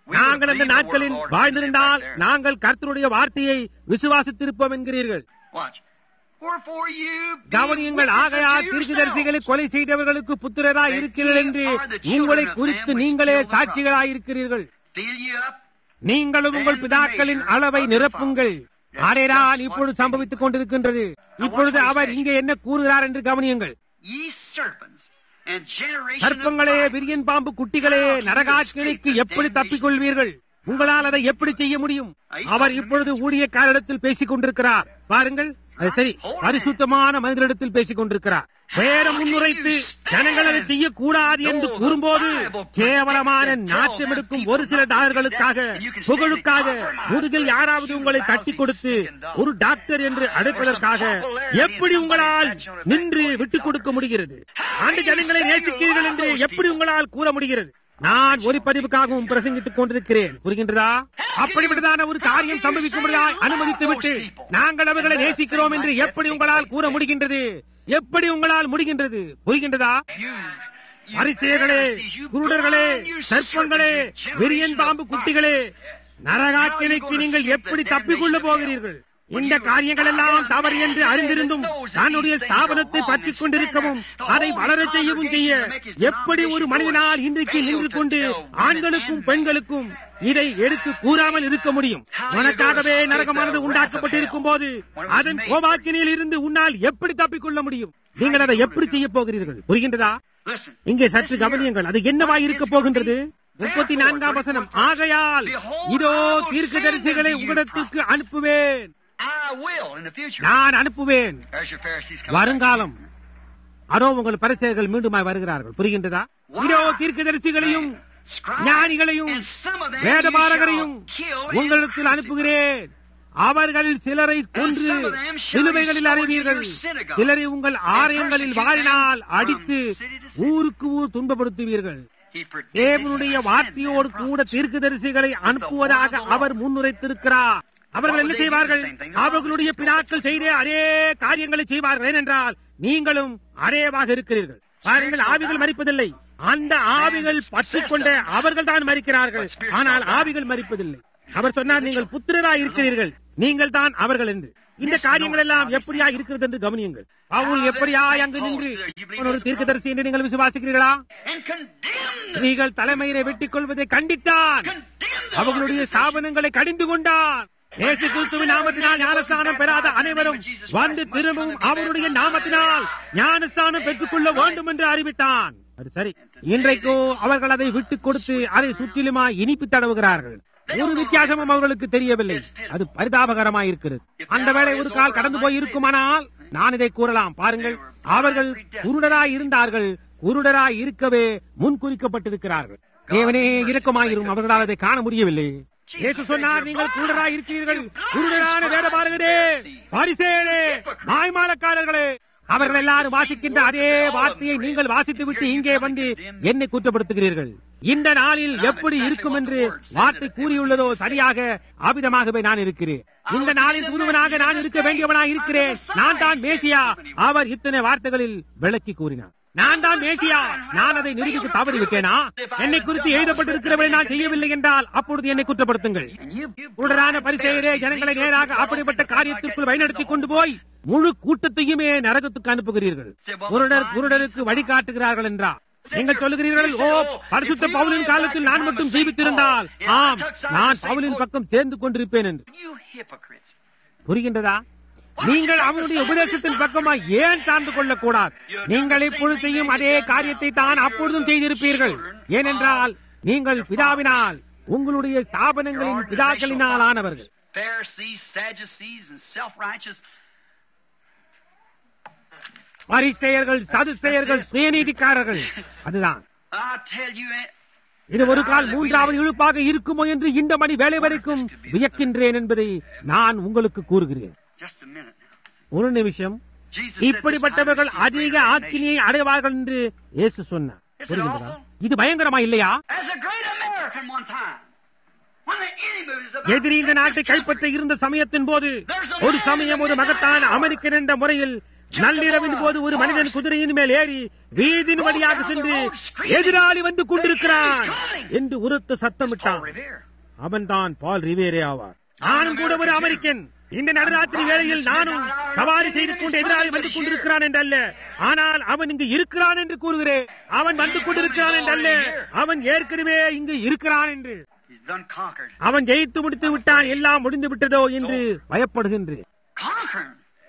நாங்கள் அந்த நாட்களில் வாழ்ந்திருந்தால் நாங்கள் கர்த்தருடைய வார்த்தையை விசுவாசித்திருப்போம் என்கிறீர்கள் Watch. Wherefore you be கவனியுங்கள் witnesses ஆகையால் to தீர்க்கதரிசிகளை yourselves. கொலை செய்தவர்களுக்கு புத்திரராய் இருக்கிறீர்கள் என்று உங்களை குறித்து நீங்களே சாட்சிகளாய் இருக்கிறீர்கள் Fill you up. நீங்களும் உங்கள் பிதாக்களின் அளவை நிரப்புங்கள் அதைதான் இப்பொழுது சம்பவித்துக் கொண்டிருக்கின்றது இப்பொழுது அவர் இங்கே என்ன கூறுகிறார் என்று கவனியுங்கள் Ye serpents and generation of சர்ப்பங்களே vipers. விரியன் பாம்பு குட்டிகளே நரகாக்கினிக்கு எப்படி தப்பிக்கொள்வீர்கள் உங்களால் அதை எப்படி செய்ய முடியும் அவர் இப்பொழுது ஊழியக்காரிடத்தில் பேசிக் கொண்டிருக்கிறார் பாருங்கள் அது சரி பரிசுத்தமான மனிதரிடத்தில் பேசிக் கொண்டிருக்கிறார் வேற முன்னுரைத்து ஜனங்கள் அதை செய்யக்கூடாது என்று கூறும்போது கேவலமான நாட்டம் எடுக்கும் ஒரு சில டாக்டர்களுக்காக புகழுக்காக முதுகில் யாராவது உங்களை தட்டி கொடுத்து ஒரு டாக்டர் என்று அழைப்பதற்காக எப்படி உங்களால் நின்று விட்டுக் கொடுக்க முடிகிறது ஆண்டு ஜனங்களை நேசிக்கிறீர்கள் என்று எப்படி உங்களால் கூற முடிகிறது நான் ஒரு பதிவுக்காகவும் பிரசங்கித்துக் கொண்டிருக்கிறேன் புரிகின்றதா அப்படிப்பட்டதான ஒரு காரியம் சம்பவிக்கும்படியாய் அனுமதித்து விட்டு நாங்கள் அவர்களை நேசிக்கிறோம் என்று எப்படி உங்களால் கூற முடிகின்றது எப்படி உங்களால் முடிகின்றது புரிகின்றதா You, you அரிசியர்களே Pharisees, you குருடர்களே blind, you சர்ப்பங்களே serpents, you விரியன் generation பாம்பு of குட்டிகளே vipers. நரகாக்கினைக்கு நீங்கள் எப்படி தப்பிக்கொள்ள போகிறீர்கள் இந்த காரியங்கள் எல்லாம் தவறு என்று அறிந்திருந்தும் தன்னுடைய ஸ்தாபனத்தை பற்றிக் கொண்டிருக்கவும் அதை வளரச் செய்யவும் செய்ய எப்படி ஒரு மனிதனால் இன்றைக்கு நின்று கொண்டு ஆண்களுக்கும் பெண்களுக்கும் இதை எடுத்து கூறாமல் இருக்க முடியும் உனக்காகவே நரகமானது உண்டாக்கப்பட்டிருக்கும் போது அதன் கோபாக்கினியில் இருந்து உன்னால் எப்படி தப்பிக்கொள்ள முடியும் நீங்கள் அதை எப்படி செய்ய போகிறீர்கள் புரிகின்றதா Listen. இங்கே சற்று கவனியுங்கள் அது என்னவா இருக்க போகின்றது முப்பத்தி நான்காம் வசனம் ஆகையால் இதோ தீர்க்கதரிசிகளை உங்களிடத்திற்கு அனுப்புவேன் I will in the future. நான் அனுப்புவேன் There's your Pharisees coming. வருங்காலம் அதோ உங்கள் பரிசெயர்கள் மீண்டுமாய் வருகிறார்கள் புரிகின்றதா இதோ தீர்க்கதரிசிகளையும் ஞானிகளையும் வேதபாரகரையும் உங்களிடத்தில் அனுப்புகிறேன் அவர்களில் சிலரை கொன்று சிலுவைகளில் அறிவீர்கள் சிலரை உங்கள் ஆலயங்களில் வாழினால் அடித்து ஊருக்கு ஊர் துன்பப்படுத்துவீர்கள் He predicted தேவனுடைய sin வார்த்தையோடு and கூட தீர்க்கதரிசிகளை அனுப்புவதாக அவர் முன்னுரைத்திருக்கிறார் அவர்கள் என்ன செய்வார்கள் அவர்களுடைய பிதாக்கள் செய்த அதே காரியங்களை செய்வார்கள் ஏனென்றால் நீங்களும் அதேவாக இருக்கிறீர்கள் பாருங்கள் ஆவிகள் மறிப்பதில்லை அந்த ஆவிகள் பற்றிக் கொண்ட அவர்கள் தான் மறிக்கிறார்கள் ஆனால் ஆவிகள் மறிப்பதில்லை அவர் சொன்னார் நீங்கள் புத்திரராய் இருக்கிறீர்கள் நீங்கள் தான் அவர்கள் என்று இந்த காரியங்கள் எல்லாம் எப்படியா இருக்கிறது என்று கவனியுங்கள் பவுல் எப்படியாய் அங்கு நின்று அவன் ஒரு தீர்க்கதரிசி என்று நீங்கள் விசுவாசிக்கிறீர்களா and condemned them. நீங்கள் தலைமையிலே வெட்டிக் கொள்வதை கண்டித்தான் Condemned the அவர்களுடைய organization. ஸ்தாபனங்களை கடிந்து கொண்டான் இயேசு கிறிஸ்துவின் நாமத்தினால் ஞானஸ்தானம் பெறாத அனைவரும் வந்து திரும்பவும் அவருடைய நாமத்தினால் ஞானஸ்தானம் பெற்றுக்கொள்ள வேண்டும் என்று அறிவித்தான் அது சரி இன்றைக்கோ அவர்கள் அதை விட்டுக் கொடுத்து அதை சுற்றிலுமா இனிப்பு தடவுகிறார்கள் ஒரு வித்தியாசமும் அவர்களுக்கு தெரியவில்லை அது பரிதாபகரமாய் இருக்கிறது அந்த வேளை ஒரு கால் கடந்து போய் இருக்குமானால் நான் இதை கூறலாம் பாருங்கள் அவர்கள் குருடராய் இருந்தார்கள் குருடராய் இருக்கவே முன்குறிக்கப்பட்டிருக்கிறார்கள் தேவனே இரக்கமாயிரும் அவர்களால் அதை காண முடியவில்லை இயேசு சொன்னார் நீங்கள் குருடராய் இருக்கிறீர்கள் குருடரான வேடபாரகரே பரிசேரே மாய்மாலக்காரர்களே அவர்கள் எல்லாரும் வாசிக்கின்ற அதே வார்த்தையை நீங்கள் வாசித்து விட்டு இங்கே வந்து என்னை குற்றப்படுத்துகிறீர்கள் இந்த நாளில் எப்படி இருக்கும் என்று வார்த்தை கூறியுள்ளதோ சரியாக அவிதமாகவே நான் இருக்கிறேன் இந்த நாளில் தூதுவனாக நான் இருக்க வேண்டியவனாய் இருக்கிறேன் நான் தான் மேசியா அவர் இத்தனை வார்த்தைகளில் விளக்கி கூறினார் நான் தான் மேசியா நான் அதை நிரூபிக்க தவறி விட்டேனா என்னை குறித்து எழுதப்பட்டிருக்கிறவரை நான் செய்யவில்லை என்றால் அப்பொழுது என்னை குற்றப்படுத்துங்கள் And you, you குருடரான பரிசெயரே ஜனங்களை நேராக அப்படிப்பட்ட காரியத்திற்குள் வழிநடத்தி கொண்டு போய் முழு கூட்டத்தையுமே நரகத்துக்கு அனுப்புகிறீர்கள் குருடர் குருடருக்கு வழிகாட்டுகிறார்கள் என்றார் நீங்கள் சொல்லுகிறீர்கள் ஓ பரிசுத்த பவுலின் காலத்தில் நான் மட்டும் ஜீவித்திருந்தால் ஆம் நான் பவுலின் பக்கம் சேர்ந்து கொண்டிருப்பேன் என்று you hypocrites. புரிகின்றதா நீங்கள் அவனுடைய உபதேசத்தின் பக்கமா ஏன் சார்ந்து கொள்ளக்கூடாது நீங்கள் இப்பொழுது செய்யும் அதே காரியத்தை தான் அப்பொழுதும் செய்திருப்பீர்கள் ஏனென்றால் நீங்கள் பிதாவினால் உங்களுடைய ஸ்தாபனங்களின் பிதாக்களினால் ஆனவர்கள் Pharisees, Sadducees, and self-righteous. பரிசெயர்கள் சதுசெயர்கள் சுயநீதிக்காரர்கள் அதுதான் I tell you, eh, இது ஒரு கால் மூன்றாவது இழுப்பாக இருக்குமோ என்று இந்த மணி வேலை வரைக்கும் வியக்கின்றேன் என்பதை நான் உங்களுக்கு கூறுகிறேன் just a minute now. ஒரு நிமிஷம் Jesus said this இப்படிப்பட்டவர்கள் time is அதிக great ஆக்கினியை அடைவார்கள் என்று இயேசு சொன்னார் புரிகின்றதா இது பயங்கரமா இல்லையா As a great American one time, when the enemy was about எதிரி இந்த to take நாட்டை this கைப்பற்ற country, இருந்த சமயத்தின் போது ஒரு சமயம் ஒரு மகத்தான அமெரிக்கன் என்ற முறையில் நள்ளிரவின் போது ஒரு மனிதன் குதிரையின் மேல் ஏறி வீதியின் வழியாக சென்று எதிராளி வந்து கொண்டிருக்கிறான் என்று உரத்த சத்தமிட்டான் அவன்தான் பால் ரிவேரே ஆவார் நானும் கூட ஒரு அமெரிக்கன் இந்த நடுராத்திரி வேளையில் நானும் சவாரி செய்து கொண்டு எதிராளி வந்து கொண்டிருக்கிறான் என்றல்ல ஆனால் அவன் இங்கு இருக்கிறான் என்று கூறுகிறேன் அவன் வந்து கொண்டிருக்கிறான் என்றல்ல அவன் ஏற்கனவே இங்கு இருக்கிறான் என்று He's done conquered. அவன் ஜெயித்து முடித்து விட்டான் எல்லாம் முடிந்து விட்டதோ என்று பயப்படுகின்றேன் Conquering.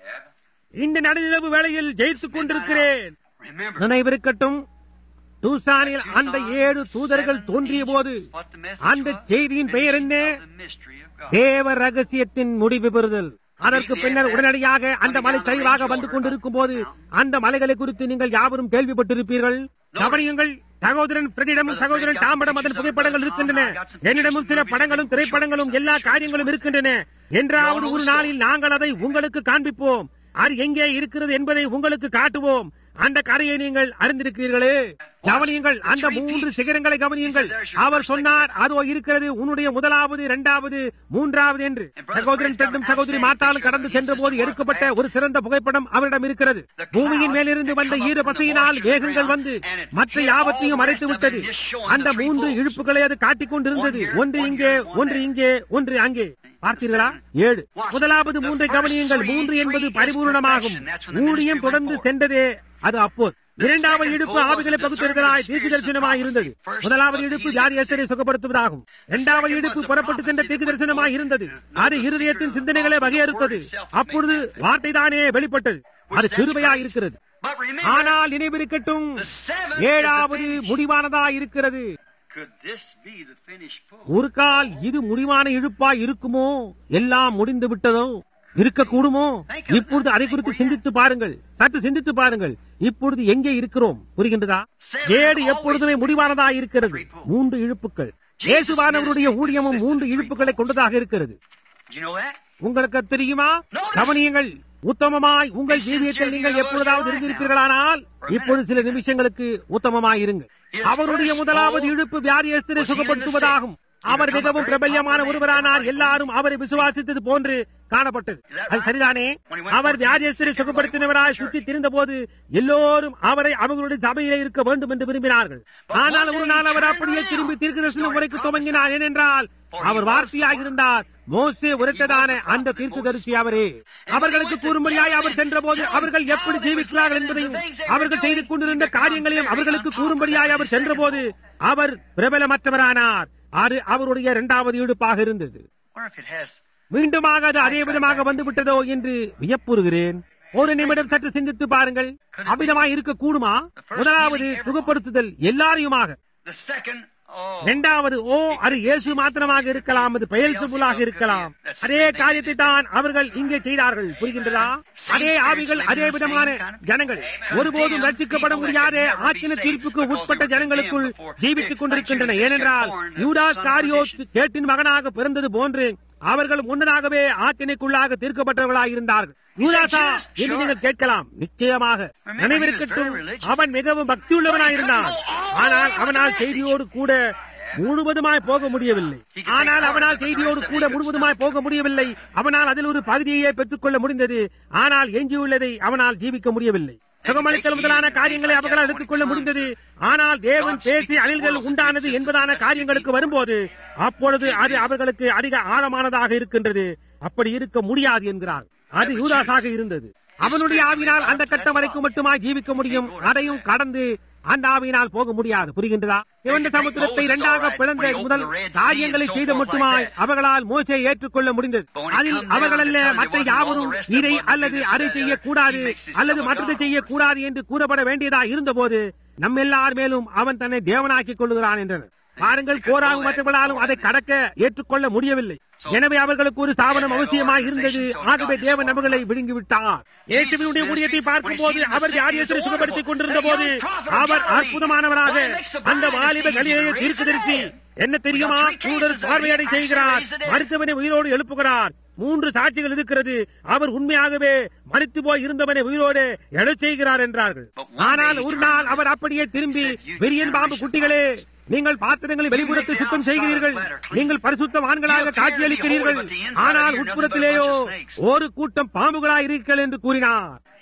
இந்த நடுநிலவு வேளையில் ஜெயித்துக் கொண்டிருக்கிறேன் Remember. நினைவிருக்கட்டும் டூசானில் அந்த ஏழு தூதர்கள் தோன்றிய போது what the message அந்த was, செய்தியின் பெயர் என்ன the mystery of God. தேவ ரகசியத்தின் முடிவு பெறுதல் அதற்கு பின்னர் உடனடியாக அந்த மலை சரிவாக வந்து கொண்டிருக்கும் போது அந்த மலைகளை குறித்து நீங்கள் யாவரும் கேள்விப்பட்டிருப்பீர்கள் கவனியுங்கள் சகோதரன் பிரெடிடமும் சகோதரன் டாமிடம் அதன் புகைப்படங்கள் இருக்கின்றன என்னிடமும் சில படங்களும் திரைப்படங்களும் எல்லா காரியங்களும் இருக்கின்றன என்றாவது ஒரு நாளில் நாங்கள் அதை உங்களுக்கு காண்பிப்போம் அது எங்கே இருக்கிறது என்பதை உங்களுக்கு காட்டுவோம் அந்த கரையை நீங்கள் அறிந்திருக்கிறீர்களே கவனியுங்கள் அந்த மூன்று சிகரங்களை கவனியுங்கள் அவர் சொன்னார் அதோ இருக்கிறது உன்னுடைய முதலாவது இரண்டாவது மூன்றாவது என்று சகோதரன் பெண்ணும் சகோதரி மாத்தாலும் கடந்து சென்ற போது எடுக்கப்பட்ட ஒரு சிறந்த புகைப்படம் அவரிடம் இருக்கிறது பூமியின் மேலிருந்து வந்த ஈர பசையினால் மேகங்கள் வந்து மற்ற யாவற்றையும் மறைத்து விட்டது அந்த மூன்று இழுப்புகளை அது காட்டிக் கொண்டிருந்தது ஒன்று இங்கே ஒன்று இங்கே ஒன்று அங்கே பார்த்தீர்களா ஏழு முதலாவது மூன்றை கவனியுங்கள் மூன்று என்பது பரிபூர்ணமாகும் ஊழியம் தொடர்ந்து சென்றதே அது அப்போது இரண்டாவது இடுப்பு ஆவிகளை பகுத்தறிதலாய் தீர்க்கு தரிசனமாய் இருந்தது முதலாவது இடுப்பு வியாதியஸ்தரை சுகப்படுத்துவதாகும் இரண்டாவது இடுப்பு புறப்பட்டு சென்ற தீர்க்கு தரிசனமாய் இருந்தது அது இருதயத்தின் சிந்தனைகளை வகையறுத்தது அப்பொழுது வார்த்தை தானே வெளிப்பட்டது அது கிருபையாய் இருக்கிறது But remember, ஆனால் நினைவிருக்கட்டும் the seventh ஏழாவது is the finish. முடிவானதா இருக்கிறது Could this be the finished pull? ஒரு கால் இது முடிவான இழுப்பாய் இருக்குமோ எல்லாம் முடிந்து விட்டதோ இருக்கக்கூடுமோ இப்பொழுது அதை குறித்து சிந்தித்து பாருங்கள் சற்று சிந்தித்து பாருங்கள் இப்பொழுது எங்கே இருக்கிறோம் புரிகின்றதா ஏடு எப்பொழுதுமே முடிவானதா இருக்கிறது மூன்று இழுப்புகள் இயேசுவானவருடைய ஊழியமும் மூன்று இழுப்புகளை கொண்டதாக இருக்கிறது Do you know that? உங்களுக்கு தெரியுமா கவனியுங்கள் உத்தமமாய் உங்கள் ஜீவியத்தில் நீங்கள் எப்பொழுதாவது இருந்திருப்பீர்களானால் இப்பொழுது சில நிமிஷங்களுக்கு உத்தமமாய் இருங்கள் அவருடைய முதலாவது இழுப்பு வியாதியஸ்தரை சுகப்படுத்துவதாகும் அவர் மிகவும் பிரபல்யமான ஒருவரானார் எல்லாரும் அவரை விசுவாசித்தது போன்று காணப்பட்டது அது சரிதானே அவர் வியாதியஸ்தரை சுகப்படுத்தினவராய் சுற்றி திரிந்த போது எல்லோரும் அவரை அவர்களுடைய சபையிலே இருக்க வேண்டும் என்று விரும்பினார்கள் ஆனால் ஒரு நாள் அவர் அப்படியே திரும்பி தீர்க்கதரிசனம் உரைக்கு துவங்கினார் ஏனென்றால் அவர் வார்த்தையாக இருந்தார் மோசே உரைத்ததான அந்த தீர்க்கதரிசி அவரே அவர்களுக்கு கூறும்படியாய் அவர் சென்றபோது அவர்கள் எப்படி ஜீவிக்கிறார்கள் என்பதையும் அவர்கள் செய்து கொண்டிருந்த காரியங்களையும் அவர்களுக்கு கூறும்படியாய் அவர் சென்றபோது அவர் பிரபலமற்றவரானார் அது அவருடைய இரண்டாவது ஈடுப்பாக இருந்தது Wonder if it has. மீண்டுமாக அது அதே விதமாக வந்து விட்டதோ என்று வியப்புறுகிறேன் ஒரு நிமிடம் சற்று சிந்தித்து பாருங்கள் அவ்விதமாய் இருக்க கூடுமா முதலாவது சுகப்படுத்துதல் எல்லாரையுமாக The second, oh, இரண்டாவது ஓ அது இயேசு மாத்திரமாக இருக்கலாம் அது பெயல்சுபுலாக இருக்கலாம் அதே காரியத்தை தான் அவர்கள் இங்கே செய்தார்கள் புரிகின்றதா அதே ஆவிகள் அதே விதமான ஜனங்கள் ஒருபோதும் ரட்சிக்கப்பட முடியாத ஆக்கின தீர்ப்புக்கு உட்பட்ட ஜனங்களுக்குள் ஜீவித்துக் கொண்டிருக்கின்றன ஏனென்றால் யூதாஸ் காரியோத் கேட்டின் மகனாக பிறந்தது போன்று அவர்கள் முன்னதாகவே ஆக்கினைக்குள்ளாக தீர்க்கப்பட்டவர்களாக இருந்தார்கள் யூதாசா என்று நீங்கள் கேட்கலாம் நிச்சயமாக நினைவிருக்கட்டும் அவன் மிகவும் பக்தியுள்ளவனாயிருந்தான் ஆனால் அவனால் செய்தியோடு கூட முழுவதுமாய் போக முடியவில்லை ஆனால் அவனால் செய்தியோடு கூட முழுவதுமாய் போக முடியவில்லை அவனால் அதில் ஒரு பகுதியை பெற்றுக்கொள்ள முடிந்தது ஆனால் எஞ்சியுள்ளதை அவனால் ஜீவிக்க முடியவில்லை சுகமளித்தல் முதலான காரியங்களை அவர்களால் எடுத்துக் கொள்ள முடிந்தது ஆனால் தேவன் பேசி அணில்கள் உண்டானது என்பதான காரியங்களுக்கு வரும்போது அப்பொழுது அது அவர்களுக்கு அதிக ஆழமானதாக இருக்கின்றது அப்படி இருக்க முடியாது என்கிறார் அது யூதாஸாக இருந்தது அவனுடைய ஆவினால் அந்த கட்டம் வரைக்கும் மட்டுமாய் ஜீவிக்க முடியும் அதையும் கடந்து அந்த ஆவியினால் போக முடியாது புரிகின்றதா சிவந்த சமுத்திரத்தை இரண்டாக பிளந்த முதல் காரியங்களை செய்த மட்டுமாய் அவர்களால் மோசை ஏற்றுக்கொள்ள முடிந்தது அதில் அவர்கள் அல்ல மற்ற யாவரும் இதை அல்லது அதை செய்யக்கூடாது அல்லது மற்றதை செய்யக்கூடாது என்று கூறப்பட வேண்டியதா இருந்தபோது நம்ம எல்லார் மேலும் அவன் தன்னை தேவனாக்கிக் கொள்ளுகிறான் என்றனர் பாருங்கள் கோராவும் மற்றவர்களாலும் அதை கடக்க ஏற்றுக்கொள்ள முடியவில்லை எனவே அவர்களுக்கு ஒரு ஸ்தாபனம் அவசியமாக இருந்தது ஆகவே தேவன் அவர்களை விழுங்கிவிட்டார் இயேசுவினுடைய ஊழியத்தை பார்க்கும் போது அவர் யாரியத்தை சுகப்படுத்திக் கொண்டிருந்த போது அவர் அற்புதமானவராக அந்த வாலிப கலிலேய தீர்க்கதரிசி என்ன தெரியுமா கூடல் பார்வையடை செய்கிறார் மருத்துவனை உயிரோடு எழுப்புகிறார் மூன்று சாட்சிகள் இருக்கிறது அவர் உண்மையாகவே மறித்து போய் இருந்தவனை உயிரோடு எழச் செய்கிறார் என்றார்கள் ஆனால் ஒரு நாள் அவர் அப்படியே திரும்பி வெறியன் பாம்பு குட்டிகளே நீங்கள் பாத்திரங்களை வெளிப்புறத்தை சுத்தம் செய்கிறீர்கள் நீங்கள் பரிசுத்தவான்களாக காட்சியளிக்கிறீர்கள் ஆனால் உட்புறத்திலேயோ ஒரு கூட்டம் பாம்புகளாய் இருக்கிறீர்கள் என்று கூறினார்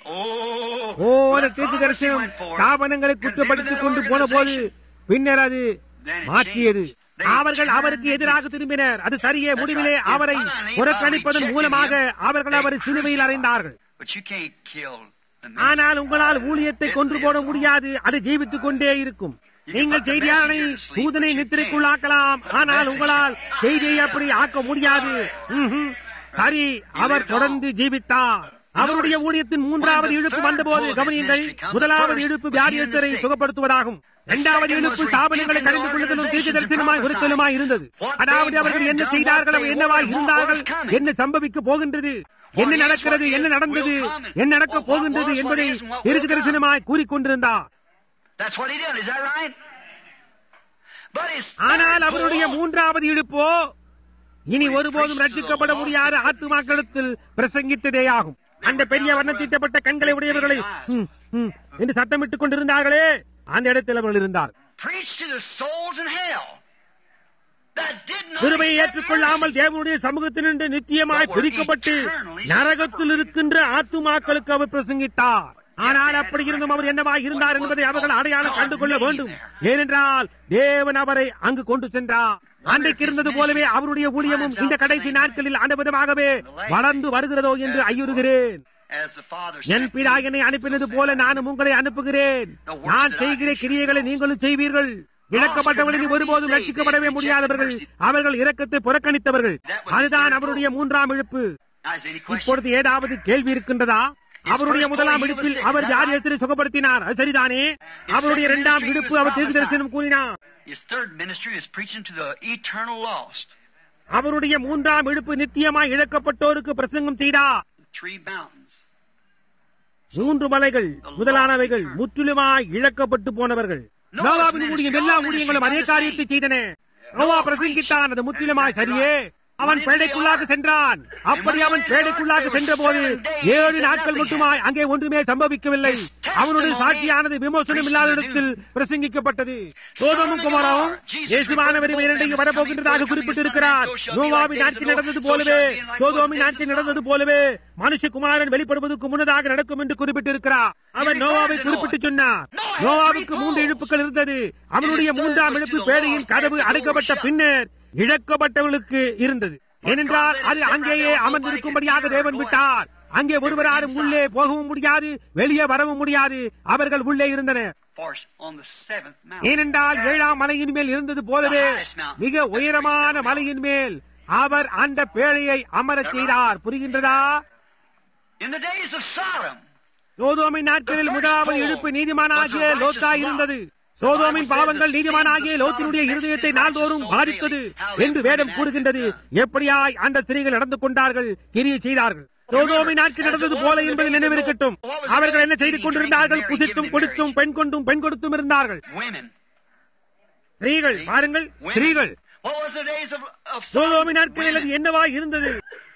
Oh, ஓ அந்த when தீர்க்க prophecy தரிசனம் went forth, ஸ்தாபனங்களை குற்றப்படுத்திக் கொண்டு போன போது பின்னர் அது மாற்றியது அவர்கள் அவருக்கு எதிராக திரும்பினர் அது சரியே முடிவிலே அவரை புறக்கணிப்பதன் மூலமாக அவர்கள் அவரை சிலுவையில் அறைந்தார்கள் But you can't kill the ஆனால் உங்களால் ஊழியத்தை கொன்று போட முடியாது அது ஜீவித்துக் கொண்டே இருக்கும் நீங்கள் செய்தியாளனை தூதனை நித்திரைக்குள்ளாக்கலாம் ஆனால் உங்களால் செய்தியை அப்படி ஆக்க முடியாது ம்ஹும். சரி அவர் தொடர்ந்து ஜீவித்தார் அவருடைய ஊழியத்தின் மூன்றாவது இழுப்பு வந்தபோது கவனியுங்கள் முதலாவது இழுப்பு வியாதியத்தரை சுகப்படுத்துவதாகும் இரண்டாவது இழுப்பு ஸ்தாபனங்களை கடிந்து கொள்ளுதலும் தீர்க்க தரிசனமாய் உறுத்தலுமாய் இருந்தது அதாவது அவர்கள் என்ன செய்தார்கள் அவர் என்னவாய் இருந்தார்கள் என்ன சம்பவிக்க போகின்றது என்ன நடக்கிறது என்ன நடந்தது என்ன நடக்கப் போகின்றது என்பதை தீர்க்க தரிசனமாய் கூறிக்கொண்டிருந்தார் That's what he did. Is that right? But his ஆனால் அவருடைய மூன்றாவது இழுப்போ இனி ஒருபோதும் ரட்சிக்கப்பட முடியாத ஆத்துமாக்களத்தில் பிரசங்கித்ததே ஆகும் அந்த பெரிய வண்ணத்தீட்டப்பட்ட கண்களை உடையவர்களை ம், ம், என்று சத்தமிட்டுக் கொண்டிருந்தார்களே அந்த இடத்தில் அவர்கள் இருந்தார் preached to the souls in hell that did not கிருபையை accept ஏற்றுக்கொள்ளாமல் mercy. தேவனுடைய சமூகத்தினின்று நித்தியமாய் பிரிக்கப்பட்டு நரகத்தில் இருக்கின்ற ஆத்துமாக்களுக்கு அவர் பிரசங்கித்தார் ஆனால் அப்படி இருந்தும் அவர் என்னவாய் இருந்தார் என்பதை அவர்கள் அடையாளம் கண்டு கொள்ள வேண்டும் ஏனென்றால் தேவன் அவரை அங்கு கொண்டு சென்றார் அன்றைக்கு இருந்தது போலவே அவருடைய ஊழியமும் இந்த கடைசி நாட்களில் அந்த விதமாகவே வளர்ந்து வருகிறதோ என்று ஐயுறுகிறேன் As the Father N sent பிதா me, என்னை அனுப்பினது போல நானும் உங்களை அனுப்புகிறேன் நான் செய்கிற கிரியைகளை நீங்களும் செய்வீர்கள் இழக்கப்பட்டவர்களில் ஒருபோதும் ரட்சிக்கப்படவே முடியாதவர்கள் அவர்கள் இரக்கத்தை புறக்கணித்தவர்கள் அதுதான் அவருடைய மூன்றாம் இழுப்பு Now, is there any question? இப்பொழுது ஏதாவது கேள்வி இருக்கின்றதா அவருடைய முதலாம் இடுப்பில் அவர் ஜாதியத்தை சுகப்படுத்தினார் அது சரிதானே அவருடைய இரண்டாம் இடுப்பு அவர் தீர்க்க தரிசனம் கூறினார் His third ministry is preaching to the eternal lost. அவருடைய மூன்றாம் இடுப்பு நித்தியமாய் இழக்கப்பட்டோருக்கு பிரசங்கம் செய்தார் Three mountains. மூன்று மலைகள் முதலானவைகள் முற்றிலுமாய் இழக்கப்பட்டு போனவர்கள் நோவாவின் ஊழியம் எல்லா ஊழியங்களும் அதே காரியத்தை செய்தன நோவா பிரசங்கித்தான் அது முற்றிலுமாய் சரியே அவன் பேடைக்குள்ளாக சென்றான் அப்படி அவன் பேடைக்குள்ளாக சென்ற போது ஏழு நாட்கள் மட்டுமாய் அங்கே ஒன்றுமே சம்பவிக்கவில்லை அவனுடைய சாட்சியானது விமோசனம் இல்லாத இடத்தில் பிரசங்கிக்கப்பட்டது சோதமும் குமாராவும் இயேசுவானவர் இரண்டையும் வரப்போகின்றதாக குறிப்பிட்டிருக்கிறார் நோவாவின் நாட்கள் நடந்தது போலவே சோதோமின் நாட்கள் நடந்தது போலவே மனுஷகுமாரன் வெளிப்படுவதற்கு முன்னதாக நடக்கும் என்று குறிப்பிட்டிருக்கிறார் அவன் நோவாவை குறிப்பிட்டு சொன்னார் நோவாவுக்கு மூன்று இழுப்புகள் இருந்தது அவனுடைய மூன்றாம் இழுப்பு பேழையின் கதவு அடைக்கப்பட்ட பின்னர் இழக்கப்பட்டவர்களுக்கு இருந்தது ஏனென்றால் அது அங்கேயே அமர்ந்திருக்கும்படியாக தேவன் விட்டார் அங்கே ஒருவராரும் உள்ளே போகவும் முடியாது வெளியே வரவும் முடியாது அவர்கள் உள்ளே இருந்தனர் For on the seventh mountain. ஏனென்றால் ஏழாம் மலையின் மேல் இருந்தது போலவே மிக உயரமான மலையின் மேல் அவர் அந்த பேழையை அமரச் செய்தார் புரிகின்றதா In the days of Sodom, சோதோமின் நாட்களில் முதலாவது இழுப்பு நீதிமானாகிய லோத்தா இருந்தது சோதோமின் பாவங்கள் நீதிமானாகிய லோத்தினுடைய இருதயத்தை நாள்தோறும் பாதித்தது என்று வேதம் கூறுகின்றது எப்படியாய் அந்த ஸ்திரீகள் நடந்து கொண்டார்கள் கிரியை செய்தார்கள் சோதோமின் நாட்கள் நடந்தது போல என்பது நினைவிருக்கட்டும் அவர்கள் என்ன செய்து கொண்டிருந்தார்கள் புசித்தும் கொடுத்தும் பெண் கொண்டும் பெண் கொடுத்தும் இருந்தார்கள் women. ஸ்திரீகள் பாருங்கள் ஸ்திரீகள் What was the days of, of சோதோமின் Sodom? நாட்களில் அது Women. என்னவா இருந்தது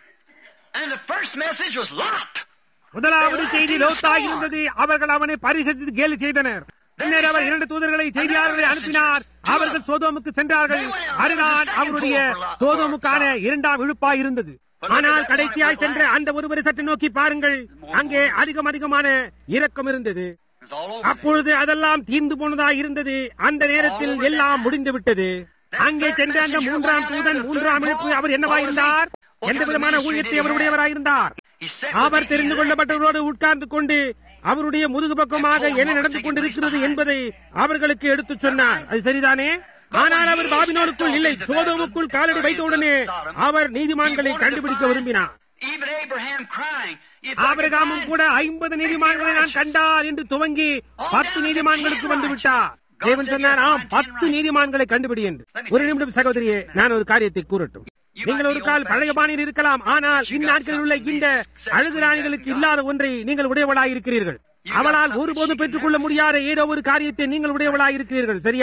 And the first message was Lot. முதலாவது செய்தி லோத்தா இருந்தது அவர்கள் அவனை பரிசத்து கேலி செய்தனர் பின்னர் அவர் இரண்டு தூதர்களை செய்தியாளர்களை அனுப்பினார் அவர்கள் சோதோமுக்கு சென்றார்கள் அதுதான் அவருடைய சோதோமுக்கான இரண்டாம் இழுப்பாய் இருந்தது ஆனால் கடைசியாய் சென்ற அந்த ஒருவரை சற்று நோக்கி பாருங்கள் அங்கே அதிகம் அதிகமான இரக்கம் இருந்தது It was all over. அப்பொழுது அதெல்லாம் தீர்ந்து போனதா இருந்தது அந்த நேரத்தில் எல்லாம் முடிந்து விட்டது அங்கே சென்ற அந்த மூன்றாம் தூதன் மூன்றாம் இழுப்பு அவர் என்னவாயிருந்தார் எந்த விதமான ஊழியத்தை அவருடையவராயிருந்தார் He said அவர் தெரிந்து கொள்ளப்பட்டவரோடு உட்கார்ந்து கொண்டு அவருடைய முதுகு பக்கமாக என்ன நடந்து கொண்டிருக்கிறது என்பதை அவர்களுக்கு எடுத்துச் சொன்னார் அது சரிதானே ஆனால் அவர் பாபினோருக்குள் இல்லை சோதோமுக்குள் காலடி வைத்தவுடனே அவர் நீதிமான்களை கண்டுபிடிக்க விரும்பினார் Even Abraham crying. If I could ஆபிரகாமும் find கூட ஐம்பது நீதிமான்களை நான் கண்டார் என்று துவங்கி பத்து நீதிமான்களுக்கு வந்து விட்டார் தேவன் சொன்னார் ஆம் பத்து நீதிமான்களை கண்டுபிடி என்று ஒரு நிமிடம் சகோதரியே நான் ஒரு காரியத்தை கூறட்டும் நீங்கள் ஒரு கால் பழைய பாணியில் இருக்கலாம் ஆனால் இந்நாட்களில் உள்ள இந்த அழகு ராணிகளுக்கு இல்லாத ஒன்றை நீங்கள் உடையவளாய் இருக்கிறீர்கள் அவளால் ஒருபோதும் பெற்றுக்கொள்ள முடியாத ஏதோ ஒரு காரியத்தை நீங்கள் உடையவளாய் இருக்கிறீர்கள் சரியா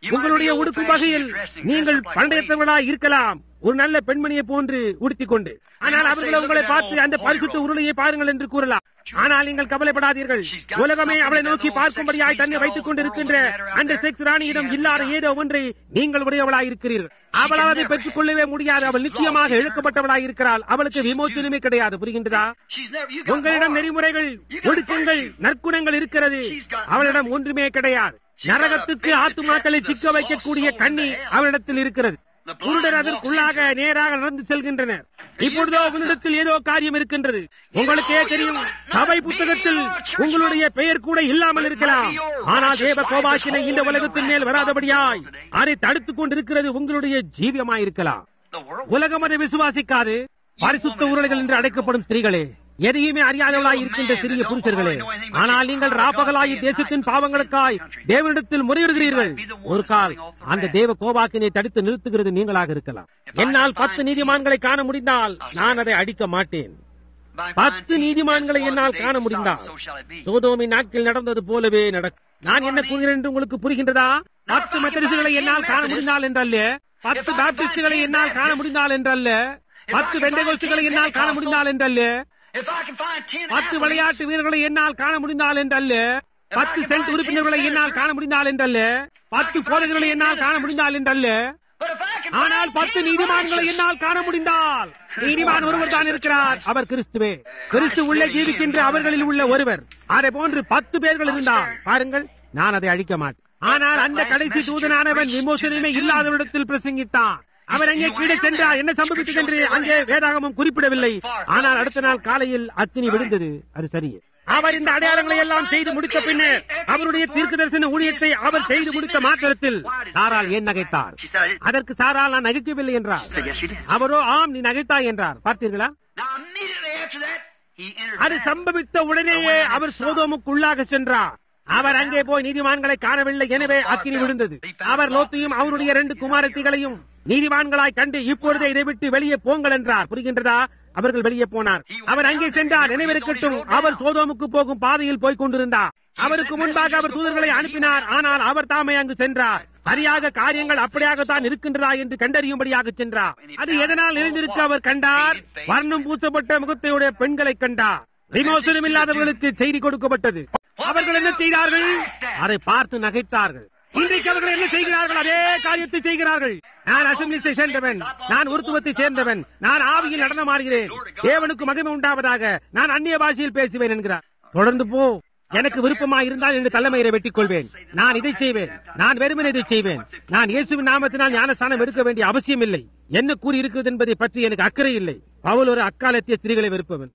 உங்களுடைய உடுக்கும் வகையில் நீங்கள் பண்டையத்தவர்களாய் இருக்கலாம் ஒரு நல்ல பெண்மணியை போன்று உடுத்திக் கொண்டு ஆனால் அவர்கள் உங்களை பார்த்து அந்த பரிசுத்த உருளையை பாருங்கள் என்று கூறலாம் ஆனால் நீங்கள் கவலைப்படாதீர்கள் உலகமே அவளை நோக்கி பார்க்கும்படியாய் தன்னை வைத்துக் கொண்டிருக்கின்ற அந்த செக்ஸ் ராணியிடம் இல்லாத ஏதோ ஒன்றை நீங்கள் உடையவளாய் இருக்கிறீர்கள் அவளால் அதை பெற்றுக் கொள்ளவே முடியாது அவள் நிச்சயமாக இழுக்கப்பட்டவளாய் இருக்கிறாள் அவளுக்கு விமோச்சனமே கிடையாது புரிகின்றதா She's never, you got உங்களிடம் moral. நெறிமுறைகள் ஒடுக்கங்கள் நற்குணங்கள் இருக்கிறது அவளிடம் ஒன்றுமே கிடையாது நரகத்துக்கு ஆத்துமாக்களை சிக்க வைக்கக்கூடிய கண்ணி அவளிடத்தில் இருக்கிறது குருடர் அதற்குள்ளாக நேராக நடந்து செல்கின்றனர் இப்பொழுதோ உன்னிடத்தில் ஏதோ காரியம் இருக்கின்றது உங்களுக்கே தெரியும் சபை புத்தகத்தில் உங்களுடைய பெயர் கூட இல்லாமல் இருக்கலாம் ஆனால் தேவ கோபாக்கினை இந்த உலகத்தின் மேல் வராதபடியாய் அதை தடுத்துக் கொண்டிருக்கிறது உங்களுடைய ஜீவியமாயிருக்கலாம் The world. உலகம் அதை விசுவாசிக்காது பரிசுத்த உருளைகள் என்று அழைக்கப்படும் ஸ்திரீகளே எதையுமே அறியாதவளாய் இருக்கின்ற சிறிய புருஷர்களே ஆனால் நீங்கள் ராப்பகலாய் தேசத்தின் பாவங்களுக்காய் தேவனிடத்தில் முறையிடுகிறீர்கள் ஒரு கால் அந்த தேவ கோபாக்கினை தடுத்து நிறுத்துகிறது நீங்களாக இருக்கலாம் என்னால் பத்து நீதிமான்களை காண முடிந்தால் நான் அதை அடிக்க மாட்டேன் By பத்து finding நீதிமான்களை as was என்னால் the காண days of முடிந்தால் Sodom, so shall it be. சோதோமின் நாட்கள் நடந்தது போலவே நடக்கும் நான் என்ன கூறுகிறேன் என்று உங்களுக்கு புரிகின்றதா பத்து மெத்தடிஸ்டுகளை என்னால் காண முடிந்தால் என்றல்ல பத்து பாப்டிஸ்டுகளை என்னால் காண முடிந்தால் என்றல்ல பத்து வெண்டைகோஸ்டுகளை என்னால் காண முடிந்தால் என்றல்ல If I can find ten பத்து athletes, விளையாட்டு வீரர்களை என்னால் காண முடிந்தால் என்றல்ல பத்து சென்ட் உறுப்பினர்களை என்னால் காண முடிந்தால் என்றல்ல பத்து போதகர்களை என்னால் காண முடிந்தால் என்றல்ல but if I can ஆனால் find பத்து ten நீதிமான்களை righteous, என்னால் காண முடிந்தால் நீதிமான் ஒருவர் தான் இருக்கிறார் அவர் கிறிஸ்துவே கிறிஸ்து உள்ளே ஜீவிக்கின்ற அவர்களில் உள்ள ஒருவர் அதை போன்று பத்து பேர்கள் இருந்தால் பாருங்கள் நான் அதை அழிக்க மாட்டேன் ஆனால் அந்த கடைசி தூதனானவன் விமோசனமே இல்லாதவரிடத்தில் பிரசங்கித்தான் அவர் அங்கே கீழே சென்றார் என்ன சம்பவித்தது என்று அங்கே வேதாகமும் குறிப்பிடவில்லை ஆனால் அடுத்த நாள் காலையில் அக்கினி விழுந்தது அது சரியே அவர் இந்த அடையாளங்களை எல்லாம் செய்து முடித்த பின்னர் அவருடைய தீர்க்க தரிசன ஊழியத்தை அவர் செய்து முடித்த மாத்திரத்தில் சாரால் ஏன் நகைத்தார் She said, அதற்கு சாரால் நான் நகைக்கவில்லை என்றார் said, yes, she did. அவரோ ஆம் நீ நகைத்தாய் என்றார் பார்த்தீர்களா Now, immediately after that, he entered அது Babylon. சம்பவித்த உடனேயே அவர் சோதோமுக்குள்ளாக சென்றார் அவர் அங்கே போய் நீதிமான்களை காணவில்லை எனவே அக்கினி விழுந்தது அவர் லோத்தையும் அவருடைய இரண்டு குமாரத்திகளையும் நீதிமான்களாய் கண்டு இப்பொழுதே இதை விட்டு வெளியே போங்கள் என்றார் புரிகின்றதா அவர்கள் வெளியே போனார் அவர் அங்கே சென்றார் நினைவிருக்கட்டும் அவர் சோதோமுக்கு போகும் பாதையில் போய்க் கொண்டிருந்தார் அவருக்கு முன்பாக அவர் தூதர்களை அனுப்பினார் ஆனால் அவர் தாமே அங்கு சென்றார் சரியாக காரியங்கள் அப்படியாகத்தான் இருக்கின்றதா என்று கண்டறியும்படியாக சென்றார் அது எதனால் நிறைந்திருக்க அவர் கண்டார் வர்ணம் பூசப்பட்ட முகத்தையுடைய பெண்களை கண்டார் விமோசனம் இல்லாதவர்களுக்கு செய்தி கொடுக்கப்பட்டது அவர்கள் என்ன செய்தார்கள் அதை பார்த்து நகைத்தார்கள் இன்றைக்கு அவர்கள் என்ன செய்கிறார்கள் அதே காரியத்தை செய்கிறார்கள் நான் அசம்பிளிஸை சேர்ந்தவன் நான் உருத்துவத்தை சேர்ந்தவன் நான் ஆவியில் நடனமாடுகிறேன் தேவனுக்கு மகிமை உண்டாவதாக நான் அந்நிய பாஷையில் பேசுவேன் என்கிறார் தொடர்ந்து போ எனக்கு விருப்பமா இருந்தால் என்று தலைமையை வெட்டிக் கொள்வேன் நான் இதை செய்வேன் நான் வெறுமனே இதை செய்வேன் நான் இயேசுவின் நாமத்தினால் ஞானஸ்தானம் எடுக்க வேண்டிய அவசியம் இல்லை என்ன கூறி இருக்கிறது என்பதை பற்றி எனக்கு அக்கறை இல்லை பவுல் ஒரு அக்காலத்திய ஸ்திரீகளை வெறுப்பவன்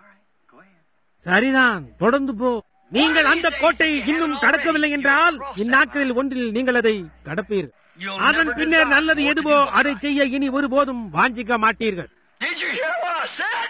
சரிதான் தொடர்ந்து போ நீங்கள் அந்த கோட்டை இன்னும் கடக்கவில்லை என்றால் இந்நாட்களில் ஒன்றில் நீங்கள் அதை கடப்பீர்கள் அதன் பின்னர் நல்லது எதுவோ அதை செய்ய இனி ஒருபோதும் வாஞ்சிக்க மாட்டீர்கள் Did you hear what I said?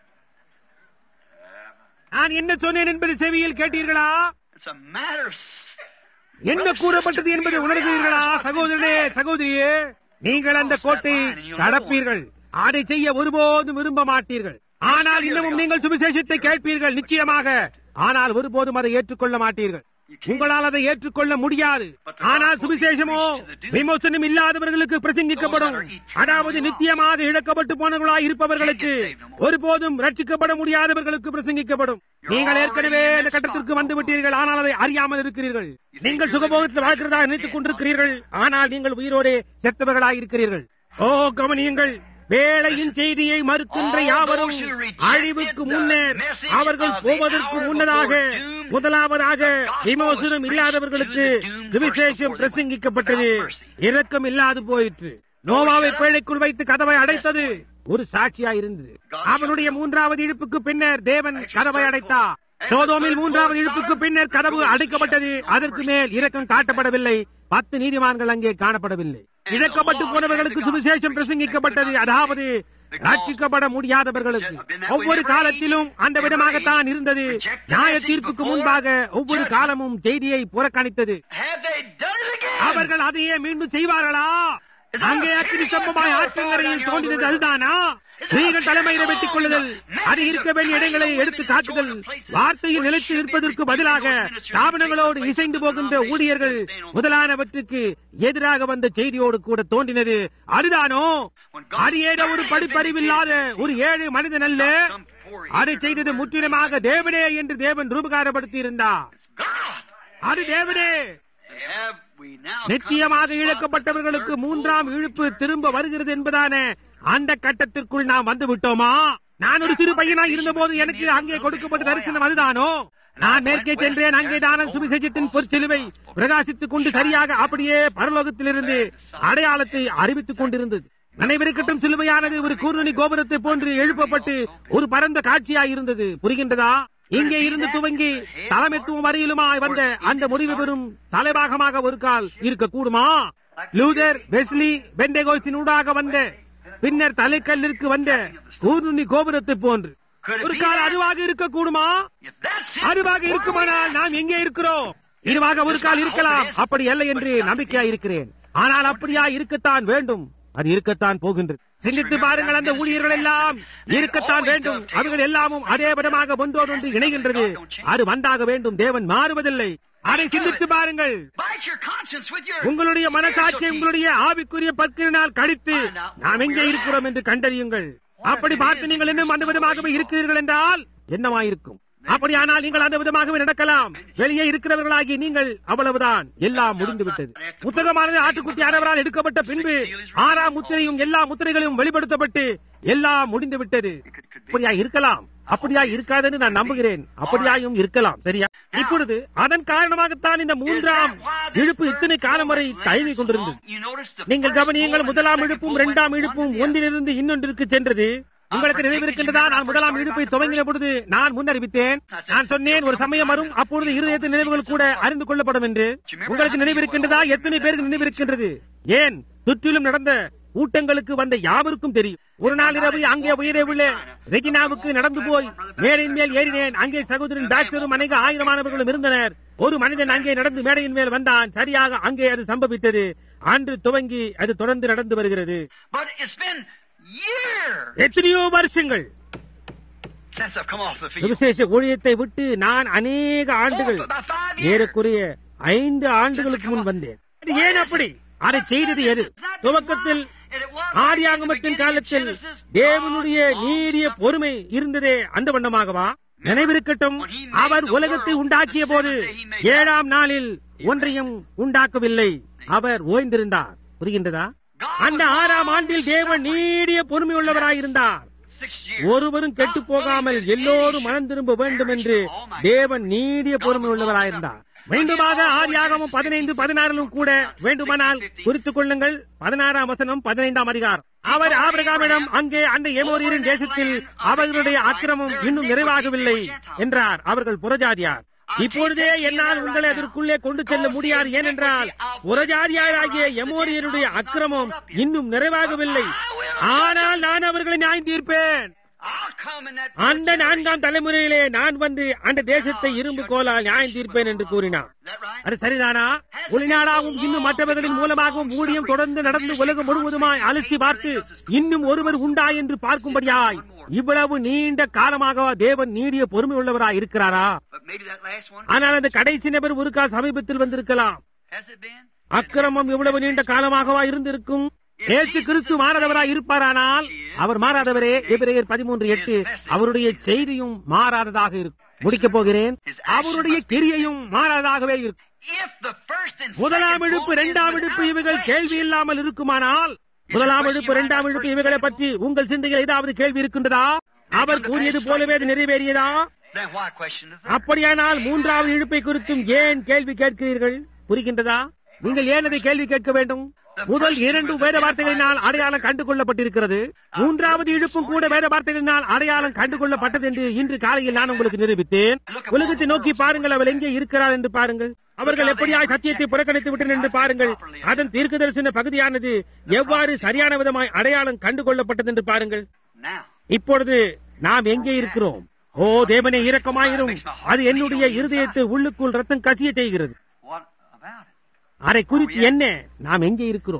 நான் என்ன சொன்னேன் என்பது செவியில் கேட்டீர்களா It's a matter of. s- என்ன கூறப்பட்டது என்பதை உணர்கிறீர்களா சகோதரனே சகோதரியே நீங்கள் அந்த கோட்டை கடப்பீர்கள் அதை செய்ய ஒருபோதும் விரும்ப மாட்டீர்கள் ஆனால் இன்னமும் நீங்கள் சுவிசேஷத்தை கேட்பீர்கள் நிச்சயமாக ஆனால் ஒருபோதும் அதை ஏற்றுக்கொள்ள மாட்டீர்கள் உங்களால் அதை ஏற்றுக்கொள்ள முடியாது ஆனால் சுவிசேஷமோ விமோசனம் இல்லாதவர்களுக்கு பிரசங்கிக்கப்படும் அதாவது நித்தியமாக இழக்கப்பட்டு போனவர்களாய் இருப்பவர்களுக்கு ஒருபோதும் ரட்சிக்கப்பட முடியாதவர்களுக்கு பிரசங்கிக்கப்படும் நீங்கள் ஏற்கனவே இந்த கட்டத்திற்கு வந்து விட்டீர்கள் ஆனால் அதை அறியாமல் இருக்கிறீர்கள் நீங்கள் சுகபோகத்தில் வாழ்கிறதா நினைத்துக் கொண்டிருக்கிறீர்கள் ஆனால் நீங்கள் உயிரோடே செத்தவர்களாய் இருக்கிறீர்கள் ஓ கவனியுங்கள் வேலையின் செய்தியை மறுக்கின்ற யாவரும் அழிவுக்கு முன்னர் அவர்கள் போவதற்கு முன்னதாக முதலாவதாக விமோசனம் இல்லாதவர்களுக்கு சுவிசேஷம் பிரசங்கிக்கப்பட்டது இரக்கம் இல்லாது போயிற்று நோவாவை பேழைக்குள் வைத்து கதவை அடைத்தது ஒரு சாட்சியா இருந்தது அவனுடைய மூன்றாவது இழுப்புக்கு பின்னர் தேவன் கதவை அடைத்தார் சோதோமில் மூன்றாவது இழுப்புக்கு பின்னர் கதவு அடைக்கப்பட்டது அதற்கு மேல் இரக்கம் காட்டப்படவில்லை பத்து நீதிமான்கள் அங்கே காணப்படவில்லை இழக்கப்பட்டு போனவர்களுக்கு சுவிசேஷம் பிரசங்கிக்கப்பட்டது அதாவது ரட்சிக்கப்பட முடியாதவர்களுக்கு ஒவ்வொரு காலத்திலும் அந்த விதமாகத்தான் இருந்தது நியாய தீர்ப்புக்கு முன்பாக ஒவ்வொரு காலமும் செய்தியை புறக்கணித்தது Have they done it again? அவர்கள் அதையே மீண்டும் செய்வார்களா அங்கே அக்கினி சம்பமாய் ஆற்றங்கரையில் தோன்றினது அதுதானா ஸ்திரீகள் தலைமையில வெட்டிக் கொள்ளுதல் அது இருக்க வேண்டிய இடங்களை எடுத்து காட்டுதல் வார்த்தையில் நிலைத்து நிற்பதற்கு பதிலாக ஸ்தாபனங்களோடு இசைந்து போகின்ற ஊழியர்கள் முதலானவற்றுக்கு எதிராக வந்த செய்தியோடு கூட தோன்றினது அதுதானோ அது ஏதோ ஒரு படிப்பறிவில்லாத ஒரு ஏழை மனிதன் அல்ல அதை செய்தது முற்றிலுமாக தேவனே என்று தேவன் ரூபகாரப்படுத்தி இருந்தார் அது தேவனே Have we now நித்தியமாக இழக்கப்பட்டவர்களுக்கு மூன்றாம் இழுப்பு திரும்ப வருகிறது என்பதான அந்த கட்டத்திற்குள் நாம் வந்து விட்டோமா நான் ஒரு சிறு பையனாய் இருந்தபோது எனக்கு அங்கே கொடுக்கப்பட்ட தரிசனம் அதுதானோ நான் மேற்கே சென்றேன் அங்கே தான சுவிசேஷத்தின் பொற்சிலுவை பிரகாசித்துக் கொண்டு சரியாக அப்படியே பரலோகத்திலிருந்து அடையாளத்தை அறிவித்துக் கொண்டிருந்தது நினைவிருக்கட்டும் சிலுவையானது ஒரு கூர்நுனி கோபுரத்தை போன்று எழுப்பப்பட்டு ஒரு பரந்த காட்சியாய் இருந்தது புரிகின்றதா இங்கே இருந்து துவங்கி தலைமைத்துவம் வரையிலுமாய் வந்த அந்த முடிவு பெறும் தலைபாகமாக ஒரு கால் இருக்க கூடுமா லூதர் வெஸ்லி பெண்டேகோஸின் ஊடாக வந்த பின்னர் தலைக்கல்லிற்கு வந்த கூர்நுனி கோபுரத்தை போன்று ஒரு கால் அதுவாக இருக்க கூடுமா If that's it, அதுவாக இருக்குமானால் நாம் எங்கே இருக்கிறோம் இதுவாக ஒரு கால் இருக்கலாம் அப்படி அல்ல என்று நம்பிக்கையா இருக்கிறேன் ஆனால் அப்படியா இருக்கத்தான் வேண்டும் அது இருக்கத்தான் போகின்றது சிந்தித்து பாருங்கள் அந்த ஊழியர்கள் எல்லாம் இருக்கத்தான் வேண்டும் அவர்கள் எல்லாமும் அதே விதமாக ஒன்றோடு ஒன்று இணைகின்றது அது வந்தாக வேண்டும் தேவன் மாறுவதில்லை அதை சிந்தித்து பாருங்கள் bite your conscience with your உங்களுடைய மனசாட்சியை உங்களுடைய ஆவிக்குரிய பற்களினால் கடித்து நாம் எங்கே இருக்கிறோம் என்று கண்டறியுங்கள் அப்படி பார்த்து நீங்கள் இன்னும் அந்த விதமாகவே இருக்கிறீர்கள் என்றால் என்னவாயிருக்கும் அப்படியானால் நீங்கள் அந்த விதமாகவே நடக்கலாம் வெளியே இருக்கிறவர்களாகி நீங்கள் அவ்வளவுதான் எல்லாம் முடிந்து விட்டது புத்தகமானது ஆட்டுக்குட்டி ஆனவரால் எடுக்கப்பட்ட பின்பு ஆறாம் முத்திரையும் எல்லா முத்திரைகளையும் வெளிப்படுத்தப்பட்டு எல்லாம் முடிந்து விட்டது அப்படியா இருக்கலாம் அப்படியா இருக்காதுன்னு நான் நம்புகிறேன் அப்படியாயும் இருக்கலாம் சரியா இப்பொழுது அதன் காரணமாகத்தான் இந்த மூன்றாம் இழுப்பு இத்தனை காலம் வரை தழுவி கொண்டிருந்தது You notice the நீங்கள் first கவனியுங்கள் four முதலாம் and the இழுப்பும் second இரண்டாம் one இழுப்பும் to the other. ஒன்றிலிருந்து இன்னொன்றிற்கு சென்றது உங்களுக்கு நினைவிருக்கின்றதா நான் முதலாம் இழுப்பை துவங்கின பொழுது நான் முன்னறிவித்தேன் நான் சொன்னேன் ஒரு சமயம் வரும் அப்பொழுது இருதயத்தின் நினைவுகள் கூட அறிந்து கொள்ளப்படும் என்று உங்களுக்கு நினைவிருக்கின்றதா எத்தனை பேருக்கு நினைவிருக்கின்றது ஏன் சுற்றிலும் நடந்த கூட்டங்களுக்கு வந்த யாவருக்கும் தெரியும் ஒரு நாள் இரவு அங்கே உயிரை உள்ள ரெஜினாவுக்கு நடந்து போய் மேடையின் மேல் ஏறினேன் அங்கே சகோதரன் டாக்டரும் அநேக ஆயிரமானவர்களும் இருந்தனர் ஒரு மனிதன் அங்கே நடந்து மேடையின் மேல் வந்தான் சரியாக அங்கே அது சம்பவித்தது அன்று துவங்கி அது தொடர்ந்து நடந்து வருகிறது But it's been years எத்தனையோ வருஷங்கள் since I've come off the field. சுவிசேஷ ஊழியத்தை விட்டு நான் அநேக ஆண்டுகள் Oh, about five years. ஏறக்குறைய ஐந்து ஆண்டுகளுக்கு முன் வந்தேன் அது ஏன் அப்படி அதை செய்தது எது துவக்கத்தில் ஆதியாகமத்தின் காலத்தில் தேவனுடைய நீடிய பொறுமை இருந்ததே அந்த வண்ணமாகவா நினைவிருக்கட்டும் அவர் உலகத்தை உண்டாக்கிய போது ஏழாம் நாளில் ஒன்றையும் உண்டாக்கவில்லை அவர் ஓய்ந்திருந்தார் புரிகின்றதா அந்த ஆறாம் ஆண்டில் தேவன் நீடிய பொறுமை உள்ளவராயிருந்தார் Six years. ஒருவரும் கெட்டு போகாமல் எல்லோரும் மனம் திரும்ப வேண்டும் என்று தேவன் நீடிய பொறுமை உள்ளவராயிருந்தார் மீண்டுமாக ஆதியாகமும் பதினைந்து பதினாறிலும் கூட வேண்டுமானால் குறித்துக் கொள்ளுங்கள் பதினாறாம் வசனம் பதினைந்தாம் அதிகாரம் அவர் ஆபிரகாமிடம் அங்கே அந்த எமோரியரின் தேசத்தில் அவர்களுடைய அக்கிரமம் இன்னும் நிறைவாகவில்லை என்றார் அவர்கள் புறஜாதியார் இப்பொழுதே என்னால் உங்களை அதற்குள்ளே கொண்டு செல்ல முடியாது ஏனென்றால் புறஜாதியாராகிய எமோரியருடைய அக்கிரமம் இன்னும் நிறைவாகவில்லை ஆனால் நான் அவர்களை நியாயம் தீர்ப்பேன் I'll come in that அந்த நான்காம் தலைமுறையிலே நான் வந்து அந்த தேசத்தை இரும்பு கோலால் நியாயம் தீர்ப்பேன் என்று கூறினார் Is that right? அது சரிதானா ஒளிநாடாகவும் இன்னும் மற்றவர்களின் மூலமாகவும் ஊழியம் தொடர்ந்து நடந்து உலகம் முழுவதுமாய் அலசி பார்த்து இன்னும் ஒருவர் உண்டா என்று பார்க்கும்படியாய் இவ்வளவு நீண்ட காலமாக தேவன் நீடிய பொறுமை உள்ளவராய் இருக்கிறாரா But maybe that last one. ஆனால் அந்த கடைசி நபர் ஒரு கால் சமீபத்தில் வந்திருக்கலாம் Has it been? அக்கிரமம் இவ்வளவு நீண்ட காலமாகவா இருந்திருக்கும் இயேசு கிறிஸ்து மாறாதவராய் இருப்பாரானால் அவர் மாறாதவரே எபிரேயர் பதிமூன்று எட்டு அவருடைய செய்தியும் மாறாததாக இருக்கும் முடிக்கப் போகிறேன் அவருடைய கிரியையும் மாறாததாகவே இருக்கும் If the first and முதலாம் second இழுப்பு vote is இரண்டாம் இழுப்பு without இவைகள் question, கேள்வி இல்லாமல் இருக்குமானால் முதலாம் இழுப்பு இரண்டாம் இழுப்பு இவைகளை பற்றி உங்கள் சிந்தையில் ஏதாவது கேள்வி இருக்கின்றதா அவர் கூறியது போலவே அது நிறைவேறியதா Then why question the third? அப்படியானால் மூன்றாவது இழுப்பை குறித்தும் ஏன் கேள்வி கேட்கிறீர்கள் புரிகின்றதா நீங்கள் ஏன் அதை கேள்வி கேட்க வேண்டும் முதல் இரண்டு வேத வார்த்தைகளினால் அடையாளம் கண்டு கொள்ளப்பட்டிருக்கிறது மூன்றாவது இழுப்பும் கூட வேத வார்த்தைகளினால் அடையாளம் கண்டு கொள்ளப்பட்டது என்று இன்று காலையில் நான் உங்களுக்கு நிரூபித்தேன் உலகத்தை நோக்கி பாருங்கள் அவள் எங்கே இருக்கிறார் என்று பாருங்கள் அவர்கள் எப்படியாய் சத்தியத்தை புறக்கணித்து விட்டனர் என்று பாருங்கள் அதன் தீர்க்க தரிசன பகுதியானது எவ்வாறு சரியான விதமாய் அடையாளம் கண்டு கொள்ளப்பட்டது என்று பாருங்கள் Now, இப்பொழுது நாம் எங்கே இருக்கிறோம் ஓ தேவனே இரக்கமாயிரும் அது என்னுடைய இருதயத்தை உள்ளுக்குள் ரத்தம் கசிய செய்கிறது what about it? அதை குறித்து என்ன நாம் எங்கே இருக்கிறோம்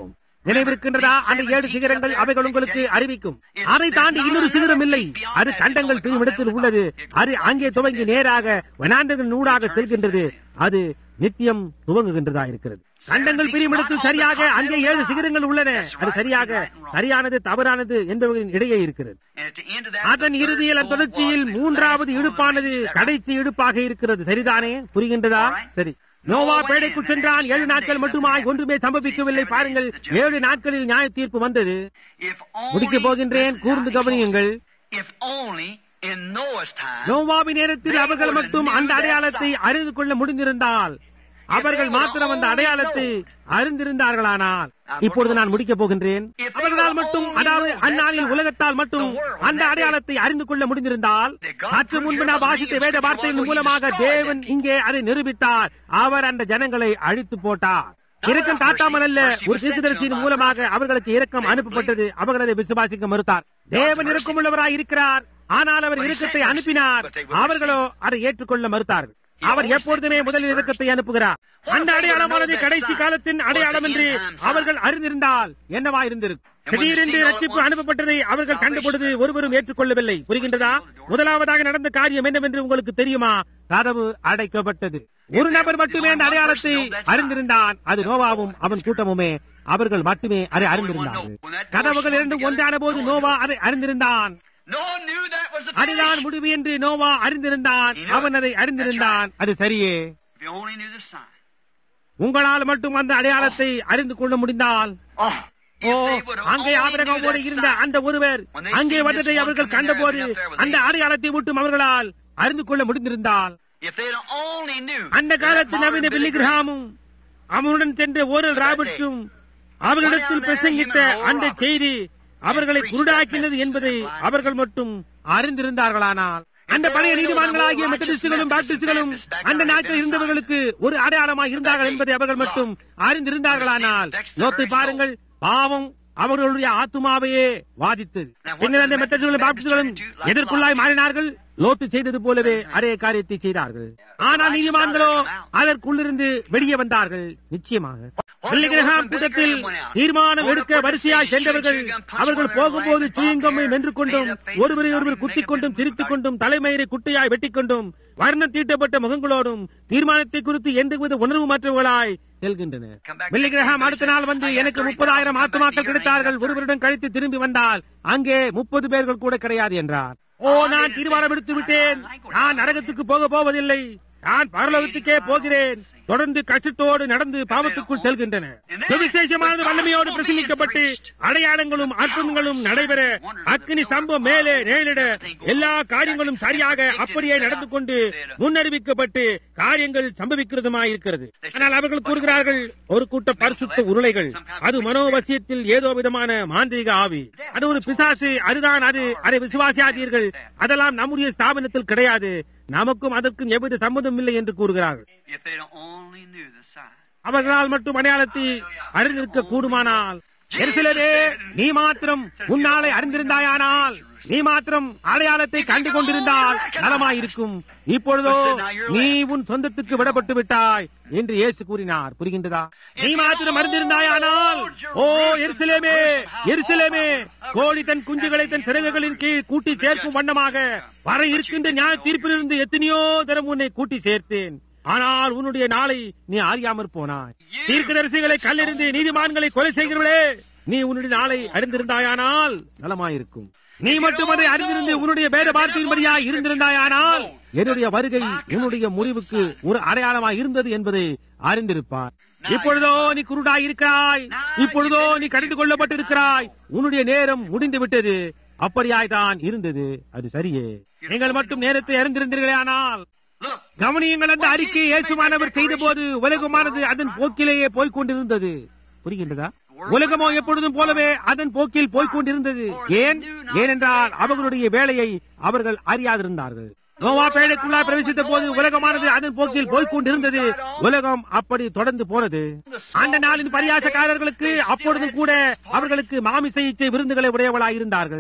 நினைவிருக்கின்றதா அந்த ஏழு சிகரங்கள் அவைகள் உங்களுக்கு அறிவிக்கும் அதை தாண்டி இன்னொரு சிகரம் இல்லை அது கண்டங்கள் திருவிடத்தில் உள்ளது அது அங்கே துவங்கி நேராக வனாந்தர்கள் நூடாக செல்கின்றது அது நித்தியம் துவங்குகின்றதா இருக்கிறது கண்டங்கள் பிரிமிடத்தில் சரியாக அங்கே ஏழு சிகரங்கள் உள்ளன அது சரியாக சரியானது தவறானது என்பவர்களின் இடையே இருக்கிறது And at the end of that, அதன் the third இறுதியில் fold தொடர்ச்சியில் was மூன்றாவது the இடுப்பானது seventh கடைசி இடுப்பாக இருக்கிறது சரிதானே புரிகின்றதா சரி நோவா பேடைக்குள் சென்றான் ஏழு நாட்கள் மட்டுமாய் ஒன்றுமே சம்பவிக்கவில்லை பாருங்கள் ஏழு நாட்களில் நியாய தீர்ப்பு வந்தது If only- முடிக்கப் போகின்றேன் கூர்ந்து கவனியுங்கள் If only in Noah's time, நோவாவின் நேரத்தில் அவர்கள் மட்டும் அந்த அடையாளத்தை அறிந்து கொள்ள முடிந்திருந்தால் அவர்கள் மாத்திரம் அந்த அடையாளத்தை அறிந்திருந்தார்களானால் இப்பொழுது நான் முடிக்கப் போகின்றேன் அவர்களால் மட்டும் அதாவது அந்நாளில் உலகத்தால் மட்டும் அந்த அடையாளத்தை அறிந்து கொள்ள முடிந்திருந்தால் சற்று முன்பு நான் வாசித்த வேத வார்த்தையின் மூலமாக தேவன் இங்கே அதை நிரூபித்தார் அவர் அந்த ஜனங்களை அழித்து போட்டார் இரக்கம் காட்டாமல் அல்ல ஒரு தீர்க்கதரிசியின் மூலமாக அவர்களுக்கு இரக்கம் அனுப்பப்பட்டது அவர்கள் அதை விசுவாசிக்க மறுத்தார் தேவன் இரக்கமுள்ளவராய் இருக்கிறார் ஆனால் அவர் இரக்கத்தை அனுப்பினார் அவர்களோ அதை ஏற்றுக்கொள்ள மறுத்தார்கள் அவர் எப்பொழுதுமே முதலில் இரக்கத்தை அனுப்புகிறார் அந்த அடையாளமானது கடைசி காலத்தின் அடையாளம் என்று அவர்கள் அறிந்திருந்தால் என்னவா இருந்திருக்கும் திடீரென்று ரட்சிப்பு அனுப்பப்பட்டதை அவர்கள் கண்டுபொழுது ஒருவரும் ஏற்றுக்கொள்ளவில்லை புரிகின்றதா முதலாவதாக நடந்த காரியம் என்னவென்று உங்களுக்கு தெரியுமா கதவு அடைக்கப்பட்டது ஒரு நபர் மட்டுமே அந்த அடையாளத்தை அறிந்திருந்தான் அது நோவாவும் அவன் கூட்டமுமே அவர்கள் மட்டுமே அதை அறிந்திருந்தார்கள் கதவுகள் இரண்டும் ஒன்றான போது நோவா அதை அறிந்திருந்தான் Noah knew that was the அதுதான் finish. முடிவு என்று நோவா அறிந்திருந்தான் அவன் அதை அறிந்திருந்தான் அது சரியே If you only knew the sign. உங்களால் மட்டும் அந்த அடையாளத்தை அறிந்து கொள்ள முடிந்தால் Oh, O if they would have அங்கே only knew ஆபிரகாமோடு that இருந்த sign. அந்த ஒருவர் When they அங்கே seen this வந்ததை one அவர்கள் coming கண்டபோது there, up there with அந்த the- அடையாளத்தை மட்டும் அவர்களால் அறிந்து கொள்ள முடிந்திருந்தால் If they only knew அந்த that காலத்து modern நவீன Billy பில்லி Graham கிரஹாமும் அவனுடன் சென்ற ஓரல் ராபர்ட்ஸும் அவர்களிடத்தில் பிரசங்கித்த அந்த செய்தி அவர்களை குருடாக்கினது என்பதை அவர்கள் மட்டும் அறிந்திருந்தார்களானால் அந்த பழைய நீதிமான்களாகிய மெத்தடிஸ்டுகளும் பாப்டிஸ்டுகளும் அந்த நாட்டில் இருந்தவர்களுக்கு ஒரு அடையாளமாக இருந்தார்கள் என்பதை அவர்கள் மட்டும் அறிந்திருந்தார்களானால் லோத்தை பாருங்கள் பாவம் அவர்களுடைய ஆத்துமாவையே வாதித்தது பின்னர் அந்த மெத்தடிஸ்டுகளும் பாப்டிஸ்டுகளும் எதற்குள்ளாய் மாறினார்கள் லோத்து செய்தது போலவே அதே காரியத்தை செய்தார்கள் ஆனால் நீதிமான்களோ அதற்குள்ளிருந்து வெளியே வந்தார்கள் நிச்சயமாக பிள்ளைகிரகாம் கூட்டத்தில் தீர்மானம் எடுக்க வரிசையாய் சென்றவர்கள் அவர்கள் போகும்போது சீங்கம்மை வென்று கொண்டும் ஒருவரை ஒருவர் குத்திக் கொண்டும் சிரித்துக் கொண்டும் தலைமயிரை குட்டையாய் வெட்டிக் கொண்டும் வர்ணம் தீட்டப்பட்ட முகங்களோடும் தீர்மானத்தை குறித்து எந்தவித உணர்வு மற்றவர்களாய் செல்கின்றனர் பிள்ளைகிரகாம் அடுத்த நாள் வந்து எனக்கு முப்பதாயிரம் ஆத்துமாக்கள் கிடைத்தார்கள் ஒருவரிடம் கழித்து திரும்பி வந்தால் அங்கே முப்பது பேர்கள் கூட கிடையாது என்றார் ஓ நான் தீர்மானம் எடுத்து விட்டேன் நான் நரகத்துக்கு போக போவதில்லை நான் பரலோகத்துக்கே போகிறேன் தொடர்ந்து கஷ்டத்தோடு நடந்து பாவத்துக்குள் செல்கின்றன சுவிசேஷமானது வல்லமையோடு பிரசங்கிக்கப்பட்டு அடையாளங்களும் அற்புதங்களும் நடைபெற அக்னி ஸ்தம்பம் மேலே நேரிட எல்லா காரியங்களும் சரியாக அப்படியே நடந்து கொண்டு முன்னறிவிக்கப்பட்டு காரியங்கள் சம்பவிக்கிறதுமாயிருக்கிறது ஆனால் அவர்கள் கூறுகிறார்கள் ஒரு கூட்ட பரிசுத்த உருளைகள் அது மனோவசியத்தில் ஏதோ விதமான மாந்திரிக ஆவி அது ஒரு பிசாசு அதுதான் அது அதை விசுவாசியாதீர்கள் அதெல்லாம் நம்முடைய ஸ்தாபனத்தில் கிடையாது நமக்கும் அதற்கும் எவ்வித சம்மதம் இல்லை என்று கூறுகிறார்கள் If they only knew the sign. அவர்களால் மட்டும் அடையாளத்தை அறிந்திருக்க கூடுமானால் எருசலேமே நீ மாத்திரம் உன்னாலை அறிந்திருந்தாயானால் நீ மாத்திரம் அடையாளத்தை கண்டு கொண்டிருந்தால் நலமாயிருக்கும் இப்பொழுதோ நீ உன் சொந்தத்துக்கு விடப்பட்டு விட்டாய் என்று இயேசு கூறினார் புரிகின்றதா நீ மாத்திரம் அறிந்திருந்தாயானால் ஓ எருசலேமே எருசலேமே கோழி தன் குஞ்சுகளை தன் சிறகுகளின் கீழ் கூட்டி சேர்க்கும் வண்ணமாக வர இருக்கின்ற நியாய தீர்ப்பிலிருந்து எத்தனையோ தரம் உன்னை கூட்டி சேர்த்தேன் ஆனால் உன்னுடைய நாளை நீ அறியாமற் போனாய் தீர்க்கதரிசிகளை கல்லெறிந்து நீதிமான்களை கொலை செய்கிறவளே நீ உன்னுடைய நாளை அறிந்திருந்தாயானால் நலமாயிருக்கும் நீ மட்டும் அதை அறிந்திருந்து உன்னுடைய வேத வார்த்தையின்படியாய் இருந்திருந்தாயானால் என்னுடைய வருகை உன்னுடைய முடிவுக்கு ஒரு அடையாளமாய் இருந்தது என்பதை அறிந்திருப்பார் இப்பொழுதோ நீ குருடாய் இருக்கிறாய் இப்பொழுதோ நீ கடிந்து கொள்ளப்பட்டிருக்கிறாய் உன்னுடைய நேரம் முடிந்து விட்டது அப்படியாய் தான் இருந்தது அது சரியே நீங்கள் மட்டும் நேரத்தை அறிந்திருந்தீர்களே ஆனால் Look, கவனியுங்கள் அந்த அறிக்கை இயேசுமானவர் செய்த போது உலகமானது அதன் போக்கிலேயே போய்க் கொண்டிருந்தது புரிகின்றதா உலகமோ எப்பொழுதும் போலவே அதன் போக்கில் போய்க் கொண்டிருந்தது ஏன் ஏனென்றால் அவர்களுடைய வேலையை அவர்கள் அறியாதிருந்தார்கள் நோவா பேழைக்குள்ளா பிரவேசித்த போது உலகமானது அதன் போக்கில் போய்க் கொண்டிருந்தது உலகம் அப்படி தொடர்ந்து போனது அந்த நாளின் பரியாசக்காரர்களுக்கு அப்பொழுதும் கூட அவர்களுக்கு மாமிச இச்சை விருந்துகளை உடையவளாய் இருந்தார்கள்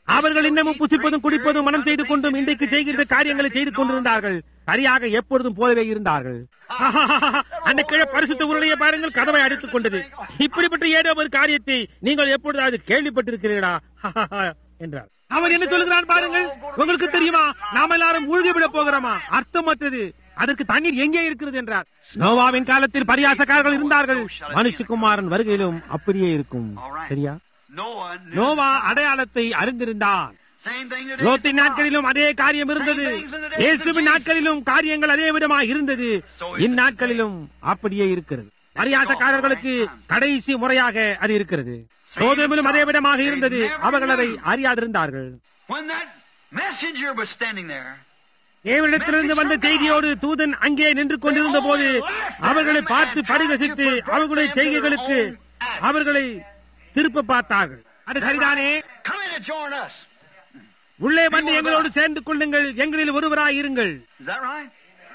அவர்கள் இன்னமும் புசிப்பதும் குடிப்பதும் மனம் செய்து கொண்டும் இன்றைக்கு செய்கின்ற காரியங்களை செய்து கொண்டிருந்தார்கள் சரியாக எப்பொழுதும் போலவே இருந்தார்கள் அந்த கிழ பரிசுத்த உருளைய பாருங்கள் கதவை அடித்துக் கொண்டது இப்படிப்பட்ட ஏதோ ஒரு காரியத்தை நீங்கள் எப்பொழுதாவது கேள்விப்பட்டிருக்கிறீர்களா என்றார் அவன் என்ன சொல்கிறான் பாருங்கள் உங்களுக்கு தெரியுமா நாம் எல்லாரும் மூழ்கி விட போகிறோமா அர்த்தமற்றது அதற்கு தண்ணீர் எங்கே இருக்கிறது என்றார் நோவாவின் காலத்தில் பரியாசக்காரர்கள் இருந்தார்கள் மனுஷகுமாரன் வருகையிலும் அப்படியே இருக்கும் சரியா Noah knew நோவா அடையாளத்தை அறிந்திருந்தான் same thing that லோத்தின் நாட்களிலும் அதே காரியம் இருந்தது இயேசுவின் நாட்களிலும் காரியங்கள் அதே விதமாக இருந்தது இந்நாட்களிலும் அப்படியே இருக்கிறது பரியாசக்காரர்களுக்கு கடைசி முறையாக அது இருக்கிறது சோதமிலும் அதே விதமாக இருந்தது அவர்கள் அதை அறியாதிருந்தார்கள் when that messenger was standing there. தேவனிடத்திலிருந்து வந்த செய்தியோடு தூதன் அங்கே நின்று கொண்டிருந்த போது அவர்களை பார்த்து பரிகசித்து அவர்களுடைய செய்கைகளுக்கு அவர்களை திருப்ப பார்த்தார்கள் அது சரிதானே Come in and join us. உள்ளே வந்து எங்களோடு சேர்ந்து கொள்ளுங்கள் எங்களில் ஒருவராய் இருங்கள் Is that right?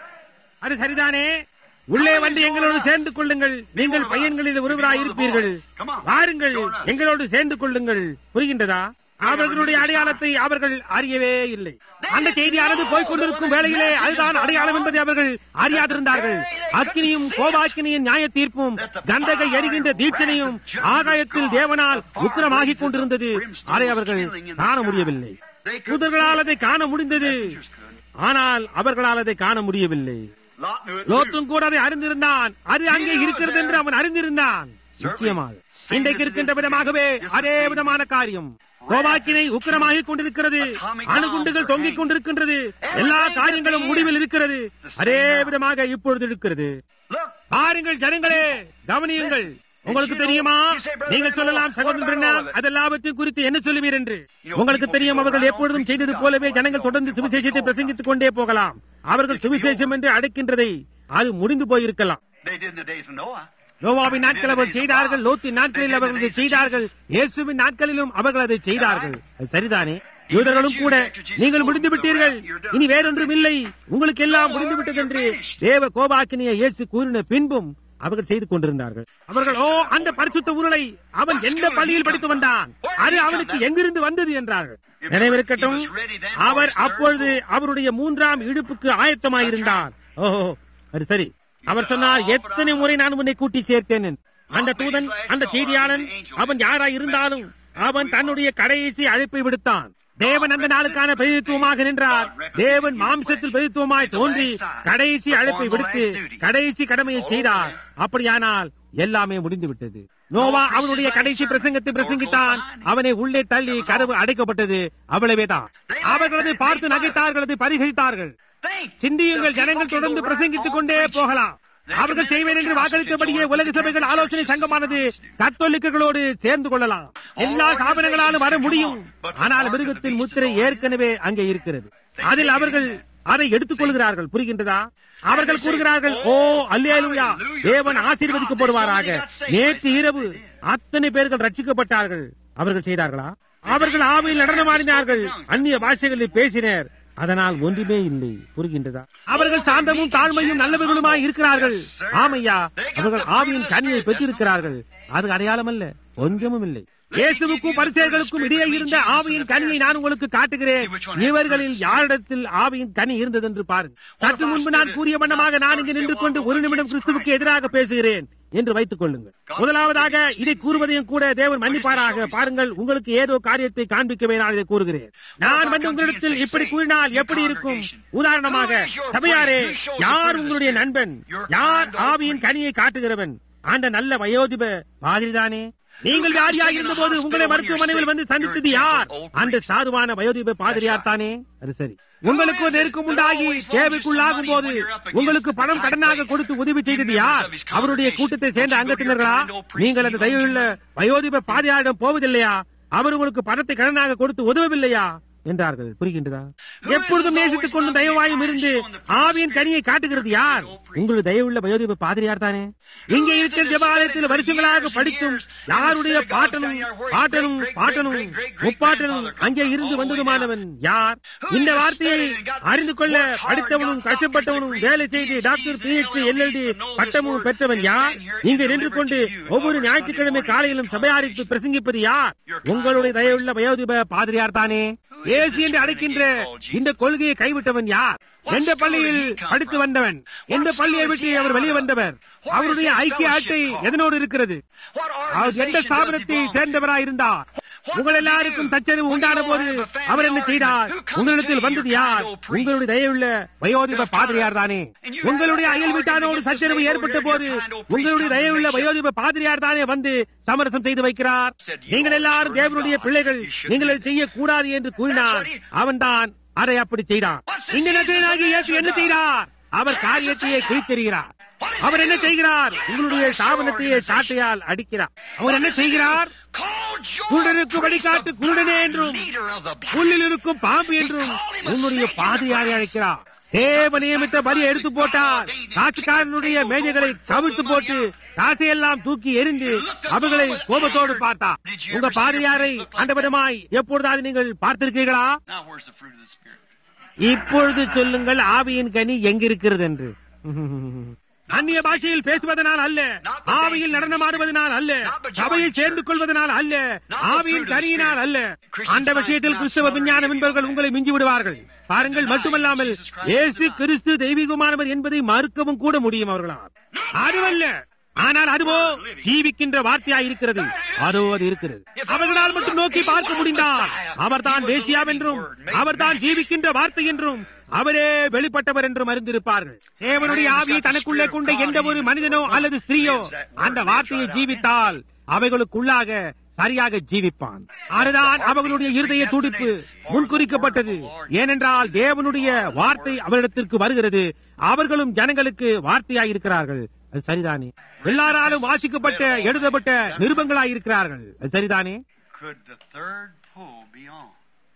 அது சரிதானே உள்ளே வந்து எங்களோடு சேர்ந்து கொள்ளுங்கள் நீங்கள் பையன்களில் ஒருவராய் இருப்பீர்கள் வாருங்கள் எங்களோடு சேர்ந்து கொள்ளுங்கள் புரிகின்றதா அவர்களுடைய அடையாளத்தை அவர்கள் அறியவே இல்லை அந்த செய்தியானது போய்க் கொண்டிருக்கும் வேளையிலே அதுதான் அடையாளம் என்பதை அவர்கள் அறியாதிருந்தார்கள் அக்கினியும் கோபாக்கினியின் நியாய தீர்ப்பும் கந்தகை எரிகின்ற தீட்சணையும் ஆகாயத்தில் தேவனால் உக்கிரமாகிக் கொண்டிருந்தது அதை அவர்கள் காண முடியவில்லை தூதர்களால் அதை காண முடிந்தது ஆனால் அவர்களால் அதை காண முடியவில்லை Lot knew it. லோத்தும் கூட அதை அறிந்திருந்தான் அது அங்கே இருக்கிறது என்று அவன் அறிந்திருந்தான் நிச்சயமாக இன்றைக்கு இருக்கின்ற விதமாகவே அதே விதமான காரியம் கோபாக்கினை உக்கிரமாகிக் கொண்டிருக்கிறது அணுகுண்டுகள் தொங்கிக் கொண்டிருக்கின்றது எல்லா காரியங்களும் முடிவில் இருக்கிறது அதே விதமாக இப்பொழுது இருக்கிறது Look, பாருங்கள் ஜனங்களே கவனியுங்கள் உங்களுக்கு தெரியுமா நீங்கள் சொல்லலாம் சகோதரன் அதெல்லாவற்றையும் குறித்து என்ன சொல்லுவீர் என்று உங்களுக்கு தெரியும் அவர்கள் எப்பொழுதும் செய்தது போலவே ஜனங்கள் தொடர்ந்து சுவிசேஷத்தை பிரசங்கித்துக் கொண்டே போகலாம் அவர்கள் சுவிசேஷம் என்று அழைக்கின்றதை அது முடிந்து போயிருக்கலாம் they did in the days of Noah. நோவாவின் நாட்கள் அவர்கள் செய்தார்கள் லோத்தின் நாட்களில் அவர்கள் அதை செய்தார்கள் இயேசுவின் நாட்களிலும் அவர்கள் அதை செய்தார்கள் அது சரிதானே யூதர்களும் கூட நீங்கள் முடிந்து விட்டீர்கள் இனி வேறொன்றும் இல்லை உங்களுக்கு எல்லாம் முடிந்து விட்டது என்று தேவ கோபாக்கினிய இயேசு கூறின பின்பும் அவர்கள் செய்து கொண்டிருந்தார்கள் அவர்கள் ஓ அந்த பரிசுத்த உருளை அவன் எந்த பள்ளியில் படித்து வந்தான் அது அவனுக்கு எங்கிருந்து வந்தது என்றார்கள் நினைவிருக்கட்டும் அவர் அப்பொழுது அவருடைய மூன்றாம் இழுப்புக்கு ஆயத்தமாயிருந்தார் ஓஹோ அது சரி அவர் சொன்னார் எத்தனை முறை நான் உன்னை கூட்டி சேர்த்தேன் என்று." அந்த தூதன் அந்த செய்தியாளன் அவன் யாராய் இருந்தாலும் அவன் தன்னுடைய கடைசி அழைப்பை விடுத்தான் தேவன் அந்த நாளுக்கான பிரதித்துவமாக நின்றார் தேவன் மாம்சத்தில் பிரதித்துவமாய் தோன்றி கடைசி அழைப்பை விடுத்து கடைசி கடமையை செய்தார் அப்படியானால் எல்லாமே முடிந்து விட்டது நோவா அவனுடைய கடைசி பிரசங்கத்தை பிரசங்கித்தான் அவனை உள்ளே தள்ளி கதவு அடைக்கப்பட்டது அவ்வளவேதான் அவர்கள் அதை பார்த்து நகைத்தார்கள் அதை பரிகரித்தார்கள் Think. சிந்தியுங்கள் ஜனங்கள் தொடர்ந்து பிரசங்கித்துக் கொண்டே போகலாம் அவர்கள் செய்வேன் என்று வாக்களித்தபடியே உலக சபைகள் ஆலோசனை சங்கமானது கத்தோலிக்கர்களோடு சேர்ந்து கொள்ளலாம் எல்லா ஸ்தாபனங்களாலும் வர முடியும் ஆனால் மிருகத்தின் முத்திரை ஏற்கனவே அங்கே இருக்கிறது அதில் அவர்கள் அதை எடுத்துக் கொள்கிறார்கள் புரிகின்றதா அவர்கள் கூறுகிறார்கள் ஓ அல்லேலூயா தேவன் ஆசீர்வதிக்கப்படுவாராக நேற்று இரவு அத்தனை பேர்கள் ரட்சிக்கப்பட்டார்கள் அவர்கள் செய்தார்களா அவர்கள் ஆவியில் நடனமாடினார்கள் அந்நிய பாஷைகளில் பேசினர் அதனால் ஒன்றுமே இல்லை புரிகின்றதா அவர்கள் சாந்தமும் தாழ்மையும் நல்லவர்களுமாய் இருக்கிறார்கள் ஆமையா அவர்கள் ஆவியின் கனியை பெற்றிருக்கிறார்கள் அது அடையாளம் அல்ல கொஞ்சமும் இல்லை இயேசுவுக்கும் பரிசேர்களுக்கும் இடையே இருந்த ஆவியின் கனியை நான் உங்களுக்கு காட்டுகிறேன் இவர்களில் யாரிடத்தில் ஆவியின் கனி இருந்தது என்று பாருங்கள் சற்று முன்பு நான் கூறிய வண்ணமாக நான் இங்கு நின்று கொண்டு ஒரு நிமிடம் கிறிஸ்துவுக்கு எதிராக பேசுகிறேன் என்று வைத்துக் கொள்ளுங்கள் முதலாவதாக இதை கூறுவதையும் கூட தேவன் மன்னிப்பாராக பாருங்கள் உங்களுக்கு ஏதோ காரியத்தை காண்பிக்கவே நான் இதை கூறுகிறேன் நான் வந்து உங்களிடத்தில் இப்படி கூறினால் எப்படி இருக்கும் உதாரணமாக சபையாரே யார் உங்களுடைய நண்பன் யார் ஆவியின் கனியை காட்டுகிறவன் அந்த நல்ல வயோதிப மாதிரிதானே நீங்கள் வியாதியாக இருந்த போது உங்களை மருத்துவமனையில் வந்து சந்தித்தது யார் அந்த சாதுவான வயோதிப பாதிரியார் தானே அது சரி உங்களுக்கு ஒரு நெருக்கம் உண்டாகி தேவைக்குள்ளாகும் போது உங்களுக்கு பணம் கடனாக கொடுத்து உதவி செய்தது யார் அவருடைய கூட்டத்தை சேர்ந்த அங்கத்தினர்களா நீங்கள் அந்த தயவுள்ள வயோதிப பாதிரியாரிடம் போவதில்லையா அவர் உங்களுக்கு பணத்தை கடனாக கொடுத்து உதவவில்லையா என்றார்கள் புரிகின்றதா எப்பொழுதும் நேசித்துக் கொண்டு தயவாயும் இருந்து ஆவியின் கனியை காட்டுகிறது யார் உங்களுடைய தயவுள்ள வயோதிப பாதிரியார் தானே இங்கே இருக்கிற ஜபாலயத்தில் வருஷங்களாக படித்தும் யாருடைய பாட்டனும் பாட்டனும் பாட்டனும் முப்பாட்டனும் அங்கே இருந்து வந்ததுமானவன் யார் இந்த வார்த்தையை அறிந்து கொள்ள படித்தவனும் கஷ்டப்பட்டவனும் வேலை செய்து டாக்டர் பிஹெச்டி எல்எல்டி பட்டமும் பெற்றவன் யார் இங்கு நின்று கொண்டு ஒவ்வொரு ஞாயிற்றுக்கிழமை காலையிலும் சபையாரித்து பிரசங்கிப்பது யார் உங்களுடைய தயவுள்ள வயோதிப பாதிரியார் தானே ஏசி என்று அழைக்கின்ற இந்த கொள்கையை கைவிட்டவன் யார் எந்த பள்ளியில் படித்து வந்தவன் எந்த பள்ளியை விட்டு அவர் வெளியே வந்தவர் அவருடைய ஐக்கிய அட்டை எதனோடு இருக்கிறது அவர் எந்த ஸ்தாபனத்தை சேர்ந்தவராய் இருந்தார் உங்கள் எல்லாருக்கும் தச்சரிவு உண்டான போது அவர் என்ன செய்தார் உங்களிடத்தில் வந்தது யார் உங்களுடைய தயவுள்ள வயோதிப பாதிரியார் தானே உங்களுடைய அயல் வீட்டானோடு சச்சரவு ஏற்பட்ட போது உங்களுடைய தயவுள்ள வயோதிப பாதிரியார் தானே வந்து சமரசம் செய்து வைக்கிறார் நீங்கள் எல்லாரும் தேவனுடைய பிள்ளைகள் நீங்கள் அதை செய்யக்கூடாது என்று கூறினார் அவன்தான் அதை அப்படி செய்தான் இந்த நகரனாகி இயேசு என்ன செய்தார் அவர் காரியத்தையே கிழித்தெறிகிறார் அவர் என்ன செய்கிறார் உங்களுடைய சாபனத்தையே சாட்டையால் அடிக்கிறார் அவர் என்ன செய்கிறார் குருடனுக்கு வழிகாட்டு குருடனே என்றும் புல்லில் இருக்கும் பாம்பு என்றும் உன்னுடைய பாதையாரை அழைக்கிறார் தேவ நியமித்த பலியை எடுத்து போட்டார் காசுக்காரனுடைய மேஜைகளை கவிழ்த்து போட்டு காசையெல்லாம் தூக்கி எரிந்து அவர்களை கோபத்தோடு பார்த்தார் உங்க பாதையாரை அந்த விதமாய் எப்பொழுதாவது நீங்கள் பார்த்திருக்கிறீர்களா Now, where's the fruit of the Spirit? இப்பொழுது சொல்லுங்கள் ஆவியின் கனி எங்கிருக்கிறது என்று அந்நிய பாஷையில் பேசுவதனால் அல்ல ஆவியில் நடனமாடுவதனால் அல்ல சபையை சேர்ந்து கொள்வதனால் அல்ல ஆவியின் கனியினால் அல்ல அந்த விஷயத்தில் கிறிஸ்தவ விஞ்ஞான என்பவர்கள் உங்களை மிஞ்சி விடுவார்கள் பாருங்கள் மட்டுமல்லாமல் இயேசு கிறிஸ்து தெய்வீகமானவர் என்பதை மறுக்கவும் கூட முடியும் அவர்களால் அதுவல்ல ஆனால் அதுவோ ஜீவிக்கின்ற வார்த்தையாய் இருக்கிறது அதோ அது இருக்கிறது அவர்களால் மட்டும் நோக்கி பார்க்க முடிந்தால் அவர்தான் தேசியாவென்றும் அவர்தான் ஜீவிக்கின்ற வார்த்தை என்றும் அவரே வெளிப்பட்டவர் என்றும் அறிந்திருப்பார்கள் தேவனுடைய ஆவியை தனக்குள்ளே கொண்ட எந்த ஒரு மனிதனோ அல்லது ஸ்திரீயோ அந்த வார்த்தையை ஜீவித்தால் அவைகளுக்குள்ளாக சரியாக ஜீவிப்பான் அதுதான் அவர்களுடைய இருதய துடிப்பு முன்குறிக்கப்பட்டது ஏனென்றால் தேவனுடைய வார்த்தை அவரிடத்திற்கு வருகிறது அவர்களும் ஜனங்களுக்கு வார்த்தையாய் இருக்கிறார்கள் அது சரிதானே எல்லாராலும் வாசிக்கப்பட்ட எழுதப்பட்ட நிருபங்களாய் இருக்கிறார்கள் அது சரிதானே Could the third pull be on?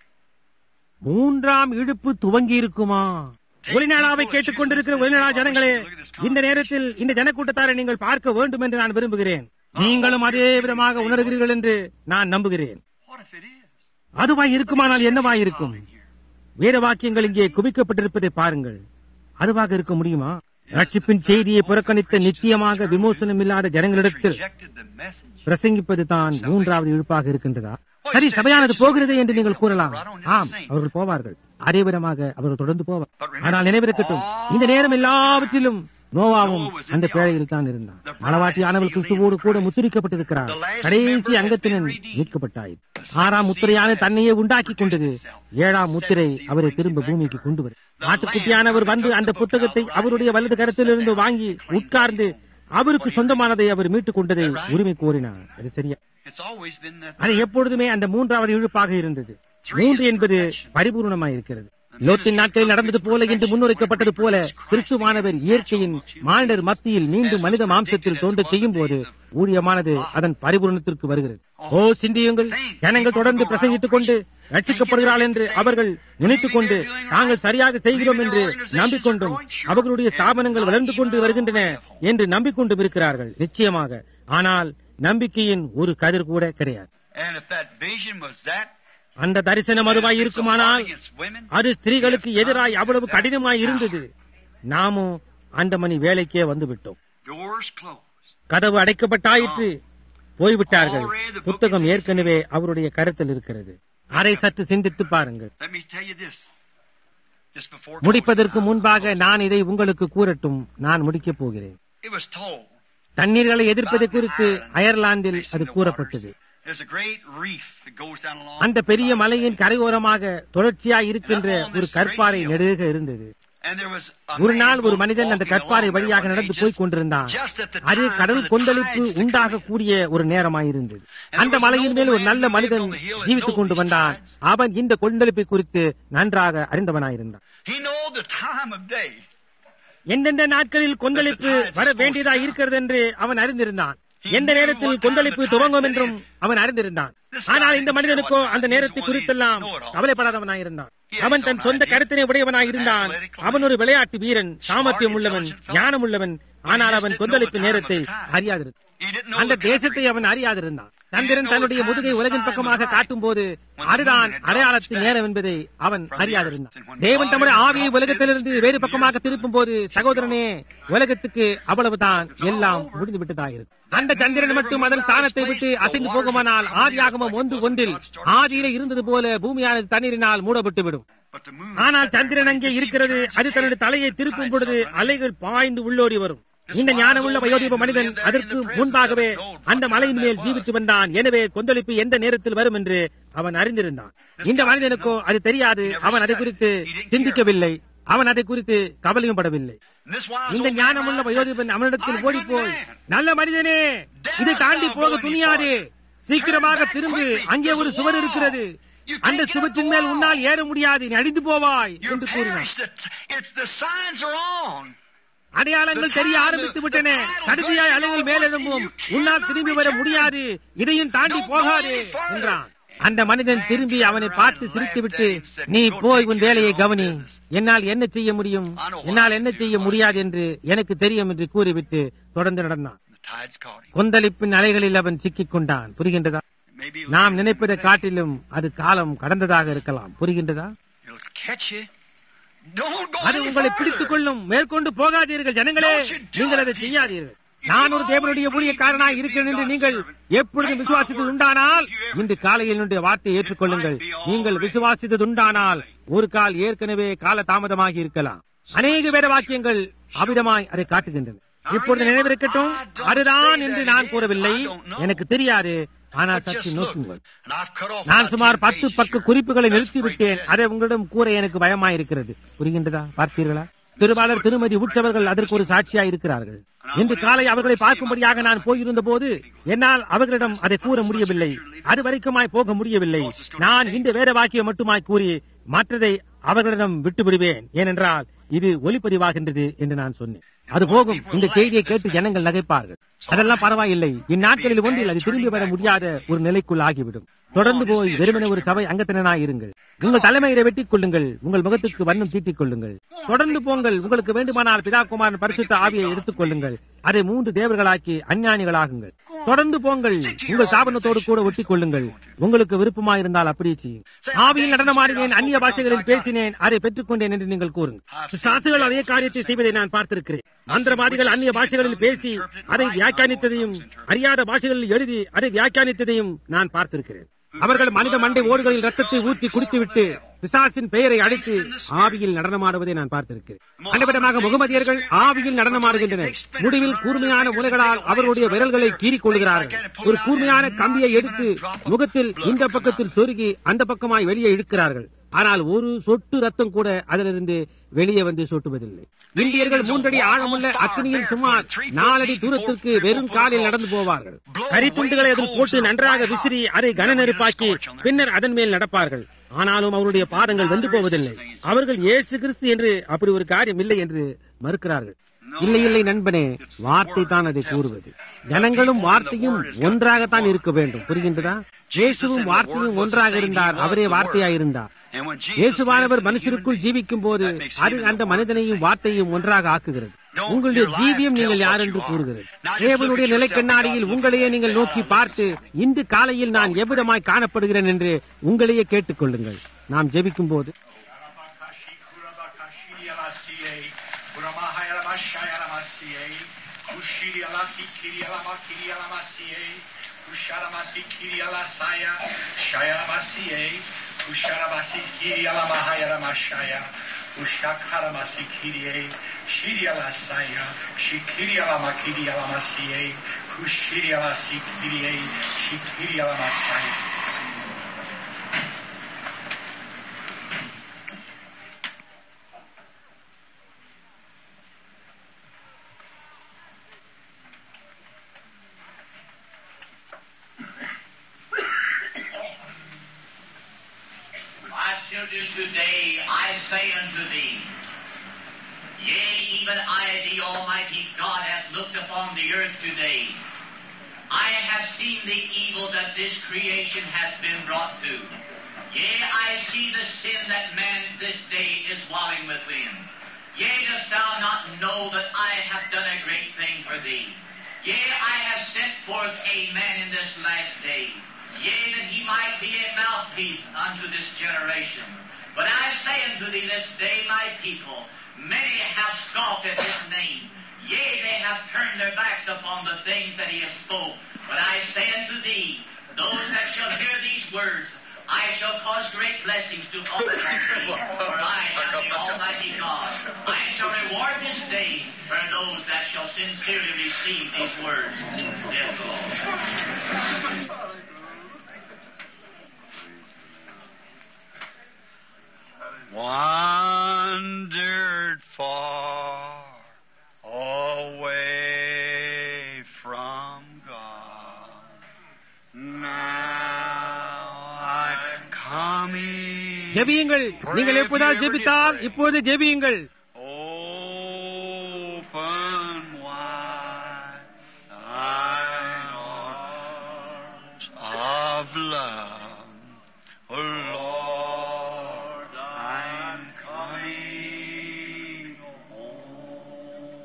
மூன்றாம் இழுப்பு துவங்கி இருக்குமா ஒளிநாளாவை கேட்டுக் கொண்டிருக்கிற ஒளிநாளா ஜனங்களே இந்த நேரத்தில் இந்த ஜனக்கூட்டத்தாரை நீங்கள் பார்க்க வேண்டும் என்று நான் விரும்புகிறேன் நீங்களும் அதே விதமாக உணர்கிறீர்கள் என்று நான் நம்புகிறேன் What if it is? அதுவாய் இருக்குமானால் என்னவாய் இருக்கும் வேத வாக்கியங்கள் இங்கே குவிக்கப்பட்டிருப்பதை பாருங்கள் அதுவாக இருக்க முடியுமா ரட்சிப்பின் செய்தியை புறக்கணித்த நித்தியமாக விமோசனம் இல்லாத ஜனங்களிடத்தில் Rejected the message. பிரசங்கிப்பது தான் மூன்றாவது இழுப்பாக இருக்கின்றதா சரி சபையானது போகிறது என்று நீங்கள் கூறலாம் ஆம் அவர்கள் போவார்கள் அதே விதமாக அவர்கள் தொடர்ந்து போவார் ஆனால் நினைவிருக்கட்டும் இந்த நேரம் எல்லாவற்றிலும் நோவாவும் அந்த பேழையில் தான் இருந்தான் மலவாட்டியானவள் கிறிஸ்துவோடு கூட முத்திரிக்கப்பட்டிருக்கிறார் கடைசி அங்கத்தினன் மீட்கப்பட்டாய் ஆறாம் முத்திரையான தன்னையே உண்டாக்கி கொண்டது ஏழாம் முத்திரை அவரை திரும்ப பூமிக்கு கொண்டு வரும் ஆட்டுக்குட்டியானவர் வந்து அந்த புத்தகத்தை அவருடைய வலது கரத்திலிருந்து வாங்கி உட்கார்ந்து அவருக்கு சொந்தமானதை அவர் மீட்டுக் கொண்டதை உரிமை கோரினார் அது சரியா It's always been that. அது எப்பொழுதுமே அந்த மூன்றாவது இழுப்பாக இருந்தது மூன்று என்பது பரிபூர்ணமாய் இருக்கிறது லோத்தின் நாட்களில் நடந்தது போல என்று முன்னுரைக்கப்பட்டது போல கிறிஸ்துவானவர் இயற்கையின் மானிடர் மத்தியில் மீண்டும் மனித மாம்சத்தில் தோன்றச் செய்யும் போது ஊழியமானது அதன் பரிபூர்ணத்திற்கு வருகிறது ஓ சிந்தியுங்கள் ஜனங்கள் தொடர்ந்து பிரசங்கித்துக் கொண்டு ரட்சிக்கப்படுகிறாள் என்று அவர்கள் நினைத்துக் கொண்டு தாங்கள் சரியாக செய்கிறோம் என்று நம்பிக்கொண்டும் அவர்களுடைய ஸ்தாபனங்கள் வளர்ந்து கொண்டு வருகின்றன என்று நம்பிக்கொண்டும் இருக்கிறார்கள் நிச்சயமாக ஆனால் நம்பிக்கையின் ஒரு கதிர் கூட கிடையாது And if that vision was that, அந்த தரிசனம் அதுவாய் இருக்குமானால் against women, அது ஸ்திரீகளுக்கு எதிராய் அவ்வளவு கடினமாய் இருந்தது நாமும் அந்த மணி வேலைக்கே வந்து விட்டோம் doors closed. கதவு அடைக்கப்பட்டாயிற்று போய்விட்டார்கள் புத்தகம் ஏற்கனவே அவருடைய கருத்தில் இருக்கிறது அதை சற்று சிந்தித்து பாருங்கள் Let me tell you this. Just before முடிப்பதற்கு closing, முன்பாக நான் இதை உங்களுக்கு கூறட்டும் நான் முடிக்கப் போகிறேன் it was told. தண்ணீர்களை எதிர்ப்பது குறித்து அயர்லாந்தில் அது கூறப்பட்டது There's a great reef that goes down along. அந்த பெரிய மலையின் கரையோரமாக தொடர்ச்சியாய் இருக்கின்ற ஒரு கற்பாறை நெடுக இருந்தது And there was a ஒரு man நாள் ஒரு walking மனிதன் அந்த along கற்பாறை there வழியாக one day நடந்து just- போய் கொண்டிருந்தான் just at the அது time கடல் for the கொந்தளிப்பு tides to come in. உண்டாகக்கூடிய ஒரு நேரமாயிருந்தது அந்த மலையின் மேல் ஒரு நல்ல மனிதன் ஜீவித்துக் கொண்டு வந்தான் அவன் இந்த கொந்தளிப்பை குறித்து நன்றாக அறிந்தவனாயிருந்தான் He know the time of day. எந்தெந்த நாட்களில் கொந்தளிப்பு வர வேண்டியதா இருக்கிறது என்று அவன் அறிந்திருந்தான் எந்த நேரத்தில் கொந்தளிப்பு துவங்கும் என்றும் அவன் அறிந்திருந்தான் ஆனால் இந்த மனிதனுக்கோ அந்த நேரத்தை குறித்தெல்லாம் கவலைப்படாதவனாயிருந்தான் அவன் தன் சொந்த கருத்தினை உடையவனாயிருந்தான் அவன் ஒரு விளையாட்டு வீரன் சாமர்த்தியம் உள்ளவன் ஞானம் உள்ளவன் ஆனால் அவன் கொந்தளிப்பு நேரத்தை அறியாதிருந்தான் அந்த தேசத்தை அவன் அறியாதிருந்தான் சந்திரன் தன்னுடைய முதுகை உலகின் பக்கமாக காட்டும் போது அதுதான் அடையாளத்தின் நேரம் என்பதை அவன் அறியாதிருந்தான் தேவன் தம்முடைய ஆவியை உலகத்திலிருந்து வேறு பக்கமாக திருப்பும் போது சகோதரனே உலகத்துக்கு அவ்வளவுதான் எல்லாம் முடிந்து விட்டதாயிருக்கும் அந்த சந்திரன் மட்டும் அதன் ஸ்தானத்தை விட்டு அசைந்து போகுமானால் ஆதியாகமம் ஒன்று ஒன்றில் ஆதியில இருந்தது போல பூமியானது தண்ணீரினால் மூடப்பட்டு விடும் ஆனால் சந்திரன் அங்கே இருக்கிறது அது தன்னுடைய தலையை திருப்பும் பொழுது அலைகள் பாய்ந்து உள்ளோடி வரும் இந்த ஞானமுள்ள வயோதிப மனிதன் அதற்கு முன்பாகவே அந்த மலையின் மேல் ஜீவித்து வந்தான் எனவே கொந்தளிப்பு எந்த நேரத்தில் வரும் என்று அவன் அறிந்திருந்தான் இந்த மனிதனுக்கோ அது தெரியாது அவன் அதை குறித்து சிந்திக்கவில்லை அவன் அதை குறித்து கவலையும் படவில்லை இந்த ஞானமுள்ள வயோதிபன் அவனிடத்தில் ஓடி போய் நல்ல மனிதனே இதை தாண்டி போக துணியாது சீக்கிரமாக திரும்பி அங்கே ஒரு சுவர் இருக்கிறது அந்த சுவற்றின் மேல் உன்னால் ஏற முடியாது நீ அழிந்து போவாய் என்று கூறினான் அடையாளங்கள் தெரிய ஆரம்பித்து விட்டன கடுமையாய் அலைகள் மேலெழும்பும் உன்னால் திரும்பி வர முடியாது இதையும் தாண்டி போகாது என்றான் அந்த மனிதன் திரும்பி அவனை பார்த்து சிரித்துவிட்டு நீ போய் உன் வேலையை கவனி என்னால் என்ன செய்ய முடியும் என்னால் என்ன செய்ய முடியாது என்று எனக்கு தெரியும் என்று கூறிவிட்டு தொடர்ந்து நடந்தான் கொந்தளிப்பின் அலைகளில் அவன் சிக்கிக் கொண்டான் புரிகின்றதா நாம் நினைப்பதை காட்டிலும் அது காலம் கடந்ததாக இருக்கலாம் புரிகின்றதா அது உங்களை பிடித்துக் கொள்ளும் மேற்கொண்டு போகாதீர்கள் ஜனங்களே நீங்கள் அதை செய்யாதீர்கள் நான் ஒரு தேவனுடைய ஊழியக்காரனாய் இருக்கிறேன் என்று நீங்கள் எப்பொழுதும் விசுவாசித்தது உண்டானால் இன்று காலையில் என்னுடைய வார்த்தையை ஏற்றுக்கொள்ளுங்கள் நீங்கள் விசுவாசித்தது உண்டானால் ஒரு கால் ஏற்கனவே கால தாமதமாகி இருக்கலாம் அநேக வேத வாக்கியங்கள் அவிதமாய் அதை காட்டுகின்றன இப்பொழுது நினைவிருக்கட்டும் அதுதான் என்று நான் கூறவில்லை எனக்கு தெரியாது ஆனால் சற்று நோக்குங்கள் நான் சுமார் பத்து பக்க குறிப்புகளை நிறுத்திவிட்டேன் அதை உங்களிடம் கூற எனக்கு பயமாயிருக்கிறது புரிகின்றதா பார்த்தீர்களா திருவாளர் திருமதி உற்சவர்கள் அதற்கு ஒரு சாட்சியா இருக்கிறார்கள் இன்று காலை அவர்களை பார்க்கும்படியாக நான் போயிருந்த போது என்னால் அவர்களிடம் அதை கூற முடியவில்லை அது வரைக்குமாய் போக முடியவில்லை நான் இந்த வேத வாக்கியம் மட்டுமாய் கூறி மற்றதை அவர்களிடம் விட்டு விடுவேன் ஏனென்றால் இது ஒலிப்பதிவாகின்றது என்று நான் சொன்னேன் அது போகும் இந்த செய்தியை கேட்டு ஜனங்கள் நகைப்பார்கள் அதெல்லாம் பரவாயில்லை இந்நாட்களில் ஒன்றில் அது திரும்பி வர முடியாத ஒரு நிலைக்குள் ஆகிவிடும் தொடர்ந்து போய் வெறுமனே ஒரு சபை அங்கத்தினராய் இருங்கள் உங்கள் தலைமையில வெட்டிக் கொள்ளுங்கள் உங்கள் முகத்துக்கு வண்ணம் தீட்டிக் கொள்ளுங்கள் தொடர்ந்து போங்கள் உங்களுக்கு வேண்டுமானால் பிதாகுமாரன் பரிசுத்த ஆவியை எடுத்துக் கொள்ளுங்கள் அதை மூன்று தேவர்களாக்கி அஞ்ஞானிகளாகுங்கள் தொடர்ந்து போங்கள் உங்கள் சாபனத்தோடு கூட ஒட்டிக் கொள்ளுங்கள் உங்களுக்கு விருப்பமாயிருந்தால் அப்படியே செய்யும் ஆவியில் நடனமாடினேன் அந்நிய பாஷைகளில் பேசினேன் அதை பெற்றுக் கொண்டேன் என்று நீங்கள் கூறுங்கள் சாசுகள் அதே காரியத்தை செய்வதை நான் பார்த்திருக்கிறேன் மந்திரவாதிகள் அந்நிய பாஷைகளில் பேசி அதை வியாக்கியானித்ததையும் அறியாத பாஷைகளில் எழுதி அதை வியாக்கியானித்ததையும் நான் பார்த்திருக்கிறேன் அவர்கள் மனித மண்டை ஓடுகளில் ரத்தத்தை ஊற்றி குடித்துவிட்டு பிசாசின் பெயரை அழைத்து ஆவியில் நடனமாடுவதை நான் பார்த்திருக்கிறேன் அண்டவிடமாக முகமதியர்கள் ஆவியில் நடனமாடுகின்றனர் முடிவில் கூர்மையான முறைகளால் அவர்களுடைய விரல்களை கீறிக் கொள்கிறார்கள் ஒரு கூர்மையான கம்பியை எடுத்து முகத்தில் இந்த பக்கத்தில் சொருகி அந்த பக்கமாய் வெளியே இழுக்கிறார்கள் ஆனால் ஒரு சொட்டு ரத்தம் கூட அதிலிருந்து வெளியே வந்து சொட்டுவதில்லை இந்தியர்கள் மூன்றடி ஆழமுள்ள அக்னியில் சுமார் நாலடி தூரத்திற்கு வெறும் காலில் நடந்து போவார்கள் கரித்துண்டுகளை அதில் போட்டு நன்றாக விசிறி அதை கன நெருப்பாக்கி பின்னர் அதன் மேல் நடப்பார்கள் ஆனாலும் அவருடைய பாதங்கள் வெந்து போவதில்லை அவர்கள் இயேசு கிறிஸ்து என்று அப்படி ஒரு காரியம் இல்லை என்று மறுக்கிறார்கள் இல்லை இல்லை நண்பனே வார்த்தை தான் அதை கூறுவது ஜனங்களும் வார்த்தையும் ஒன்றாகத்தான் இருக்க வேண்டும் புரிகின்றதா இயேசுவும் வார்த்தையும் ஒன்றாக இருந்தார் அவரே வார்த்தையாயிருந்தார் இயேசுவானவர் மனுஷருக்குள் ஜீவிக்கும் போது அது அந்த மனிதனையும் வார்த்தையும் ஒன்றாக ஆக்குகிறது உங்களுடைய ஜீவியம் நீங்கள் யார் என்று கூறுகிறது தேவனுடைய நிலை கண்ணாடியில் உங்களையே நீங்கள் நோக்கி பார்த்து இன்று காலையில் நான் எவ்விடமாய் காணப்படுகிறேன் என்று உங்களையே கேட்டுக்கொள்ளுங்கள் நாம் ஜெபிக்கும் போது Usharamasi Kiri Alasaya, Shayaramasi, Usharamasi Kiri Alamahayamashaya, Ushakaramasi Kiri, Shiri Alasaya, Shikiri Alamakiri Alamasi, Ushiri Alasi Kiri, Shikiri Alamasaya. My children, today I say unto thee, Yea, even I, the Almighty God, hath looked upon the earth today, seen the evil that this creation has been brought to. Yea, I see the sin that man this day is wallowing within. Yea, dost thou not know that I have done a great thing for thee? Yea, I have sent forth a man in this last day. Yea, that he might be a mouthpiece unto this generation. But I say unto thee this day, my people, many have scoffed at his name. Yea, they have turned their backs upon the things that he has spoke. But I say unto thee, those that shall hear these words, I shall cause great blessings to overtake thee, for I am the Almighty God. I shall reward this day for those that shall sincerely receive these words. Yes, Lord. wandered far away from God. Now I'm coming. ஜெபியுங்கள் நீங்கள் எப்போதாவது ஜெபித்தால் இப்போது ஜெபியுங்கள் Open wide thine arms of love. Oh Lord, I'm coming home.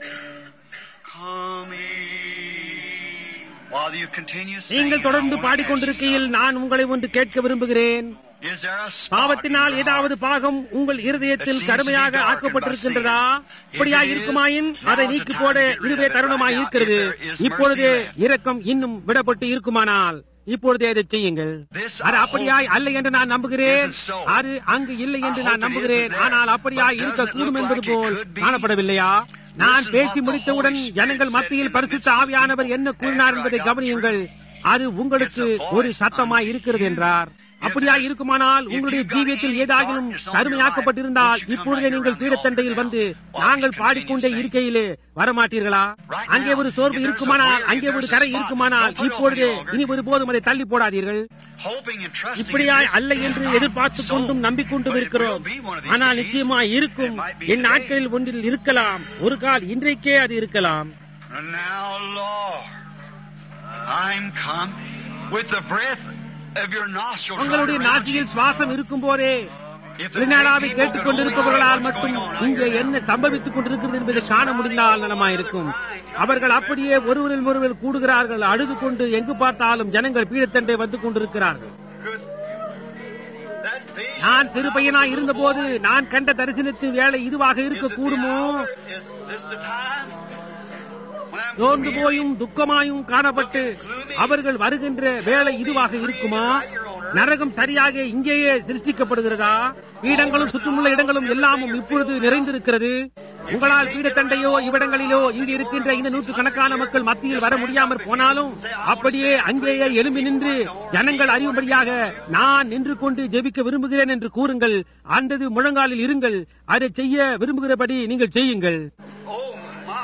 Coming. While you continue singing, நீங்கள் தொடர்ந்து I wanna பாடிக்கொண்டிருக்கையில் ask you நான் உங்களை ஒன்று கேட்க விரும்புகிறேன் something. Is there a spot பாவத்தினால் in your ஏதாவது heart பாகம் உங்கள் இருதயத்தில் கடுமையாக ஆக்கப்பட்டிருக்கின்றதா அப்படியா இருக்குமாயின் அதை நீக்கி போட இதுவே தருணமாய் இருக்கிறது இப்பொழுதே இரக்கம் இன்னும் விடப்பட்டு இருக்குமானால் இப்பொழுதே அதை செய்யுங்கள் அது அப்படியாய் அல்ல என்று நான் நம்புகிறேன் அது அங்கு இல்லை என்று நான் நம்புகிறேன் ஆனால் அப்படியாய் இருக்கக்கூடும் என்பது போல் காணப்படவில்லையா நான் பேசி முடித்தவுடன் ஜனங்கள் மத்தியில் பரிசுத்த ஆவியானவர் என்ன கூறினார் என்பதை கவனியுங்கள் அது உங்களுக்கு ஒரு சத்தமாய் இருக்கிறது என்றார் அப்படியா இருக்குமானால் உங்களுடைய ஜீவியத்தில் ஏதாகிலும் கருமையாக்கப்பட்டிருந்தால் இப்பொழுதே நீங்கள் பீடத்தண்டையில் வந்து நாங்கள் பாடிக்கொண்டே இருக்கையிலே வரமாட்டீர்களா அங்கே ஒரு சோர்வு இருக்குமானால் அங்கே ஒரு கரை இருக்குமானால் இப்பொழுதே இனி ஒருபோதும் அதை தள்ளி போடாதீர்கள் hoping and trusting இப்படியாய் in this அல்ல என்று is not எதிர்பார்த்துக் கொண்டும் so, நம்பிக்கொண்டும் but it இருக்கிறோம் will be one of these ஆனால் days. நிச்சயமாய் இருக்கும் It might be N today. நாட்களில் ஒன்றில் இருக்கலாம் ஒரு கால் இன்றைக்கே அது இருக்கலாம் And now, Lord, I'm come with the breath of your nostrils. உங்களுடைய right around நாசியில் you. சுவாசம் இருக்கும் போதே If the திருநாளாவை people கேட்டுக் could only see கொண்டிருப்பவர்களால் what's மட்டும் going on இங்கே here. என்ன சம்பவித்துக் கொண்டிருக்கிறது என்பதை காண முடிந்தால் நலமாய் இருக்கும் அவர்கள் அப்படியே ஒருவரில் ஒருவர் கூடுகிறார்கள் அழுது கொண்டு எங்கு பார்த்தாலும் ஜனங்கள் பீடத்தண்டை வந்து கொண்டிருக்கிறார்கள் Good. That vision நான் சிறு பையனாய் இருந்தபோது நான் கண்ட தரிசனத்தின் வேலை இதுவாக is it the இருக்கக்கூடுமோ hour? Is this the time? When I'm சோர்ந்து weary? போயும் துக்கமாயும் காணப்பட்டு அவர்கள் வருகின்ற வேலை இதுவாக இருக்குமா நரகம் சரியாக இங்கேயே சிருஷ்டிக்கப்படுகிறதா பீடங்களும் சுற்றுமுள்ள இடங்களும் எல்லாமும் இப்பொழுது நிறைந்திருக்கிறது உங்களால் பீடத்தண்டையோ இவ்விடங்களிலோ இங்கு இருக்கின்ற இந்த நூற்றுக்கணக்கான மக்கள் மத்தியில் வர முடியாமற் போனாலும் அப்படியே அங்கேயே எழும்பி நின்று ஜனங்கள் அறியும்படியாக நான் நின்று கொண்டு ஜெபிக்க விரும்புகிறேன் என்று கூறுங்கள் அந்தது முழங்காலில் இருங்கள் அதை செய்ய விரும்புகிறபடி நீங்கள் செய்யுங்கள் Oh my.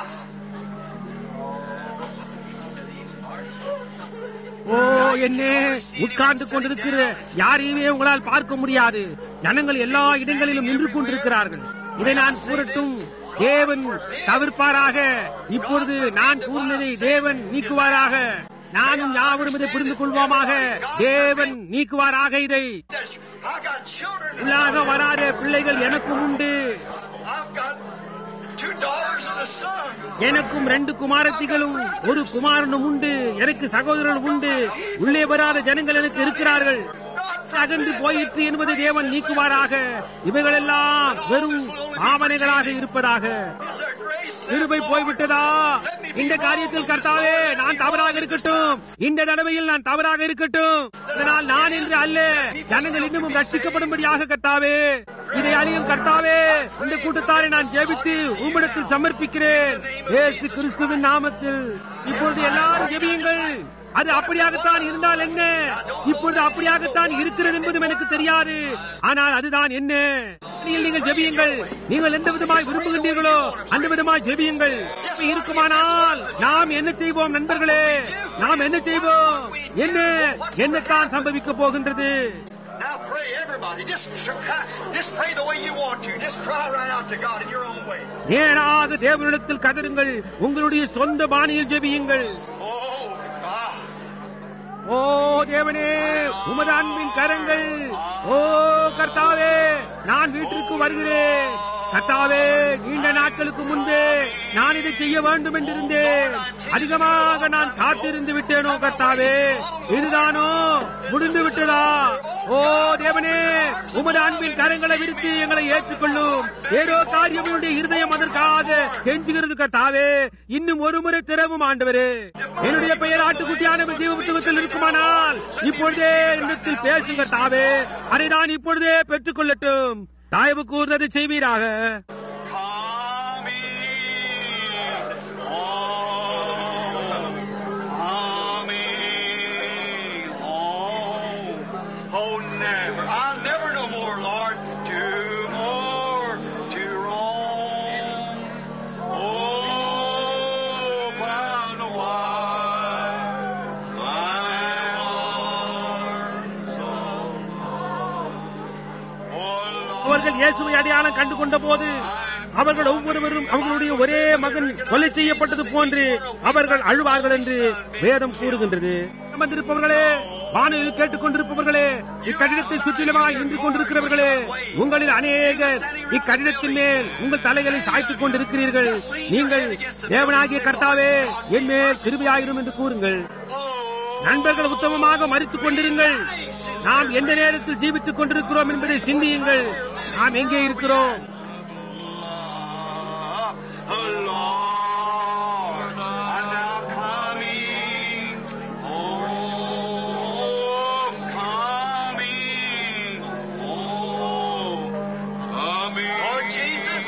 ஓ என்ன உட்கார்ந்து கொண்டிருக்கிற யாரையுமே உங்களால் பார்க்க முடியாது ஜனங்கள் எல்லா இடங்களிலும் நின்று கொண்டிருக்கிறார்கள் இதை நான் கூறட்டும் தேவன் தவிர்ப்பாராக இப்பொழுது நான் கூறினதை தேவன் நீக்குவாராக நானும் யாவரும் இதை புரிந்து கொள்வோமாக தேவன் நீக்குவாராக இதை That's, I got children. உள்ளாக வராத பிள்ளைகள் எனக்கும் உண்டு I've got two daughters and a son. எனக்கும் ரெண்டு குமாரத்திகளும் ஒரு குமாரனும் உண்டு எனக்கு சகோதரன் உண்டு உள்ளே வராத ஜனங்கள் எனக்கு இருக்கிறார்கள் அகன்று போயிற்று என்பதை தேவன் நீக்குவாராக இவைகளெல்லாம் வெறும் பாவனைகளாக இருப்பதாக Is there grace there? கிருபை போய்விட்டதா இந்த காரியத்தில் கர்த்தாவே நான் தவறாக இருக்கட்டும் இந்த தடவையில் நான் தவறாக இருக்கட்டும் இதனால் நான் என்று அல்ல ஜனங்கள் இன்னமும் ரட்சிக்கப்படும்படியாக கர்த்தாவே இதை அழியும் கர்த்தாவே இந்த கூட்டத்தாரை நான் ஜெபித்து உம்மிடத்தில் சமர்ப்பிக்கிறேன் ஏசு கிறிஸ்துவின் நாமத்தில் இப்பொழுது எல்லாரும் ஜெபியுங்கள் அது அப்படியாகத்தான் இருந்தால் என்ன இப்பொழுது அப்படியாகத்தான் இருக்கிறது என்பதும் எனக்கு தெரியாது ஆனால் அதுதான் என்ன நீங்கள் நீங்கள் ஜெபியுங்கள் நீங்கள் எந்த விதமாய் விரும்புகின்றீர்களோ அந்த விதமாய் ஜெபியுங்கள் இப்படி இருக்குமானால் நாம் என்ன செய்வோம் நண்பர்களே நாம் என்ன செய்வோம் என்ன என்னத்தான் சம்பவிக்க போகின்றது Now pray, everybody. Just, try, just pray the way you want to. Just cry right out to God in your own way. நேராக தேவனிடத்தில் கதருங்கள் உங்களுடைய சொந்த பாணியில் ஜெபியுங்கள் Oh, God. ஓ தேவனே உமது அன்பின் கரங்கள் ஓ கர்த்தாவே நான் வீட்டிற்கு வருகிறேன் கர்த்தாவே நீண்ட நாட்களுக்கு முன்பே நான் இதை செய்ய வேண்டும் என்றிருந்தேன் அதிகமாக நான் காத்திருந்து விட்டேனோ கர்த்தாவே இதுதானோ முடிந்து விட்டதா ஓ தேவனே உமது அன்பின் கரங்களை விரித்து எங்களை ஏற்றுக்கொள்ளும் ஏதோ காரியம் என்னுடைய இருதயம் அதற்காக கெஞ்சுகிறது கர்த்தாவே இன்னும் ஒரு முறை திறவும் ஆண்டவரே என்னுடைய பெயர் ஆட்டுக்குட்டியான ஜீவ புத்தகத்தில் இருக்குமானால் இப்பொழுதே என்னிடத்தில் பேசுங்க தாவே அதை நான் இப்பொழுதே பெற்றுக் கொள்ளட்டும் தாயவு கூர்ந்ததை செய்வீராக Coming home. Oh, never. I'll never no more, Lord, to more to roam. Oh, bound wide, thy arms on. Oh, Lord. அவர்கள் இயேசுவை அடையாளம் கண்டு கொண்ட போது அவர்கள் ஒவ்வொருவரும் அவர்களுடைய ஒரே மகன் கொலை செய்யப்பட்டது போன்று அவர்கள் அழுவார்கள் என்று வேதம் கூறுகின்றது அமர்ந்திருப்பவர்களே வானில் கேட்டுக் கொண்டிருப்பவர்களே இக்கடிதத்தை சுற்றிலுமாய் நின்று கொண்டிருக்கிறவர்களே உங்களில் அநேகர் இக்கடிதத்தின் மேல் உங்கள் தலைகளை சாய்த்துக் கொண்டிருக்கிறீர்கள் நீங்கள் தேவனாகிய கர்த்தாவே என் மேல் கிருபையாயிரும் என்று கூறுங்கள் நண்பர்கள் உத்தமமாக மறித்துக் கொண்டிருங்கள் நாம் எந்த நேரத்தில் ஜீவித்துக் கொண்டிருக்கிறோம் என்பதை சிந்தியுங்கள் நாம் எங்கே இருக்கிறோம் The Lord, I'm now coming home, coming home, coming. Lord Jesus,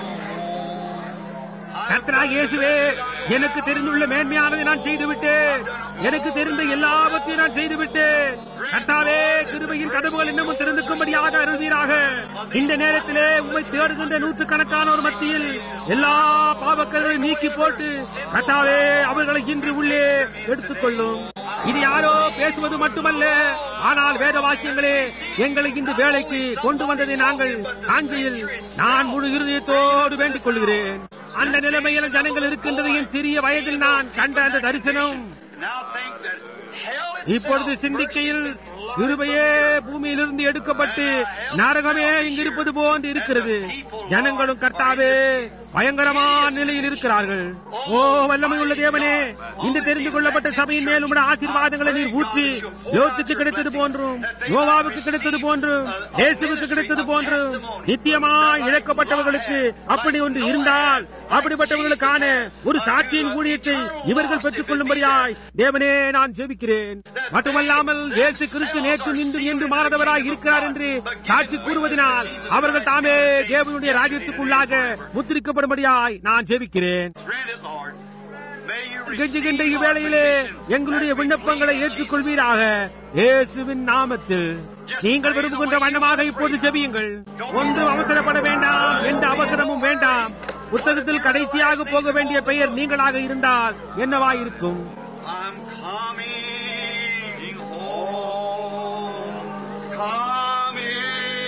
கர்த்தராக இயேசுவே எனக்கு தெரிந்துள்ள மேன்மையானதை நான் செய்துவிட்டேன் எனக்கு தெரிந்த எல்லாவற்றையும் நான் செய்துவிட்டேன் கர்த்தாவே கிருபையின் கதவுகள் இன்னமும் திறந்துக்கும்படியாக அருள்வீராக இந்த நேரத்திலே உண்மை தேடுகின்ற நூற்றுக்கணக்கானோர் மத்தியில் எல்லா பாவக்களையும் நீக்கி போட்டு கர்த்தாவே அவர்களை இன்று உள்ளே எடுத்துக்கொள்ளும் இது யாரோ பேசுவது மட்டுமல்ல ஆனால் வேத வாக்கியங்களே எங்களை இந்த வேலைக்கு கொண்டு வந்ததை நாங்கள் காண்கையில் நான் முழு இருதயத்தோடு வேண்டிக் கொள்கிறேன் அந்த நிலைமையில் ஜனங்கள் இருக்கின்றது என் சிறிய வயதில் நான் கண்ட அந்த தரிசனம் now think that hell இப்பொழுது சிந்திக்கையில் கிருபையே பூமியிலிருந்து எடுக்கப்பட்டு நரகமே இங்கிருப்பது போன்று இருக்கிறது ஜனங்களும் கர்த்தாவே பயங்கரமான நிலையில் இருக்கிறார்கள் ஓ வல்லமை உள்ள தேவனே இந்த தெரிந்து கொள்ளப்பட்ட சபையின் மேலும் உள்ள ஆசீர்வாதங்களை நீர் ஊற்றி யோசித்து கிடைத்தது போன்றும் யோவாவுக்கு கிடைத்தது போன்றும் இயேசுவுக்கு கிடைத்தது போன்றும் நித்தியமாய் இழக்கப்பட்டவர்களுக்கு அப்படி ஒன்று இருந்தால் அப்படிப்பட்டவர்களுக்கான ஒரு சாட்சியின் ஊழியத்தை இவர்கள் பெற்றுக் கொள்ளும்படியாய் தேவனே நான் ஜெபிக்கிறேன் மட்டுமல்லாமல் இயேசு கிறிஸ்து நேற்று நின்று என்று மாறதவராய் இருக்கிறார் என்று சாட்சி கூறுவதனால் அவர்கள் தாமே தேவனுடைய ராஜ்யத்துக்குள்ளாக முத்திரிக்கப்படும்படியாய் நான் ஜெபிக்கிறேன் grant it, Lord. May you கெஞ்சுகின்ற receive our இவ்வேளையிலே petition எங்களுடைய as we விண்ணப்பங்களை come ஏற்றுக்கொள்வீராக இயேசுவின் நாமத்தில் நீங்கள் விரும்புகின்ற வண்ணமாக இப்போது ஜெபியுங்கள் ஒன்றும் அவசரப்பட வேண்டாம் எந்த அவசரமும் வேண்டாம் புத்தகத்தில் கடைசியாக போக வேண்டிய பெயர் நீங்களாக இருந்தால் என்னவாயிருக்கும் I'm coming home, coming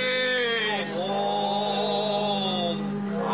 home,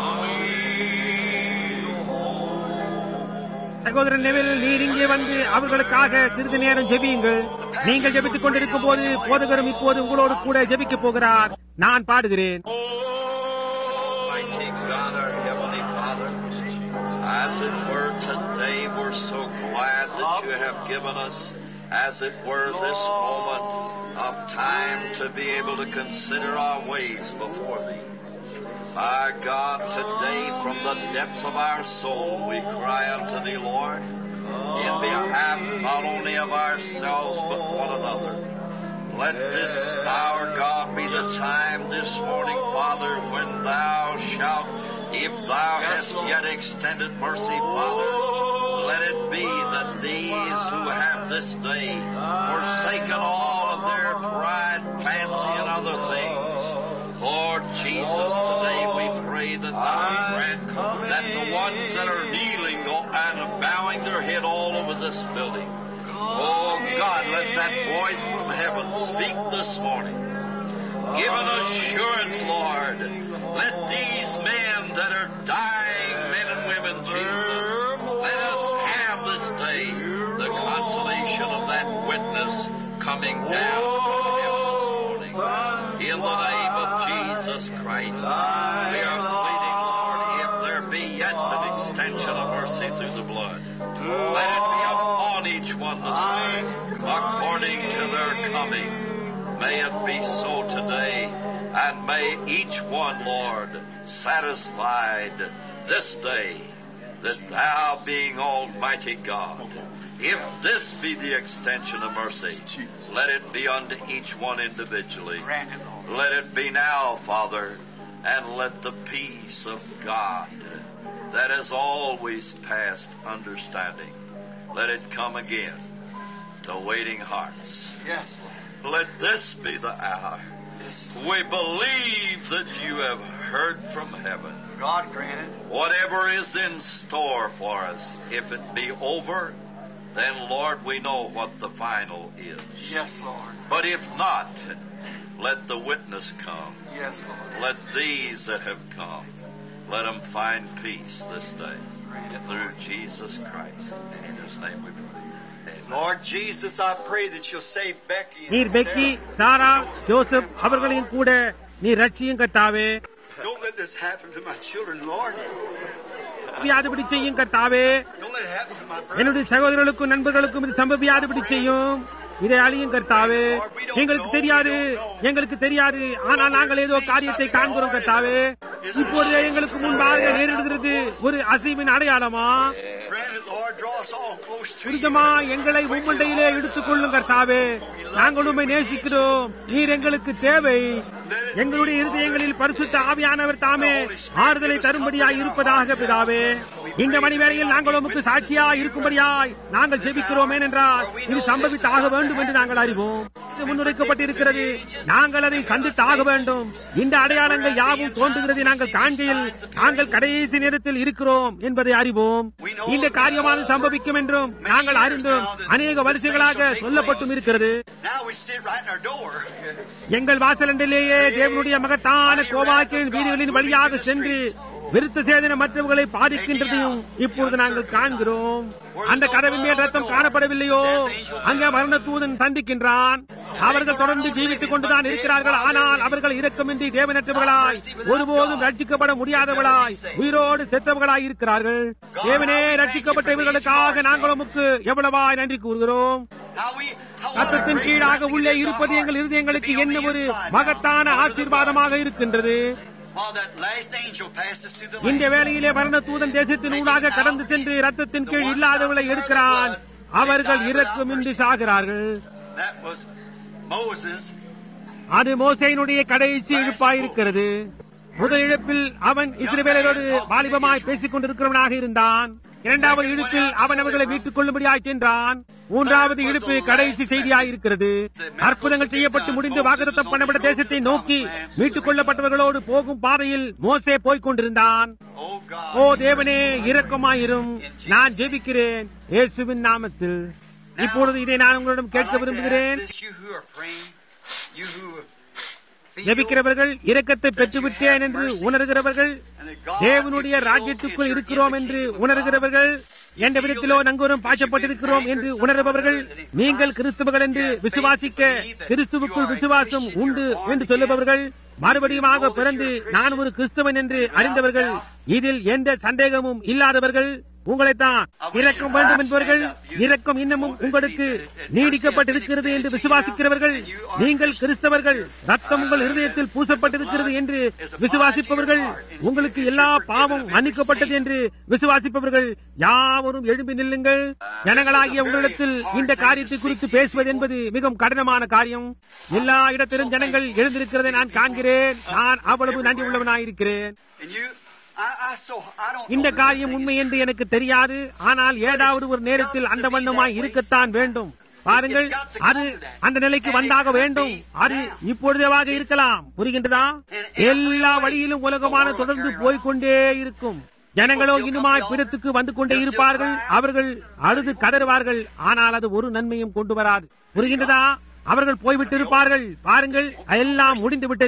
coming home. சகோதரன் நெவில் நீர் இங்கே வந்து அவர்களுக்காக சிறிது நேரம் ஜெபியுங்கள் நீங்கள் ஜெபித்துக் கொண்டிருக்கும் போது போதகரும் இப்போது உங்களோடு கூட ஜெபிக்க போகிறார் நான் பாடுகிறேன் Almighty God, our Heavenly Father, as it were today, we're so glad that you have given us, as it were, this moment of time to be able to consider our ways before Thee. My God, today from the depths of our soul we cry unto Thee, Lord, in behalf not only of ourselves but one another. Let this, our God, be the time this morning, Father, when Thou shalt, if Thou hast yet extended mercy, Father, let it be that these who have this day forsaken all of their pride, fancy, and other things, Lord Jesus, today we pray that Thou grant that the ones that are kneeling and bowing their head all over this building, Oh God, let that voice from heaven speak this morning. Give an assurance, Lord. Let these men that are dying, men and women, Jesus, let us have this day the consolation of that witness coming down from heaven this morning. In the name of Jesus Christ, we are pleading, Lord, if there be yet an extension of mercy through the blood, let it be upon each one this day, according to their coming. May it be so today, and may each one, Lord, satisfied this day that Thou, being Almighty God, if this be the extension of mercy, let it be unto each one individually. Let it be now, Father, and let the peace of God that has always passed understanding, let it come again to waiting hearts. Yes, Let this be the hour. We believe that you have heard from heaven. God granted. Whatever is in store for us, if it be over, then Lord, we know what the final is. Yes, Lord. But if not, let the witness come. Yes, Lord. Let these that have come, let them find peace this day Granted. through Jesus Christ. In His name we pray. Amen. Lord Jesus, I pray that you'll save Becky and நீர் பெக்கி Sarah. சாரா ஜோசப் அவர்களையும் கூட நீர் ரட்சியும் கத்தாவே Don't let this happen to my children, Lord. வியாதிபடி செய்யும் கத்தாவே Don't let it happen to my என்னுடைய brothers. சகோதரர்களுக்கும் நண்பர்களுக்கும் இது சம்பவியாதபடி செய்யும் இதை அழியும் கர்த்தாவே எங்களுக்கு தெரியாது எங்களுக்கு தெரியாது ஆனால் நாங்கள் ஏதோ காரியத்தை காண்கிறோம் கர்த்தாவே இப்போது எங்களுக்கு முன்பாக நேரிடுகிறது ஒரு அசைவின் அடையாளமா Granted, Lord, draw us all close to you. துரிதமா எங்களை உம்மண்டையிலே எடுத்துக் கொள்ளும் கர்த்தாவே நாங்கள் உண்மை நேசிக்கிறோம் நீர் எங்களுக்கு தேவை எங்களுடைய இருதயங்களில் பரிசுத்த ஆவியானவர் தாமே ஆறுதலை தரும்படியாய் இருப்பதாக பிதாவே இந்த மணி வேளையில் நாங்கள் உமக்கு சாட்சியாய் இருக்கும்படியாய் நாங்கள் ஜெபிக்கிறோம் ஏனென்றால் இது சம்பவித்தாக வேண்டும் என்று நாங்கள் அறிவோம் இது முன்னுரைக்கப்பட்டிருக்கிறது நாங்கள் அதை சந்தித்தாக வேண்டும் இந்த அடையாளங்கள் யாவும் தோன்றுகிறதை நாங்கள் காண்கையில் நாங்கள் கடைசி நேரத்தில் இருக்கிறோம் என்பதை அறிவோம் இந்த காரியமானது சம்பவிக்கும் என்றும் நாங்கள் அறிந்தும் அநேக வருஷங்களாக சொல்லப்பட்டும் இருக்கிறது Now we sit right in our door. எங்கள் வாசலண்டிலேயே தேவனுடைய மகத்தான கோபாக்கின் வீதிகளின் வழியாக சென்று விருத்த சேதன மற்றவர்களை பாதிக்கின்றதையும் இப்பொழுது நாங்கள் காண்கிறோம் அந்த கதவின் மேல் ரத்தம் காணப்படவில்லையோ அங்கே மரண தூதன் சந்திக்கின்றான் அவர்கள் தொடர்ந்து ஜீவித்துக் கொண்டுதான் இருக்கிறார்கள் ஆனால் அவர்கள் இரக்கமின்றி தேவனற்றவர்களாய் ஒருபோதும் ரட்சிக்கப்பட முடியாதவர்களாய் உயிரோடு செத்தவர்களாய் இருக்கிறார்கள் தேவனே ரட்சிக்கப்பட்ட இவர்களுக்காக நாங்கள் உமக்கு எவ்வளவாய் நன்றி கூறுகிறோம் How we, how ரத்தத்தின் கீழாக உள்ளே இருப்பது எங்கள் இருதயங்களுக்கு என்ன ஒரு மகத்தான ஆசீர்வாதமாக இருக்கின்றது While that last angel passes through the இந்த land, வேளையிலே மரண தூதன் தேசத்தின் ஊடாக கடந்து சென்று ரத்தத்தின் கீழ் இல்லாதவளை எடுக்கிறான் அவர்கள் இறக்குமின்றி சாகிறார்கள் that was Moses. அது மோசையினுடைய கடைசி இழுப்பாயிருக்கிறது முதல் இழப்பில் அவன் இஸ்ரவேலரோடு வாலிபமாய் பேசிக் கொண்டிருக்கிறவனாக இருந்தான் இரண்டாவது இழுப்பில் அவன் அவர்களை மீட்டுக் கொள்ளும்படியாய் சென்றான் மூன்றாவது இழுப்பு கடைசி செய்தியாயிருக்கிறது அற்புதங்கள் செய்யப்பட்டு முடிந்து வாக்குத்தம் பண்ணப்பட்ட தேசத்தை நோக்கி மீட்டுக் கொள்ளப்பட்டவர்களோடு போகும் பாதையில் மோசே போய்க் கொண்டிருந்தான் Oh God. ஓ தேவனே இரக்கமாயிரும் நான் ஜெபிக்கிறேன் இயேசுவின் நாமத்தில் இப்பொழுது இதை நான் உங்களிடம் I'd கேட்க like to விரும்புகிறேன் ask this, you who are praying, you who feel ஜெபிக்கிறவர்கள் இரக்கத்தை பெற்றுவிட்டேன் என்று உணர்கிறவர்கள் and that God தேவனுடைய you feel ராஜ்யத்துக்குள் is you're இருக்கிறோம் in the என்று kingdom of உணர்கிறவர்கள் God. எந்த விதத்திலோ நங்கூரம் பாய்ச்சப்பட்டிருக்கிறோம் என்று உணர்பவர்கள் நீங்கள் கிறிஸ்துவர்கள் என்று விசுவாசிக்க கிறிஸ்துவுக்குள் விசுவாசம் உண்டு என்று சொல்லுபவர்கள் மறுபடியுமாக பிறந்து நான் ஒரு கிறிஸ்துவன் என்று அறிந்தவர்கள் இதில் எந்த சந்தேகமும் இல்லாதவர்கள் உங்களைத்தான் இரக்கம் வேண்டும் என்பவர்கள் இரக்கம் இன்னமும் உங்களுக்கு நீடிக்கப்பட்டிருக்கிறது என்று விசுவாசிக்கிறவர்கள் நீங்கள் கிறிஸ்தவர்கள் ரத்தம் உங்கள் இருதயத்தில் பூசப்பட்டிருக்கிறது என்று விசுவாசிப்பவர்கள் உங்களுக்கு எல்லா பாவம் மன்னிக்கப்பட்டது என்று விசுவாசிப்பவர்கள் யாவரும் எழும்பி நில்லுங்கள் ஜனங்களாகிய உங்களிடத்தில் இந்த காரியத்தை குறித்து பேசுவது என்பது மிகவும் கடினமான காரியம் எல்லா இடத்திலும் ஜனங்கள் எழுந்திருக்கிறதை நான் காண்கிறேன் நான் அவ்வளவு நன்றி உள்ளவனாயிருக்கிறேன் And you, I, I so, I don't இந்த know this காரியம் thing உண்மை is- என்று எனக்கு தெரியாது ஆனால் ஏதாவது ஒரு நேரத்தில் அந்த வண்ணமாய் இருக்கத்தான் வேண்டும் பாருங்கள் அது அந்த நிலைக்கு வந்தாக வேண்டும் அது இப்பொழுதேவாக இருக்கலாம் புரிகின்றதா எல்லா வழியிலும் உலகமான தொடர்ந்து போய்க்கொண்டே இருக்கும் ஜனங்களோ இன்னுமாய் பிடத்துக்கு வந்து கொண்டே இருப்பார்கள் அவர்கள் அழுது கதறுவார்கள் ஆனால் அது ஒரு நன்மையும் கொண்டு வராது புரிகின்றதா அவர்கள் போய்விட்டு இருப்பார்கள் பாருங்கள் எல்லாம் முடிந்து விட்டது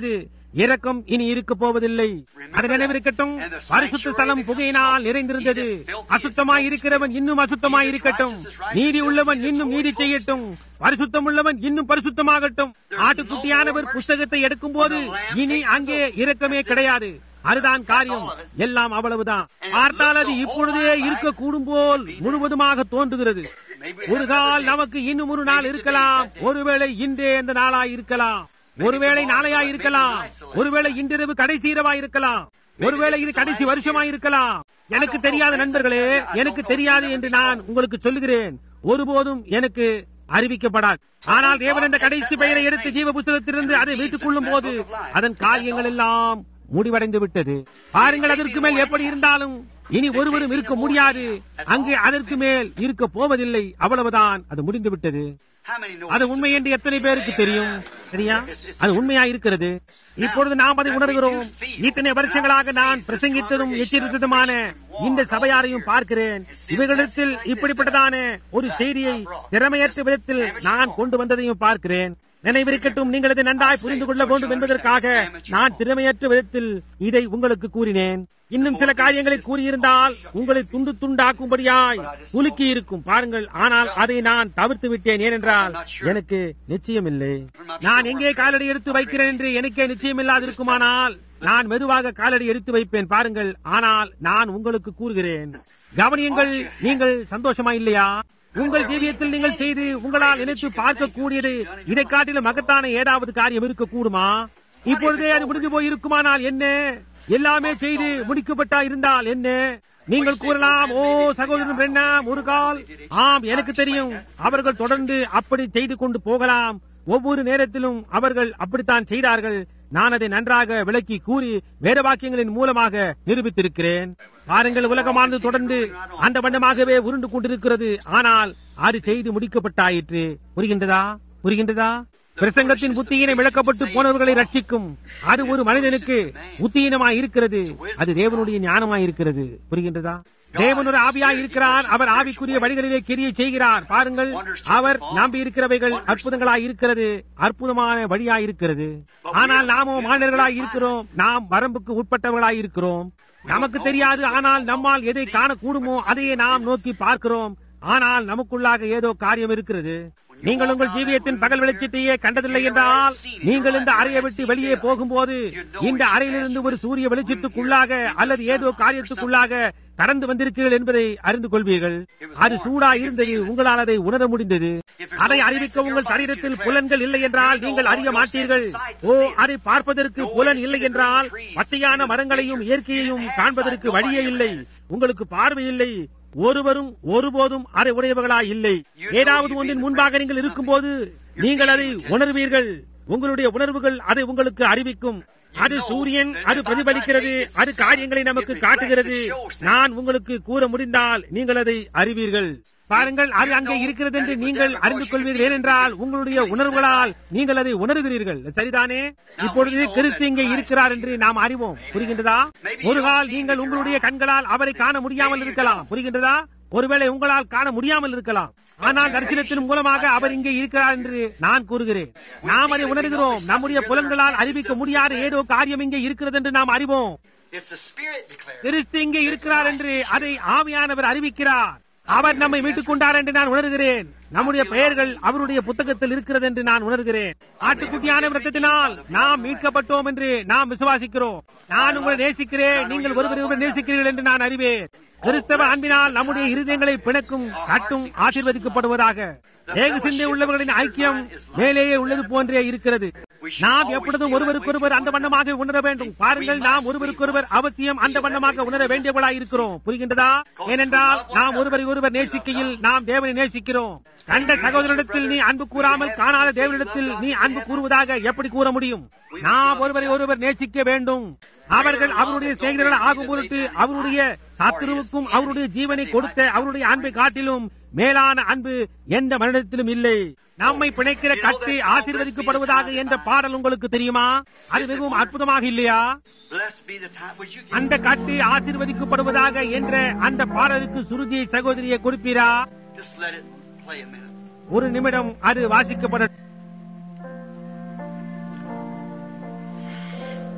இரக்கம் இனி இருக்க போவதில்லை அது நினைவிருக்கட்டும் பரிசுத்த ஸ்தலம் புகையினால் நிறைந்திருந்தது அசுத்தமாய் இருக்கிறவன் இன்னும் அசுத்தமாய் இருக்கட்டும் நீதி உள்ளவன் இன்னும் நீதி செய்யட்டும் பரிசுத்தம் உள்ளவன் இன்னும் பரிசுத்தமாகட்டும் ஆட்டுக்குட்டியானவர் புஸ்தகத்தை எடுக்கும் போது இனி அங்கே இரக்கமே கிடையாது அதுதான் காரியம் எல்லாம் அவ்வளவுதான் பார்த்தால் அது இப்பொழுதே இருக்க கூடும் போல் முழுவதுமாக தோன்றுகிறது ஒரு கால் நமக்கு இன்னும் ஒரு நாள் இருக்கலாம் ஒருவேளை இன்றே அந்த நாளாய் இருக்கலாம் ஒருவேளை நாளையா இருக்கலாம் ஒருவேளை இன்றிரவு கடைசி இரவா இருக்கலாம் ஒருவேளை இது கடைசி வருஷமா இருக்கலாம் எனக்கு தெரியாத நண்பர்களே எனக்கு தெரியாது என்று நான் உங்களுக்கு சொல்லுகிறேன் ஒருபோதும் எனக்கு அறிவிக்கப்படாது ஆனால் தேவன் என்ற கடைசி பெயரை எடுத்து ஜீவ புத்தகத்திலிருந்து அதை வீட்டுக் கொள்ளும் போது அதன் காரியங்கள் எல்லாம் முடிவடைந்து விட்டது பாருங்கள் அதற்கு மேல் எப்படி இருந்தாலும் இனி ஒருவரும் இருக்க முடியாது அங்கே அதற்கு மேல் இருக்க போவதில்லை அவ்வளவுதான் அது முடிந்து விட்டது அது உண்மை என்று எத்தனை பேருக்கு தெரியும் சரியா அது உண்மையா இருக்கிறது இப்பொழுது நாம் அதை உணர்கிறோம் இத்தனை வருஷங்களாக நான் பிரசங்கித்ததும் எச்சரித்ததுமான இந்த சபையாரையும் பார்க்கிறேன் இவர்களிடத்தில் இப்படிப்பட்டதான ஒரு செய்தியை திறமையற்ற விதத்தில் நான் கொண்டு வந்ததையும் பார்க்கிறேன் நினைவிருக்கட்டும் நீங்கள் இதை நன்றாய் புரிந்து கொள்ள வேண்டும் என்பதற்காக நான் திறமையற்ற விதத்தில் இதை உங்களுக்கு கூறினேன் இன்னும் சில காரியங்களை கூறியிருந்தால் உங்களை துண்டு துண்டாக்கும்படியாய் குலுக்கி இருக்கும் பாருங்கள் ஆனால் அதை நான் தவிர்த்து விட்டேன் ஏனென்றால் எனக்கு நிச்சயம் இல்லை நான் எங்கே காலடி எடுத்து வைக்கிறேன் என்று எனக்கே நிச்சயம் இல்லாதிருக்குமானால் நான் மெதுவாக காலடி எடுத்து வைப்பேன் பாருங்கள் ஆனால் நான் உங்களுக்கு கூறுகிறேன் கவனியுங்கள் நீங்கள் சந்தோஷமா இல்லையா உங்கள் ஜீவியத்தில் நீங்கள் செய்து உங்களால் நினைத்து பார்க்கக்கூடியது இதை காட்டிலும் மகத்தான ஏதாவது காரியம் இருக்க கூடுமா இப்பொழுதே அது முடிந்து போய் இருக்குமானால் என்ன எல்லாமே செய்து முடிக்கப்பட்டா இருந்தால் என்ன நீங்கள் கூறலாம் ஓ சகோதரன் என்ன ஒரு கால் ஆம் எனக்கு தெரியும் அவர்கள் தொடர்ந்து அப்படி செய்து கொண்டு போகலாம் ஒவ்வொரு நேரத்திலும் அவர்கள் அப்படித்தான் செய்தார்கள் நான் அதை நன்றாக விளக்கி கூறி வேத வாக்கியங்களின் மூலமாக நிரூபித்திருக்கிறேன் பாருங்கள் உலகமானது தொடர்ந்து அந்த வண்ணமாகவே உருண்டு கொண்டிருக்கிறது ஆனால் அது செய்து முடிக்கப்பட்டாயிற்று புரிகின்றதா புரிகின்றதா பிரசங்கத்தின் புத்தியினை விளக்கப்பட்டு போனவர்களை ரட்சிக்கும் அது ஒரு மனிதனுக்கு புத்தியினமாய் இருக்கிறது அது தேவனுடைய ஞானமாய் இருக்கிறது புரிகின்றதா தேவன் ஒரு ஆவியாய் இருக்கிறார் அவர் ஆவிக்குரிய வழிகளிலே கிரியை செய்கிறார் பாருங்கள் அவர் நம்பி இருக்கிறவைகள் அற்புதங்களாய் இருக்கிறது அற்புதமான வழியாய் இருக்கிறது ஆனால் நாமோ மாணவர்களாய் இருக்கிறோம் நாம் வரம்புக்கு உட்பட்டவர்களாய் இருக்கிறோம் நமக்கு தெரியாது ஆனால் நம்மால் எதை காணக்கூடுமோ அதையே நாம் நோக்கி பார்க்கிறோம் ஆனால் நமக்குள்ளாக ஏதோ காரியம் இருக்கிறது நீங்கள் உங்கள் ஜீவியத்தின் பகல் வெளிச்சத்தையே கண்டதில்லை என்றால் நீங்கள் இந்த அறையை விட்டு வெளியே போகும்போது இந்த அறையிலிருந்து ஒரு சூரிய வெளிச்சத்துக்குள்ளாக அல்லது ஏதோ காரியத்துக்குள்ளாக கடந்து வந்திருக்கிறீர்கள் என்பதை அறிந்து கொள்வீர்கள் அது சூடா இருந்தது உங்களால் அதை உணர முடிந்தது அதை அறிவிக்க உங்கள் சரீரத்தில் புலன்கள் இல்லை என்றால் நீங்கள் அறிய மாட்டீர்கள் ஓ அதை பார்ப்பதற்கு புலன் இல்லை என்றால் பச்சையான மரங்களையும் இயற்கையையும் காண்பதற்கு வழியே இல்லை உங்களுக்கு பார்வை இல்லை ஒருவரும் ஒருபோதும் அதை உடையவர்களாய் இல்லை ஏதாவது ஒன்றின் முன்பாக நீங்கள் இருக்கும்போது நீங்கள் அதை உணர்வீர்கள் உங்களுடைய உணர்வுகள் அதை உங்களுக்கு அறிவிக்கும் அது சூரியன் அது பிரதிபலிக்கிறது அது காரியங்களை நமக்கு காட்டுகிறது நான் உங்களுக்கு கூற முடிந்தால் நீங்கள் அதை அறிவீர்கள் பாருங்கள் அது அங்கே இருக்கிறது என்று நீங்கள் அறிந்து கொள்வீர்கள் ஏனென்றால் உங்களுடைய உணர்வுகளால் நீங்கள் அதை உணர்கிறீர்கள் சரிதானே இப்பொழுது கிறிஸ்து இங்கே இருக்கிறார் என்று நாம் அறிவோம் புரிகின்றதா ஒரு கால் நீங்கள் உங்களுடைய கண்களால் அவரை காண முடியாமல் இருக்கலாம் புரிகின்றதா ஒருவேளை உங்களால் காண முடியாமல் இருக்கலாம் ஆனால் தரிசனத்தின் மூலமாக அவர் இங்கே இருக்கிறார் என்று நான் கூறுகிறேன் நாம் அதை உணர்கிறோம் நம்முடைய புலன்களால் அறிவிக்க முடியாத ஏதோ காரியம் இங்கே இருக்கிறது என்று நாம் அறிவோம் It's the Spirit declared. கிறிஸ்து இங்கே இருக்கிறார் என்று அதை ஆவியானவர் அறிவிக்கிறார் அவர் நம்மை மீட்டுக் கொண்டார் என்று நான் உணர்கிறேன் நம்முடைய பெயர்கள் அவருடைய புத்தகத்தில் இருக்கிறது என்று நான் உணர்கிறேன் ஆட்டுக்குட்டியான விரத்தத்தினால் நாம் மீட்கப்பட்டோம் என்று நாம் விசுவாசிக்கிறோம் நான் உங்களை நேசிக்கிறேன் நீங்கள் ஒருவரை ஒருவர் நேசிக்கிறீர்கள் என்று நான் அறிவேன் கிறிஸ்தவ அன்பினால் நம்முடைய இருதயங்களை பிணக்கும் கட்டும் ஆசீர்வதிக்கப்படுவதாக ஏக சிந்தை உள்ளவர்களின் ஐக்கியம் மேலேயே உள்ளது போன்றே இருக்கிறது நாம் எப்பொழுதும் ஒருவருக்கொருவர் அந்த வண்ணமாக உணர வேண்டும் பாருங்கள் நாம் ஒருவருக்கொருவர் அவசியம் அந்த வண்ணமாக உணர வேண்டியவர்களாய் இருக்கிறோம் புரிகின்றதா ஏனென்றால் நாம் ஒருவரை ஒருவர் நேசிக்கையில் நாம் தேவனை நேசிக்கிறோம் கண்ட சகோதரனிடத்தில் நீ அன்பு கூறாமல் காணாத தேவனிடத்தில் நீ அன்பு கூறுவதாக எப்படி கூற முடியும் நாம் ஒருவரை ஒருவர் நேசிக்க வேண்டும் அவர்கள் அவருடைய சிநேகிதர்கள் ஆகும் பொருட்டு அவருடைய சத்துருவுக்கும் அவருடைய ஜீவனை கொடுத்த அவருடைய அன்பை காட்டிலும் மேலான அன்பு எந்த மனிதத்திலும் இல்லை நம்மை பிணைக்கிற கட்டு ஆசீர்வதிக்கப்படுவதாக என்ற பாடல் உங்களுக்கு தெரியுமா அது மிகவும் அற்புதமாக இல்லையா Blessed be the time. Would you give அந்த கட்டு ஆசீர்வதிக்கப்படுவதாக என்ற அந்த பாடலுக்கு சுருதியை சகோதரியை கொடுப்பீரா Just let it play a minute. ஒரு நிமிடம் அது வாசிக்கப்பட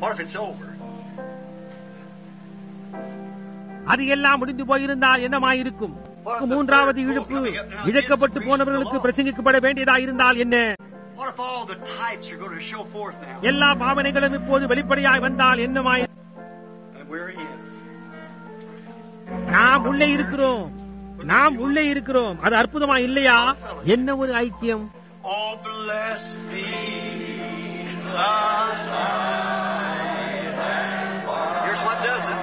What if it's over? அது எல்லாம் முடிந்து போயிருந்தால் என்னமாயிருக்கும் மூன்றாவது இழுப்பு இழக்கப்பட்டு போனவர்களுக்கு பிரசங்கிக்கப்பட வேண்டியதா இருந்தால் என்ன What if all the types are going to show forth now? எல்லா பாவனைகளும் இப்போது வெளிப்படையாய் வந்தால் என்னமாய் And we're in. நாம் உள்ளே இருக்கிறோம் நாம் உள்ளே இருக்கிறோம் அது அற்புதமா இல்லையா என்ன ஒரு ஐக்கியம் Oh, blessed be the night. Here's what does it.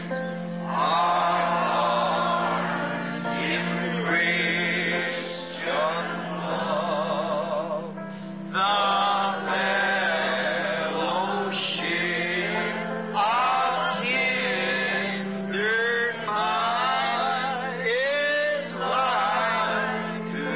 Hearts in Christian love, the fellowship of kindred mind is like to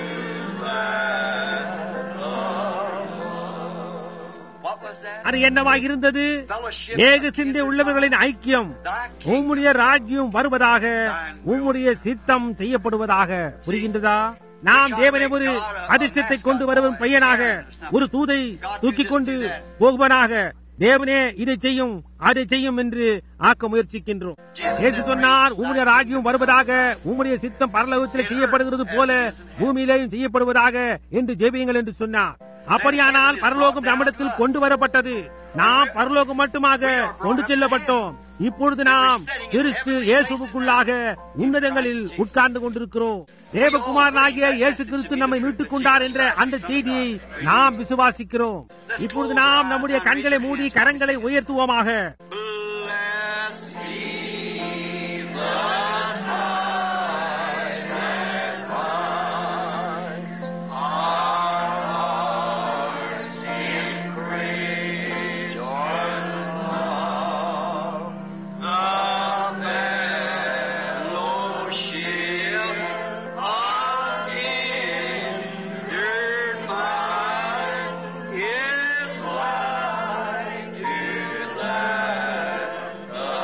that of love. What was that? அது என்னவாய் இருந்தது Fellowship ஏக of சிந்தை kindred உள்ளவர்களின் mind. ஐக்கியம் Thy kingdom உம்முடைய ராஜ்யம் வருவதாக உம்முடைய சித்தம் செய்யப்படுவதாக புரிகின்றதா நாம் தேவனை ஒரு அதிர்ஷ்டத்தை கொண்டு வருவன் பையனாக ஒரு தூதை தூக்கிக் கொண்டு போகுவனாக தேவனே இதை செய்யும் அதை செய்யும் என்று ஆக்க முயற்சிக்கின்றோம் ஏசு சொன்னார் உம்முடைய ராஜ்யம் வருவதாக உம்முடைய சித்தம் பரலோகத்தில் செய்யப்படுகிறது போல பூமியிலேயும் செய்யப்படுவதாக என்று ஜெபியுங்கள் என்று சொன்னார் அப்படியானால் பரலோகம் நம்மிடத்தில் கொண்டு வரப்பட்டது நாம் பரலோகம் மட்டுமாக கொண்டு செல்லப்பட்டோம் இப்பொழுது நாம் கிறிஸ்து இயேசுவுக்குள்ளாக உன்னதங்களில் உட்கார்ந்து கொண்டிருக்கிறோம் தேவகுமாரனாகிய இயேசு கிறிஸ்து நம்மை மீட்டுக் கொண்டார் என்ற அந்த செய்தியை நாம் விசுவாசிக்கிறோம் இப்பொழுது நாம் நம்முடைய கண்களை மூடி கரங்களை உயர்த்துவோமாக Blessed be the night that binds our hearts in Christian love. The fellowship of kindred mind is like to that of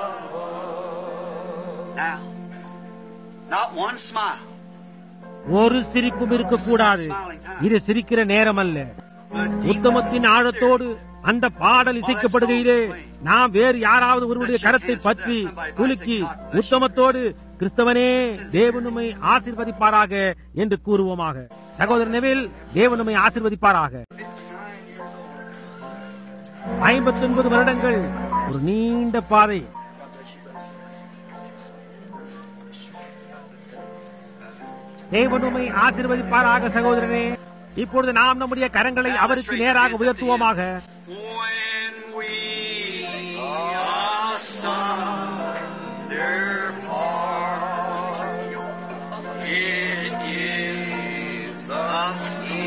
love. Now, not one smile. ஒரு சிரிப்பும் இருக்கக்கூடாது இது சிரிக்கிற நேரம் அல்ல உத்தமத்தின் ஆழத்தோடு அந்த பாடல் இசைக்கப்படுகையிலே நாம் வேறு யாராவது ஒருவருடைய கரத்தை பற்றி குலுக்கி உத்தமத்தோடு கிறிஸ்தவனே தேவனுமை ஆசிர்வதிப்பாராக என்று கூறுவோமாக சகோதரன் நெவில் தேவனுமை ஆசிர்வதிப்பாராக ஐம்பத்தி ஒன்பது வருடங்கள் ஒரு நீண்ட பாதை தேவனுமை ஆசிர்வதிப்பாராக சகோதரனே இப்பொழுது நாம் நம்முடைய கரங்களை அவருக்கு நேராக உயர்த்துவோமாக When we asunder part, it gives us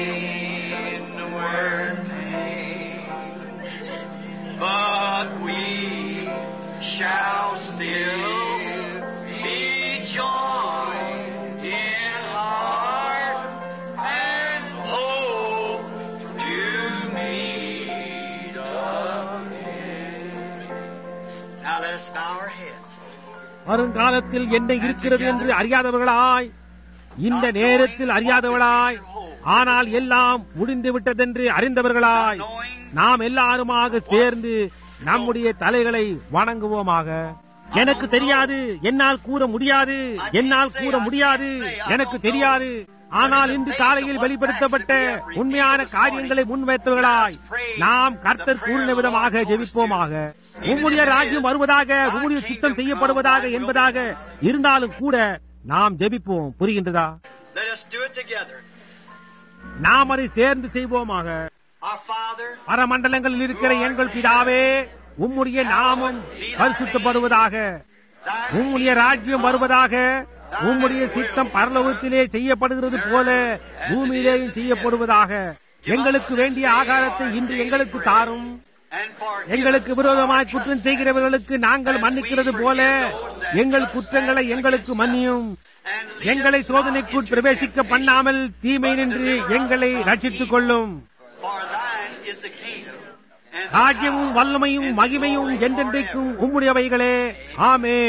inward pain, but we shall still be joined in heart and hope to meet again. Now let us bow our heads. வருங்காலத்தில் என்ன இருக்கிறது என்று அறியாதவர்களாய் இந்த நேரத்தில் அறியாதவர்களாய் ஆனால் எல்லாம் முடிந்து விட்டதென்று அறிந்தவர்களாய் நாம் எல்லாருமாக சேர்ந்து நம்முடைய தலைகளை வணங்குவோமாக எனக்கு தெரியாது என்னால் கூற முடியாது என்னால் கூற முடியாது எனக்கு தெரியாது ஆனால் இன்று காலையில் வெளிப்படுத்தப்பட்ட உண்மையான காரியங்களை முன்வைத்தவர்களாய் நாம் கர்த்தர் கூறின விதமாக ஜெபிப்போமாக உம்முடைய ராஜ்யம் வருவதாக உம்முடைய சித்தம் செய்யப்படுவதாக என்பதாக இருந்தாலும் கூட நாம் ஜெபிப்போம் புரிகின்றதா Let us do it together. நாம் அதை சேர்ந்து செய்வோமாக Our Father, பரமண்டலங்களில் இருக்கிற எங்கள் பிதாவே உம்முடைய நாமம் பரிசுத்தப்படுவதாக உம்முடைய ராஜ்யம் வருவதாக உம்முடைய சித்தம் பரலோகத்திலே செய்யப்படுகிறது போல பூமியிலேயும் செய்யப்படுவதாக எங்களுக்கு வேண்டிய ஆகாரத்தை இன்று எங்களுக்கு தாரும் and forgive எங்களுக்கு us விரோதமாய் our குற்றம் trespasses, செய்கிறவர்களுக்கு நாங்கள் மன்னிக்கிறது போல எங்கள் குற்றங்களை எங்களுக்கு மன்னியும் and lead எங்களை us not சோதனைக்குள் into பிரவேசிக்க temptation, பண்ணாமல் தீமையினின்று எங்களை ரட்சித்துக் கொள்ளும் For thine is the kingdom, and the ராஜ்யமும் power, வல்லமையும் and the மகிமையும் glory என்றென்றைக்கும் forever. உம்முடையவைகளே ஆமேன்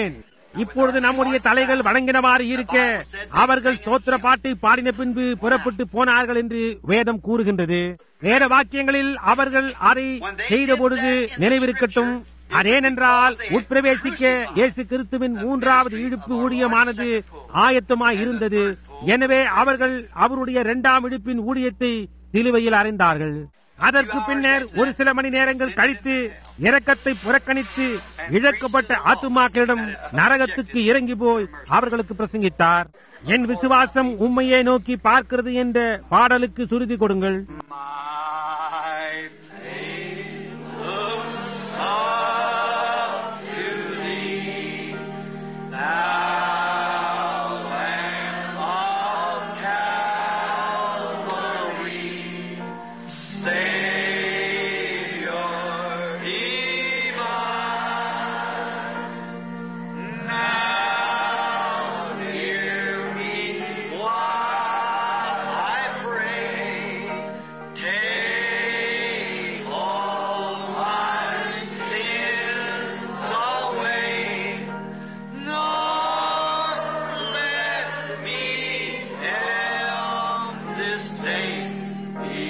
இப்பொழுது நம்முடைய தலைகள் வணங்கினவாறு இருக்க அவர்கள் ஸ்தோத்திர பாட்டை பாடின பின்பு புறப்பட்டு போனார்கள் என்று வேதம் கூறுகின்றது வேத வாக்கியங்களில் அவர்கள் அதை செய்த பொழுது நினைவிருக்கட்டும் அதேனென்றால் உட்பிரவேசிக்க இயேசு கிறிஸ்துவின் மூன்றாவது இழுப்பு ஊழியமானது ஆயத்தமாய் இருந்தது எனவே அவர்கள் அவருடைய இரண்டாம் இழுப்பின் ஊழியத்தை சிலுவையில் அறிந்தார்கள் அதற்கு பின்னர் ஒரு சில மணி நேரங்கள் கழித்து இரக்கத்தை புறக்கணித்து இழக்கப்பட்ட ஆத்துமாக்களிடம் நரகத்துக்கு இறங்கி போய் அவர்களுக்கு பிரசங்கித்தார் என் விசுவாசம் உண்மையை நோக்கி பார்க்கிறது என்ற பாடலுக்கு சுருதி கொடுங்கள் My faith looks up to thee, thou Lamb of Calvary, Savior divine. Now hear me while I pray. Take all my sins away. Nor let me end this day be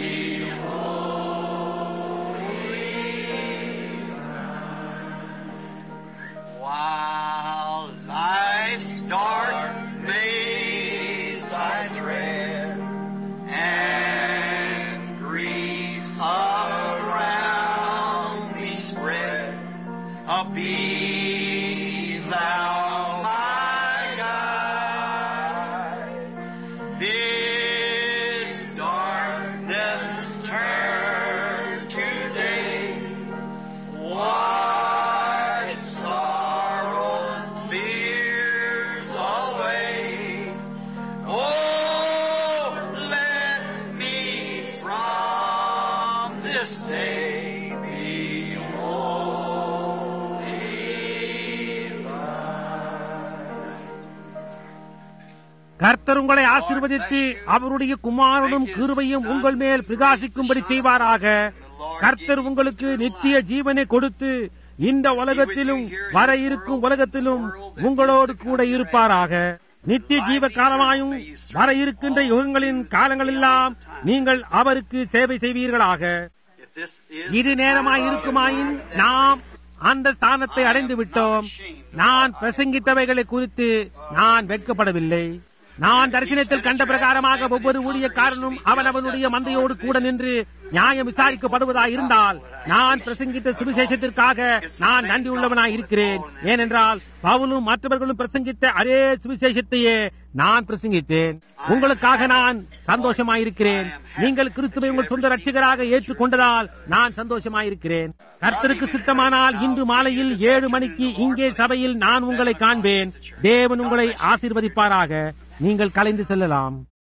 While life's dark maze I tread, and grief around me spread, uh, be thou my guide. Bid darkness turn to day. Wash sorrow, fears away. Oh, let me from this day be holy. கர்த்தர் உங்களை ஆசீர்வதித்து அவருடைய குமாரனும் கிருபையும் உங்கள் மேல் பிரகாசிக்கும்படி செய்வாராக கர்த்தர் உங்களுக்கு நித்திய ஜீவனை கொடுத்து இந்த உலகத்திலும் வர இருக்கும் உலகத்திலும் உங்களோடு கூட இருப்பாராக நித்திய ஜீவ காலமாயும் வர இருக்கின்ற யுகங்களின் காலங்களெல்லாம் நீங்கள் அவருக்கு சேவை செய்வீர்களாக If this is இது நேரமாய் இருக்குமாயின் நாம் அந்த ஸ்தானத்தை அடைந்து விட்டோம் நான் பிரசங்கித்தவைகளை குறித்து நான் வெட்கப்படவில்லை நான் தரிசனத்தில் கண்ட பிரகாரமாக ஒவ்வொரு ஊழியக்காரனும் அவன் அவனுடைய மந்தையோடு கூட நின்று நியாயம் விசாரிக்கப்படுவதாய் இருந்தால் நான் பிரசங்கித்த சுவிசேஷத்திற்காக நான் நன்றியுள்ளவனாய் இருக்கிறேன் ஏனென்றால் பவுலும் மற்றவர்களும் பிரசங்கித்த அதே சுவிசேஷத்தையே நான் பிரசங்கித்தேன் உங்களுக்காக நான் சந்தோஷமாயிருக்கிறேன் நீங்கள் கிறிஸ்துவை உங்கள் சொந்த ரட்சிகராக ஏற்றுக்கொண்டதால் நான் சந்தோஷமாயிருக்கிறேன் கர்த்தருக்கு சித்தமானால் இன்று மாலையில் ஏழு மணிக்கு இங்கே சபையில் நான் உங்களை காண்பேன் தேவன் உங்களை ஆசீர்வதிப்பாராக நீங்கள் கலைந்து செல்லலாம்